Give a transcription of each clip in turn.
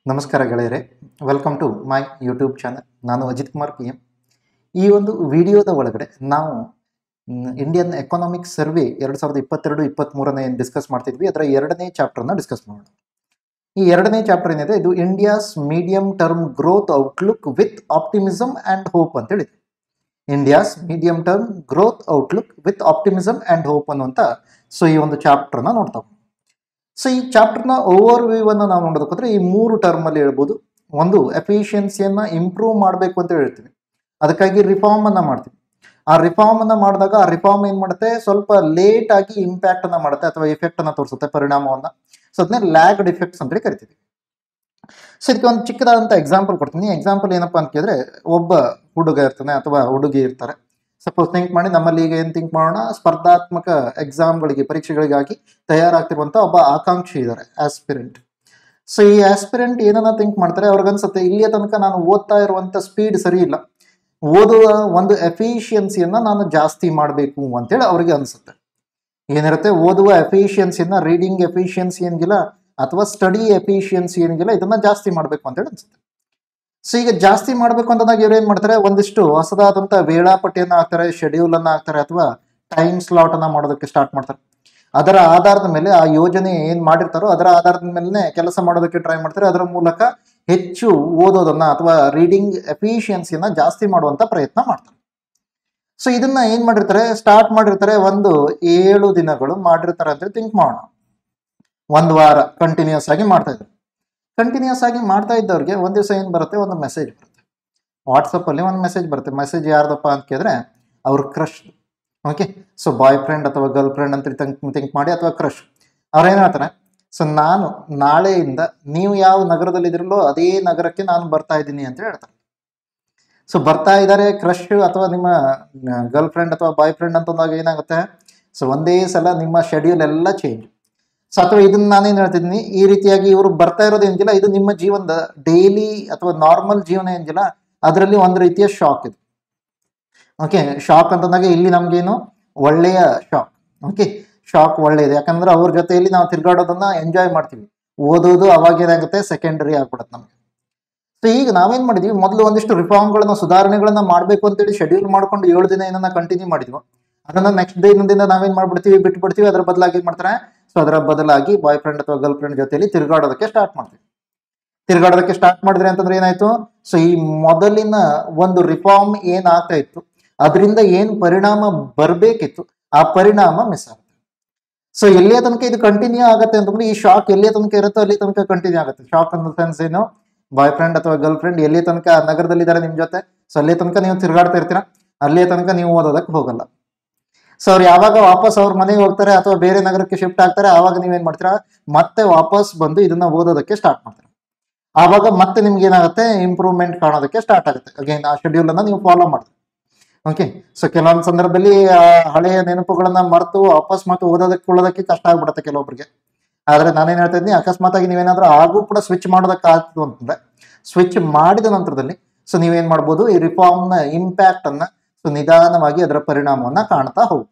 ನಮಸ್ಕಾರ ಗೆಳೆಯರೆ welcome to my YouTube channel ನಾನು ಅಜಿತ್ ಕುಮಾರ್ ಪಿ ಎಂ ಈ ಒಂದು ವಿಡಿಯೋದ ಒಳಗಡೆ ನಾವು ಇಂಡಿಯನ್ ಎಕನಾಮಿಕ್ ಸರ್ವೆ ಎರಡು ಸಾವಿರದ ಇಪ್ಪತ್ತೆರಡು ಇಪ್ಪತ್ತ್ಮೂರನೇ ಏನು ಡಿಸ್ಕಸ್ ಮಾಡ್ತಿದ್ವಿ ಅದರ ಎರಡನೇ ಚಾಪ್ಟರ್ನ ಡಿಸ್ಕಸ್ ಮಾಡೋಣ ಈ ಎರಡನೇ ಚಾಪ್ಟರ್ ಏನಿದೆ ಇದು India's medium term growth outlook with optimism and hope ಅಂತ ಹೇಳಿದೆ India's medium term growth outlook with optimism and hope ಅನ್ನುವಂಥ ಸೊ ಈ ಒಂದು ಚಾಪ್ಟರ್ನ ನೋಡ್ತಾ ಹೋಗೋಣ. ಸೊ ಈ ಚಾಪ್ಟರ್ನ ಓವರ್ ವ್ಯೂವನ್ನು ನಾವು ನೋಡೋದಕ್ಕೋದ್ರೆ ಈ ಮೂರು ಟರ್ಮಲ್ಲಿ ಹೇಳ್ಬೋದು ಒಂದು ಎಫಿಷಿಯನ್ಸಿಯನ್ನು ಇಂಪ್ರೂವ್ ಮಾಡಬೇಕು ಅಂತ ಹೇಳ್ತೀವಿ ಅದಕ್ಕಾಗಿ ರಿಫಾರ್ಮ್ ಅನ್ನ ಮಾಡ್ತೀವಿ ಆ ರಿಫಾರ್ಮ್ ಅನ್ನ ಮಾಡಿದಾಗ ಆ ರಿಫಾರ್ಮ್ ಏನ್ ಮಾಡುತ್ತೆ ಸ್ವಲ್ಪ ಲೇಟ್ ಆಗಿ ಇಂಪ್ಯಾಕ್ಟ್ ಅನ್ನ ಮಾಡುತ್ತೆ ಅಥವಾ ಎಫೆಕ್ಟ್ ಅನ್ನ ತೋರಿಸುತ್ತೆ ಪರಿಣಾಮವನ್ನ ಸೊ ಅದನ್ನೇ ಲ್ಯಾಗ್ಡ್ ಇಫೆಕ್ಟ್ಸ್ ಅಂತ ಕರಿತೀವಿ ಸೊ ಇದಕ್ಕೆ ಒಂದು ಚಿಕ್ಕದಾದಂಥ ಎಕ್ಸಾಂಪಲ್ ಕೊಡ್ತೀನಿ ಎಕ್ಸಾಂಪಲ್ ಏನಪ್ಪಾ ಅಂತ ಕೇಳಿದ್ರೆ ಒಬ್ಬ ಹುಡುಗ ಇರ್ತಾನೆ ಅಥವಾ ಹುಡುಗಿ ಇರ್ತಾರೆ ಸಪೋಸ್ ಥಿಂಕ್ ಮಾಡಿ ನಮ್ಮಲ್ಲಿ ಈಗ ಏನು ಥಿಂಕ್ ಮಾಡೋಣ ಸ್ಪರ್ಧಾತ್ಮಕ ಎಕ್ಸಾಮ್ಗಳಿಗೆ ಪರೀಕ್ಷೆಗಳಿಗಾಗಿ ತಯಾರಾಗ್ತಿರುವಂಥ ಒಬ್ಬ ಆಕಾಂಕ್ಷಿ ಇದ್ದಾರೆ ಆಸ್ಪಿರೆಂಟ್ ಸೊ ಈ ಆಸ್ಪಿರೆಂಟ್ ಏನನ್ನ ಥಿಂಕ್ ಮಾಡ್ತಾರೆ ಅವ್ರಿಗನ್ಸುತ್ತೆ ಇಲ್ಲಿಯ ತನಕ ನಾನು ಓದ್ತಾ ಇರುವಂಥ ಸ್ಪೀಡ್ ಸರಿ ಇಲ್ಲ ಓದುವ ಒಂದು ಎಫಿಷಿಯನ್ಸಿಯನ್ನ ನಾನು ಜಾಸ್ತಿ ಮಾಡಬೇಕು ಅಂತೇಳಿ ಅವ್ರಿಗೆ ಅನಿಸುತ್ತೆ ಏನಿರುತ್ತೆ ಓದುವ ಎಫಿಷಿಯನ್ಸಿಯನ್ನ ರೀಡಿಂಗ್ ಎಫಿಷಿಯನ್ಸಿ ಏನಿಲ್ಲ ಅಥವಾ ಸ್ಟಡಿ ಎಫಿಷಿಯನ್ಸಿ ಏನಿಲ್ಲ ಇದನ್ನ ಜಾಸ್ತಿ ಮಾಡಬೇಕು ಅಂತೇಳಿ ಅನ್ಸುತ್ತೆ ಸೊ ಈಗ ಜಾಸ್ತಿ ಮಾಡಬೇಕು ಅಂತಂದಾಗ ಇವ್ರು ಏನ್ ಮಾಡ್ತಾರೆ ಒಂದಿಷ್ಟು ಹೊಸದಾದಂಥ ವೇಳಾಪಟ್ಟಿಯನ್ನ ಹಾಕ್ತಾರೆ ಶೆಡ್ಯೂಲ್ ಅನ್ನ ಹಾಕ್ತಾರೆ ಅಥವಾ ಟೈಮ್ ಸ್ಲಾಟ್ ಅನ್ನ ಮಾಡೋದಕ್ಕೆ ಸ್ಟಾರ್ಟ್ ಮಾಡ್ತಾರೆ ಅದರ ಆಧಾರದ ಮೇಲೆ ಆ ಯೋಜನೆ ಏನ್ ಮಾಡಿರ್ತಾರೋ ಅದರ ಆಧಾರದ ಮೇಲೆ ಕೆಲಸ ಮಾಡೋದಕ್ಕೆ ಟ್ರೈ ಮಾಡ್ತಾರೆ ಅದರ ಮೂಲಕ ಹೆಚ್ಚು ಓದೋದನ್ನ ಅಥವಾ ರೀಡಿಂಗ್ ಎಫಿಷಿಯನ್ಸಿಯನ್ನ ಜಾಸ್ತಿ ಮಾಡುವಂತ ಪ್ರಯತ್ನ ಮಾಡ್ತಾರೆ ಸೊ ಇದನ್ನ ಏನ್ ಮಾಡಿರ್ತಾರೆ ಸ್ಟಾರ್ಟ್ ಮಾಡಿರ್ತಾರೆ ಒಂದು ಏಳು ದಿನಗಳು ಮಾಡಿರ್ತಾರೆ ಅಂತ ಥಿಂಕ್ ಮಾಡೋಣ ಒಂದು ವಾರ ಕಂಟಿನ್ಯೂಸ್ ಆಗಿ ಮಾಡ್ತಾ ಇದ್ದಾರೆ ಕಂಟಿನ್ಯೂಸ್ ಆಗಿ ಮಾಡ್ತಾ ಇದ್ದವ್ರಿಗೆ ಒಂದ್ ದಿವಸ ಏನ್ ಬರುತ್ತೆ ಒಂದು ಮೆಸೇಜ್ ಬರುತ್ತೆ ವಾಟ್ಸಪ್ ಅಲ್ಲಿ ಒಂದು ಮೆಸೇಜ್ ಬರುತ್ತೆ ಮೆಸೇಜ್ ಯಾರ್ದಪ್ಪ ಅಂತ ಕೇಳಿದ್ರೆ ಅವ್ರ crush okay so boyfriend ಅಥವಾ ಗರ್ಲ್ ಫ್ರೆಂಡ್ ಅಂತ ಥಿಂಕ್ ಮಾಡಿ ಅಥವಾ ಕ್ರಶ್ ಅವ್ರೇನ್ ಹೇಳ್ತಾರೆ ಸೊ ನಾನು ನಾಳೆಯಿಂದ ನೀವು ಯಾವ ನಗರದಲ್ಲಿದ್ದೀರಲ್ಲೋ ಅದೇ ನಗರಕ್ಕೆ ನಾನು ಬರ್ತಾ ಇದ್ದೀನಿ ಅಂತ ಹೇಳ್ತಾರೆ ಸೊ ಬರ್ತಾ ಇದ್ದಾರೆ ಕ್ರಶ್ ಅಥವಾ ನಿಮ್ಮ ಗರ್ಲ್ ಫ್ರೆಂಡ್ ಅಥವಾ ಬಾಯ್ ಫ್ರೆಂಡ್ ಅಂತಂದಾಗ ಏನಾಗುತ್ತೆ ಸೊ ಒಂದೇ ಸಲ ನಿಮ್ಮ ಶೆಡ್ಯೂಲ್ ಎಲ್ಲ ಚೇಂಜ್ ಸೊ ಅಥವಾ ಇದನ್ನ ನಾನೇನು ಹೇಳ್ತಿದ್ದೀನಿ ಈ ರೀತಿಯಾಗಿ ಇವರು ಬರ್ತಾ ಇರೋದು ಏನಿಲ್ಲ ಇದು ನಿಮ್ಮ ಜೀವನದ ಡೈಲಿ ಅಥವಾ ನಾರ್ಮಲ್ ಜೀವನ ಏನಿಲ್ಲ ಅದರಲ್ಲಿ ಒಂದು ರೀತಿಯ ಶಾಕ್ ಇದು ಓಕೆ ಶಾಕ್ ಅಂತಂದಾಗ ಇಲ್ಲಿ ನಮ್ಗೇನು ಒಳ್ಳೆಯ ಶಾಕ್ ಓಕೆ ಶಾಕ್ ಒಳ್ಳೆಯದು ಯಾಕಂದ್ರೆ ಅವ್ರ ಜೊತೆಯಲ್ಲಿ ನಾವು ತಿರ್ಗಾಡೋದನ್ನ ಎಂಜಾಯ್ ಮಾಡ್ತೀವಿ ಓದೋದು ಅವಾಗ ಏನಾಗುತ್ತೆ ಸೆಕೆಂಡರಿ ಆಗ್ಬಿಡುತ್ತೆ ನಮಗೆ ಸೊ ಈಗ ನಾವೇನ್ ಮಾಡಿದ್ವಿ ಮೊದಲು ಒಂದಿಷ್ಟು ರಿಫಾರ್ಮ್ಗಳನ್ನ ಸುಧಾರಣೆಗಳನ್ನ ಮಾಡಬೇಕು ಅಂತೇಳಿ ಶೆಡ್ಯೂಲ್ ಮಾಡ್ಕೊಂಡು ಏಳು ದಿನ ಏನನ್ನ ಕಂಟಿನ್ಯೂ ಮಾಡಿದ್ವಿ ಅದನ್ನ ನೆಕ್ಸ್ಟ್ ಡೇ ದಿನ ನಾವೇನ್ ಮಾಡ್ಬಿಡ್ತೀವಿ ಬಿಟ್ಬಿಡ್ತೀವಿ ಅದರ ಬದಲಾಗಿ ಏನ್ ಮಾಡ್ತಾರೆ ಸೊ ಅದರ ಬದಲಾಗಿ ಬಾಯ್ ಫ್ರೆಂಡ್ ಅಥವಾ ಗರ್ಲ್ ಫ್ರೆಂಡ್ ಜೊತೆಲಿ ತಿರುಗಾಡೋದಕ್ಕೆ ಸ್ಟಾರ್ಟ್ ಮಾಡ್ತೀವಿ ತಿರುಗಾಡೋದಕ್ಕೆ ಸ್ಟಾರ್ಟ್ ಮಾಡಿದ್ರೆ ಅಂತಂದ್ರೆ ಏನಾಯ್ತು ಸೊ ಈ ಮೊದಲಿನ ಒಂದು ರಿಫಾರ್ಮ್ ಏನ್ ಆಗ್ತಾ ಇತ್ತು ಅದರಿಂದ ಏನ್ ಪರಿಣಾಮ ಬರ್ಬೇಕಿತ್ತು ಆ ಪರಿಣಾಮ ಮಿಸ್ ಆಗುತ್ತೆ ಸೊ ಎಲ್ಲಿಯ ತನಕ ಇದು ಕಂಟಿನ್ಯೂ ಆಗುತ್ತೆ ಅಂತಂದ್ರೆ ಈ ಶಾಕ್ ಎಲ್ಲಿಯ ತನಕ ಇರುತ್ತೋ ಅಲ್ಲಿ ತನಕ ಕಂಟಿನ್ಯೂ ಆಗುತ್ತೆ ಶಾಕ್ ಅನ್ನೋ ಸೆನ್ಸ್ ಏನು ಬಾಯ್ ಫ್ರೆಂಡ್ ಅಥವಾ ಗರ್ಲ್ ಫ್ರೆಂಡ್ ಎಲ್ಲಿ ತನಕ ನಗರದಲ್ಲಿದ್ದಾರೆ ನಿಮ್ ಜೊತೆ ಸೊ ಅಲ್ಲಿ ತನಕ ನೀವು ತಿರುಗಾಡ್ತಾ ಇರ್ತೀರಾ ಅಲ್ಲಿಯ ತನಕ ನೀವು ಓದೋದಕ್ಕೆ ಹೋಗಲ್ಲ ಸೊ ಅವ್ರು ಯಾವಾಗ ವಾಪಸ್ ಅವ್ರ ಮನೆಗೆ ಹೋಗ್ತಾರೆ ಅಥವಾ ಬೇರೆ ನಗರಕ್ಕೆ ಶಿಫ್ಟ್ ಆಗ್ತಾರೆ ಆವಾಗ ನೀವೇನ್ ಮಾಡ್ತೀರಾ ಮತ್ತೆ ವಾಪಸ್ ಬಂದು ಇದನ್ನ ಓದೋದಕ್ಕೆ ಸ್ಟಾರ್ಟ್ ಮಾಡ್ತೀರಾ ಆವಾಗ ಮತ್ತೆ ನಿಮ್ಗೆ ಏನಾಗುತ್ತೆ ಇಂಪ್ರೂವ್ಮೆಂಟ್ ಕಾಣೋದಕ್ಕೆ ಸ್ಟಾರ್ಟ್ ಆಗುತ್ತೆ ಅಗೇನ್ ಆ ಶೆಡ್ಯೂಲ್ ಅನ್ನ ನೀವು ಫಾಲೋ ಮಾಡ್ತೀರಿ ಓಕೆ ಸೊ ಕೆಲವೊಂದು ಸಂದರ್ಭದಲ್ಲಿ ಆ ಹಳೆಯ ನೆನಪುಗಳನ್ನ ಮರೆತು ವಾಪಸ್ ಮತ್ತೆ ಓದೋದಕ್ಕೆ ಕೊಳ್ಳೋದಕ್ಕೆ ಕಷ್ಟ ಆಗ್ಬಿಡುತ್ತೆ ಕೆಲವೊಬ್ರಿಗೆ ಆದ್ರೆ ನಾನೇನ್ ಹೇಳ್ತಾ ಇದ್ದೀನಿ ಅಕಸ್ಮಾತ್ ಆಗಿ ನೀವೇನಾದ್ರೂ ಆಗೂ ಕೂಡ ಸ್ವಿಚ್ ಮಾಡೋದಕ್ಕೆ ಆಗ್ತದೆ ಅಂತಂದ್ರೆ ಸ್ವಿಚ್ ಮಾಡಿದ ನಂತರದಲ್ಲಿ ಸೊ ನೀವೇನ್ ಮಾಡ್ಬೋದು ಈ ರಿಫಾರ್ಮ್ ನ ಇಂಪ್ಯಾಕ್ಟ್ ಅನ್ನ ಸೊ ನಿಧಾನವಾಗಿ ಅದರ ಪರಿಣಾಮವನ್ನ ಕಾಣ್ತಾ ಹೋಗ್ಬೋದು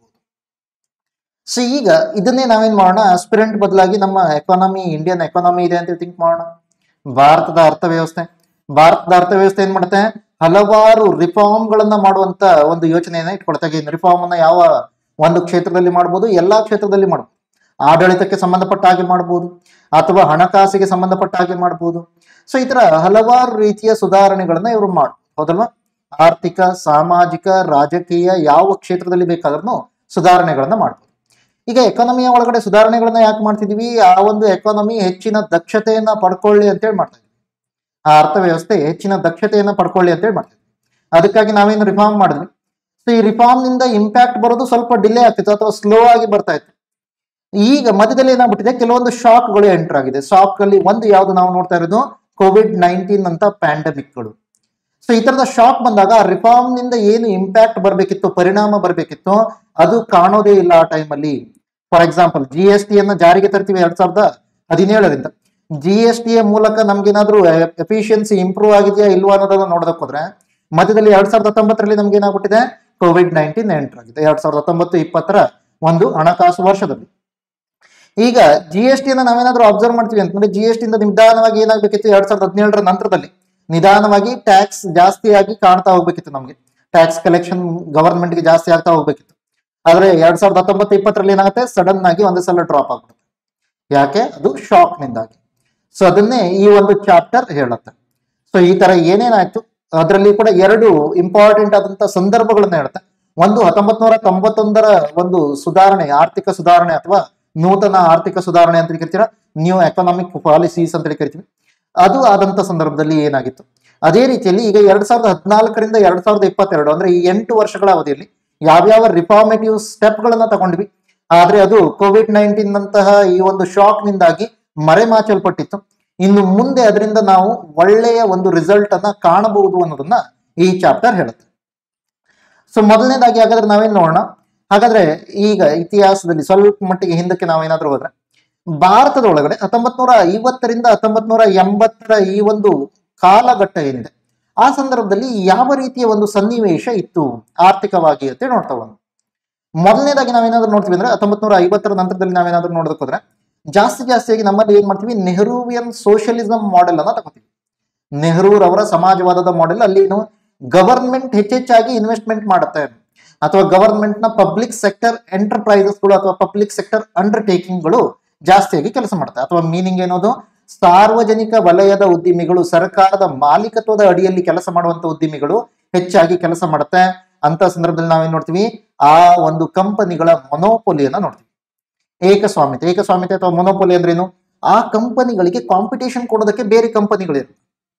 ಸೊ ಈಗ ಇದನ್ನೇ ನಾವೇನ್ ಮಾಡೋಣ ಆಸ್ಪಿರೆಂಟ್ ಬದಲಾಗಿ ನಮ್ಮ ಎಕಾನಮಿ ಇಂಡಿಯನ್ ಎಕಾನಮಿ ಇದೆ ಅಂತ ಥಿಂಕ್ ಮಾಡೋಣ ಭಾರತದ ಅರ್ಥವ್ಯವಸ್ಥೆ ಭಾರತದ ಅರ್ಥವ್ಯವಸ್ಥೆ ಏನ್ ಮಾಡುತ್ತೆ ಹಲವಾರು ರಿಫಾರ್ಮ್ ಗಳನ್ನ ಮಾಡುವಂತ ಒಂದು ಯೋಚನೆಯನ್ನ ಇಟ್ಕೊಳ್ತಾ ರಿಫಾರ್ಮ್ ಅನ್ನ ಯಾವ ಒಂದು ಕ್ಷೇತ್ರದಲ್ಲಿ ಮಾಡ್ಬೋದು ಎಲ್ಲಾ ಕ್ಷೇತ್ರದಲ್ಲಿ ಮಾಡ್ಬೋದು ಆಡಳಿತಕ್ಕೆ ಸಂಬಂಧಪಟ್ಟ ಹಾಗೆ ಮಾಡ್ಬೋದು ಅಥವಾ ಹಣಕಾಸಿಗೆ ಸಂಬಂಧಪಟ್ಟ ಹಾಗೆ ಮಾಡ್ಬೋದು ಸೊ ಈ ತರ ಹಲವಾರು ರೀತಿಯ ಸುಧಾರಣೆಗಳನ್ನ ಇವರು ಮಾಡ್ಬೋದು ಹೌದಲ್ವಾ ಆರ್ಥಿಕ ಸಾಮಾಜಿಕ ರಾಜಕೀಯ ಯಾವ ಕ್ಷೇತ್ರದಲ್ಲಿ ಬೇಕಾದ್ರೂ ಸುಧಾರಣೆಗಳನ್ನ ಮಾಡ್ಬೋದು ಈಗ ಎಕಾನಮಿಯ ಒಳಗಡೆ ಸುಧಾರಣೆಗಳನ್ನ ಯಾಕೆ ಮಾಡ್ತಿದೀವಿ ಆ ಒಂದು ಎಕಾನಮಿ ಹೆಚ್ಚಿನ ದಕ್ಷತೆಯನ್ನ ಪಡ್ಕೊಳ್ಳಿ ಅಂತೇಳಿ ಮಾಡ್ತಾ ಇದ್ವಿ ಆ ಅರ್ಥವ್ಯವಸ್ಥೆ ಹೆಚ್ಚಿನ ದಕ್ಷತೆಯನ್ನ ಪಡ್ಕೊಳ್ಳಿ ಅಂತೇಳಿ ಮಾಡ್ತಿದ್ವಿ ಅದಕ್ಕಾಗಿ ನಾವೇನು ರಿಫಾರ್ಮ್ ಮಾಡಿದ್ವಿ ಸೊ ಈ ರಿಫಾರ್ಮ್ ನಿಂದ ಇಂಪ್ಯಾಕ್ಟ್ ಬರೋದು ಸ್ವಲ್ಪ ಡಿಲೇ ಆಗ್ತಿತ್ತು ಅಥವಾ ಸ್ಲೋ ಆಗಿ ಬರ್ತಾ ಇತ್ತು ಈಗ ಮಧ್ಯದಲ್ಲಿ ಏನಾಗ್ಬಿಟ್ಟಿದೆ ಕೆಲವೊಂದು ಶಾಕ್ಗಳು ಎಂಟರ್ ಆಗಿದೆ ಶಾಕ್ ಅಲ್ಲಿ ಒಂದು ಯಾವ್ದು ನಾವು ನೋಡ್ತಾ ಇರೋದು ಕೋವಿಡ್ ನೈನ್ಟೀನ್ ಅಂತ ಪ್ಯಾಂಡಮಿಕ್ಗಳು ಸೊ ಈ ತರದ ಶಾಕ್ ಬಂದಾಗ ರಿಫಾರ್ಮ್ ನಿಂದ ಏನು ಇಂಪ್ಯಾಕ್ಟ್ ಬರಬೇಕಿತ್ತು ಪರಿಣಾಮ ಬರಬೇಕಿತ್ತು ಅದು ಕಾಣೋದೇ ಇಲ್ಲ ಆ ಟೈಮಲ್ಲಿ for example G S T ಅನ್ನ ಜಾರಿಗೆ ತರ್ತೀವಿ ಎರಡ್ ಸಾವಿರದ ಹದಿನೇಳರಿಂದ ಜಿ ಎಸ್ ಟಿಯ ಮೂಲಕ ನಮ್ಗೇನಾದ್ರೂ ಎಫಿಷಿಯನ್ಸಿ ಇಂಪ್ರೂವ್ ಆಗಿದೆಯಾ ಇಲ್ವಾ ಅನ್ನೋದನ್ನ ನೋಡೋದಕ್ಕೆ ಹೋದ್ರೆ ಮಧ್ಯದಲ್ಲಿ ಎರಡ್ ಸಾವಿರದ ಹತ್ತೊಂಬತ್ತರಲ್ಲಿ ನಮ್ಗೆ ಏನಾಗ್ಬಿಟ್ಟಿದೆ ಕೋವಿಡ್ ನೈನ್ಟೀನ್ ಎಂಟರ್ ಆಗಿದೆ ಎರಡ್ ಸಾವಿರದ ಹತ್ತೊಂಬತ್ತು ಇಪ್ಪತ್ತರ ಒಂದು ಹಣಕಾಸು ವರ್ಷದಲ್ಲಿ ಈಗ ಜಿ ಎಸ್ ಟಿಯನ್ನು ನಾವೇನಾದ್ರೂ ಅಬ್ಸರ್ವ್ ಮಾಡ್ತೀವಿ ಅಂತಂದ್ರೆ ಜಿ ಎಸ್ ಟಿಯಿಂದ ನಿಧಾನವಾಗಿ ಏನಾಗಬೇಕಿತ್ತು ಎರಡ್ ಸಾವಿರದ ಹದಿನೇಳರ ನಂತರದಲ್ಲಿ ನಿಧಾನವಾಗಿ ಟ್ಯಾಕ್ಸ್ ಜಾಸ್ತಿಯಾಗಿ ಕಾಣ್ತಾ ಹೋಗ್ಬೇಕಿತ್ತು ನಮಗೆ ಟ್ಯಾಕ್ಸ್ ಕಲೆಕ್ಷನ್ ಗವರ್ಮೆಂಟ್ಗೆ ಜಾಸ್ತಿ ಆಗ್ತಾ ಹೋಗ್ಬೇಕಿತ್ತು ಆದ್ರೆ ಎರಡ್ ಸಾವಿರದ ಹತ್ತೊಂಬತ್ತು ಇಪ್ಪತ್ತರಲ್ಲಿ ಏನಾಗುತ್ತೆ ಸಡನ್ ಆಗಿ ಒಂದೇ ಸಲ ಡ್ರಾಪ್ ಆಗ್ಬಿಡುತ್ತೆ ಯಾಕೆ ಅದು ಶಾಕ್ ನಿಂದಾಗಿ ಸೊ ಅದನ್ನೇ ಈ ಒಂದು ಚಾಪ್ಟರ್ ಹೇಳುತ್ತೆ ಸೊ ಈ ತರ ಏನೇನಾಯ್ತು ಅದರಲ್ಲಿ ಕೂಡ ಎರಡು ಇಂಪಾರ್ಟೆಂಟ್ ಆದಂತ ಸಂದರ್ಭಗಳನ್ನ ಹೇಳುತ್ತೆ ಒಂದು ಹತ್ತೊಂಬತ್ ನೂರ ತೊಂಬತ್ತೊಂದರ ಒಂದು ಸುಧಾರಣೆ ಆರ್ಥಿಕ ಸುಧಾರಣೆ ಅಥವಾ ನೂತನ ಆರ್ಥಿಕ ಸುಧಾರಣೆ ಅಂತ ಕರಿತೀರ ನ್ಯೂ ಎಕನಾಮಿಕ್ ಪಾಲಿಸೀಸ್ ಅಂತ ಕರಿತೀವಿ ಅದು ಆದಂತ ಸಂದರ್ಭದಲ್ಲಿ ಏನಾಗಿತ್ತು ಅದೇ ರೀತಿಯಲ್ಲಿ ಈಗ ಎರಡ್ ಸಾವಿರದ ಹದಿನಾಲ್ಕರಿಂದ ಎರಡ್ ಸಾವಿರದ ಇಪ್ಪತ್ತೆರಡು ಅಂದ್ರೆ ಈ ಎಂಟು ವರ್ಷಗಳ ಅವಧಿಯಲ್ಲಿ ಯಾವ್ಯಾವ ರಿಫಾರ್ಮೇಟಿವ್ ಸ್ಟೆಪ್ಗಳನ್ನ ತಗೊಂಡ್ವಿ ಆದ್ರೆ ಅದು ಕೋವಿಡ್ ನೈನ್ಟೀನ್ ನಂತಹ ಈ ಒಂದು ಶಾಕ್ ನಿಂದಾಗಿ ಮರೆಮಾಚಲ್ಪಟ್ಟಿತ್ತು ಇನ್ನು ಮುಂದೆ ಅದರಿಂದ ನಾವು ಒಳ್ಳೆಯ ಒಂದು ರಿಸಲ್ಟ್ ಅನ್ನ ಕಾಣಬಹುದು ಅನ್ನೋದನ್ನ ಈ ಚಾಪ್ಟರ್ ಹೇಳುತ್ತೆ ಸೊ ಮೊದಲನೇದಾಗಿ ಹಾಗಾದ್ರೆ ನಾವೇನ್ ನೋಡೋಣ ಹಾಗಾದ್ರೆ ಈಗ ಇತಿಹಾಸದಲ್ಲಿ ಸ್ವಲ್ಪ ಮಟ್ಟಿಗೆ ಹಿಂದಕ್ಕೆ ನಾವೇನಾದ್ರೂ ಹೋದ್ರೆ ಭಾರತದ ಒಳಗಡೆ ಹತ್ತೊಂಬತ್ ನೂರ ಐವತ್ತರಿಂದ ಹತ್ತೊಂಬತ್ ನೂರ ಎಂಬತ್ತರ ಈ ಒಂದು ಕಾಲಘಟ್ಟ ಏನಿದೆ ಆ ಸಂದರ್ಭದಲ್ಲಿ ಯಾವ ರೀತಿಯ ಒಂದು ಸನ್ನಿವೇಶ ಇತ್ತು ಆರ್ಥಿಕವಾಗಿ ಅಂತ ನೋಡ್ತಾ ಹೋಗೋಣ ಮೊದಲನೇದಾಗಿ ನಾವೇನಾದ್ರೂ ನೋಡ್ತೀವಿ ಅಂದ್ರೆ ಹತ್ತೊಂಬತ್ ನೂರ ಐವತ್ತರ ನಂತರದಲ್ಲಿ ನಾವೇನಾದ್ರೂ ನೋಡೋದಕ್ಕೆ ಹೋದ್ರೆ ಜಾಸ್ತಿ ಜಾಸ್ತಿಯಾಗಿ ನಮ್ಮಲ್ಲಿ ಏನ್ ಮಾಡ್ತೀವಿ ನೆಹರೂವಿಯನ್ ಸೋಷಿಯಲಿಸಂ ಮಾಡೆಲ್ ಅನ್ನ ತಗೋತೀವಿ ನೆಹರೂರವರ ಸಮಾಜವಾದದ ಮಾಡೆಲ್ ಅಲ್ಲಿ ಏನು ಗವರ್ಮೆಂಟ್ ಹೆಚ್ಚೆಚ್ಚಾಗಿ ಇನ್ವೆಸ್ಟ್ಮೆಂಟ್ ಮಾಡುತ್ತೆ ಅಥವಾ ಗವರ್ಮೆಂಟ್ ನ ಪಬ್ಲಿಕ್ ಸೆಕ್ಟರ್ ಎಂಟರ್ಪ್ರೈಸಸ್ಗಳು ಅಥವಾ ಪಬ್ಲಿಕ್ ಸೆಕ್ಟರ್ ಅಂಡರ್ಟೇಕಿಂಗ್ಗಳು ಜಾಸ್ತಿಯಾಗಿ ಕೆಲಸ ಮಾಡುತ್ತೆ ಅಥವಾ ಮೀನಿಂಗ್ ಏನೋದು ಸಾರ್ವಜನಿಕ ವಲಯದ ಉದ್ದಿಮೆಗಳು ಸರ್ಕಾರದ ಮಾಲೀಕತ್ವದ ಅಡಿಯಲ್ಲಿ ಕೆಲಸ ಮಾಡುವಂತ ಉದ್ದಿಮೆಗಳು ಹೆಚ್ಚಾಗಿ ಕೆಲಸ ಮಾಡುತ್ತೆ ಅಂತ ಸಂದರ್ಭದಲ್ಲಿ ನಾವೇನ್ ನೋಡ್ತೀವಿ ಆ ಒಂದು ಕಂಪನಿಗಳ ಮೊನೋಪೊಲಿಯನ್ನ ನೋಡ್ತೀವಿ ಏಕಸ್ವಾಮ್ಯತೆ ಏಕಸ್ವಾಮ್ಯತೆ ಅಥವಾ ಮೊನೋಪೊಲಿ ಅಂದ್ರೇನು ಆ ಕಂಪನಿಗಳಿಗೆ ಕಾಂಪಿಟೇಷನ್ ಕೊಡೋದಕ್ಕೆ ಬೇರೆ ಕಂಪನಿಗಳಿರು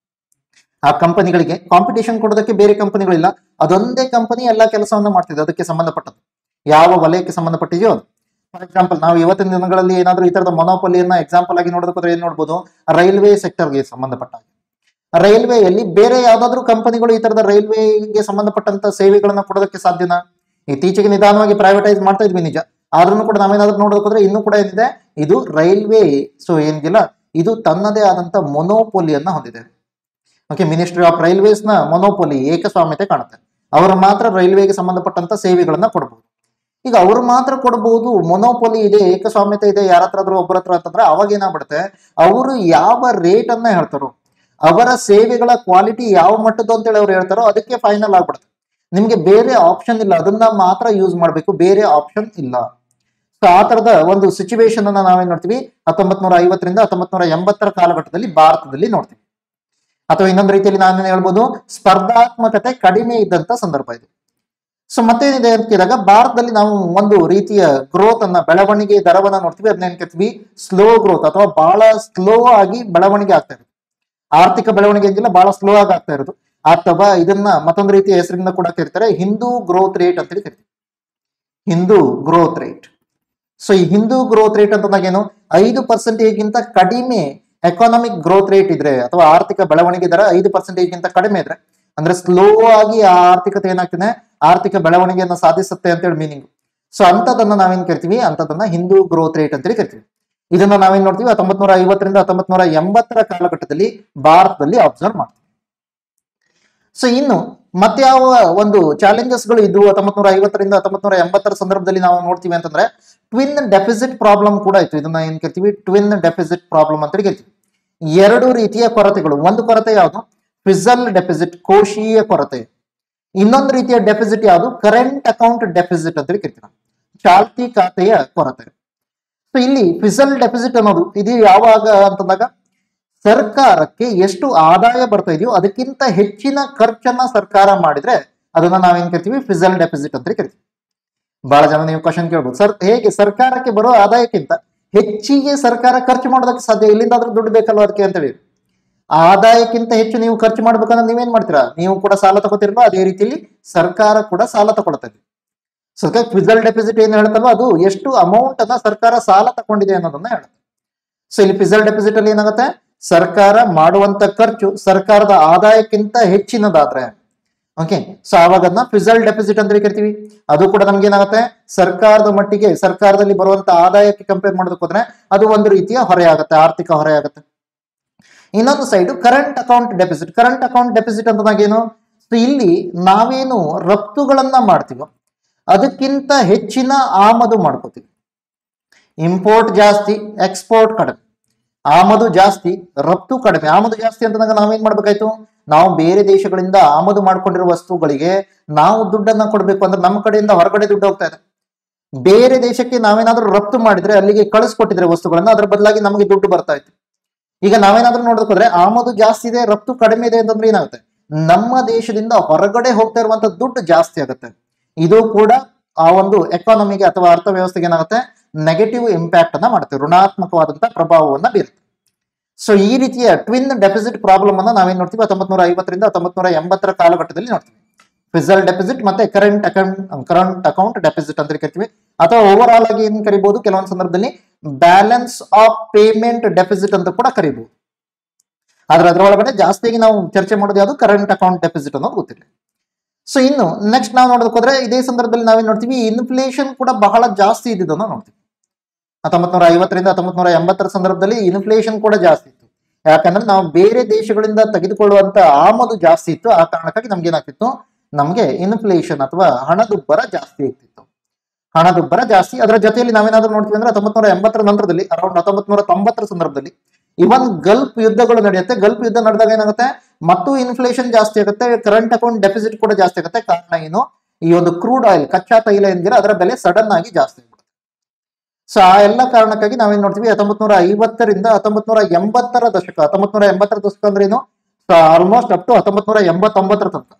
ಆ ಕಂಪನಿಗಳಿಗೆ ಕಾಂಪಿಟೇಷನ್ ಕೊಡೋದಕ್ಕೆ ಬೇರೆ ಕಂಪನಿಗಳಿಲ್ಲ ಅದೊಂದೇ ಕಂಪನಿ ಎಲ್ಲಾ ಕೆಲಸವನ್ನ ಮಾಡ್ತಿದೆ ಅದಕ್ಕೆ ಸಂಬಂಧಪಟ್ಟದ್ದು ಯಾವ ವಲಯಕ್ಕೆ ಸಂಬಂಧಪಟ್ಟಿದೆಯೋ ಅದು ಫಾರ್ ಎಕ್ಸಾಂಪಲ್ ನಾವು ಇವತ್ತಿನ ದಿನಗಳಲ್ಲಿ ಏನಾದ್ರೂ ಈ ತರದ ಮೊನೋಪೊಲಿಯನ್ನ ಎಕ್ಸಾಂಪಲ್ ಆಗಿ ನೋಡೋದಕ್ಕೆ ಏನ್ ನೋಡ್ಬೋದು ರೈಲ್ವೆ ಸೆಕ್ಟರ್ಗೆ ಸಂಬಂಧಪಟ್ಟ ಹಾಗೆ ರೈಲ್ವೆಯಲ್ಲಿ ಬೇರೆ ಯಾವ್ದಾದ್ರು ಕಂಪನಿಗಳು ಈ ತರದ ರೈಲ್ವೆಗೆ ಸಂಬಂಧಪಟ್ಟಂತ ಸೇವೆಗಳನ್ನ ಕೊಡೋದಕ್ಕೆ ಸಾಧ್ಯನಾ ಇತ್ತೀಚೆಗೆ ನಿಧಾನವಾಗಿ ಪ್ರೈವೇಟೈಸ್ ಮಾಡ್ತಾ ಇದ್ವಿ ನಿಜ ಆದ್ರೂ ಕೂಡ ನಾವೇನಾದ್ರೂ ನೋಡೋದಕ್ಕೆ ಹೋದ್ರೆ ಇನ್ನೂ ಕೂಡ ಏನಿದೆ ಇದು ರೈಲ್ವೆ ಸೊ ಏನಿಲ್ಲ ಇದು ತನ್ನದೇ ಆದಂತ ಮೊನೋಪೊಲಿಯನ್ನ ಹೊಂದಿದೆ ಓಕೆ ಮಿನಿಸ್ಟ್ರಿ ಆಫ್ ರೈಲ್ವೇಸ್ ನ ಮೊನೋಪೊಲಿ ಏಕಸ್ವಾಮ್ಯತೆ ಕಾಣುತ್ತೆ ಅವರು ಮಾತ್ರ ರೈಲ್ವೆಗೆ ಸಂಬಂಧಪಟ್ಟಂತ ಸೇವೆಗಳನ್ನ ಕೊಡಬಹುದು ಈಗ ಅವರು ಮಾತ್ರ ಕೊಡಬಹುದು ಮೊನೋಪೊಲಿ ಇದೆ ಏಕಸ್ವಾಮ್ಯತೆ ಇದೆ ಯಾರ ಹತ್ರ ಆದ್ರೂ ಒಬ್ಬರ ಹತ್ರ ಅಂತಂದ್ರೆ ಅವಾಗ ಏನಾಗ್ಬಿಡುತ್ತೆ ಅವರು ಯಾವ ರೇಟ್ ಅನ್ನ ಹೇಳ್ತಾರೋ ಅವರ ಸೇವೆಗಳ ಕ್ವಾಲಿಟಿ ಯಾವ ಮಟ್ಟದ್ದು ಅಂತೇಳಿ ಅವ್ರು ಹೇಳ್ತಾರೋ ಅದಕ್ಕೆ ಫೈನಲ್ ಆಗ್ಬಿಡುತ್ತೆ ನಿಮ್ಗೆ ಬೇರೆ ಆಪ್ಷನ್ ಇಲ್ಲ ಅದನ್ನ ಮಾತ್ರ ಯೂಸ್ ಮಾಡಬೇಕು ಬೇರೆ ಆಪ್ಷನ್ ಇಲ್ಲ ಸೊ ಆ ತರದ ಒಂದು ಸಿಚುವೇಶನ್ ಅನ್ನ ನಾವೇನ್ ನೋಡ್ತೀವಿ ಹತ್ತೊಂಬತ್ ನೂರ ಐವತ್ತರಿಂದ ಹತ್ತೊಂಬತ್ ನೂರ ಎಂಬತ್ತರ ಕಾಲಘಟ್ಟದಲ್ಲಿ ಭಾರತದಲ್ಲಿ ನೋಡ್ತೀವಿ ಅಥವಾ ಇನ್ನೊಂದು ರೀತಿಯಲ್ಲಿ ನಾನು ಹೇಳ್ಬೋದು ಸ್ಪರ್ಧಾತ್ಮಕತೆ ಕಡಿಮೆ ಇದ್ದಂತ ಸಂದರ್ಭ ಇದು ಸೊ ಮತ್ತೇನಿದೆ ಅಂತ ಕೇಳಿದಾಗ ಭಾರತದಲ್ಲಿ ನಾವು ಒಂದು ರೀತಿಯ ಗ್ರೋತ್ ಅನ್ನ ಬೆಳವಣಿಗೆ ದರವನ್ನ ನೋಡ್ತೀವಿ ಅದನ್ನ ಏನ್ ಕರಿತೀವಿ ಸ್ಲೋ ಗ್ರೋತ್ ಅಥವಾ ಬಹಳ ಸ್ಲೋ ಆಗಿ ಬೆಳವಣಿಗೆ ಆಗ್ತಾ ಇರೋದು ಆರ್ಥಿಕ ಬೆಳವಣಿಗೆ ಏನಿಲ್ಲ ಬಹಳ ಸ್ಲೋ ಆಗಿ ಆಗ್ತಾ ಇರೋದು ಅಥವಾ ಇದನ್ನ ಮತ್ತೊಂದು ರೀತಿಯ ಹೆಸರಿಂದ ಕೂಡ ಕರೀತಾರೆ ಹಿಂದೂ ಗ್ರೋತ್ ರೇಟ್ ಅಂತೇಳಿ ಕರಿತೀವಿ ಹಿಂದೂ ಗ್ರೋತ್ ರೇಟ್ ಸೊ ಈ ಹಿಂದೂ ಗ್ರೋತ್ ರೇಟ್ ಅಂತಂದಾಗ ಏನು ಐದು ಪರ್ಸೆಂಟೇಜ್ಗಿಂತ ಕಡಿಮೆ ಎಕಾನಮಿಕ್ ಗ್ರೋತ್ ರೇಟ್ ಇದ್ರೆ ಅಥವಾ ಆರ್ಥಿಕ ಬೆಳವಣಿಗೆ ದರ ಐದು ಪರ್ಸೆಂಟೇಜ್ಗಿಂತ ಕಡಿಮೆ ಇದ್ರೆ ಅಂದ್ರೆ ಸ್ಲೋ ಆಗಿ ಆ ಆರ್ಥಿಕತೆ ಏನಾಗ್ತದೆ ಆರ್ಥಿಕ ಬೆಳವಣಿಗೆಯನ್ನ ಸಾಧಿಸುತ್ತೆ ಅಂತೇಳಿ ಮೀನಿಂಗ್ ಸೊ ಅಂತದನ್ನ ನಾವೇನ್ ಕರಿತೀವಿ ಅಂತದನ್ನ ಹಿಂದೂ ಗ್ರೋತ್ ರೇಟ್ ಅಂತೇಳಿ ಕರಿತೀವಿ ಇದನ್ನ ನಾವೇನ್ ನೋಡ್ತೀವಿ ಹತ್ತೊಂಬತ್ ನೂರ ಐವತ್ತರಿಂದ ಹತ್ತೊಂಬತ್ ನೂರ ಎಂಬತ್ತರ ಕಾಲಘಟ್ಟದಲ್ಲಿ ಭಾರತದಲ್ಲಿ ಅಬ್ಸರ್ವ್ ಮಾಡ್ತೀವಿ ಸೊ ಇನ್ನು ಮತ್ಯಾವ ಒಂದು ಚಾಲೆಂಜಸ್ ಗಳು ಇದ್ವು ಹತ್ತೊಂಬತ್ ನೂರ ಐವತ್ತರಿಂದ ಹತ್ತೊಂಬತ್ ನೂರ ಎಂಬತ್ತರ ಸಂದರ್ಭದಲ್ಲಿ ನಾವು ನೋಡ್ತೀವಿ ಅಂತಂದ್ರೆ ಟ್ವಿನ್ ಡೆಫಿಸಿಟ್ ಪ್ರಾಬ್ಲಮ್ ಕೂಡ ಇತ್ತು ಇದನ್ನ ಏನ್ ಕರಿತೀವಿ ಟ್ವಿನ್ ಡೆಫಿಸಿಟ್ ಪ್ರಾಬ್ಲಮ್ ಅಂತ ಕರಿತೀವಿ ಎರಡು ರೀತಿಯ ಕೊರತೆಗಳು ಒಂದು ಕೊರತೆ ಯಾವುದು ಫಿಸಲ್ ಡೆಫಿಸಿಟ್ ಕೋಶೀಯ ಕೊರತೆ ಇನ್ನೊಂದು ರೀತಿಯ ಡೆಫಿಸಿಟ್ ಯಾವುದು ಕರೆಂಟ್ ಅಕೌಂಟ್ ಡೆಫಿಸಿಟ್ ಅಂತ ಕರಿತೀವಿ ನಾವು. ಚಾಲ್ತಿ ಖಾತೆಯ ಕೊರತೆ ಸೊ ಇಲ್ಲಿ ಫಿಸಲ್ ಡೆಫಿಸಿಟ್ ಅನ್ನೋದು ಇದು ಯಾವಾಗ ಅಂತಂದಾಗ ಸರ್ಕಾರಕ್ಕೆ ಎಷ್ಟು ಆದಾಯ ಬರ್ತಾ ಇದೆಯೋ ಅದಕ್ಕಿಂತ ಹೆಚ್ಚಿನ ಖರ್ಚನ್ನ ಸರ್ಕಾರ ಮಾಡಿದ್ರೆ ಅದನ್ನ ನಾವೇನ್ ಕರಿತೀವಿ ಫಿಸಲ್ ಡೆಫಿಸಿಟ್ ಅಂತ ಕರಿತೀವಿ ಬಹಳ ಜನ ನೀವು ಕ್ವಶನ್ ಕೇಳ್ಬೋದು ಸರ್ ಹೇಗೆ ಸರ್ಕಾರಕ್ಕೆ ಬರೋ ಆದಾಯಕ್ಕಿಂತ ಹೆಚ್ಚಿಗೆ ಸರ್ಕಾರ ಖರ್ಚು ಮಾಡೋದಕ್ಕೆ ಸಾಧ್ಯ ಎಲ್ಲಿಂದಾದ್ರೂ ದುಡ್ಡು ಬೇಕಲ್ವ ಅದಕ್ಕೆ ಅಂತೇಳಿ ಆದಾಯಕ್ಕಿಂತ ಹೆಚ್ಚು ನೀವು ಖರ್ಚು ಮಾಡ್ಬೇಕಂದ್ರೆ ನೀವೇನ್ ಮಾಡ್ತೀರಾ ನೀವು ಕೂಡ ಸಾಲ ತಗೋತಿರಲ್ವ ಅದೇ ರೀತಿಯಲ್ಲಿ ಸರ್ಕಾರ ಕೂಡ ಸಾಲ ತಗೊಳ್ತದೆ ಸರ್ಕಾರ ಫಿಸಲ್ ಡೆಪಿಸಿಟ್ ಏನ್ ಹೇಳ್ತಲ್ವ ಅದು ಎಷ್ಟು ಅಮೌಂಟ್ ಅನ್ನ ಸರ್ಕಾರ ಸಾಲ ತಗೊಂಡಿದೆ ಅನ್ನೋದನ್ನ ಹೇಳುತ್ತೆ ಸೊ ಇಲ್ಲಿ ಫಿಸಲ್ ಡೆಪಿಸಿಟ್ ಅಲ್ಲಿ ಏನಾಗುತ್ತೆ ಸರ್ಕಾರ ಮಾಡುವಂತ ಖರ್ಚು ಸರ್ಕಾರದ ಆದಾಯಕ್ಕಿಂತ ಹೆಚ್ಚಿನದಾದ್ರೆ ಓಕೆ ಸೊ ಆವಾಗ ಅದನ್ನ ಫಿಸಲ್ ಡೆಪಿಸಿಟ್ ಅಂತ ಕರಿತೀವಿ ಅದು ಕೂಡ ನಮ್ಗೆ ಏನಾಗುತ್ತೆ ಸರ್ಕಾರದ ಮಟ್ಟಿಗೆ ಸರ್ಕಾರದಲ್ಲಿ ಬರುವಂತ ಆದಾಯಕ್ಕೆ ಕಂಪೇರ್ ಮಾಡೋದಕ್ಕೆ ಹೋದ್ರೆ ಅದು ಒಂದು ರೀತಿಯ ಹೊರೆ ಆಗುತ್ತೆ ಆರ್ಥಿಕ ಹೊರೆ ಆಗುತ್ತೆ ಇನ್ನೊಂದು side current account deposit current account deposit ಅಂತಂದಾಗ ಏನು ಸೊ ಇಲ್ಲಿ ನಾವೇನು ರಫ್ತುಗಳನ್ನ ಮಾಡ್ತೀವೋ ಅದಕ್ಕಿಂತ ಹೆಚ್ಚಿನ ಆಮದು ಮಾಡ್ಕೋತೀವಿ ಇಂಪೋರ್ಟ್ ಜಾಸ್ತಿ ಎಕ್ಸ್ಪೋರ್ಟ್ ಕಡಿಮೆ ಆಮದು ಜಾಸ್ತಿ ರಫ್ತು ಕಡಿಮೆ ಆಮದು ಜಾಸ್ತಿ ಅಂತಂದಾಗ ನಾವೇನ್ ಮಾಡ್ಬೇಕಾಯ್ತು ನಾವು ಬೇರೆ ದೇಶಗಳಿಂದ ಆಮದು ಮಾಡ್ಕೊಂಡಿರೋ ವಸ್ತುಗಳಿಗೆ ನಾವು ದುಡ್ಡನ್ನ ಕೊಡ್ಬೇಕು ಅಂದ್ರೆ ನಮ್ಮ ಕಡೆಯಿಂದ ಹೊರಗಡೆ ದುಡ್ಡು ಹೋಗ್ತಾ ಇದೆ ಬೇರೆ ದೇಶಕ್ಕೆ ನಾವೇನಾದ್ರೂ ರಫ್ತು ಮಾಡಿದ್ರೆ ಅಲ್ಲಿಗೆ ಕಳಿಸ್ಕೊಟ್ಟಿದ್ರೆ ವಸ್ತುಗಳನ್ನ ಅದ್ರ ಬದಲಾಗಿ ನಮಗೆ ದುಡ್ಡು ಬರ್ತಾ ಇತ್ತು ಈಗ ನಾವೇನಾದ್ರೂ ನೋಡೋದಕ್ಕೆ ಹೋದ್ರೆ ಆಮದು ಜಾಸ್ತಿ ಇದೆ ರಫ್ತು ಕಡಿಮೆ ಇದೆ ಅಂತಂದ್ರೆ ಏನಾಗುತ್ತೆ ನಮ್ಮ ದೇಶದಿಂದ ಹೊರಗಡೆ ಹೋಗ್ತಾ ಇರುವಂತ ದುಡ್ಡು ಜಾಸ್ತಿ ಆಗುತ್ತೆ ಇದು ಕೂಡ ಆ ಒಂದು ಎಕಾನಮಿಗೆ ಅಥವಾ ಅರ್ಥವ್ಯವಸ್ಥೆಗೆ ಏನಾಗುತ್ತೆ ನೆಗೆಟಿವ್ ಇಂಪ್ಯಾಕ್ಟ್ ಅನ್ನ ಮಾಡುತ್ತೆ ಋಣಾತ್ಮಕವಾದಂತ ಪ್ರಭಾವವನ್ನ ಬೀರುತ್ತೆ ಸೊ ಈ ರೀತಿಯ ಟ್ವಿನ್ ಡೆಪಿಸಿಟ್ ಪ್ರಾಬ್ಲಮ್ ಅನ್ನ ನಾವೇನ್ ನೋಡ್ತೀವಿ ಹತ್ತೊಂಬತ್ ನೂರ ಐವತ್ತರಿಂದ ಹತ್ತೊಂಬತ್ ನೂರ ಎಂಬತ್ತರ ಕಾಲಘಟ್ಟದಲ್ಲಿ ನೋಡ್ತೀವಿ ಫಿಸಲ್ ಡೆಪಿಸಿಟ್ ಮತ್ತೆ current account current account deposit ಅಂತ ಕರಿತೀವಿ ಅಥವಾ ಓವರ್ ಆಲ್ ಆಗಿ ಏನ್ ಕರಿಬಹುದು ಕೆಲವೊಂದು ಸಂದರ್ಭದಲ್ಲಿ ಬ್ಯಾಲೆನ್ಸ್ ಆಫ್ ಪೇಮೆಂಟ್ ಡೆಪಿಸಿಟ್ ಅಂತ ಕೂಡ ಕರಿಬಹುದು ಆದ್ರೆ ಅದರೊಳಗಡೆ ಜಾಸ್ತಿಯಾಗಿ ನಾವು ಚರ್ಚೆ ಮಾಡೋದು ಯಾವುದು ಕರೆಂಟ್ ಅಕೌಂಟ್ ಡೆಪಿಸಿಟ್ ಅನ್ನೋದು ಗೊತ್ತಿಲ್ಲ ಸೊ ಇನ್ನು ನೆಕ್ಸ್ಟ್ ನಾವು ನೋಡೋದಕ್ಕೆ ಹೋದ್ರೆ ಇದೇ ಸಂದರ್ಭದಲ್ಲಿ ನಾವೇನ್ ನೋಡ್ತೀವಿ ಇನ್ಫ್ಲೇಷನ್ ಕೂಡ ಬಹಳ ಜಾಸ್ತಿ ಇದ್ದಿದ್ದನ್ನ ನೋಡ್ತೀವಿ ಹತ್ತೊಂಬತ್ ನೂರ ಐವತ್ತರಿಂದ ಹತ್ತೊಂಬತ್ ನೂರ ಎಂಬತ್ತರ ಸಂದರ್ಭದಲ್ಲಿ ಇನ್ಫ್ಲೇಷನ್ ಕೂಡ ಜಾಸ್ತಿ ಇತ್ತು ಯಾಕಂದ್ರೆ ನಾವು ಬೇರೆ ದೇಶಗಳಿಂದ ತೆಗೆದುಕೊಳ್ಳುವಂತ ಆಮದು ಜಾಸ್ತಿ ಇತ್ತು ಆ ಕಾರಣಕ್ಕಾಗಿ ನಮ್ಗೆ ಏನಾಗ್ತಿತ್ತು ನಮ್ಗೆ ಇನ್ಫ್ಲೇಷನ್ ಅಥವಾ ಹಣದುಬ್ಬರ ಜಾಸ್ತಿ ಆಗ್ತಿತ್ತು ಹಣದುಬ್ಬರ ಜಾಸ್ತಿ ಅದರ ಜೊತೆಯಲ್ಲಿ ನಾವೇನಾದ್ರೂ ನೋಡ್ತೀವಿ ಅಂದ್ರೆ ಹತ್ತೊಂಬತ್ ನೂರ ಎಂಬತ್ತರ ನಂತರದಲ್ಲಿ ಅರೌಂಡ್ ಹತ್ತೊಂಬತ್ ನೂರ ತೊಂಬತ್ತರ ಸಂದರ್ಭದಲ್ಲಿ ಇವನ್ ಗಲ್ಫ್ ಯುದ್ಧಗಳು ನಡೆಯುತ್ತೆ ಗಲ್ಫ್ ಯುದ್ಧ ನಡೆದಾಗ ಏನಾಗುತ್ತೆ ಮತ್ತು ಇನ್ಫ್ಲೇಷನ್ ಜಾಸ್ತಿ ಆಗುತ್ತೆ ಕರೆಂಟ್ ಅಕೌಂಟ್ ಡೆಪಿಸಿಟ್ ಕೂಡ ಜಾಸ್ತಿ ಆಗುತ್ತೆ ಕಾರಣ ಏನು ಈ ಒಂದು ಕ್ರೂಡ್ ಆಯಿಲ್ ಕಚ್ಚಾ ತೈಲ ಏನಿದೆ ಅದರ ಬೆಲೆ ಸಡನ್ ಆಗಿ ಜಾಸ್ತಿ ಆಗುತ್ತೆ ಸೊ ಆ ಎಲ್ಲ ಕಾರಣಕ್ಕಾಗಿ ನಾವೇನ್ ನೋಡ್ತೀವಿ ಹತ್ತೊಂಬತ್ ನೂರ ಐವತ್ತರಿಂದ ಹತ್ತೊಂಬತ್ ನೂರ ಎಂಬತ್ತರ ದಶಕ ಹತ್ತೊಂಬತ್ ನೂರ ಎಂಬತ್ತರ ದಶಕ ಅಂದ್ರೆ ಏನು ಆಲ್ಮೋಸ್ಟ್ ಅಪ್ ಟು ಹತ್ತೊಂಬತ್ ನೂರ ಎಂಬತ್ತೊಂಬತ್ತರ ತನಕ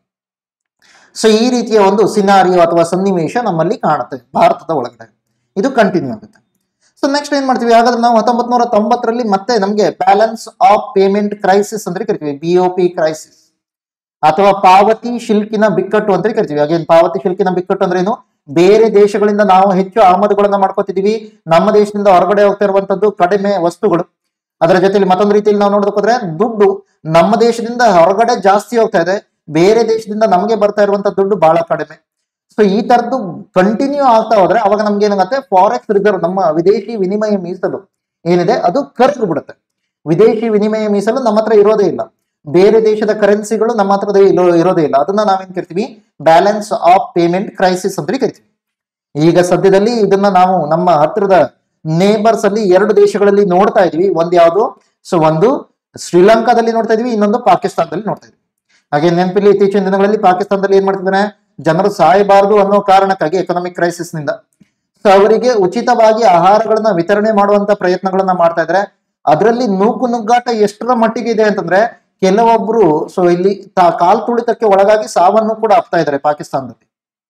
ಸೊ ಈ ರೀತಿಯ ಒಂದು ಸಿನಾರಿಯೋ ಅಥವಾ ಸನ್ನಿವೇಶ ನಮ್ಮಲ್ಲಿ ಕಾಣುತ್ತೆ ಭಾರತದ ಒಳಗಡೆ ಇದು ಕಂಟಿನ್ಯೂ ಆಗುತ್ತೆ ಸೊ ನೆಕ್ಸ್ಟ್ ಏನ್ ಮಾಡ್ತೀವಿ ಹಾಗಾದ್ರೆ ನಾವು ಹತ್ತೊಂಬತ್ ನೂರ ತೊಂಬತ್ತರಲ್ಲಿ ಮತ್ತೆ ನಮಗೆ ಬ್ಯಾಲೆನ್ಸ್ ಆಫ್ ಪೇಮೆಂಟ್ ಕ್ರೈಸಿಸ್ ಅಂದ್ರೆ ಕರಿತೀವಿ ಬಿ ಒ ಪಿ ಕ್ರೈಸಿಸ್ ಅಥವಾ ಪಾವತಿ ಶಿಲ್ಕಿನ ಬಿಕ್ಕಟ್ಟು ಅಂತ ಕರಿತೀವಿ ಅಗೇನ್ ಪಾವತಿ ಶಿಲ್ಕಿನ ಬಿಕ್ಕಟ್ಟು ಅಂದ್ರೆ ಏನು ಬೇರೆ ದೇಶಗಳಿಂದ ನಾವು ಹೆಚ್ಚು ಆಮದುಗಳನ್ನ ಮಾಡ್ಕೋತಿದೀವಿ ನಮ್ಮ ದೇಶದಿಂದ ಹೊರಗಡೆ ಹೋಗ್ತಾ ಇರುವಂತದ್ದು ಕಡಿಮೆ ವಸ್ತುಗಳು ಅದರ ಜೊತೆಲಿ ಮತ್ತೊಂದು ರೀತಿಯಲ್ಲಿ ನಾವು ನೋಡೋದಕ್ಕೆ ಹೋದ್ರೆ ದುಡ್ಡು ನಮ್ಮ ದೇಶದಿಂದ ಹೊರಗಡೆ ಜಾಸ್ತಿ ಹೋಗ್ತಾ ಇದೆ ಬೇರೆ ದೇಶದಿಂದ ನಮಗೆ ಬರ್ತಾ ಇರುವಂತ ದುಡ್ಡು ಬಹಳ ಕಡಿಮೆ ಸೊ ಈ ತರದ್ದು ಕಂಟಿನ್ಯೂ ಆಗ್ತಾ ಹೋದ್ರೆ ಅವಾಗ ನಮ್ಗೆ ಏನಾಗುತ್ತೆ ಫಾರೆಕ್ಸ್ ರಿಸರ್ವ್ ನಮ್ಮ ವಿದೇಶಿ ವಿನಿಮಯ ಮೀಸಲು ಏನಿದೆ ಅದು ಕರ್ದು ಬಿಡುತ್ತೆ ವಿದೇಶಿ ವಿನಿಮಯ ಮೀಸಲು ನಮ್ಮ ಹತ್ರ ಇರೋದೇ ಇಲ್ಲ ಬೇರೆ ದೇಶದ ಕರೆನ್ಸಿಗಳು ನಮ್ಮ ಹತ್ರ ಇರೋ- ಇರೋದೇ ಇಲ್ಲ ಅದನ್ನ ನಾವೇನ್ ಕರಿತೀವಿ ಬ್ಯಾಲೆನ್ಸ್ ಆಫ್ ಪೇಮೆಂಟ್ ಕ್ರೈಸಿಸ್ ಅಂತ ಕರಿತೀವಿ ಈಗ ಸದ್ಯದಲ್ಲಿ ಇದನ್ನ ನಾವು ನಮ್ಮ ಹತ್ತಿರದ ನೇಬರ್ಸ್ ಅಲ್ಲಿ ಎರಡು ದೇಶಗಳಲ್ಲಿ ನೋಡ್ತಾ ಇದೀವಿ ಒಂದ್ ಯಾವುದು ಸೊ ಒಂದು ಶ್ರೀಲಂಕಾದಲ್ಲಿ ನೋಡ್ತಾ ಇದೀವಿ ಇನ್ನೊಂದು ಪಾಕಿಸ್ತಾನದಲ್ಲಿ ನೋಡ್ತಾ ಇದೀವಿ ಹಾಗೆ ನೆನಪಿಲ್ಲಿ ಇತ್ತೀಚಿನ ದಿನಗಳಲ್ಲಿ ಪಾಕಿಸ್ತಾನದಲ್ಲಿ ಏನ್ ಮಾಡ್ತಿದ್ದಾನೆ ಜನರು ಸಾಯಬಾರದು ಅನ್ನೋ ಕಾರಣಕ್ಕಾಗಿ ಎಕನಾಮಿಕ್ ಕ್ರೈಸಿಸ್ ನಿಂದ ಸೊ ಅವರಿಗೆ ಉಚಿತವಾಗಿ ಆಹಾರಗಳನ್ನ ವಿತರಣೆ ಮಾಡುವಂತ ಪ್ರಯತ್ನಗಳನ್ನ ಮಾಡ್ತಾ ಇದ್ದಾರೆ ಅದರಲ್ಲಿ ನೂಕು ನುಗ್ಗಾಟ ಎಷ್ಟರ ಮಟ್ಟಿಗೆ ಇದೆ ಅಂತಂದ್ರೆ ಕೆಲವೊಬ್ರು ಸೊ ಇಲ್ಲಿ ತಾ- ಕಾಲ್ ತುಳಿತಕ್ಕೆ ಒಳಗಾಗಿ ಸಾವನ್ನು ಕೂಡ ಆಗ್ತಾ ಇದ್ದಾರೆ ಪಾಕಿಸ್ತಾನದಲ್ಲಿ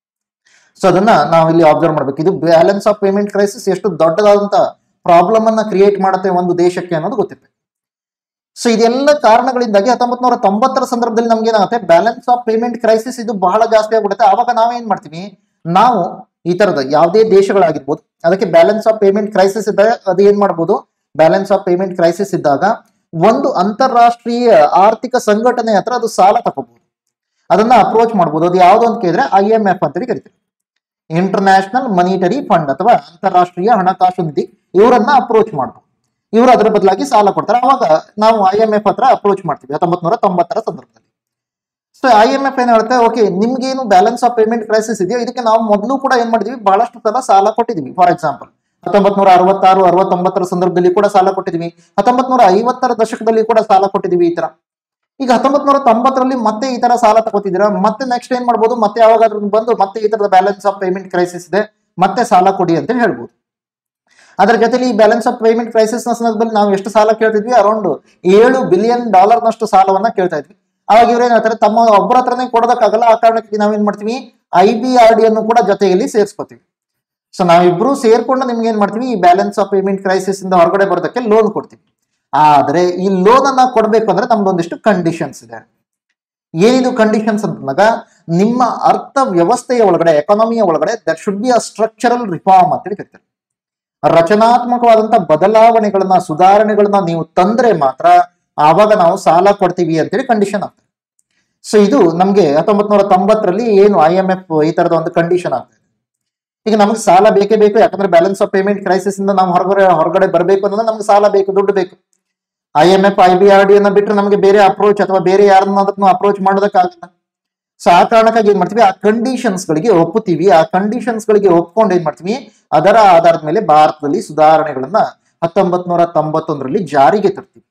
ಸೊ ಅದನ್ನ ನಾವು ಇಲ್ಲಿ ಅಬ್ಸರ್ವ್ ಮಾಡ್ಬೇಕು ಇದು ಬ್ಯಾಲೆನ್ಸ್ ಆಫ್ ಪೇಮೆಂಟ್ ಕ್ರೈಸಿಸ್ ಎಷ್ಟು ದೊಡ್ಡದಾದಂತ ಪ್ರಾಬ್ಲಮ್ ಅನ್ನ ಕ್ರಿಯೇಟ್ ಮಾಡುತ್ತೆ ಒಂದು ದೇಶಕ್ಕೆ ಅನ್ನೋದು ಗೊತ್ತಿರ್ಬೇಕು ಸೊ ಇದೆಲ್ಲ ಕಾರಣಗಳಿಂದಾಗಿ ಹತ್ತೊಂಬತ್ ನೂರ ತೊಂಬತ್ತರ ಸಂದರ್ಭದಲ್ಲಿ ನಮ್ಗೆ ಏನಾಗುತ್ತೆ ಬ್ಯಾಲೆನ್ಸ್ ಆಫ್ ಪೇಮೆಂಟ್ ಕ್ರೈಸಿಸ್ ಇದು ಬಹಳ ಜಾಸ್ತಿ ಆಗ್ಬಿಡುತ್ತೆ ಆವಾಗ ನಾವೇನ್ ಮಾಡ್ತೀವಿ ನಾವು ಈ ತರದ ಯಾವುದೇ ದೇಶಗಳಾಗಿರ್ಬೋದು ಅದಕ್ಕೆ ಬ್ಯಾಲೆನ್ಸ್ ಆಫ್ ಪೇಮೆಂಟ್ ಕ್ರೈಸಿಸ್ ಇದ್ದಾಗ ಅದು ಏನ್ ಮಾಡ್ಬೋದು ಬ್ಯಾಲೆನ್ಸ್ ಆಫ್ ಪೇಮೆಂಟ್ ಕ್ರೈಸಿಸ್ ಇದ್ದಾಗ ಒಂದು ಅಂತಾರಾಷ್ಟ್ರೀಯ ಆರ್ಥಿಕ ಸಂಘಟನೆ ಹತ್ರ ಅದು ಸಾಲ ತಗೋಬಹುದು ಅದನ್ನ ಅಪ್ರೋಚ್ ಮಾಡ್ಬೋದು ಅದು ಯಾವ್ದು ಅಂತ ಕೇಳಿದ್ರೆ ಐ ಎಂ ಎಫ್ ಅಂತೇಳಿ ಕರಿತೀವಿ ಇಂಟರ್ನ್ಯಾಷನಲ್ ಮನಿಟರಿ ಫಂಡ್ ಅಥವಾ ಅಂತಾರಾಷ್ಟ್ರೀಯ ಹಣಕಾಸು ನಿಧಿ ಇವರನ್ನ ಅಪ್ರೋಚ್ ಮಾಡ್ಬೋದು ಇವರು ಅದರ ಬದಲಾಗಿ ಸಾಲ ಕೊಡ್ತಾರೆ ಅವಾಗ ನಾವು ಐ ಎಂ ಎಫ್ ಹತ್ರ ಅಪ್ರೋಚ್ ಮಾಡ್ತೀವಿ ಹತ್ತೊಂಬತ್ ನೂರ ತೊಂಬತ್ತರ ಸಂದರ್ಭದಲ್ಲಿ ಸೊ ಐ ಎಂ ಎಫ್ ಏನ್ ಹೇಳುತ್ತೆ ಓಕೆ ನಿಮ್ಗೇನು ಬ್ಯಾಲೆನ್ಸ್ ಆಫ್ ಪೇಮೆಂಟ್ ಕ್ರೈಸಿಸ್ ಇದೆಯೋ ಇದಕ್ಕೆ ನಾವು ಮೊದಲು ಕೂಡ ಏನ್ ಮಾಡಿದೀವಿ ಬಹಳಷ್ಟು ಸಲ ಸಾಲ ಕೊಟ್ಟಿದೀವಿ ಫಾರ್ ಎಕ್ಸಾಂಪಲ್ ಹತ್ತೊಂಬತ್ ನೂರ ಅರವತ್ತಾರು ಅರವತ್ತೊಂಬತ್ತರ ಸಂದರ್ಭದಲ್ಲಿ ಕೂಡ ಸಾಲ ಕೊಟ್ಟಿದೀವಿ ಹತ್ತೊಂಬತ್ ನೂರ ಐವತ್ತರ ದಶಕದಲ್ಲಿ ಕೂಡ ಸಾಲ ಕೊಟ್ಟಿದೀವಿ ಈ ತರ ಈಗ ಹತ್ತೊಂಬತ್ ನೂರ ತೊಂಬತ್ತರಲ್ಲಿ ಮತ್ತೆ ಈ ತರ ಸಾಲ ತಗೋತಿದ್ದೀರಾ ಮತ್ತೆ ನೆಕ್ಸ್ಟ್ ಏನ್ ಮಾಡ್ಬೋದು ಮತ್ತೆ ಯಾವಾಗಾದ್ರೂ ಬಂದು ಮತ್ತೆ ಈ ತರದ ಬ್ಯಾಲೆನ್ಸ್ ಆಫ್ ಪೇಮೆಂಟ್ ಕ್ರೈಸಿಸ್ ಇದೆ ಮತ್ತೆ ಸಾಲ ಕೊಡಿ ಅಂತ ಹೇಳ್ಬೋದು ಅದರ ಜೊತೆಲಿ ಈ ಬ್ಯಾಲೆನ್ಸ್ ಆಫ್ ಪೇಮೆಂಟ್ ಕ್ರೈಸಿಸ್ ನ ಸಂದರ್ಭದಲ್ಲಿ ನಾವು ಎಷ್ಟು ಸಾಲ ಕೇಳ್ತಿದ್ವಿ ಅರೌಂಡ್ ಏಳು ಬಿಲಿಯನ್ ಡಾಲರ್ ನಷ್ಟು ಸಾಲವನ್ನ ಕೇಳ್ತಾ ಇದ್ವಿ ಅವಾಗ ಇವ್ರು ಏನ್ ಹೇಳ್ತಾರೆ ತಮ್ಮ ಒಬ್ಬರ ಹತ್ರನೇ ಕೊಡೋದಕ್ಕಾಗಲ್ಲ ಆ ಕಾರಣಕ್ಕೆ ನಾವೇನ್ ಮಾಡ್ತೀವಿ ಐ ಬಿ ಆರ್ ಡಿ ಅನ್ನು ಕೂಡ ಜೊತೆಯಲ್ಲಿ ಸೇರಿಸ್ಕೊತೀವಿ ಸೊ ನಾವಿಬ್ರು ಸೇರ್ಕೊಂಡು ನಿಮ್ಗೆ ಏನ್ ಮಾಡ್ತೀವಿ ಈ ಬ್ಯಾಲೆನ್ಸ್ ಆಫ್ ಪೇಮೆಂಟ್ ಕ್ರೈಸಿಸ್ ಇಂದ ಹೊರಗಡೆ ಬರೋದಕ್ಕೆ ಲೋನ್ ಕೊಡ್ತೀವಿ ಆದ್ರೆ ಈ ಲೋನ್ ಅನ್ನ ಕೊಡ್ಬೇಕು ಅಂದ್ರೆ ನಮ್ದೊಂದಿಷ್ಟು ಕಂಡೀಷನ್ಸ್ ಇದೆ ಏನಿದು ಕಂಡೀಷನ್ಸ್ ಅಂತಂದಾಗ ನಿಮ್ಮ ಅರ್ಥ ವ್ಯವಸ್ಥೆಯ ಒಳಗಡೆ ಎಕಾನಮಿಯ ಒಳಗಡೆ there should be a structural reform ಅಂತೇಳಿ ಕರಿತಾರೆ ರಚನಾತ್ಮಕವಾದಂತ ಬದಲಾವಣೆಗಳನ್ನ ಸುಧಾರಣೆಗಳನ್ನ ನೀವು ತಂದ್ರೆ ಮಾತ್ರ ಆವಾಗ ನಾವು ಸಾಲ ಕೊಡ್ತೀವಿ ಅಂತೇಳಿ ಕಂಡೀಷನ್ ಆಗ್ತದೆ ಸೊ ಇದು ನಮ್ಗೆ ಹತ್ತೊಂಬತ್ ನೂರ ತೊಂಬತ್ತರಲ್ಲಿ ಏನು ಐ ಎಂ ಎಫ್ ಈ ತರದ ಒಂದು ಕಂಡೀಷನ್ ಆಗ್ತದೆ ಈಗ ನಮ್ಗೆ ಸಾಲ ಬೇಕೇ ಬೇಕು ಯಾಕಂದ್ರೆ ಬ್ಯಾಲೆನ್ಸ್ ಆಫ್ ಪೇಮೆಂಟ್ ಕ್ರೈಸಿಸ್ ಇಂದ ನಾವು ಹೊರಗಡೆ ಹೊರಗಡೆ ಬರಬೇಕು ಅಂದ್ರೆ ನಮ್ಗೆ ಸಾಲ ಬೇಕು ದುಡ್ಡು ಬೇಕು I M F I B R D ಅನ್ನ ಬಿಟ್ಟರೆ ನಮಗೆ ಬೇರೆ ಅಪ್ರೋಚ್ ಅಥವಾ ಬೇರೆ ಯಾರನ್ನಾದ್ರೂ ಅಪ್ರೋಚ್ ಮಾಡೋದಕ್ಕಾಗಲ್ಲ ಸೊ ಆ ಕಾರಣಕ್ಕಾಗಿ ಏನ್ ಮಾಡ್ತೀವಿ ಆ ಕಂಡೀಷನ್ಸ್ ಗಳಿಗೆ ಒಪ್ಪುತ್ತೀವಿ ಆ ಕಂಡೀಷನ್ಸ್ ಗಳಿಗೆ ಒಪ್ಕೊಂಡು ಏನ್ ಮಾಡ್ತೀವಿ ಅದರ ಆಧಾರದ ಮೇಲೆ ಭಾರತದಲ್ಲಿ ಸುಧಾರಣೆಗಳನ್ನ ಹತ್ತೊಂಬತ್ ನೂರ ತೊಂಬತ್ತೊಂದರಲ್ಲಿ ಜಾರಿಗೆ ತರ್ತೀವಿ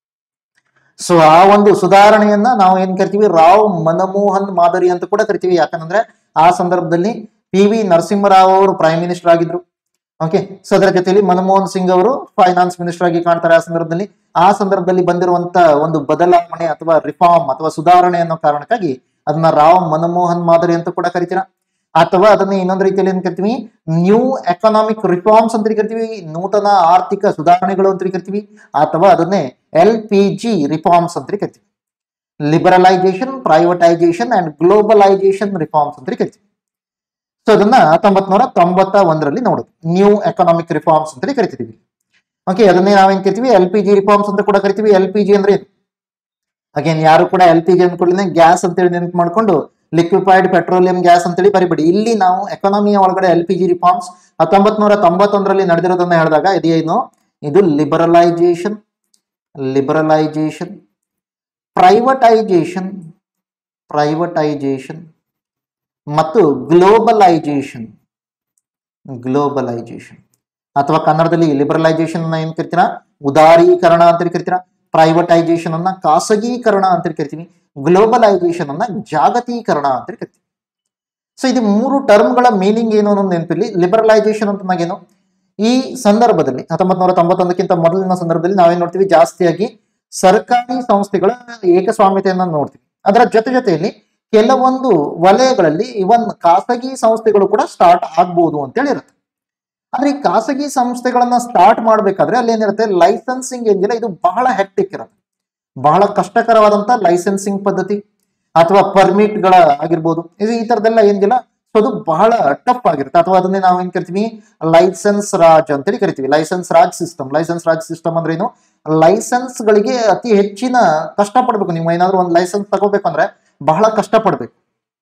ಸೊ ಆ ಒಂದು ಸುಧಾರಣೆಯನ್ನ ನಾವು ಏನ್ ಕರಿತೀವಿ ರಾವ್ ಮನಮೋಹನ್ ಮಾದರಿ ಅಂತ ಕೂಡ ಕರಿತೀವಿ ಯಾಕಂದ್ರೆ ಆ ಸಂದರ್ಭದಲ್ಲಿ ಪಿ ವಿ ನರಸಿಂಹರಾವ್ ಅವರು ಪ್ರೈಮ್ ಮಿನಿಸ್ಟರ್ ಆಗಿದ್ರು ಓಕೆ ಸೊ ಅದರ ಜೊತೆಯಲ್ಲಿ ಮನಮೋಹನ್ ಸಿಂಗ್ ಅವರು ಫೈನಾನ್ಸ್ ಮಿನಿಸ್ಟರ್ ಆಗಿ ಕಾಣ್ತಾರೆ ಆ ಸಂದರ್ಭದಲ್ಲಿ ಆ ಸಂದರ್ಭದಲ್ಲಿ ಬಂದಿರುವಂತ ಒಂದು ಬದಲಾವಣೆ ಅಥವಾ ರಿಫಾರ್ಮ್ ಅಥವಾ ಸುಧಾರಣೆ ಅನ್ನೋ ಕಾರಣಕ್ಕಾಗಿ ಅದನ್ನ ರಾವ್ ಮನಮೋಹನ್ ಮಾದರಿ ಅಂತ ಕೂಡ ಕರಿತೀರ ಅಥವಾ ಅದನ್ನ ಇನ್ನೊಂದು ರೀತಿಯಲ್ಲಿ ಏನ್ ಕರಿತೀವಿ ನ್ಯೂ ಎಕನಾಮಿಕ್ ರಿಫಾರ್ಮ್ಸ್ ಅಂತ ಕರಿತೀವಿ ನೂತನ ಆರ್ಥಿಕ ಸುಧಾರಣೆಗಳು ಅಂತ ಕರಿತೀವಿ ಅಥವಾ ಅದನ್ನೇ ಎಲ್ ಪಿ ಜಿ ರಿಫಾರ್ಮ್ಸ್ ಅಂತ ಕರಿತೀವಿ liberalisation privatisation and globalisation reforms ಅಂತ ಕರಿತೀವಿ ಸೊ ಅದನ್ನ ಹತ್ತೊಂಬತ್ ನೂರ ತೊಂಬತ್ತ ಒಂದರಲ್ಲಿ ನೋಡೋದು ನ್ಯೂ ಎಕನಾಮಿಕ್ ರಿಫಾರ್ಮ್ಸ್ ಅಂತ ಕರಿತಿದೀವಿ ಓಕೆ ಅದನ್ನೇ ನಾವೇನ್ ಕರಿತೀವಿ ಎಲ್ ಪಿ ಜಿ ರಿಫಾರ್ಮ್ಸ್ ಅಂತ ಕೂಡ ಕರಿತೀವಿ ಎಲ್ ಪಿ ಜಿ ಅಂದ್ರೆ ಅಗೇನ್ ಯಾರು ಕೂಡ ಎಲ್ ಪಿ ಜಿ ಅಂದ್ಕೊಳ್ಳಿ ಗ್ಯಾಸ್ ಅಂತೇಳಿ ನೆನಪು ಮಾಡ್ಕೊಂಡು ಲಿಕ್ವಿಫೈಡ್ ಪೆಟ್ರೋಲಿಯಂ ಗ್ಯಾಸ್ ಅಂತೇಳಿ ಬರಿಬೇಡಿ ಇಲ್ಲಿ ನಾವು ಎಕಾನಮಿಯ ಒಳಗಡೆ ಎಲ್ ಪಿ ಜಿ ರಿಫಾರ್ಮ್ಸ್ ಹತ್ತೊಂಬತ್ ನೂರ ತೊಂಬತ್ತೊಂದರಲ್ಲಿ ನಡೆದಿರೋದನ್ನ ಹೇಳಿದಾಗ ಇದೇನು ಇದು ಲಿಬರಲೈಸೇಷನ್ ಲಿಬರಲೈಸೇಷನ್ ಪ್ರೈವಟೈಸೇಷನ್ ಪ್ರೈವಟೈಸೇಷನ್ ಮತ್ತು ಗ್ಲೋಬಲೈಸೇಷನ್ ಗ್ಲೋಬಲೈಸೇಷನ್ ಅಥವಾ ಕನ್ನಡದಲ್ಲಿ ಲಿಬರಲೈಸೇಷನ್ ಏನ್ ಕರಿತೀರಾ ಉದಾರೀಕರಣ ಅಂತ ಕರಿತೀರಾ ಪ್ರೈವಟೈಸೇಷನ್ ಅನ್ನ ಖಾಸಗೀಕರಣ ಅಂತ ಕರಿತೀವಿ ಗ್ಲೋಬಲೈಸೇಷನ್ ಅನ್ನ ಜಾಗತೀಕರಣ ಅಂತ ಕರಿತೀವಿ ಸೊ ಇದು ಮೂರು ಟರ್ಮ್ಗಳ ಮೀನಿಂಗ್ ಏನು ಅನ್ನೋದು ನೆನಪಿಲ್ಲಿ ಲಿಬರಲೈಸೇಷನ್ ಅಂತ ಏನು ಈ ಸಂದರ್ಭದಲ್ಲಿ ಹತ್ತೊಂಬತ್ ನೂರ ತೊಂಬತ್ತೊಂದಕ್ಕಿಂತ ಮೊದಲಿನ ಸಂದರ್ಭದಲ್ಲಿ ನಾವೇನ್ ನೋಡ್ತೀವಿ ಜಾಸ್ತಿಯಾಗಿ ಸರ್ಕಾರಿ ಸಂಸ್ಥೆಗಳ ಏಕಸ್ವಾಮ್ಯತೆಯನ್ನ ನೋಡ್ತೀವಿ ಅದರ ಜೊತೆ ಜೊತೆಯಲ್ಲಿ ಕೆಲವೊಂದು ವಲಯಗಳಲ್ಲಿ ಇವನ್ ಖಾಸಗಿ ಸಂಸ್ಥೆಗಳು ಕೂಡ ಸ್ಟಾರ್ಟ್ ಆಗ್ಬೋದು ಅಂತೇಳಿ ಇರುತ್ತೆ ಆದ್ರೆ ಈ ಖಾಸಗಿ ಸಂಸ್ಥೆಗಳನ್ನ ಸ್ಟಾರ್ಟ್ ಮಾಡ್ಬೇಕಾದ್ರೆ ಅಲ್ಲಿ ಏನಿರುತ್ತೆ ಲೈಸೆನ್ಸಿಂಗ್ ಏನಿಲ್ಲ ಇದು ಬಹಳ ಹೆಕ್ಟಿಕ್ ಇರುತ್ತೆ ಬಹಳ ಕಷ್ಟಕರವಾದಂತ ಲೈಸೆನ್ಸಿಂಗ್ ಪದ್ಧತಿ ಅಥವಾ ಪರ್ಮಿಟ್ಗಳ ಆಗಿರ್ಬೋದು ಇದು ಈ ತರದೆಲ್ಲ ಏನಿಲ್ಲ ಸೊ ಅದು ಬಹಳ ಟಫ್ ಆಗಿರುತ್ತೆ ಅಥವಾ ಅದನ್ನೇ ನಾವು ಏನ್ ಕರಿತೀವಿ ಲೈಸೆನ್ಸ್ ರಾಜ್ ಅಂತೇಳಿ ಕರಿತೀವಿ licence raj system licence raj system ಅಂದ್ರೆ ಏನು ಲೈಸೆನ್ಸ್ ಗಳಿಗೆ ಅತಿ ಹೆಚ್ಚಿನ ಕಷ್ಟ ಪಡ್ಬೇಕು ನೀವು ಏನಾದ್ರೂ ಒಂದು ಲೈಸೆನ್ಸ್ ತಗೋಬೇಕಂದ್ರೆ ಬಹಳ ಕಷ್ಟ ಪಡ್ಬೇಕು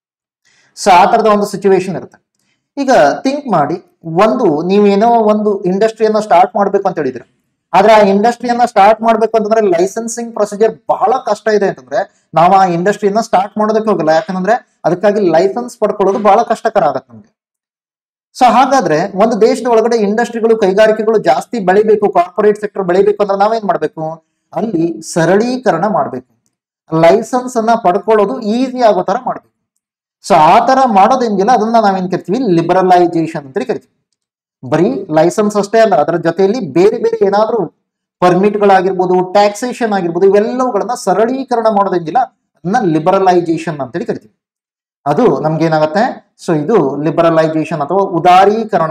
ಸೊ ಆ ತರದ ಒಂದು ಸಿಚುವೇಶನ್ ಇರುತ್ತೆ ಈಗ ಥಿಂಕ್ ಮಾಡಿ ಒಂದು ನೀವೇನೋ ಒಂದು ಇಂಡಸ್ಟ್ರಿಯನ್ನ ಸ್ಟಾರ್ಟ್ ಮಾಡ್ಬೇಕು ಅಂತ ಹೇಳಿದ್ರೆ ಆದ್ರೆ ಆ ಇಂಡಸ್ಟ್ರಿಯನ್ನ ಸ್ಟಾರ್ಟ್ ಮಾಡ್ಬೇಕು ಅಂತಂದ್ರೆ ಲೈಸೆನ್ಸಿಂಗ್ ಪ್ರೊಸೀಜರ್ ಬಹಳ ಕಷ್ಟ ಇದೆ ಅಂತಂದ್ರೆ ನಾವು ಆ ಇಂಡಸ್ಟ್ರಿಯನ್ನ ಸ್ಟಾರ್ಟ್ ಮಾಡೋದಕ್ಕೆ ಹೋಗಲ್ಲ ಯಾಕಂದ್ರೆ ಅದಕ್ಕಾಗಿ ಲೈಸೆನ್ಸ್ ಪಡ್ಕೊಳ್ಳೋದು ಬಹಳ ಕಷ್ಟಕರ ಆಗತ್ತೆ ನಮ್ಗೆ ಸೊ ಹಾಗಾದ್ರೆ ಒಂದು ದೇಶದ ಒಳಗಡೆ ಇಂಡಸ್ಟ್ರಿಗಳು ಕೈಗಾರಿಕೆಗಳು ಜಾಸ್ತಿ ಬೆಳಿಬೇಕು ಕಾರ್ಪೊರೇಟ್ ಸೆಕ್ಟರ್ ಬೆಳಿಬೇಕು ಅಂದ್ರೆ ನಾವೇನ್ ಮಾಡ್ಬೇಕು ಅಲ್ಲಿ ಸರಳೀಕರಣ ಮಾಡ್ಬೇಕು ಲೈಸೆನ್ಸ್ ಅನ್ನ ಪಡ್ಕೊಳ್ಳೋದು ಈಸಿ ಆಗೋ ತರ ಮಾಡ್ಬೇಕು ಸೊ ಆ ತರ ಮಾಡೋದೇನಿಲ್ಲ ಅದನ್ನ ನಾವೇನ್ ಕರಿತೀವಿ ಲಿಬರಲೈಸೇಷನ್ ಅಂತ ಕರಿತೀವಿ ಬರೀ ಲೈಸೆನ್ಸ್ ಅಷ್ಟೇ ಅಲ್ಲ ಅದರ ಜೊತೆಯಲ್ಲಿ ಬೇರೆ ಬೇರೆ ಏನಾದ್ರೂ ಪರ್ಮಿಟ್ಗಳಾಗಿರ್ಬೋದು ಟ್ಯಾಕ್ಸೇಷನ್ ಆಗಿರ್ಬೋದು ಇವೆಲ್ಲವುಗಳನ್ನ ಸರಳೀಕರಣ ಮಾಡೋದೇನಿಲ್ಲ ಅದನ್ನ ಲಿಬರಲೈಸೇಷನ್ ಅಂತೇಳಿ ಕರಿತೀವಿ ಅದು ನಮ್ಗೆ ಏನಾಗುತ್ತೆ ಸೊ ಇದು ಲಿಬರಲೈಸೇಷನ್ ಅಥವಾ ಉದಾರೀಕರಣ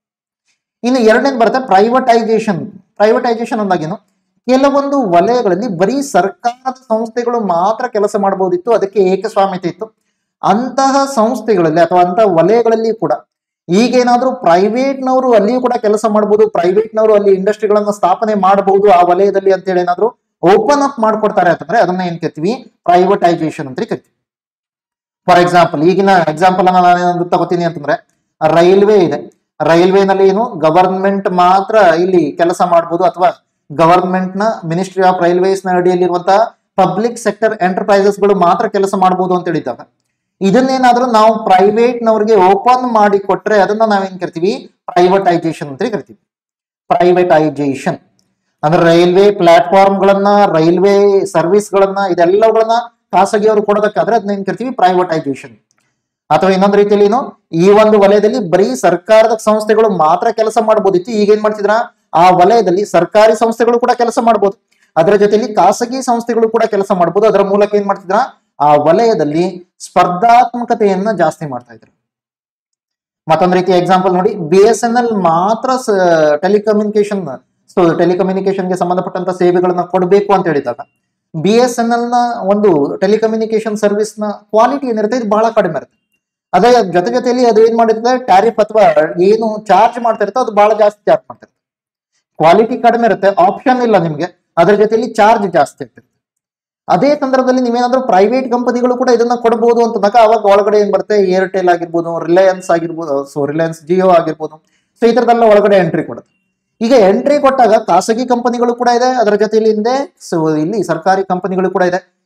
ಇನ್ನು ಎರಡನೇದು ಬರುತ್ತೆ ಪ್ರೈವಟೈಸೇಷನ್ ಪ್ರೈವಟೈಸೇಷನ್ ಅಂದಾಗೇನು ಕೆಲವೊಂದು ವಲಯಗಳಲ್ಲಿ ಬರೀ ಸರ್ಕಾರದ ಸಂಸ್ಥೆಗಳು ಮಾತ್ರ ಕೆಲಸ ಮಾಡಬಹುದಿತ್ತು ಅದಕ್ಕೆ ಏಕಸ್ವಾಮ್ಯತೆ ಇತ್ತು ಅಂತಹ ಸಂಸ್ಥೆಗಳಲ್ಲಿ ಅಥವಾ ಅಂತಹ ವಲಯಗಳಲ್ಲಿ ಕೂಡ ಈಗೇನಾದ್ರೂ ಪ್ರೈವೇಟ್ನವರು ಅಲ್ಲಿಯೂ ಕೂಡ ಕೆಲಸ ಮಾಡಬಹುದು ಪ್ರೈವೇಟ್ನವರು ಅಲ್ಲಿ ಇಂಡಸ್ಟ್ರಿಗಳನ್ನ ಸ್ಥಾಪನೆ ಮಾಡಬಹುದು ಆ ವಲಯದಲ್ಲಿ ಅಂತೇಳಿ ಏನಾದ್ರು ಓಪನ್ ಅಪ್ ಮಾಡ್ಕೊಡ್ತಾರೆ ಅಂತಂದ್ರೆ ಅದನ್ನ ಏನ್ ಕರಿತೀವಿ ಪ್ರೈವಟೈಸೇಷನ್ ಅಂತ ಕರಿತೀವಿ ಫಾರ್ ಎಕ್ಸಾಂಪಲ್ ಈಗಿನ ಎಕ್ಸಾಂಪಲ್ ಅನ್ನ ನಾನು ತಗೋತೀನಿ ಅಂತಂದ್ರೆ ರೈಲ್ವೆ ಇದೆ ರೈಲ್ವೆನಲ್ಲಿ ಏನು ಗವರ್ಮೆಂಟ್ ಮಾತ್ರ ಇಲ್ಲಿ ಕೆಲಸ ಮಾಡಬಹುದು ಅಥವಾ ಗವರ್ಮೆಂಟ್ ನ ಮಿನಿಸ್ಟ್ರಿ ಆಫ್ ರೈಲ್ವೇಸ್ ನ ಅಡಿಯಲ್ಲಿರುವಂತಹ ಪಬ್ಲಿಕ್ ಸೆಕ್ಟರ್ ಎಂಟರ್ಪ್ರೈಸಸ್ ಗಳು ಮಾತ್ರ ಕೆಲಸ ಮಾಡಬಹುದು ಅಂತ ಹೇಳಿದಾಗ ಇದನ್ನೇನಾದ್ರೂ ನಾವು ಪ್ರೈವೇಟ್ ನವರಿಗೆ ಓಪನ್ ಮಾಡಿ ಕೊಟ್ರೆ ಅದನ್ನ ನಾವೇನ್ ಕರಿತೀವಿ ಪ್ರೈವಟೈಸೇಷನ್ ಅಂತ ಕರಿತೀವಿ ಪ್ರೈವೇಟೈಸೇಷನ್ ಅಂದ್ರೆ ರೈಲ್ವೆ ಪ್ಲಾಟ್ಫಾರ್ಮ್ ಗಳನ್ನ ರೈಲ್ವೆ ಸರ್ವಿಸ್ ಗಳನ್ನ ಇದೆಲ್ಲವುಗಳನ್ನ ಖಾಸಗಿಯವರು ಕೊಡೋದಕ್ಕಾದ್ರೆ ಅದನ್ನ ಏನ್ ಕರಿತೀವಿ ಪ್ರೈವಟೈಸೇಷನ್ ಅಥವಾ ಇನ್ನೊಂದು ರೀತಿಯಲ್ಲಿ ಏನು ಈ ಒಂದು ವಲಯದಲ್ಲಿ ಬರೀ ಸರ್ಕಾರದ ಸಂಸ್ಥೆಗಳು ಮಾತ್ರ ಕೆಲಸ ಮಾಡಬಹುದಿತ್ತು ಈಗ ಏನ್ ಮಾಡ್ತಿದ್ರ ಆ ವಲಯದಲ್ಲಿ ಸರ್ಕಾರಿ ಸಂಸ್ಥೆಗಳು ಕೂಡ ಕೆಲಸ ಮಾಡಬಹುದು ಅದರ ಜೊತೆಲಿ ಖಾಸಗಿ ಸಂಸ್ಥೆಗಳು ಕೂಡ ಕೆಲಸ ಮಾಡಬಹುದು ಅದರ ಮೂಲಕ ಏನ್ ಮಾಡ್ತಿದ್ರ ಆ ವಲಯದಲ್ಲಿ ಸ್ಪರ್ಧಾತ್ಮಕತೆಯನ್ನ ಜಾಸ್ತಿ ಮಾಡ್ತಾ ಇದ್ರು ಮತ್ತೊಂದು ರೀತಿಯ ಎಕ್ಸಾಂಪಲ್ ನೋಡಿ ಬಿ ಎಸ್ ಎನ್ ಎಲ್ ಮಾತ್ರ ಟೆಲಿಕಮ್ಯುನಿಕೇಶನ್ ಸೊ ಟೆಲಿಕಮ್ಯುನಿಕೇಶನ್ಗೆ ಸಂಬಂಧಪಟ್ಟಂತ ಸೇವೆಗಳನ್ನ ಕೊಡಬೇಕು ಅಂತ ಹೇಳಿದಾಗ ಬಿ ಎಸ್ ಎನ್ ಎಲ್ ನ ಒಂದು ಟೆಲಿಕಮ್ಯುನಿಕೇಶನ್ ಸರ್ವಿಸ್ ನ ಕ್ವಾಲಿಟಿ ಏನಿರುತ್ತೆ ಇದು ಬಹಳ ಕಡಿಮೆ ಇರುತ್ತೆ ಅದೇ ಜೊತೆ ಜೊತೆಯಲ್ಲಿ ಅದು ಏನ್ ಮಾಡಿರ್ತದೆ ಟ್ಯಾರಿಫ್ ಅಥವಾ ಏನು ಚಾರ್ಜ್ ಮಾಡ್ತಾ ಇರುತ್ತೆ ಅದು ಬಹಳ ಜಾಸ್ತಿ ಚಾರ್ಜ್ ಮಾಡ್ತಿರುತ್ತೆ ಕ್ವಾಲಿಟಿ ಕಡಿಮೆ ಇರುತ್ತೆ ಆಪ್ಷನ್ ಇಲ್ಲ ನಿಮ್ಗೆ ಅದ್ರ ಜೊತೆಲಿ ಚಾರ್ಜ್ ಜಾಸ್ತಿ ಆಗ್ತಿರುತ್ತೆ ಅದೇ ಸಂದರ್ಭದಲ್ಲಿ ನೀವೇನಾದ್ರೂ ಪ್ರೈವೇಟ್ ಕಂಪನಿಗಳು ಕೂಡ ಇದನ್ನ ಕೊಡಬಹುದು ಅಂತಂದಾಗ ಅವಾಗ ಒಳಗಡೆ ಏನ್ ಬರುತ್ತೆ ಏರ್ಟೆಲ್ ಆಗಿರ್ಬೋದು ರಿಲಯನ್ಸ್ ಆಗಿರ್ಬೋದು ಸೊ ರಿಲಯನ್ಸ್ ಜಿಯೋ ಆಗಿರ್ಬೋದು ಸೊ ಈ ತರದೆಲ್ಲ ಒಳಗಡೆ ಎಂಟ್ರಿ ಕೊಡುತ್ತೆ ಈಗ ಎಂಟ್ರಿ ಕೊಟ್ಟಾಗ ಖಾಸಗಿ ಕಂಪನಿಗಳು ಕೂಡ ಇದೆ ಅದರ ಜೊತೆಲಿ ಹಿಂದೆ ಸೊ ಇಲ್ಲಿ ಸರ್ಕಾರಿ ಕಂಪನಿಗಳು ಕೂಡ ಇದೆ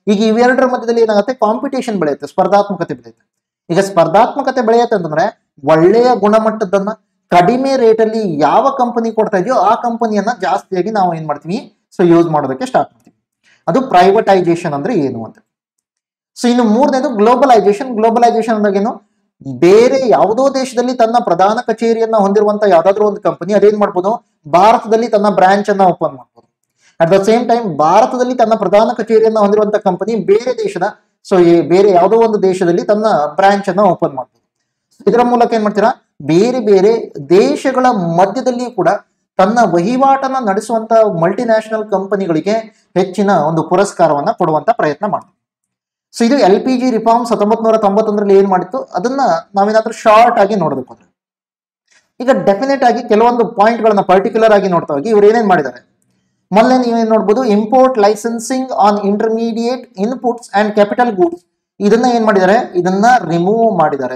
ಈಗ ಇವೆರಡರ ಮಧ್ಯದಲ್ಲಿ ಏನಾಗುತ್ತೆ ಕಾಂಪಿಟೇಷನ್ ಬೆಳೆಯುತ್ತೆ ಸ್ಪರ್ಧಾತ್ಮಕತೆ ಬೆಳೆಯುತ್ತೆ ಈಗ ಸ್ಪರ್ಧಾತ್ಮಕತೆ ಬೆಳೆಯುತ್ತೆ ಅಂತಂದ್ರೆ ಒಳ್ಳೆಯ ಗುಣಮಟ್ಟದನ್ನ ಕಡಿಮೆ ರೇಟಲ್ಲಿ ಯಾವ ಕಂಪನಿ ಕೊಡ್ತಾ ಇದೆಯೋ ಆ ಕಂಪನಿಯನ್ನ ಜಾಸ್ತಿಯಾಗಿ ನಾವು ಏನ್ ಮಾಡ್ತೀವಿ ಸೊ ಯೂಸ್ ಮಾಡೋದಕ್ಕೆ ಸ್ಟಾರ್ಟ್ ಮಾಡ್ತೀವಿ ಅದು ಪ್ರೈವೇಟೈಸೇಷನ್ ಅಂದ್ರೆ ಏನು ಅಂತ ಸೊ ಇನ್ನು ಮೂರನೇದು ಗ್ಲೋಬಲೈಸೇಷನ್ ಗ್ಲೋಬಲೈಸೇಷನ್ ಅಂದಾಗ ಏನು ಬೇರೆ ಯಾವುದೋ ದೇಶದಲ್ಲಿ ತನ್ನ ಪ್ರಧಾನ ಕಚೇರಿಯನ್ನ ಹೊಂದಿರುವಂತ ಯಾವ್ದಾದ್ರು ಒಂದು ಕಂಪನಿ ಅದೇನ್ ಮಾಡ್ಬೋದು ಭಾರತದಲ್ಲಿ ತನ್ನ ಬ್ರಾಂಚ್ ಅನ್ನ ಓಪನ್ ಮಾಡ್ಬೋದು ಅಟ್ ದ ಸೇಮ್ ಟೈಮ್ ಭಾರತದಲ್ಲಿ ತನ್ನ ಪ್ರಧಾನ ಕಚೇರಿಯನ್ನ ಹೊಂದಿರುವಂತ ಕಂಪನಿ ಬೇರೆ ದೇಶದ ಸೊ ಬೇರೆ ಯಾವುದೋ ಒಂದು ದೇಶದಲ್ಲಿ ತನ್ನ ಬ್ರಾಂಚ್ ಅನ್ನ ಓಪನ್ ಮಾಡ್ಬೋದು ಇದರ ಮೂಲಕ ಏನ್ ಮಾಡ್ತೀರಾ ಬೇರೆ ಬೇರೆ ದೇಶಗಳ ಮಧ್ಯದಲ್ಲಿ ಕೂಡ ತನ್ನ ವಹಿವಾಟನ್ನ ನಡೆಸುವಂತ ಮಲ್ಟಿನ್ಯಾಷನಲ್ ಕಂಪನಿಗಳಿಗೆ ಹೆಚ್ಚಿನ ಒಂದು ಪುರಸ್ಕಾರವನ್ನ ಕೊಡುವಂತ ಪ್ರಯತ್ನ ಮಾಡ್ತೀವಿ ಸೊ ಇದು ಎಲ್ ಪಿ ಜಿ ರಿಫಾರ್ಮ್ಸ್ ಹತ್ತೊಂಬತ್ ನೂರ ತೊಂಬತ್ತೊಂದರಲ್ಲಿ ಏನ್ ಮಾಡಿತ್ತು ಅದನ್ನ ನಾವೇನಾದ್ರೂ ಶಾರ್ಟ್ ಆಗಿ ನೋಡೋದಕ್ಕೆ ಹೋದ್ರೆ ಈಗ ಡೆಫಿನೆಟ್ ಆಗಿ ಕೆಲವೊಂದು ಪಾಯಿಂಟ್ ಗಳನ್ನ ಪರ್ಟಿಕ್ಯುಲರ್ ಆಗಿ ನೋಡ್ತಾ ಹೋಗಿ ಇವ್ರು ಏನೇನ್ ಮಾಡಿದ್ದಾರೆ ಮೊದಲೇ ನೀವೇನ್ ನೋಡ್ಬೋದು import licensing on intermediate inputs and capital goods ಇದನ್ನ ಏನ್ ಮಾಡಿದ್ದಾರೆ ಇದನ್ನ ರಿಮೂವ್ ಮಾಡಿದ್ದಾರೆ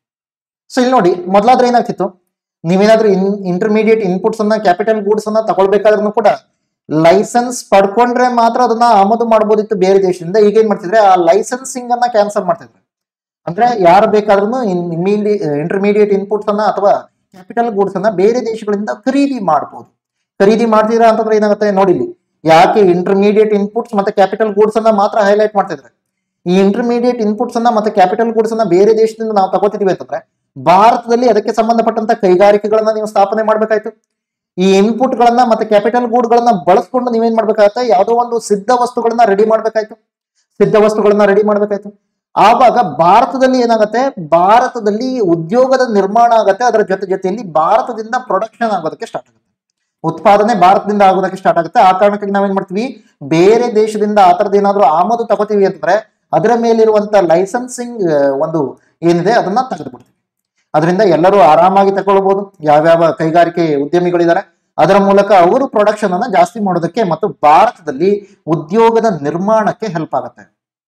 ಸೊ ಇಲ್ಲಿ ನೋಡಿ ಮೊದಲಾದ್ರೆ ಏನಾಗ್ತಿತ್ತು ನೀವೇನಾದ್ರೂ ಇನ್ ಇಂಟರ್ಮೀಡಿಯೇಟ್ ಇನ್ಪುಟ್ಸ್ ಅನ್ನ ಕ್ಯಾಪಿಟಲ್ ಗೂಡ್ಸ್ ಅನ್ನ ತಗೊಳ್ಬೇಕಾದ್ರೂ ಕೂಡ ಲೈಸೆನ್ಸ್ ಪಡ್ಕೊಂಡ್ರೆ ಮಾತ್ರ ಅದನ್ನ ಆಮದು ಮಾಡಬಹುದಿತ್ತು ಬೇರೆ ದೇಶದಿಂದ ಈಗ ಏನ್ ಮಾಡ್ತಿದ್ರೆ ಆ ಲೈಸೆನ್ಸಿಂಗ್ ಅನ್ನ ಕ್ಯಾನ್ಸಲ್ ಮಾಡ್ತಿದ್ರು ಅಂದ್ರೆ ಯಾರು ಬೇಕಾದ್ರೂ ಇಂಟರ್ಮೀಡಿಯೇಟ್ ಇನ್ಪುಟ್ಸ್ ಅನ್ನ ಅಥವಾ ಕ್ಯಾಪಿಟಲ್ ಗೂಡ್ಸ್ ಅನ್ನ ಬೇರೆ ದೇಶಗಳಿಂದ ಖರೀದಿ ಮಾಡಬಹುದು ಖರೀದಿ ಮಾಡ್ತೀರಾ ಅಂತಂದ್ರೆ ಏನಾಗುತ್ತೆ ನೋಡಿಲಿ ಯಾಕೆ ಇಂಟರ್ಮೀಡಿಯೇಟ್ ಇನ್ಪುಟ್ಸ್ ಮತ್ತೆ ಕ್ಯಾಪಿಟಲ್ ಗೂಡ್ಸ್ ಅನ್ನ ಮಾತ್ರ ಹೈಲೈಟ್ ಮಾಡ್ತಿದ್ರೆ ಈ ಇಂಟರ್ಮೀಡಿಯೇಟ್ ಇನ್ಪುಟ್ಸ್ ಅನ್ನ ಮತ್ತೆ ಕ್ಯಾಪಿಟಲ್ ಗೂಡ್ಸ್ ಅನ್ನ ಬೇರೆ ದೇಶದಿಂದ ನಾವು ತಗೋತಿದೀವಿ ಅಂತಂದ್ರೆ ಭಾರತದಲ್ಲಿ ಅದಕ್ಕೆ ಸಂಬಂಧಪಟ್ಟಂತ ಕೈಗಾರಿಕೆಗಳನ್ನ ನೀವು ಸ್ಥಾಪನೆ ಮಾಡ್ಬೇಕಾಯ್ತು ಈ ಇನ್ಪುಟ್ ಗಳನ್ನ ಮತ್ತೆ ಕ್ಯಾಪಿಟಲ್ ಗೂಡ್ ಗಳನ್ನ ಬಳಸ್ಕೊಂಡು ನೀವೇನ್ ಮಾಡ್ಬೇಕಾಗತ್ತೆ ಯಾವುದೋ ಒಂದು ಸಿದ್ಧ ವಸ್ತುಗಳನ್ನ ರೆಡಿ ಮಾಡ್ಬೇಕಾಯ್ತು ಸಿದ್ಧ ವಸ್ತುಗಳನ್ನ ರೆಡಿ ಮಾಡ್ಬೇಕಾಯ್ತು ಆವಾಗ ಭಾರತದಲ್ಲಿ ಏನಾಗುತ್ತೆ ಭಾರತದಲ್ಲಿ ಉದ್ಯೋಗದ ನಿರ್ಮಾಣ ಆಗತ್ತೆ ಅದರ ಜೊತೆ ಜೊತೆಯಲ್ಲಿ ಭಾರತದಿಂದ ಪ್ರೊಡಕ್ಷನ್ ಆಗೋದಕ್ಕೆ ಸ್ಟಾರ್ಟ್ ಆಗುತ್ತೆ ಉತ್ಪಾದನೆ ಭಾರತದಿಂದ ಆಗೋದಕ್ಕೆ ಸ್ಟಾರ್ಟ್ ಆಗುತ್ತೆ ಆ ಕಾರಣಕ್ಕಾಗಿ ನಾವೇನ್ ಮಾಡ್ತೀವಿ ಬೇರೆ ದೇಶದಿಂದ ಆ ಥರದ್ದು ಏನಾದ್ರು ಆಮದು ತಗೋತೀವಿ ಅಂತಂದ್ರೆ ಅದರ ಮೇಲಿರುವಂತ ಲೈಸೆನ್ಸಿಂಗ್ ಒಂದು ಏನಿದೆ ಅದನ್ನ ತೆಗೆದು ಬಿಡ್ತೀವಿ ಅದರಿಂದ ಎಲ್ಲರೂ ಆರಾಮಾಗಿ ತಗೊಳ್ಬಹುದು ಯಾವ್ಯಾವ ಕೈಗಾರಿಕೆ ಉದ್ಯಮಿಗಳಿದ್ದಾರೆ ಅದರ ಮೂಲಕ ಅವರು ಪ್ರೊಡಕ್ಷನ್ ಅನ್ನ ಜಾಸ್ತಿ ಮಾಡೋದಕ್ಕೆ ಮತ್ತು ಭಾರತದಲ್ಲಿ ಉದ್ಯೋಗದ ನಿರ್ಮಾಣಕ್ಕೆ ಹೆಲ್ಪ್ ಆಗುತ್ತೆ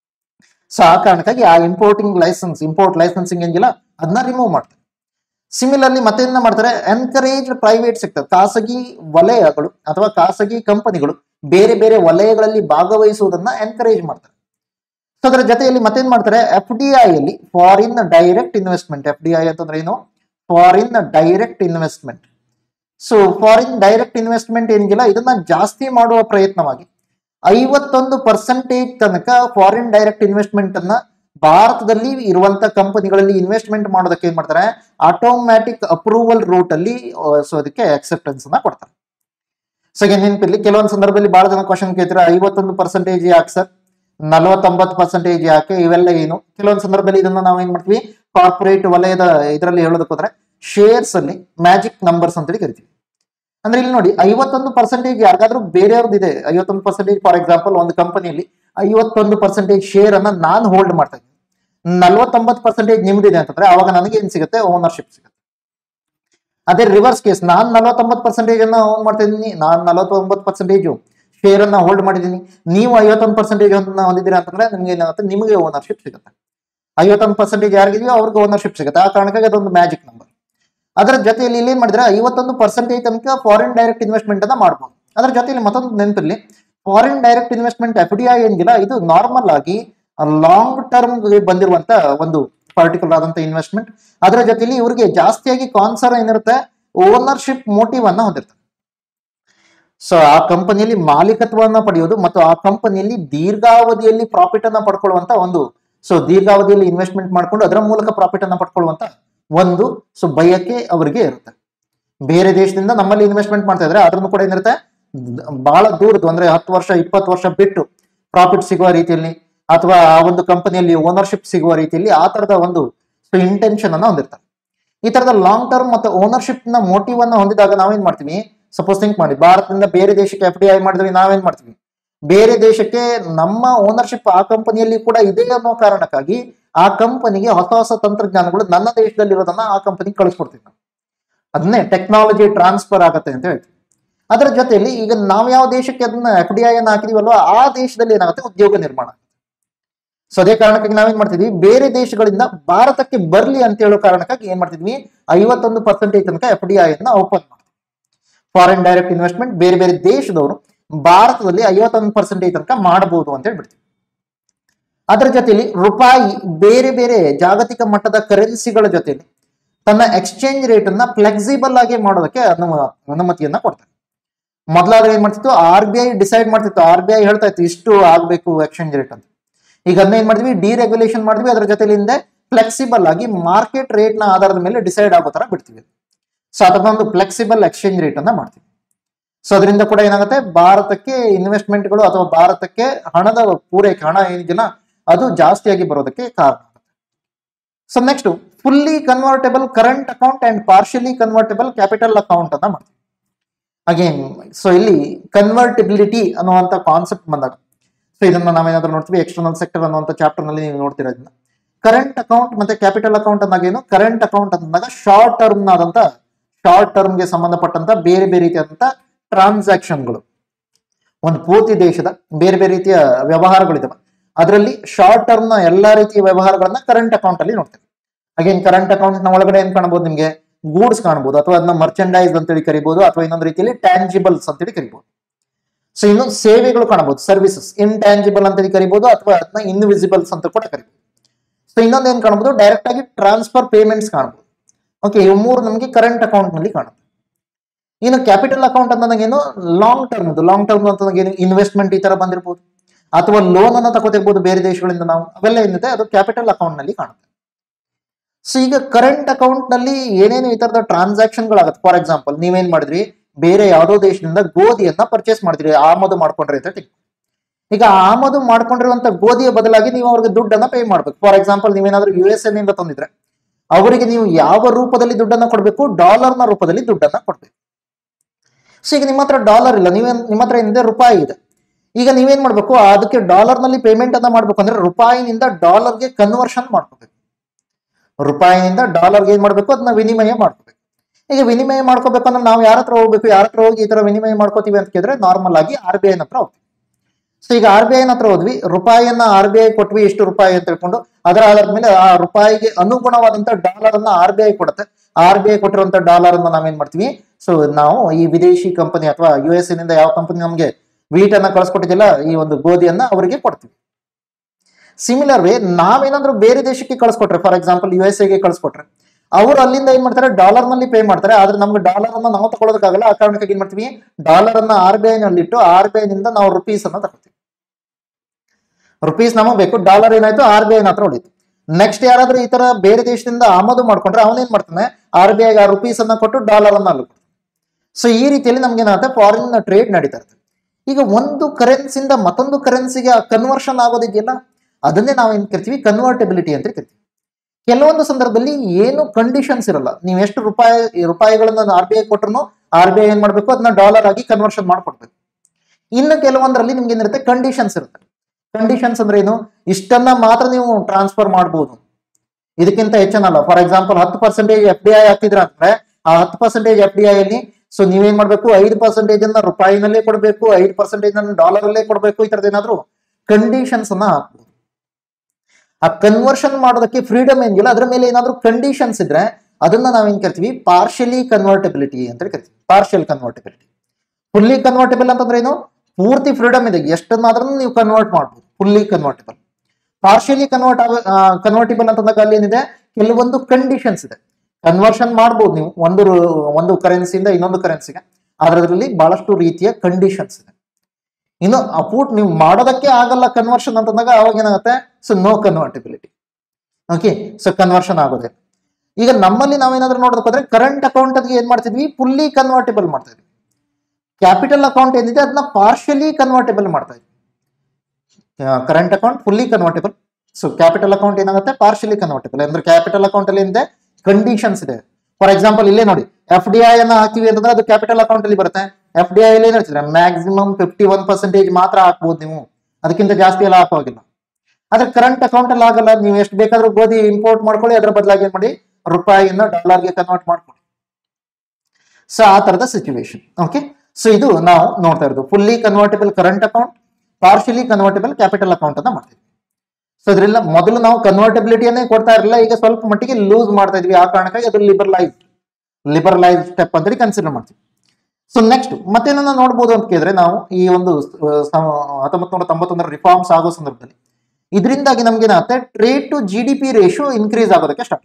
ಸೊ ಆ ಕಾರಣಕ್ಕಾಗಿ ಆ ಇಂಪೋರ್ಟಿಂಗ್ ಲೈಸೆನ್ಸ್ ಇಂಪೋರ್ಟ್ ಲೈಸೆನ್ಸಿಂಗ್ ಏನಿಲ್ಲ ಅದನ್ನ ರಿಮೂವ್ ಮಾಡ್ತಾರೆ ಸಿಮಿಲರ್ಲಿ ಮತ್ತೆ ಏನ್ ಮಾಡ್ತಾರೆ ಎನ್ಕರೇಜ್ ಪ್ರೈವೇಟ್ ಸೆಕ್ಟರ್ ಖಾಸಗಿ ವಲಯಗಳು ಅಥವಾ ಖಾಸಗಿ ಕಂಪನಿಗಳು ಬೇರೆ ಬೇರೆ ವಲಯಗಳಲ್ಲಿ ಭಾಗವಹಿಸುವುದನ್ನ ಎನ್ಕರೇಜ್ ಮಾಡ್ತಾರೆ ಸೊ ಅದರ ಜೊತೆಯಲ್ಲಿ ಮತ್ತೇನ್ ಮಾಡ್ತಾರೆ ಎಫ್ ಡಿ ಐ ಅಲ್ಲಿ foreign direct investment F D I ಅಂತಂದ್ರೆ ಏನು foreign direct investment so foreign direct investment ಏನಿಲ್ಲ ಇದನ್ನ ಜಾಸ್ತಿ ಮಾಡುವ ಪ್ರಯತ್ನವಾಗಿ ಐವತ್ತೊಂದು ಪರ್ಸೆಂಟೇಜ್ ತನಕ ಫಾರಿನ್ ಡೈರೆಕ್ಟ್ ಇನ್ವೆಸ್ಟ್ಮೆಂಟ್ ಅನ್ನ ಭಾರತದಲ್ಲಿ ಇರುವಂತ ಕಂಪನಿಗಳಲ್ಲಿ ಇನ್ವೆಸ್ಟ್ಮೆಂಟ್ ಮಾಡೋದಕ್ಕೆ ಏನ್ ಮಾಡ್ತಾರೆ ಆಟೋಮ್ಯಾಟಿಕ್ ಅಪ್ರೂವಲ್ ರೂಟ್ ಅಲ್ಲಿ ಸೊ ಅದಕ್ಕೆ ಅಕ್ಸೆಪ್ಟೆನ್ಸ್ ಅನ್ನ ಕೊಡ್ತಾರೆ ಸೊ ಈಗ ನೆನಪಿರ್ಲಿ ಕೆಲವೊಂದು ಸಂದರ್ಭದಲ್ಲಿ ಬಹಳ ಜನ ಕ್ವಶನ್ ಕೇಳ್ತಾರೆ ಐವತ್ತೊಂದು ಪರ್ಸೆಂಟೇಜ್ ಯಾಕೆ ಸರ್ ನಲವತ್ತೊಂಬತ್ತು ಪರ್ಸೆಂಟೇಜ್ ಯಾಕೆ ಇವೆಲ್ಲ ಏನು ಕೆಲವೊಂದು ಸಂದರ್ಭದಲ್ಲಿ ಇದನ್ನ ನಾವು ಏನ್ ಮಾಡ್ತೀವಿ ಕಾರ್ಪೊರೇಟ್ ವಲಯದ ಇದರಲ್ಲಿ ಹೇಳೋದಕ್ಕೆ ಹೋದ್ರೆ ಶೇರ್ಸ್ ಅಲ್ಲಿ ಮ್ಯಾಜಿಕ್ ನಂಬರ್ಸ್ ಅಂತೇಳಿ ಕರಿತೀವಿ ಅಂದ್ರೆ ಇಲ್ಲಿ ನೋಡಿ ಐವತ್ತೊಂದು ಪರ್ಸೆಂಟೇಜ್ ಯಾರಿಗಾದ್ರೂ ಬೇರೆಯವ್ರದ್ದು ಇದೆ ಐವತ್ತೊಂದು ಪರ್ಸೆಂಟೇಜ್ ಫಾರ್ ಎಕ್ಸಾಂಪಲ್ ಒಂದು ಕಂಪನಿಯಲ್ಲಿ ಐವತ್ತೊಂದು ಪರ್ಸೆಂಟೇಜ್ ಶೇರ್ ಅನ್ನ ನಾನು ಹೋಲ್ಡ್ ಮಾಡ್ತಾ ಇದ್ದೀನಿ ನಲ್ವತ್ತೊಂಬತ್ತು ಪರ್ಸೆಂಟೇಜ್ ನಿಮ್ದಿದೆ ಅಂತಂದ್ರೆ ಅವಾಗ ನನಗೆ ಏನ್ ಸಿಗುತ್ತೆ ಓನರ್ಶಿಪ್ ಸಿಗುತ್ತೆ ಅದೇ ರಿವರ್ಸ್ ಕೇಸ್ ನಾನ್ ನಲವತ್ತೊಂಬತ್ತು ಪರ್ಸೆಂಟೇಜ್ ಅನ್ನ ಓನ್ ಮಾಡ್ತಾ ಇದ್ದೀನಿ ನಾನ್ ನಲವತ್ತೊಂಬತ್ತು ಪರ್ಸೆಂಟೇಜು ಶೇರ್ ಅನ್ನ ಹೋಲ್ಡ್ ಮಾಡಿದ್ದೀನಿ ನೀವು ಐವತ್ತೊಂದು ಪರ್ಸೆಂಟೇಜ್ ಹೊಂದಿದ್ದೀರಾ ಅಂತಂದ್ರೆ ನಿಮ್ಗೆ ಏನಾಗುತ್ತೆ ನಿಮಗೆ ಓನರ್ಶಿಪ್ ಸಿಗುತ್ತೆ ಐವತ್ತೊಂದು ಪರ್ಸೆಂಟೇಜ್ ಯಾರಿಗಿದೆಯೋ ಅವ್ರಿಗೆ ಓನರ್ಶಿಪ್ ಸಿಗುತ್ತೆ ಆ ಕಾರಣಕ್ಕಾಗಿ ಅದೊಂದು ಮ್ಯಾಜಿಕ್ ನಂಬರ್ ಅದರ ಜೊತೆಯಲ್ಲಿ ಇಲ್ಲಿ ಏನ್ ಮಾಡಿದ್ರೆ ಐವತ್ತೊಂದು ಪರ್ಸೆಂಟೇಜ್ ತನಕ ಫಾರಿನ್ ಡೈರೆಕ್ಟ್ ಇನ್ವೆಸ್ಟ್ಮೆಂಟ್ ಅನ್ನ ಮಾಡ್ಬೋದು ಅದರ ಜೊತೆಯಲ್ಲಿ ಮತ್ತೊಂದು ನೆನಪಿರ್ಲಿ foreign direct investment F D I ಏನಿಲ್ಲ ಇದು ನಾರ್ಮಲ್ ಆಗಿ ಲಾಂಗ್ ಟರ್ಮ್ ಬಂದಿರುವಂತ ಒಂದು ಪರ್ಟಿಕ್ಯುಲರ್ ಆದಂತ ಇನ್ವೆಸ್ಟ್ಮೆಂಟ್ ಅದರ ಜೊತೆಲಿ ಇವ್ರಿಗೆ ಜಾಸ್ತಿಯಾಗಿ ಕಾನ್ಸರ್ ಏನಿರುತ್ತೆ ಓನರ್ಶಿಪ್ ಮೋಟಿವ್ ಅನ್ನ ಹೊಂದಿರ್ತಾರೆ ಸೊ ಆ ಕಂಪನಿಯಲ್ಲಿ ಮಾಲೀಕತ್ವವನ್ನ ಪಡೆಯೋದು ಮತ್ತು ಆ ಕಂಪನಿಯಲ್ಲಿ ದೀರ್ಘಾವಧಿಯಲ್ಲಿ ಪ್ರಾಫಿಟ್ ಅನ್ನ ಪಡ್ಕೊಳ್ಳುವಂತ ಒಂದು ಸೊ ದೀರ್ಘಾವಧಿಯಲ್ಲಿ ಇನ್ವೆಸ್ಟ್ಮೆಂಟ್ ಮಾಡ್ಕೊಂಡು ಅದರ ಮೂಲಕ ಪ್ರಾಫಿಟ್ ಅನ್ನ ಪಡ್ಕೊಳ್ಳುವಂತ ಒಂದು ಸೊ ಬಯಕೆ ಅವರಿಗೆ ಇರುತ್ತೆ ಬೇರೆ ದೇಶದಿಂದ ನಮ್ಮಲ್ಲಿ ಇನ್ವೆಸ್ಟ್ಮೆಂಟ್ ಮಾಡ್ತಾ ಇದ್ರೆ ಅದ್ರನ್ನು ಕೂಡ ಏನಿರುತ್ತೆ ಬಹಳ ದೂರದ್ದು ಅಂದ್ರೆ ಹತ್ತು ವರ್ಷ ಇಪ್ಪತ್ತು ವರ್ಷ ಬಿಟ್ಟು ಪ್ರಾಫಿಟ್ ಸಿಗುವ ರೀತಿಯಲ್ಲಿ ಅಥವಾ ಆ ಒಂದು ಕಂಪನಿಯಲ್ಲಿ ಓನರ್ಶಿಪ್ ಸಿಗುವ ರೀತಿಯಲ್ಲಿ ಆ ತರದ ಒಂದು ಇಂಟೆನ್ಷನ್ ಅನ್ನ ಹೊಂದಿರ್ತಾರೆ ಈ ತರದ ಲಾಂಗ್ ಟರ್ಮ್ ಮತ್ತು ಓನರ್ಶಿಪ್ ನ ಮೋಟಿವ್ ಅನ್ನ ಹೊಂದಿದಾಗ ನಾವೇನ್ ಮಾಡ್ತೀವಿ ಸಪೋಸ್ ಥಿಂಕ್ ಮಾಡಿ ಭಾರತದಿಂದ ಬೇರೆ ದೇಶಕ್ಕೆ ಎಫ್ ಡಿ ಐ ಮಾಡಿದ್ರೆ ನಾವೇನ್ ಮಾಡ್ತೀವಿ ಬೇರೆ ದೇಶಕ್ಕೆ ನಮ್ಮ ಓನರ್ಶಿಪ್ ಆ ಕಂಪನಿಯಲ್ಲಿ ಕೂಡ ಇದೆ ಅನ್ನೋ ಕಾರಣಕ್ಕಾಗಿ ಆ ಕಂಪನಿಗೆ ಹೊಸ ಹೊಸ ತಂತ್ರಜ್ಞಾನಗಳು ನನ್ನ ದೇಶದಲ್ಲಿರೋದನ್ನ ಆ ಕಂಪನಿಗೆ ಕಳಿಸ್ಕೊಡ್ತೀವಿ ನಾವು ಅದನ್ನೇ ಟೆಕ್ನಾಲಜಿ ಟ್ರಾನ್ಸ್ಫರ್ ಆಗತ್ತೆ ಅಂತ ಹೇಳ್ತೀವಿ ಅದರ ಜೊತೆಯಲ್ಲಿ ಈಗ ನಾವು ಯಾವ ದೇಶಕ್ಕೆ ಅದನ್ನ ಎಫ್ ಡಿ ಐ ಅನ್ನ ಹಾಕಿದೀವಲ್ವ ಆ ದೇಶದಲ್ಲಿ ಏನಾಗುತ್ತೆ ಉದ್ಯೋಗ ನಿರ್ಮಾಣ ಸೊ ಅದೇ ಕಾರಣಕ್ಕಾಗಿ ನಾವೇನ್ ಮಾಡ್ತಿದ್ವಿ ಬೇರೆ ದೇಶಗಳಿಂದ ಭಾರತಕ್ಕೆ ಬರ್ಲಿ ಅಂತ ಹೇಳೋ ಕಾರಣಕ್ಕಾಗಿ ಏನ್ ಮಾಡ್ತಿದ್ವಿ ಐವತ್ತೊಂದು ಪರ್ಸೆಂಟೇಜ್ ತನಕ ಎಫ್ ಡಿ ಐ ಅನ್ನ ಓಪನ್ ಮಾಡ್ತೀವಿ ಫಾರಿನ್ ಡೈರೆಕ್ಟ್ ಇನ್ವೆಸ್ಟ್ಮೆಂಟ್ ಬೇರೆ ಬೇರೆ ದೇಶದವರು ಭಾರತದಲ್ಲಿ ಐವತ್ತೊಂದು ಪರ್ಸೆಂಟೇಜ್ ತನಕ ಮಾಡಬಹುದು ಅಂತ ಹೇಳ್ಬಿಡ್ತೀವಿ ಅದರ ಜೊತೆಲಿ ರೂಪಾಯಿ ಬೇರೆ ಬೇರೆ ಜಾಗತಿಕ ಮಟ್ಟದ ಕರೆನ್ಸಿಗಳ ಜೊತೆಲಿ ತನ್ನ ಎಕ್ಸ್ಚೇಂಜ್ ರೇಟ್ ಅನ್ನ ಫ್ಲೆಕ್ಸಿಬಲ್ ಆಗಿ ಮಾಡೋದಕ್ಕೆ ಅನುಮ ಅನುಮತಿಯನ್ನ ಕೊಡ್ತಾರೆ ಮೊದಲಾದ್ರೆ ಏನ್ ಮಾಡ್ತಿತ್ತು ಆರ್ ಬಿ ಐ ಡಿಸೈಡ್ ಮಾಡ್ತಿತ್ತು ಆರ್ ಬಿ ಐ ಹೇಳ್ತಾ ಇತ್ತು ಇಷ್ಟು ಆಗ್ಬೇಕು ಎಕ್ಸ್ಚೇಂಜ್ ರೇಟ್ ಅಂತ ಈಗ ಅದನ್ನ ಏನ್ ಮಾಡಿದ್ವಿ ಡಿರೆಗ್ಯುಲೇಷನ್ ಮಾಡಿದ್ವಿ ಅದರ ಜೊತೆಲಿ ಹಿಂದೆ ಫ್ಲೆಕ್ಸಿಬಲ್ ಆಗಿ ಮಾರ್ಕೆಟ್ ರೇಟ್ ನ ಆಧಾರದ ಮೇಲೆ ಡಿಸೈಡ್ ಆಗೋ ತರ ಬಿಡ್ತೀವಿ ಸೊ ಅದನ್ನೊಂದು ಫ್ಲೆಕ್ಸಿಬಲ್ ಎಕ್ಸ್ಚೇಂಜ್ ರೇಟ್ ಅನ್ನ ಮಾಡ್ತೀವಿ ಸೊ ಅದರಿಂದ ಕೂಡ ಏನಾಗುತ್ತೆ ಭಾರತಕ್ಕೆ ಇನ್ವೆಸ್ಟ್ಮೆಂಟ್ಗಳು ಅಥವಾ ಭಾರತಕ್ಕೆ ಹಣದ ಪೂರೈಕೆ ಹಣ ಏನಿದೆಯಲ್ಲ ಅದು ಜಾಸ್ತಿಯಾಗಿ ಬರೋದಕ್ಕೆ ಕಾರಣ so next fully convertible current account and partially convertible capital account ಅಂತ ಮಾಡ್ತೀವಿ ಅಗೇನ್ ಸೊ ಇಲ್ಲಿ ಕನ್ವರ್ಟಿಬಿಲಿಟಿ ಅನ್ನುವಂಥ ಕಾನ್ಸೆಪ್ಟ್ ಬಂದಾಗ ಸೊ ಇದನ್ನ ನಾವೇನಾದ್ರೂ ನೋಡ್ತೀವಿ ಎಕ್ಸ್ಟರ್ನಲ್ ಸೆಕ್ಟರ್ ಅನ್ನುವಂಥ ಚಾಪ್ಟರ್ ನಲ್ಲಿ ನೀವು ನೋಡ್ತೀರಾ ಇದನ್ನ ಕರೆಂಟ್ ಅಕೌಂಟ್ ಮತ್ತೆ ಕ್ಯಾಪಿಟಲ್ ಅಕೌಂಟ್ ಅಂದಾಗ ಏನು ಕರೆಂಟ್ ಅಕೌಂಟ್ ಅಂದಾಗ ಶಾರ್ಟ್ ಟರ್ಮ್ ಆದಂತ ಶಾರ್ಟ್ ಟರ್ಮ್ಗೆ ಸಂಬಂಧಪಟ್ಟಂತ ಬೇರೆ ಬೇರೆ ರೀತಿಯಾದಂತ ಟ್ರಾನ್ಸಾಕ್ಷನ್ಗಳು ಒಂದು ಪೂರ್ತಿ ದೇಶದ ಬೇರೆ ಬೇರೆ ರೀತಿಯ ವ್ಯವಹಾರಗಳಿದಾವೆ ಅದರಲ್ಲಿ ಶಾರ್ಟ್ ಟರ್ಮ್ ನ ಎಲ್ಲಾ ರೀತಿಯ ವ್ಯವಹಾರಗಳನ್ನ ಕರೆಂಟ್ ಅಕೌಂಟ್ ಅಲ್ಲಿ ನೋಡ್ತೇವೆ ಅಗೇನ್ ಕರೆಂಟ್ ಅಕೌಂಟ್ ನ ಒಳಗಡೆ ಏನ್ ಕಾಣಬಹುದು ನಿಮ್ಗೆ ಗೂಡ್ಸ್ ಕಾಣಬಹುದು ಅಥವಾ ಅದನ್ನ ಮರ್ಚೆಂಡೈಸ್ ಅಂತೇಳಿ ಕರಿಬಹುದು ಅಥವಾ ಇನ್ನೊಂದು ರೀತಿಯಲ್ಲಿ ಟ್ಯಾಂಜಿಬಲ್ಸ್ ಅಂತೇಳಿ ಕರಿಬಹುದು ಸೊ ಇನ್ನು ಸೇವೆಗಳು ಕಾಣಬಹುದು ಸರ್ವಿಸಸ್ ಇಂಟ್ಯಾಂಜಿಬಲ್ ಅಂತೇಳಿ ಕರಿಬಹುದು ಅಥವಾ ಅದನ್ನ ಇನ್ವಿಸಿಬಲ್ಸ್ ಅಂತ ಕೂಡ ಕರಿಬಹುದು ಸೊ ಇನ್ನೊಂದು ಏನ್ ಕಾಣಬಹುದು ಡೈರೆಕ್ಟ್ ಆಗಿ ಟ್ರಾನ್ಸ್ಫರ್ ಪೇಮೆಂಟ್ಸ್ ಕಾಣಬಹುದು ಓಕೆ ಇವು ಮೂರು ನಮಗೆ ಕರೆಂಟ್ ಅಕೌಂಟ್ ನಲ್ಲಿ ಕಾಣುತ್ತೆ ಇನ್ನು ಕ್ಯಾಪಿಟಲ್ ಅಕೌಂಟ್ ಅಂದಾಗ ಏನು ಲಾಂಗ್ ಟರ್ಮ್ ಲಾಂಗ್ ಟರ್ಮ್ ಅಂತ ಏನು ಇನ್ವೆಸ್ಟ್ಮೆಂಟ್ ಈ ತರ ಬಂದಿರಬಹುದು ಅಥವಾ ಲೋನ್ ಅನ್ನ ತಗೋತಿರ್ಬೋದು ಬೇರೆ ದೇಶಗಳಿಂದ ನಾವು ಅವೆಲ್ಲ ಏನಿದೆ ಅದು ಕ್ಯಾಪಿಟಲ್ ಅಕೌಂಟ್ ನಲ್ಲಿ ಕಾಣುತ್ತೆ ಸೊ ಈಗ ಕರೆಂಟ್ ಅಕೌಂಟ್ ನಲ್ಲಿ ಏನೇನು ಈ ತರದ ಟ್ರಾನ್ಸಾಕ್ಷನ್ಗಳಾಗತ್ತೆ ಫಾರ್ ಎಕ್ಸಾಂಪಲ್ ನೀವೇನ್ ಮಾಡಿದ್ರಿ ಬೇರೆ ಯಾವುದೋ ದೇಶದಿಂದ ಗೋಧಿಯನ್ನ ಪರ್ಚೇಸ್ ಮಾಡಿದ್ರಿ ಆಮದು ಮಾಡ್ಕೊಂಡ್ರಿ ಅಂತ ತಿಳ್ಕೊ. ಈಗ ಆಮದು ಮಾಡ್ಕೊಂಡಿರುವಂತ ಗೋಧಿಯ ಬದಲಾಗಿ ನೀವು ಅವ್ರಿಗೆ ದುಡ್ಡನ್ನ ಪೇ ಮಾಡ್ಬೇಕು ಫಾರ್ ಎಕ್ಸಾಂಪಲ್ ನೀವೇನಾದ್ರೂ ಯು ಎಸ್ ನಿಂದ ತಂದಿದ್ರೆ ಅವರಿಗೆ ನೀವು ಯಾವ ರೂಪದಲ್ಲಿ ದುಡ್ಡನ್ನ ಕೊಡಬೇಕು ಡಾಲರ್ನ ರೂಪದಲ್ಲಿ ದುಡ್ಡನ್ನ ಕೊಡ್ಬೇಕು ಸೊ ಈಗ ನಿಮ್ಮ ಹತ್ರ ಡಾಲರ್ ಇಲ್ಲ ನೀವೇನ್ ನಿಮ್ಮ ಹತ್ರ ಏನಿದೆ ರೂಪಾಯಿ ಇದೆ ಈಗ ನೀವೇನ್ ಮಾಡ್ಬೇಕು ಅದಕ್ಕೆ ಡಾಲರ್ ನಲ್ಲಿ ಪೇಮೆಂಟ್ ಅನ್ನ ಮಾಡ್ಬೇಕು ಅಂದ್ರೆ ರೂಪಾಯಿನಿಂದ ಡಾಲರ್ಗೆ ಕನ್ವರ್ಷನ್ ಮಾಡ್ಕೋಬೇಕು ರೂಪಾಯಿನಿಂದ ಡಾಲರ್ಗೆ ಏನ್ ಮಾಡ್ಬೇಕು ಅದನ್ನ ವಿನಿಮಯ ಮಾಡ್ಕೋಬೇಕು ಈಗ ವಿನಿಮಯ ಮಾಡ್ಕೋಬೇಕಂದ್ರೆ ನಾವು ಯಾರ ಹತ್ರ ಹೋಗ್ಬೇಕು ಯಾರ ಹತ್ರ ಹೋಗಿ ಈ ತರ ವಿನಿಮಯ ಮಾಡ್ಕೋತೀವಿ ಅಂತ ಕೇಳಿದ್ರೆ ನಾರ್ಮಲ್ ಆಗಿ ಆರ್ ಬಿ ಐ ಹತ್ರ ಹೋಗ್ತೀವಿ ಸೊ ಈಗ ಆರ್ ಬಿ ಐ ಹತ್ರ ಹೋದ್ವಿ ರೂಪಾಯಿಯನ್ನ ಆರ್ ಬಿ ಐ ಕೊಟ್ವಿ ಇಷ್ಟು ರೂಪಾಯಿ ಅಂತ ಹೇಳ್ಕೊಂಡು ಅದರ ಆಧಾರದ ಮೇಲೆ ಆ ರೂಪಾಯಿಗೆ ಅನುಗುಣವಾದಂತ ಡಾಲರ್ ಅನ್ನ ಆರ್ ಬಿ ಐ ಕೊಡುತ್ತೆ ಆರ್ ಬಿ ಐ ಕೊಟ್ಟಿರುವಂತ ಡಾಲರ್ ಅನ್ನ ನಾವೇನ್ ಮಾಡ್ತೀವಿ ಸೊ ನಾವು ಈ ವಿದೇಶಿ ಕಂಪನಿ ಅಥವಾ ಯು ಎಸ್ ನಿಂದ ಯಾವ ಕಂಪನಿ ನಮಗೆ ವೀಟ್ ಅನ್ನ ಕಳಿಸ್ಕೊಟ್ಟಿದ್ದಿಲ್ಲ ಈ ಒಂದು ಗೋಧಿಯನ್ನ ಅವರಿಗೆ ಕೊಡ್ತೀವಿ ಸಿಮಿಲರ್ ವೇ ನಾವೇನಾದ್ರೂ ಬೇರೆ ದೇಶಕ್ಕೆ ಕಳಿಸ್ಕೊಟ್ರೆ ಫಾರ್ ಎಕ್ಸಾಂಪಲ್ ಯು ಎಸ್ ಎಗೆ ಕಳಿಸ್ಕೊಟ್ರೆ ಅವರು ಅಲ್ಲಿಂದ ಏನ್ ಮಾಡ್ತಾರೆ ಡಾಲರ್ ನಲ್ಲಿ ಪೇ ಮಾಡ್ತಾರೆ ಆದ್ರೆ ನಮ್ಗೆ ಡಾಲರ್ ಅನ್ನ ನಾವು ತಗೊಳ್ಳೋದಕ್ಕಾಗಲ್ಲ ಆ ಕಾರಣಕ್ಕಾಗಿ ಏನ್ ಮಾಡ್ತೀವಿ ಡಾಲರ್ ಅನ್ನ ಆರ್ ಬಿ ಐ ನಲ್ಲಿ ಇಟ್ಟು ಆರ್ ಬಿ ಐ ನಿಂದ ನಾವು ರುಪೀಸ್ ಅನ್ನ ತಗೊಳ್ತೀವಿ ರುಪೀಸ್ ನಮಗ್ ಬೇಕು ಡಾಲರ್ ಏನಾಯ್ತು ಆರ್ ಬಿ ಐ ಹತ್ರ ಹೊಡಿತು ನೆಕ್ಸ್ಟ್ ಯಾರಾದ್ರೂ ಈ ತರ ಬೇರೆ ದೇಶದಿಂದ ಆಮದು ಮಾಡ್ಕೊಂಡ್ರೆ ಅವನೇನ್ ಮಾಡ್ತಾನೆ ಆರ್ ಬಿ ಐ ಆ ರುಪೀಸ್ ಅನ್ನ ಕೊಟ್ಟು ಡಾಲರ್ ಅನ್ನ ಅಲ್ಲಿ ಸೊ ಈ ರೀತಿಯಲ್ಲಿ ನಮ್ಗೆ ಏನಾಗುತ್ತೆ ಫಾರಿನ್ ಟ್ರೇಡ್ ನಡೀತಾ ಇರುತ್ತೆ ಈಗ ಒಂದು ಕರೆನ್ಸಿಯಿಂದ ಮತ್ತೊಂದು ಕರೆನ್ಸಿಗೆ ಕನ್ವರ್ಷನ್ ಆಗೋದಿದೆಯಲ್ಲ ಅದನ್ನೇ ನಾವು ಏನ್ ಕರಿತೀವಿ ಕನ್ವರ್ಟಬಿಲಿಟಿ ಅಂತ ಕರಿತೀವಿ ಕೆಲವೊಂದು ಸಂದರ್ಭದಲ್ಲಿ ಏನು ಕಂಡೀಷನ್ಸ್ ಇರಲ್ಲ ನೀವು ಎಷ್ಟು ರೂಪಾಯಿ ರೂಪಾಯಿಗಳನ್ನ ಆರ್ ಬಿ ಐ ಕೊಟ್ರು ಆರ್ ಬಿ ಐ ಏನ್ ಮಾಡ್ಬೇಕು ಅದನ್ನ ಡಾಲರ್ ಆಗಿ ಕನ್ವರ್ಷನ್ ಮಾಡ್ಕೊಡ್ಬೇಕು ಇನ್ನು ಕೆಲವೊಂದರಲ್ಲಿ ನಿಮ್ಗೆ ಏನಿರುತ್ತೆ ಕಂಡೀಷನ್ಸ್ ಇರುತ್ತೆ ಕಂಡೀಷನ್ಸ್ ಅಂದ್ರೆ ಏನು ಇಷ್ಟನ್ನ ಮಾತ್ರ ನೀವು ಟ್ರಾನ್ಸ್ಫರ್ ಮಾಡಬಹುದು ಇದಕ್ಕಿಂತ ಹೆಚ್ಚನಲ್ಲ ಫಾರ್ ಎಕ್ಸಾಂಪಲ್ ಹತ್ತು ಪರ್ಸೆಂಟೇಜ್ ಎಫ್ ಡಿ ಐ ಹಾಕಿದ್ರ ಅಂದ್ರೆ ಆ ಹತ್ತು ಪರ್ಸೆಂಟೇಜ್ ಎಫ್ ಡಿ ಐ ಅಲ್ಲಿ ಸೊ ನೀವೇನ್ ಮಾಡ್ಬೇಕು ಐದು ಪರ್ಸೆಂಟೇಜ್ ಅನ್ನ ರೂಪಾಯಿನಲ್ಲೇ ಕೊಡಬೇಕು ಐದು ಪರ್ಸೆಂಟೇಜ್ ಅನ್ನ ಡಾಲರ್ ಅಲ್ಲೇ ಕೊಡಬೇಕು ಈ ತರದ ಏನಾದ್ರು ಕಂಡೀಷನ್ಸ್ ಅನ್ನ ಹಾಕ್ಬೋದು ಆ ಕನ್ವರ್ಷನ್ ಮಾಡೋದಕ್ಕೆ ಫ್ರೀಡಮ್ ಏನಿಲ್ಲ ಅದ್ರ ಮೇಲೆ ಏನಾದ್ರು ಕಂಡೀಷನ್ಸ್ ಇದ್ರೆ ಅದನ್ನ ನಾವೇನ್ ಕರಿತೀವಿ ಪಾರ್ಷಿಯಲಿ ಕನ್ವರ್ಟಬಿಲಿಟಿ ಅಂತ ಕರಿತೀವಿ ಪಾರ್ಷಿಯಲ್ ಕನ್ವರ್ಟಬಿಲಿಟಿ ಫುಲ್ಲಿ ಕನ್ವರ್ಟಬಲ್ ಅಂತಂದ್ರೆ ಏನು ಪೂರ್ತಿ ಫ್ರೀಡಮ್ ಇದೆ ಎಷ್ಟನ್ನಾದ್ರೂ ನೀವು ಕನ್ವರ್ಟ್ ಮಾಡ್ಬೋದು ಫುಲ್ಲಿ ಕನ್ವರ್ಟಬಲ್ ಪಾರ್ಷಿಯಲಿ ಕನ್ವರ್ಟ್ ಆಗ ಕನ್ವರ್ಟಿಬಲ್ ಅಂತಂದಾಗ ಅಲ್ಲಿ ಏನಿದೆ ಕೆಲವೊಂದು ಕಂಡೀಷನ್ಸ್ ಇದೆ ಕನ್ವರ್ಷನ್ ಮಾಡ್ಬೋದು ನೀವು ಒಂದು ರು- ಒಂದು ಕರೆನ್ಸಿಯಿಂದ ಇನ್ನೊಂದು ಕರೆನ್ಸಿಗೆ ಅದರಲ್ಲಿ ಬಹಳಷ್ಟು ರೀತಿಯ ಕಂಡೀಷನ್ಸ್ ಇದೆ ಇನ್ನು ಅಪೂಟ್ ನೀವು ಮಾಡೋದಕ್ಕೆ ಆಗಲ್ಲ ಕನ್ವರ್ಷನ್ ಅಂತಂದಾಗ ಅವಾಗ ಏನಾಗುತ್ತೆ so no convertibility okay so conversion ಆಗೋದೇ ಈಗ ನಮ್ಮಲ್ಲಿ ನಾವೇನಾದ್ರೂ ನೋಡೋದಕ್ಕೋದ್ರೆ ಕರೆಂಟ್ ಅಕೌಂಟ್ ಅದ್ಗೆ ಏನ್ ಮಾಡ್ತಿದ್ವಿ ಫುಲ್ಲಿ ಕನ್ವರ್ಟೇಬಲ್ ಮಾಡ್ತಾ ಇದ್ವಿ ಕ್ಯಾಪಿಟಲ್ ಅಕೌಂಟ್ ಏನಿದೆ ಅದನ್ನ ಪಾರ್ಷಿಯಲಿ ಕನ್ವರ್ಟೇಬಲ್ ಮಾಡ್ತಾ ಇದ್ವಿ current account fully convertible so capital account ಏನಾಗುತ್ತೆ ಪಾರ್ಷಿಯಲಿ ಕನ್ವರ್ಟೇಬಲ್ ಅಂದ್ರೆ ಕ್ಯಾಪಿಟಲ್ ಅಕೌಂಟ್ ಅಲ್ಲಿ ಏನಿದೆ ಕಂಡೀಷನ್ಸ್ ಇದೆ ಫಾರ್ ಎಕ್ಸಾಂಪಲ್ ಇಲ್ಲೇ ನೋಡಿ ಎಫ್ ಡಿ ಐ ಅನ್ನ ಹಾಕ್ತಿವಿ ಅಂತಂದ್ರೆ ಅದು ಕ್ಯಾಪಿಟಲ್ ಅಕೌಂಟ್ ಅಲ್ಲಿ ಬರುತ್ತೆ ಎಫ್ ಡಿ ಐ ಅಲ್ಲಿ ಏನ್ ಹೇಳ್ತಿದ್ರೆ ಮ್ಯಾಕ್ಸಿಮಮ್ ಫಿಫ್ಟಿ ಒನ್ ಪರ್ಸೆಂಟೇಜ್ ಮಾತ್ರ ಹಾಕ್ಬೋದು ನೀವು ಅದಕ್ಕಿಂತ ಜಾಸ್ತಿ ಎಲ್ಲ ಹಾಕೋಗಿಲ್ಲ ಆದ್ರೆ ಕರೆಂಟ್ ಅಕೌಂಟ್ ಅಲ್ಲಿ ಆಗಲ್ಲ ನೀವು ಎಷ್ಟು ಬೇಕಾದ್ರೂ ಗೋಧಿ ಇಂಪೋರ್ಟ್ ಮಾಡ್ಕೊಳ್ಳಿ ಅದ್ರ ಬದಲಾಗಿ ಏನ್ ಮಾಡಿ ರೂಪಾಯಿನ ಡಾಲರ್ಗೆ ಕನ್ವರ್ಟ್ ಮಾಡ್ಕೊಳ್ಳಿ ಸೊ ಆ ತರದ ಸಿಚುವೇಶನ್ ಓಕೆ ಸೊ ಇದು ನಾವು ನೋಡ್ತಾ ಇರೋದು fully convertible current account partially convertible capital account ಅಂತ ಮಾಡ್ತೀವಿ ಸೊ ಇದರಿಂದ ಮೊದಲು ನಾವು ಕನ್ವರ್ಟಬಿಲಿಟಿಯನ್ನೇ ಕೊಡ್ತಾ ಇರಲಿಲ್ಲ ಈಗ ಸ್ವಲ್ಪ ಮಟ್ಟಿಗೆ ಲೂಸ್ ಮಾಡ್ತಾ ಇದ್ವಿ ಆ ಕಾರಣಕ್ಕಾಗಿ ಅದು ಲಿಬರಲೈಸ್ ಲಿಬರಲೈಸ್ ಸ್ಟೆಪ್ ಅಂತೇಳಿ ಕನ್ಸಿಡರ್ ಮಾಡ್ತೀವಿ ಸೊ ನೆಕ್ಸ್ಟ್ ಮತ್ತೇನನ್ನ ನೋಡ್ಬೋದು ಅಂತ ಕೇಳಿದ್ರೆ ನಾವು ಈ ಒಂದು ಹತ್ತೊಂಬತ್ ನೂರ ತೊಂಬತ್ತೊಂದರ ರಿಫಾರ್ಮ್ಸ್ ಆಗೋ ಸಂದರ್ಭದಲ್ಲಿ ಇದರಿಂದಾಗಿ ನಮ್ಗೆ ಏನಾಗುತ್ತೆ trade to G D P ratio increase ಆಗೋದಕ್ಕೆ ಸ್ಟಾರ್ಟ್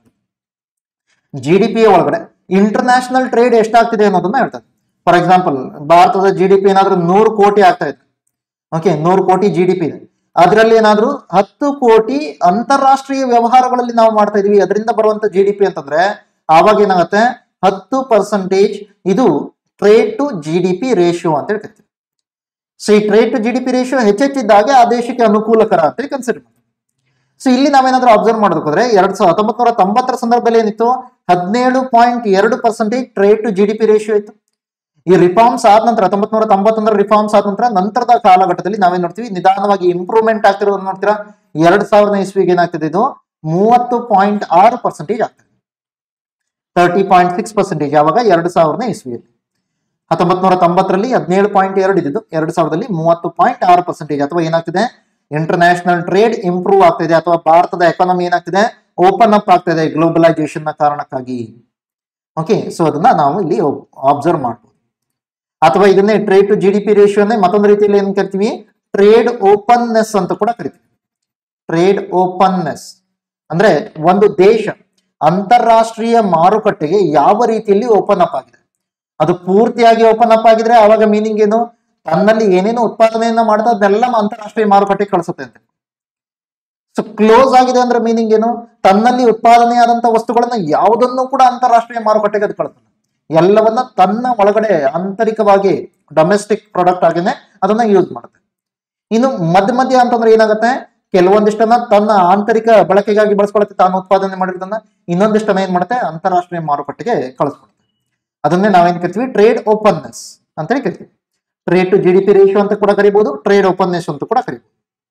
ಜಿ ಡಿ ಪಿ ಒಳಗಡೆ ಇಂಟರ್ನ್ಯಾಷನಲ್ ಟ್ರೇಡ್ ಎಷ್ಟಾಗ್ತಿದೆ ಅನ್ನೋದನ್ನ ಹೇಳ್ತಾರೆ ಫಾರ್ ಎಕ್ಸಾಂಪಲ್ ಭಾರತದ ಜಿ ಡಿ ಪಿ ಏನಾದ್ರೂ ನೂರು ಕೋಟಿ ಆಗ್ತಾ ಇದೆ ಓಕೆ ನೂರು ಕೋಟಿ ಜಿ ಡಿ ಪಿ ಇದೆ ಅದರಲ್ಲಿ ಏನಾದ್ರೂ ಹತ್ತು ಕೋಟಿ ಅಂತಾರಾಷ್ಟ್ರೀಯ ವ್ಯವಹಾರಗಳಲ್ಲಿ ನಾವು ಮಾಡ್ತಾ ಇದೀವಿ ಅದರಿಂದ ಬರುವಂತ ಜಿ ಡಿ ಪಿ ಅಂತಂದ್ರೆ ಆವಾಗ ಏನಾಗುತ್ತೆ ಹತ್ತು ಪರ್ಸೆಂಟೇಜ್ ಇದು trade to G D P ratio ಅಂತ ಹೇಳ್ತೀವಿ ಸೊ ಈ trade to G D P ratio ಹೆಚ್ಚೆಚ್ಚಿದ್ದಾಗೆ ಆ ದೇಶಕ್ಕೆ ಅನುಕೂಲಕರ ಅಂತ ಕನ್ಸಿಡರ್ ಮಾಡ್ತೀವಿ ಸೊ ಇಲ್ಲಿ ನಾವೇನಾದ್ರೂ ಅಬ್ಸರ್ವ್ ಮಾಡೋದಕ್ಕೆ ಹೋದ್ರೆ ಎರಡ್ ಸಾವಿರದ ಹತ್ತೊಂಬತ್ ನೂರ ತೊಂಬತ್ತರ ಸಂದರ್ಭದಲ್ಲಿ ಏನಿತ್ತು ಹದಿನೇಳು ಪಾಯಿಂಟ್ ಎರಡು percentage trade to G D P ratio ಇತ್ತು ಈ ರಿಫಾರ್ಮ್ಸ್ ಆದ ನಂತರ ಹತ್ತೊಂಬತ್ ನೂರ ತೊಂಬತ್ತೊಂದರ ರಿಫಾರ್ಮ್ಸ್ ಆದ ನಂತರ ನಂತರದ ಕಾಲಘಟ್ಟದಲ್ಲಿ ನಾವೇನ್ ನೋಡ್ತೀವಿ ನಿಧಾನವಾಗಿ ಇಂಪ್ರೂವ್ಮೆಂಟ್ ಆಗ್ತಿರೋದನ್ನ ನೋಡ್ತೀರಾ ಎರಡ್ ಸಾವಿರದ ಇಸ್ವಿಗೆ ಏನಾಗ್ತಿದೆ ಇದು ಮೂವತ್ತು ಪಾಯಿಂಟ್ ಆರು ಪರ್ಸೆಂಟೇಜ್ ಆಗ್ತದೆ ತರ್ಟಿ ಪಾಯಿಂಟ್ ಸಿಕ್ಸ್ ಪರ್ಸೆಂಟೇಜ್ ಯಾವಾಗ ಎರಡು ಸಾವಿರದ ಇಸ್ವಿಯಲ್ಲಿ ಹತ್ತೊಂಬತ್ ನೂರ ತೊಂಬತ್ತರಲ್ಲಿ ಹದಿನೇಳು ಪಾಯಿಂಟ್ ಎರಡು ಇದ್ದು ಎರಡು ಸಾವಿರದಲ್ಲಿ ಮೂವತ್ತು ಪಾಯಿಂಟ್ ಆರು ಪರ್ಸೆಂಟೇಜ್ ಅಥವಾ ಏನಾಗ್ತಿದೆ ಇಂಟರ್ನ್ಯಾಷನಲ್ ಟ್ರೇಡ್ ಇಂಪ್ರೂವ್ ಆಗ್ತಿದೆ ಅಥವಾ ಭಾರತದ ಎಕಾನಮಿ ಏನಾಗ್ತಿದೆ ಓಪನ್ ಅಪ್ ಆಗ್ತಿದೆ ಗ್ಲೋಬಲೈಸೇಷನ್ ನ ಕಾರಣಕ್ಕಾಗಿ ಓಕೆ ಸೊ ಅದನ್ನ ನಾವು ಇಲ್ಲಿ ಅಬ್ಸರ್ವ್ ಮಾಡ್ಬೋದು ಅಥವಾ ಇದನ್ನೇ trade to G D P ರೇಷಿಯೋನೇ ಮತ್ತೊಂದು ರೀತಿಯಲ್ಲಿ ಏನ್ ಕರಿತೀವಿ ಟ್ರೇಡ್ ಓಪನ್ನೆಸ್ ಅಂತ ಕೂಡ ಕರಿತೀವಿ ಟ್ರೇಡ್ ಓಪನ್ನೆಸ್ ಅಂದ್ರೆ ಒಂದು ದೇಶ ಅಂತಾರಾಷ್ಟ್ರೀಯ ಮಾರುಕಟ್ಟೆಗೆ ಯಾವ ರೀತಿಯಲ್ಲಿ ಓಪನ್ ಅಪ್ ಆಗಿದೆ ಅದು ಪೂರ್ತಿಯಾಗಿ ಓಪನ್ ಅಪ್ ಆಗಿದ್ರೆ ಅವಾಗ ಮೀನಿಂಗ್ ಏನು ತನ್ನಲ್ಲಿ ಏನೇನು ಉತ್ಪಾದನೆಯನ್ನ ಮಾಡ್ತಾ ಅದನ್ನೆಲ್ಲ ಅಂತಾರಾಷ್ಟ್ರೀಯ ಮಾರುಕಟ್ಟೆಗೆ ಕಳಿಸುತ್ತೆ ಅಂತ ಸೊ ಕ್ಲೋಸ್ ಆಗಿದೆ ಅಂದ್ರೆ ಮೀನಿಂಗ್ ಏನು ತನ್ನಲ್ಲಿ ಉತ್ಪಾದನೆ ಆದಂತ ವಸ್ತುಗಳನ್ನ ಯಾವುದನ್ನು ಕೂಡ ಅಂತಾರಾಷ್ಟ್ರೀಯ ಮಾರುಕಟ್ಟೆಗೆ ಅದು ಕಳಿಸಲ್ಲ ಎಲ್ಲವನ್ನ ತನ್ನ ಒಳಗಡೆ ಆಂತರಿಕವಾಗಿ ಡೊಮೆಸ್ಟಿಕ್ ಪ್ರಾಡಕ್ಟ್ ಆಗಿನೇ ಅದನ್ನ ಯೂಸ್ ಮಾಡುತ್ತೆ ಇನ್ನು ಮಧ್ಯ ಮಧ್ಯ ಅಂತಂದ್ರೆ ಏನಾಗುತ್ತೆ ಕೆಲವೊಂದಿಷ್ಟನ್ನ ತನ್ನ ಆಂತರಿಕ ಬಳಕೆಗಾಗಿ ಬಳಸ್ಕೊಳತ್ತೆ ತಾನು ಉತ್ಪಾದನೆ ಮಾಡಿರೋದನ್ನ ಇನ್ನೊಂದಿಷ್ಟನ್ನ ಏನ್ ಮಾಡುತ್ತೆ ಅಂತಾರಾಷ್ಟ್ರೀಯ ಮಾರುಕಟ್ಟೆಗೆ ಕಳಿಸ್ಕೊಡುತ್ತೆ ಅದನ್ನೇ ನಾವೇನ್ ಕರಿತೀವಿ ಟ್ರೇಡ್ ಓಪನ್ನೆಸ್ ಅಂತೇಳಿ ಕರಿತೀವಿ trade to G D P ratio ಅಂತ ಕೂಡ ಕರಿಬಹುದು ಟ್ರೇಡ್ ಓಪನ್ನೆಸ್ ಅಂತ ಕೂಡ ಕರಿಬಹುದು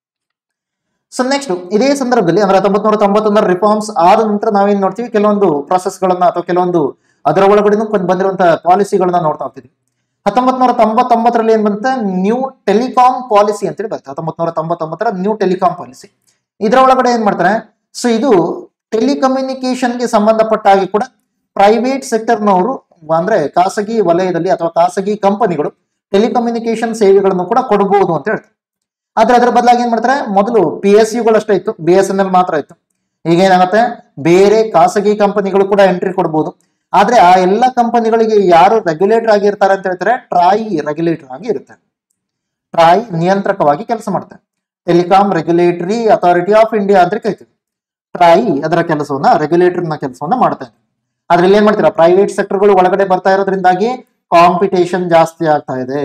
ಸೊ ನೆಕ್ಸ್ಟ್ ಇದೇ ಸಂದರ್ಭದಲ್ಲಿ ಅಂದ್ರೆ ಹತ್ತೊಂಬತ್ ನೂರ ತೊಂಬತ್ತೊಂದರ ರಿಫಾರ್ಮ್ಸ್ ಆದ ನಂತರ ನಾವೇನ್ ನೋಡ್ತೀವಿ ಕೆಲವೊಂದು ಗಳನ್ನ ಅಥವಾ ಕೆಲವೊಂದು ಅದರ ಒಳಗಡೆನೂ ಕೊಂದ್ ಬಂದಿರುವಂತಹ ಪಾಲಿಸಿಗಳನ್ನ ನೋಡ್ತಾ ಹೋಗ್ತೀವಿ ಹತ್ತೊಂಬತ್ ನೂರ ತೊಂಬತ್ತೊಂಬತ್ತರಲ್ಲಿ ಏನ್ ಬಂತ ನ್ಯೂ ಟೆಲಿಕಾಂ ಪಾಲಿಸಿ ಅಂತೇಳಿ ಬರುತ್ತೆ ಹತ್ತೊಂಬತ್ ನೂರ ತೊಂಬತ್ತೊಂಬತ್ತರ ನ್ಯೂ ಟೆಲಿಕಾಂ ಪಾಲಿಸಿ ಇದರ ಒಳಗಡೆ ಏನ್ ಮಾಡ್ತಾರೆ ಸೊ ಇದು ಟೆಲಿಕಮ್ಯುನಿಕೇಶನ್ಗೆ ಸಂಬಂಧಪಟ್ಟ ಹಾಗೆ ಕೂಡ ಪ್ರೈವೇಟ್ ಸೆಕ್ಟರ್ನವರು ಅಂದ್ರೆ ಖಾಸಗಿ ವಲಯದಲ್ಲಿ ಅಥವಾ ಖಾಸಗಿ ಕಂಪನಿಗಳು ಟೆಲಿಕಮ್ಯುನಿಕೇಶನ್ ಸೇವೆಗಳನ್ನು ಕೂಡ ಕೊಡಬಹುದು ಅಂತ ಹೇಳ್ತಾರೆ ಆದ್ರೆ ಅದರ ಬದಲಾಗಿ ಏನ್ ಮಾಡ್ತಾರೆ ಮೊದಲು ಪಿ ಎಸ್ ಯುಗಳಷ್ಟೇ ಇತ್ತು ಬಿ ಎಸ್ ಎನ್ ಎಲ್ ಮಾತ್ರ ಇತ್ತು ಈಗ ಏನಾಗುತ್ತೆ ಬೇರೆ ಖಾಸಗಿ ಕಂಪನಿಗಳು ಕೂಡ ಎಂಟ್ರಿ ಕೊಡಬಹುದು ಆದ್ರೆ ಆ ಎಲ್ಲ ಕಂಪನಿಗಳಿಗೆ ಯಾರು ರೆಗ್ಯುಲೇಟರ್ ಆಗಿರ್ತಾರೆ ಅಂತ ಹೇಳ್ತಾರೆ ಟ್ರಾಯ್ ರೆಗ್ಯುಲೇಟರ್ ಆಗಿ ಇರುತ್ತೆ ಟ್ರಾಯ್ ನಿಯಂತ್ರಕವಾಗಿ ಕೆಲಸ ಮಾಡುತ್ತೆ telecom regulatory authority of India ಅಂತ ಕರಿತೀವಿ ಟ್ರಾಯ್ ಅದರ ಕೆಲಸವನ್ನ ರೆಗ್ಯುಲೇಟರ್ನ ಕೆಲಸವನ್ನ ಮಾಡ್ತಾ ಇದೆ ಅದ್ರಲ್ಲಿ ಏನ್ ಮಾಡ್ತೀರಾ ಪ್ರೈವೇಟ್ ಸೆಕ್ಟರ್ಗಳು ಒಳಗಡೆ ಬರ್ತಾ ಇರೋದ್ರಿಂದಾಗಿ ಕಾಂಪಿಟೇಷನ್ ಜಾಸ್ತಿ ಆಗ್ತಾ ಇದೆ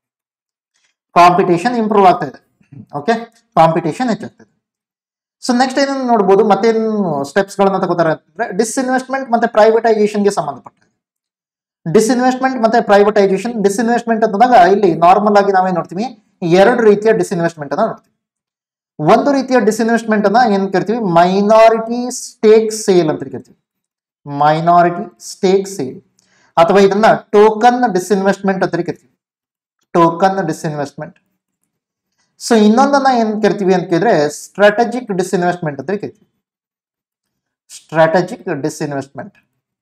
ಕಾಂಪಿಟೇಷನ್ ಇಂಪ್ರೂವ್ ಆಗ್ತಾ ಇದೆ ಓಕೆ ಕಾಂಪಿಟೇಷನ್ ಹೆಚ್ಚಾಗ್ತದೆ ಸೊ ನೆಕ್ಸ್ಟ್ ಏನೇನು ನೋಡ್ಬೋದು ಮತ್ತೇನು ಸ್ಟೆಪ್ಸ್ ಗಳನ್ನ ತಗೋತಾರೆ ಅಂತಂದ್ರೆ ಡಿಸ್ಇನ್ವೆಸ್ಟ್ಮೆಂಟ್ ಮತ್ತೆ ಪ್ರೈವೇಟೈಸೇಷನ್ಗೆ ಸಂಬಂಧಪಟ್ಟ ಡಿಸ್ಇನ್ವೆಸ್ಟ್ಮೆಂಟ್ ಮತ್ತೆ ಪ್ರೈವೇಟೈಸೇಷನ್ ಡಿಸ್ಇನ್ವೆಸ್ಟ್ಮೆಂಟ್ ಅಂತಂದಾಗ ಇಲ್ಲಿ ನಾರ್ಮಲ್ ಆಗಿ ನಾವೇ ನೋಡ್ತೀವಿ ಎರಡು ರೀತಿಯ ಡಿಸ್ಇನ್ವೆಸ್ಟ್ಮೆಂಟ್ ಅನ್ನ ನೋಡ್ತೀವಿ ಒಂದು ರೀತಿಯ ಡಿಸ್ಇನ್ವೆಸ್ಟ್ಮೆಂಟ್ ಅನ್ನ ಏನ್ ಕರಿತೀವಿ ಮೈನಾರಿಟಿ ಸ್ಟೇಕ್ ಸೇಲ್ ಅಂತ ಕರಿತೀವಿ ಮೈನಾರಿಟಿ ಸ್ಟೇಕ್ ಸೇಲ್ ಅಥವಾ ಇದನ್ನ ಟೋಕನ್ ಡಿಸ್ಇನ್ವೆಸ್ಟ್ಮೆಂಟ್ ಅಂತ ಕರಿತೀವಿ ಟೋಕನ್ ಡಿಸ್ಇನ್ವೆಸ್ಟ್ಮೆಂಟ್ ಸೊ ಇನ್ನೊಂದನ್ನ ಏನ್ ಕರಿತೀವಿ ಅಂತ ಕೇಳಿದ್ರೆ ಸ್ಟ್ರಾಟಜಿಕ್ ಡಿಸ್ಇನ್ವೆಸ್ಟ್ಮೆಂಟ್ ಅಂತ ಕರಿತೀವಿ ಸ್ಟ್ರಾಟಜಿಕ್ ಡಿಸ್ಇನ್ವೆಸ್ಟ್ಮೆಂಟ್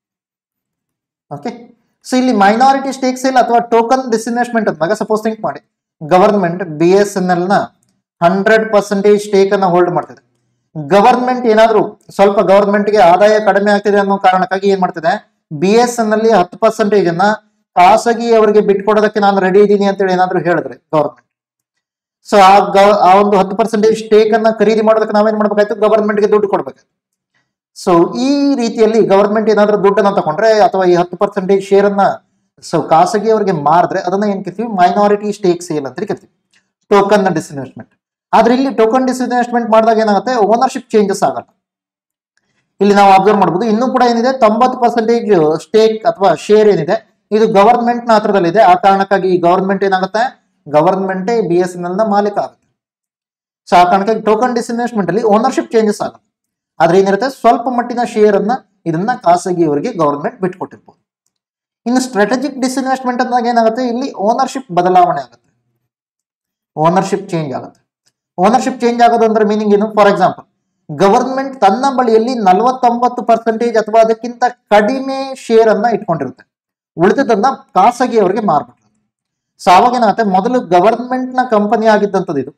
ಓಕೆ ಸೊ ಇಲ್ಲಿ ಮೈನಾರಿಟಿ ಸ್ಟೇಕ್ ಸೇಲ್ ಅಥವಾ ಟೋಕನ್ ಡಿಸ್ಇನ್ವೆಸ್ಟ್ಮೆಂಟ್ ಅಂದಾಗ ಸಪೋಸ್ ಥಿಂಕ್ ಮಾಡಿ government B S N L ನ ಹಂಡ್ರೆಡ್ ಪರ್ಸೆಂಟೇಜ್ ಸ್ಟೇಕ್ ಅನ್ನ ಹೋಲ್ಡ್ ಮಾಡ್ತಿದೆ ಗವರ್ಮೆಂಟ್ ಏನಾದ್ರೂ ಸ್ವಲ್ಪ ಗವರ್ಮೆಂಟ್ಗೆ ಆದಾಯ ಕಡಿಮೆ ಆಗ್ತಿದೆ ಅನ್ನೋ ಕಾರಣಕ್ಕಾಗಿ ಏನ್ ಮಾಡ್ತಿದೆ ಬಿ ಎಸ್ ಎನ್ ಅಲ್ಲಿ ಹತ್ತು ಪರ್ಸೆಂಟೇಜ್ ಅನ್ನ ಖಾಸಗಿ ಅವರಿಗೆ ಬಿಟ್ಕೊಡೋದಕ್ಕೆ ನಾನು ರೆಡಿ ಇದ್ದೀನಿ ಅಂತೇಳಿ ಏನಾದ್ರು ಹೇಳಿದ್ರೆ ಗವರ್ಮೆಂಟ್ ಸೊ ಆ ಗವ ಆ ಒಂದು ಹತ್ತು ಪರ್ಸೆಂಟೇಜ್ ಸ್ಟೇಕ್ ಅನ್ನ ಖರೀದಿ ಮಾಡೋದಕ್ಕೆ ನಾವೇನ್ ಮಾಡ್ಬೇಕಾಯ್ತು ಗವರ್ಮೆಂಟ್ಗೆ ದುಡ್ಡು ಕೊಡ್ಬೇಕು ಸೊ ಈ ರೀತಿಯಲ್ಲಿ ಗವರ್ಮೆಂಟ್ ಏನಾದ್ರೂ ದುಡ್ಡನ್ನ ತಗೊಂಡ್ರೆ ಅಥವಾ ಈ ಹತ್ತು ಪರ್ಸೆಂಟೇಜ್ ಶೇರ್ ಅನ್ನ ಸೊ ಖಾಸಗಿಯವರಿಗೆ ಮಾರಿದ್ರೆ ಅದನ್ನ ಏನ್ ಕರಿತೀವಿ ಮೈನಾರಿಟಿ ಸ್ಟೇಕ್ ಸೇಲ್ ಅಂತ ಕರಿತೀವಿ ಟೋಕನ್ ಡಿಸ್ಇನ್ವೆಸ್ಟ್ಮೆಂಟ್ ಆದ್ರೆ ಇಲ್ಲಿ ಟೋಕನ್ ಡಿಸ್ಇನ್ವೆಸ್ಟ್ಮೆಂಟ್ ಮಾಡಿದಾಗ ಏನಾಗುತ್ತೆ ಓನರ್ಶಿಪ್ ಚೇಂಜಸ್ ಆಗಲ್ಲ ಇಲ್ಲಿ ನಾವು ಅಬ್ಸರ್ವ್ ಮಾಡಬಹುದು ಇನ್ನೂ ಕೂಡ ಏನಿದೆ ತೊಂಬತ್ತು ಪರ್ಸೆಂಟೇಜ್ ಸ್ಟೇಕ್ ಅಥವಾ ಶೇರ್ ಏನಿದೆ ಇದು ಗವರ್ಮೆಂಟ್ ನ ಹತ್ರದಲ್ಲಿದೆ ಆ ಕಾರಣಕ್ಕಾಗಿ ಈ ಗವರ್ಮೆಂಟ್ ಏನಾಗುತ್ತೆ ಗವರ್ಮೆಂಟೇ ಬಿ ಎಸ್ ಎನ್ ಎಲ್ ನ ಮಾಲೀಕ ಆಗುತ್ತೆ ಸೊ ಆ ಕಾರಣಕ್ಕಾಗಿ ಟೋಕನ್ ಡಿಸ್ಇನ್ವೆಸ್ಟ್ಮೆಂಟ್ ಅಲ್ಲಿ ಓನರ್ಶಿಪ್ ಚೇಂಜಸ್ ಆಗಲ್ಲ ಆದ್ರೆ ಏನಿರುತ್ತೆ ಸ್ವಲ್ಪ ಮಟ್ಟಿನ ಶೇರ್ ಅನ್ನ ಇದನ್ನ ಖಾಸಗಿಯವರಿಗೆ ಗವರ್ಮೆಂಟ್ ಬಿಟ್ಕೊಟ್ಟಿರ್ಬೋದು ಇನ್ನು ಸ್ಟ್ರಾಟಜಿಕ್ ಡಿಸ್ಇನ್ವೆಸ್ಟ್ಮೆಂಟ್ ಅಂದಾಗ ಏನಾಗುತ್ತೆ ಇಲ್ಲಿ ಓನರ್ಶಿಪ್ ಬದಲಾವಣೆ ಆಗುತ್ತೆ ಓನರ್ಶಿಪ್ ಚೇಂಜ್ ಆಗುತ್ತೆ ಓನರ್ಶಿಪ್ ಚೇಂಜ್ ಆಗೋದು ಅಂದ್ರೆ ಮೀನಿಂಗ್ ಏನು ಫಾರ್ ಎಕ್ಸಾಂಪಲ್ ಗವರ್ಮೆಂಟ್ ತನ್ನ ಬಳಿಯಲ್ಲಿ ನಲವತ್ತೊಂಬತ್ತು ಪರ್ಸೆಂಟೇಜ್ ಅಥವಾ ಅದಕ್ಕಿಂತ ಕಡಿಮೆ ಶೇರ್ ಅನ್ನ ಇಟ್ಕೊಂಡಿರುತ್ತೆ ಉಳಿದದನ್ನ ಖಾಸಗಿಯವರಿಗೆ ಮಾರ್ಬಿಟ್ರು ಸೊ ಅವಾಗ ಏನಾಗುತ್ತೆ ಮೊದಲು ಗವರ್ಮೆಂಟ್ ನ ಕಂಪನಿ ಆಗಿದ್ದಂಥದ್ದು ಇದು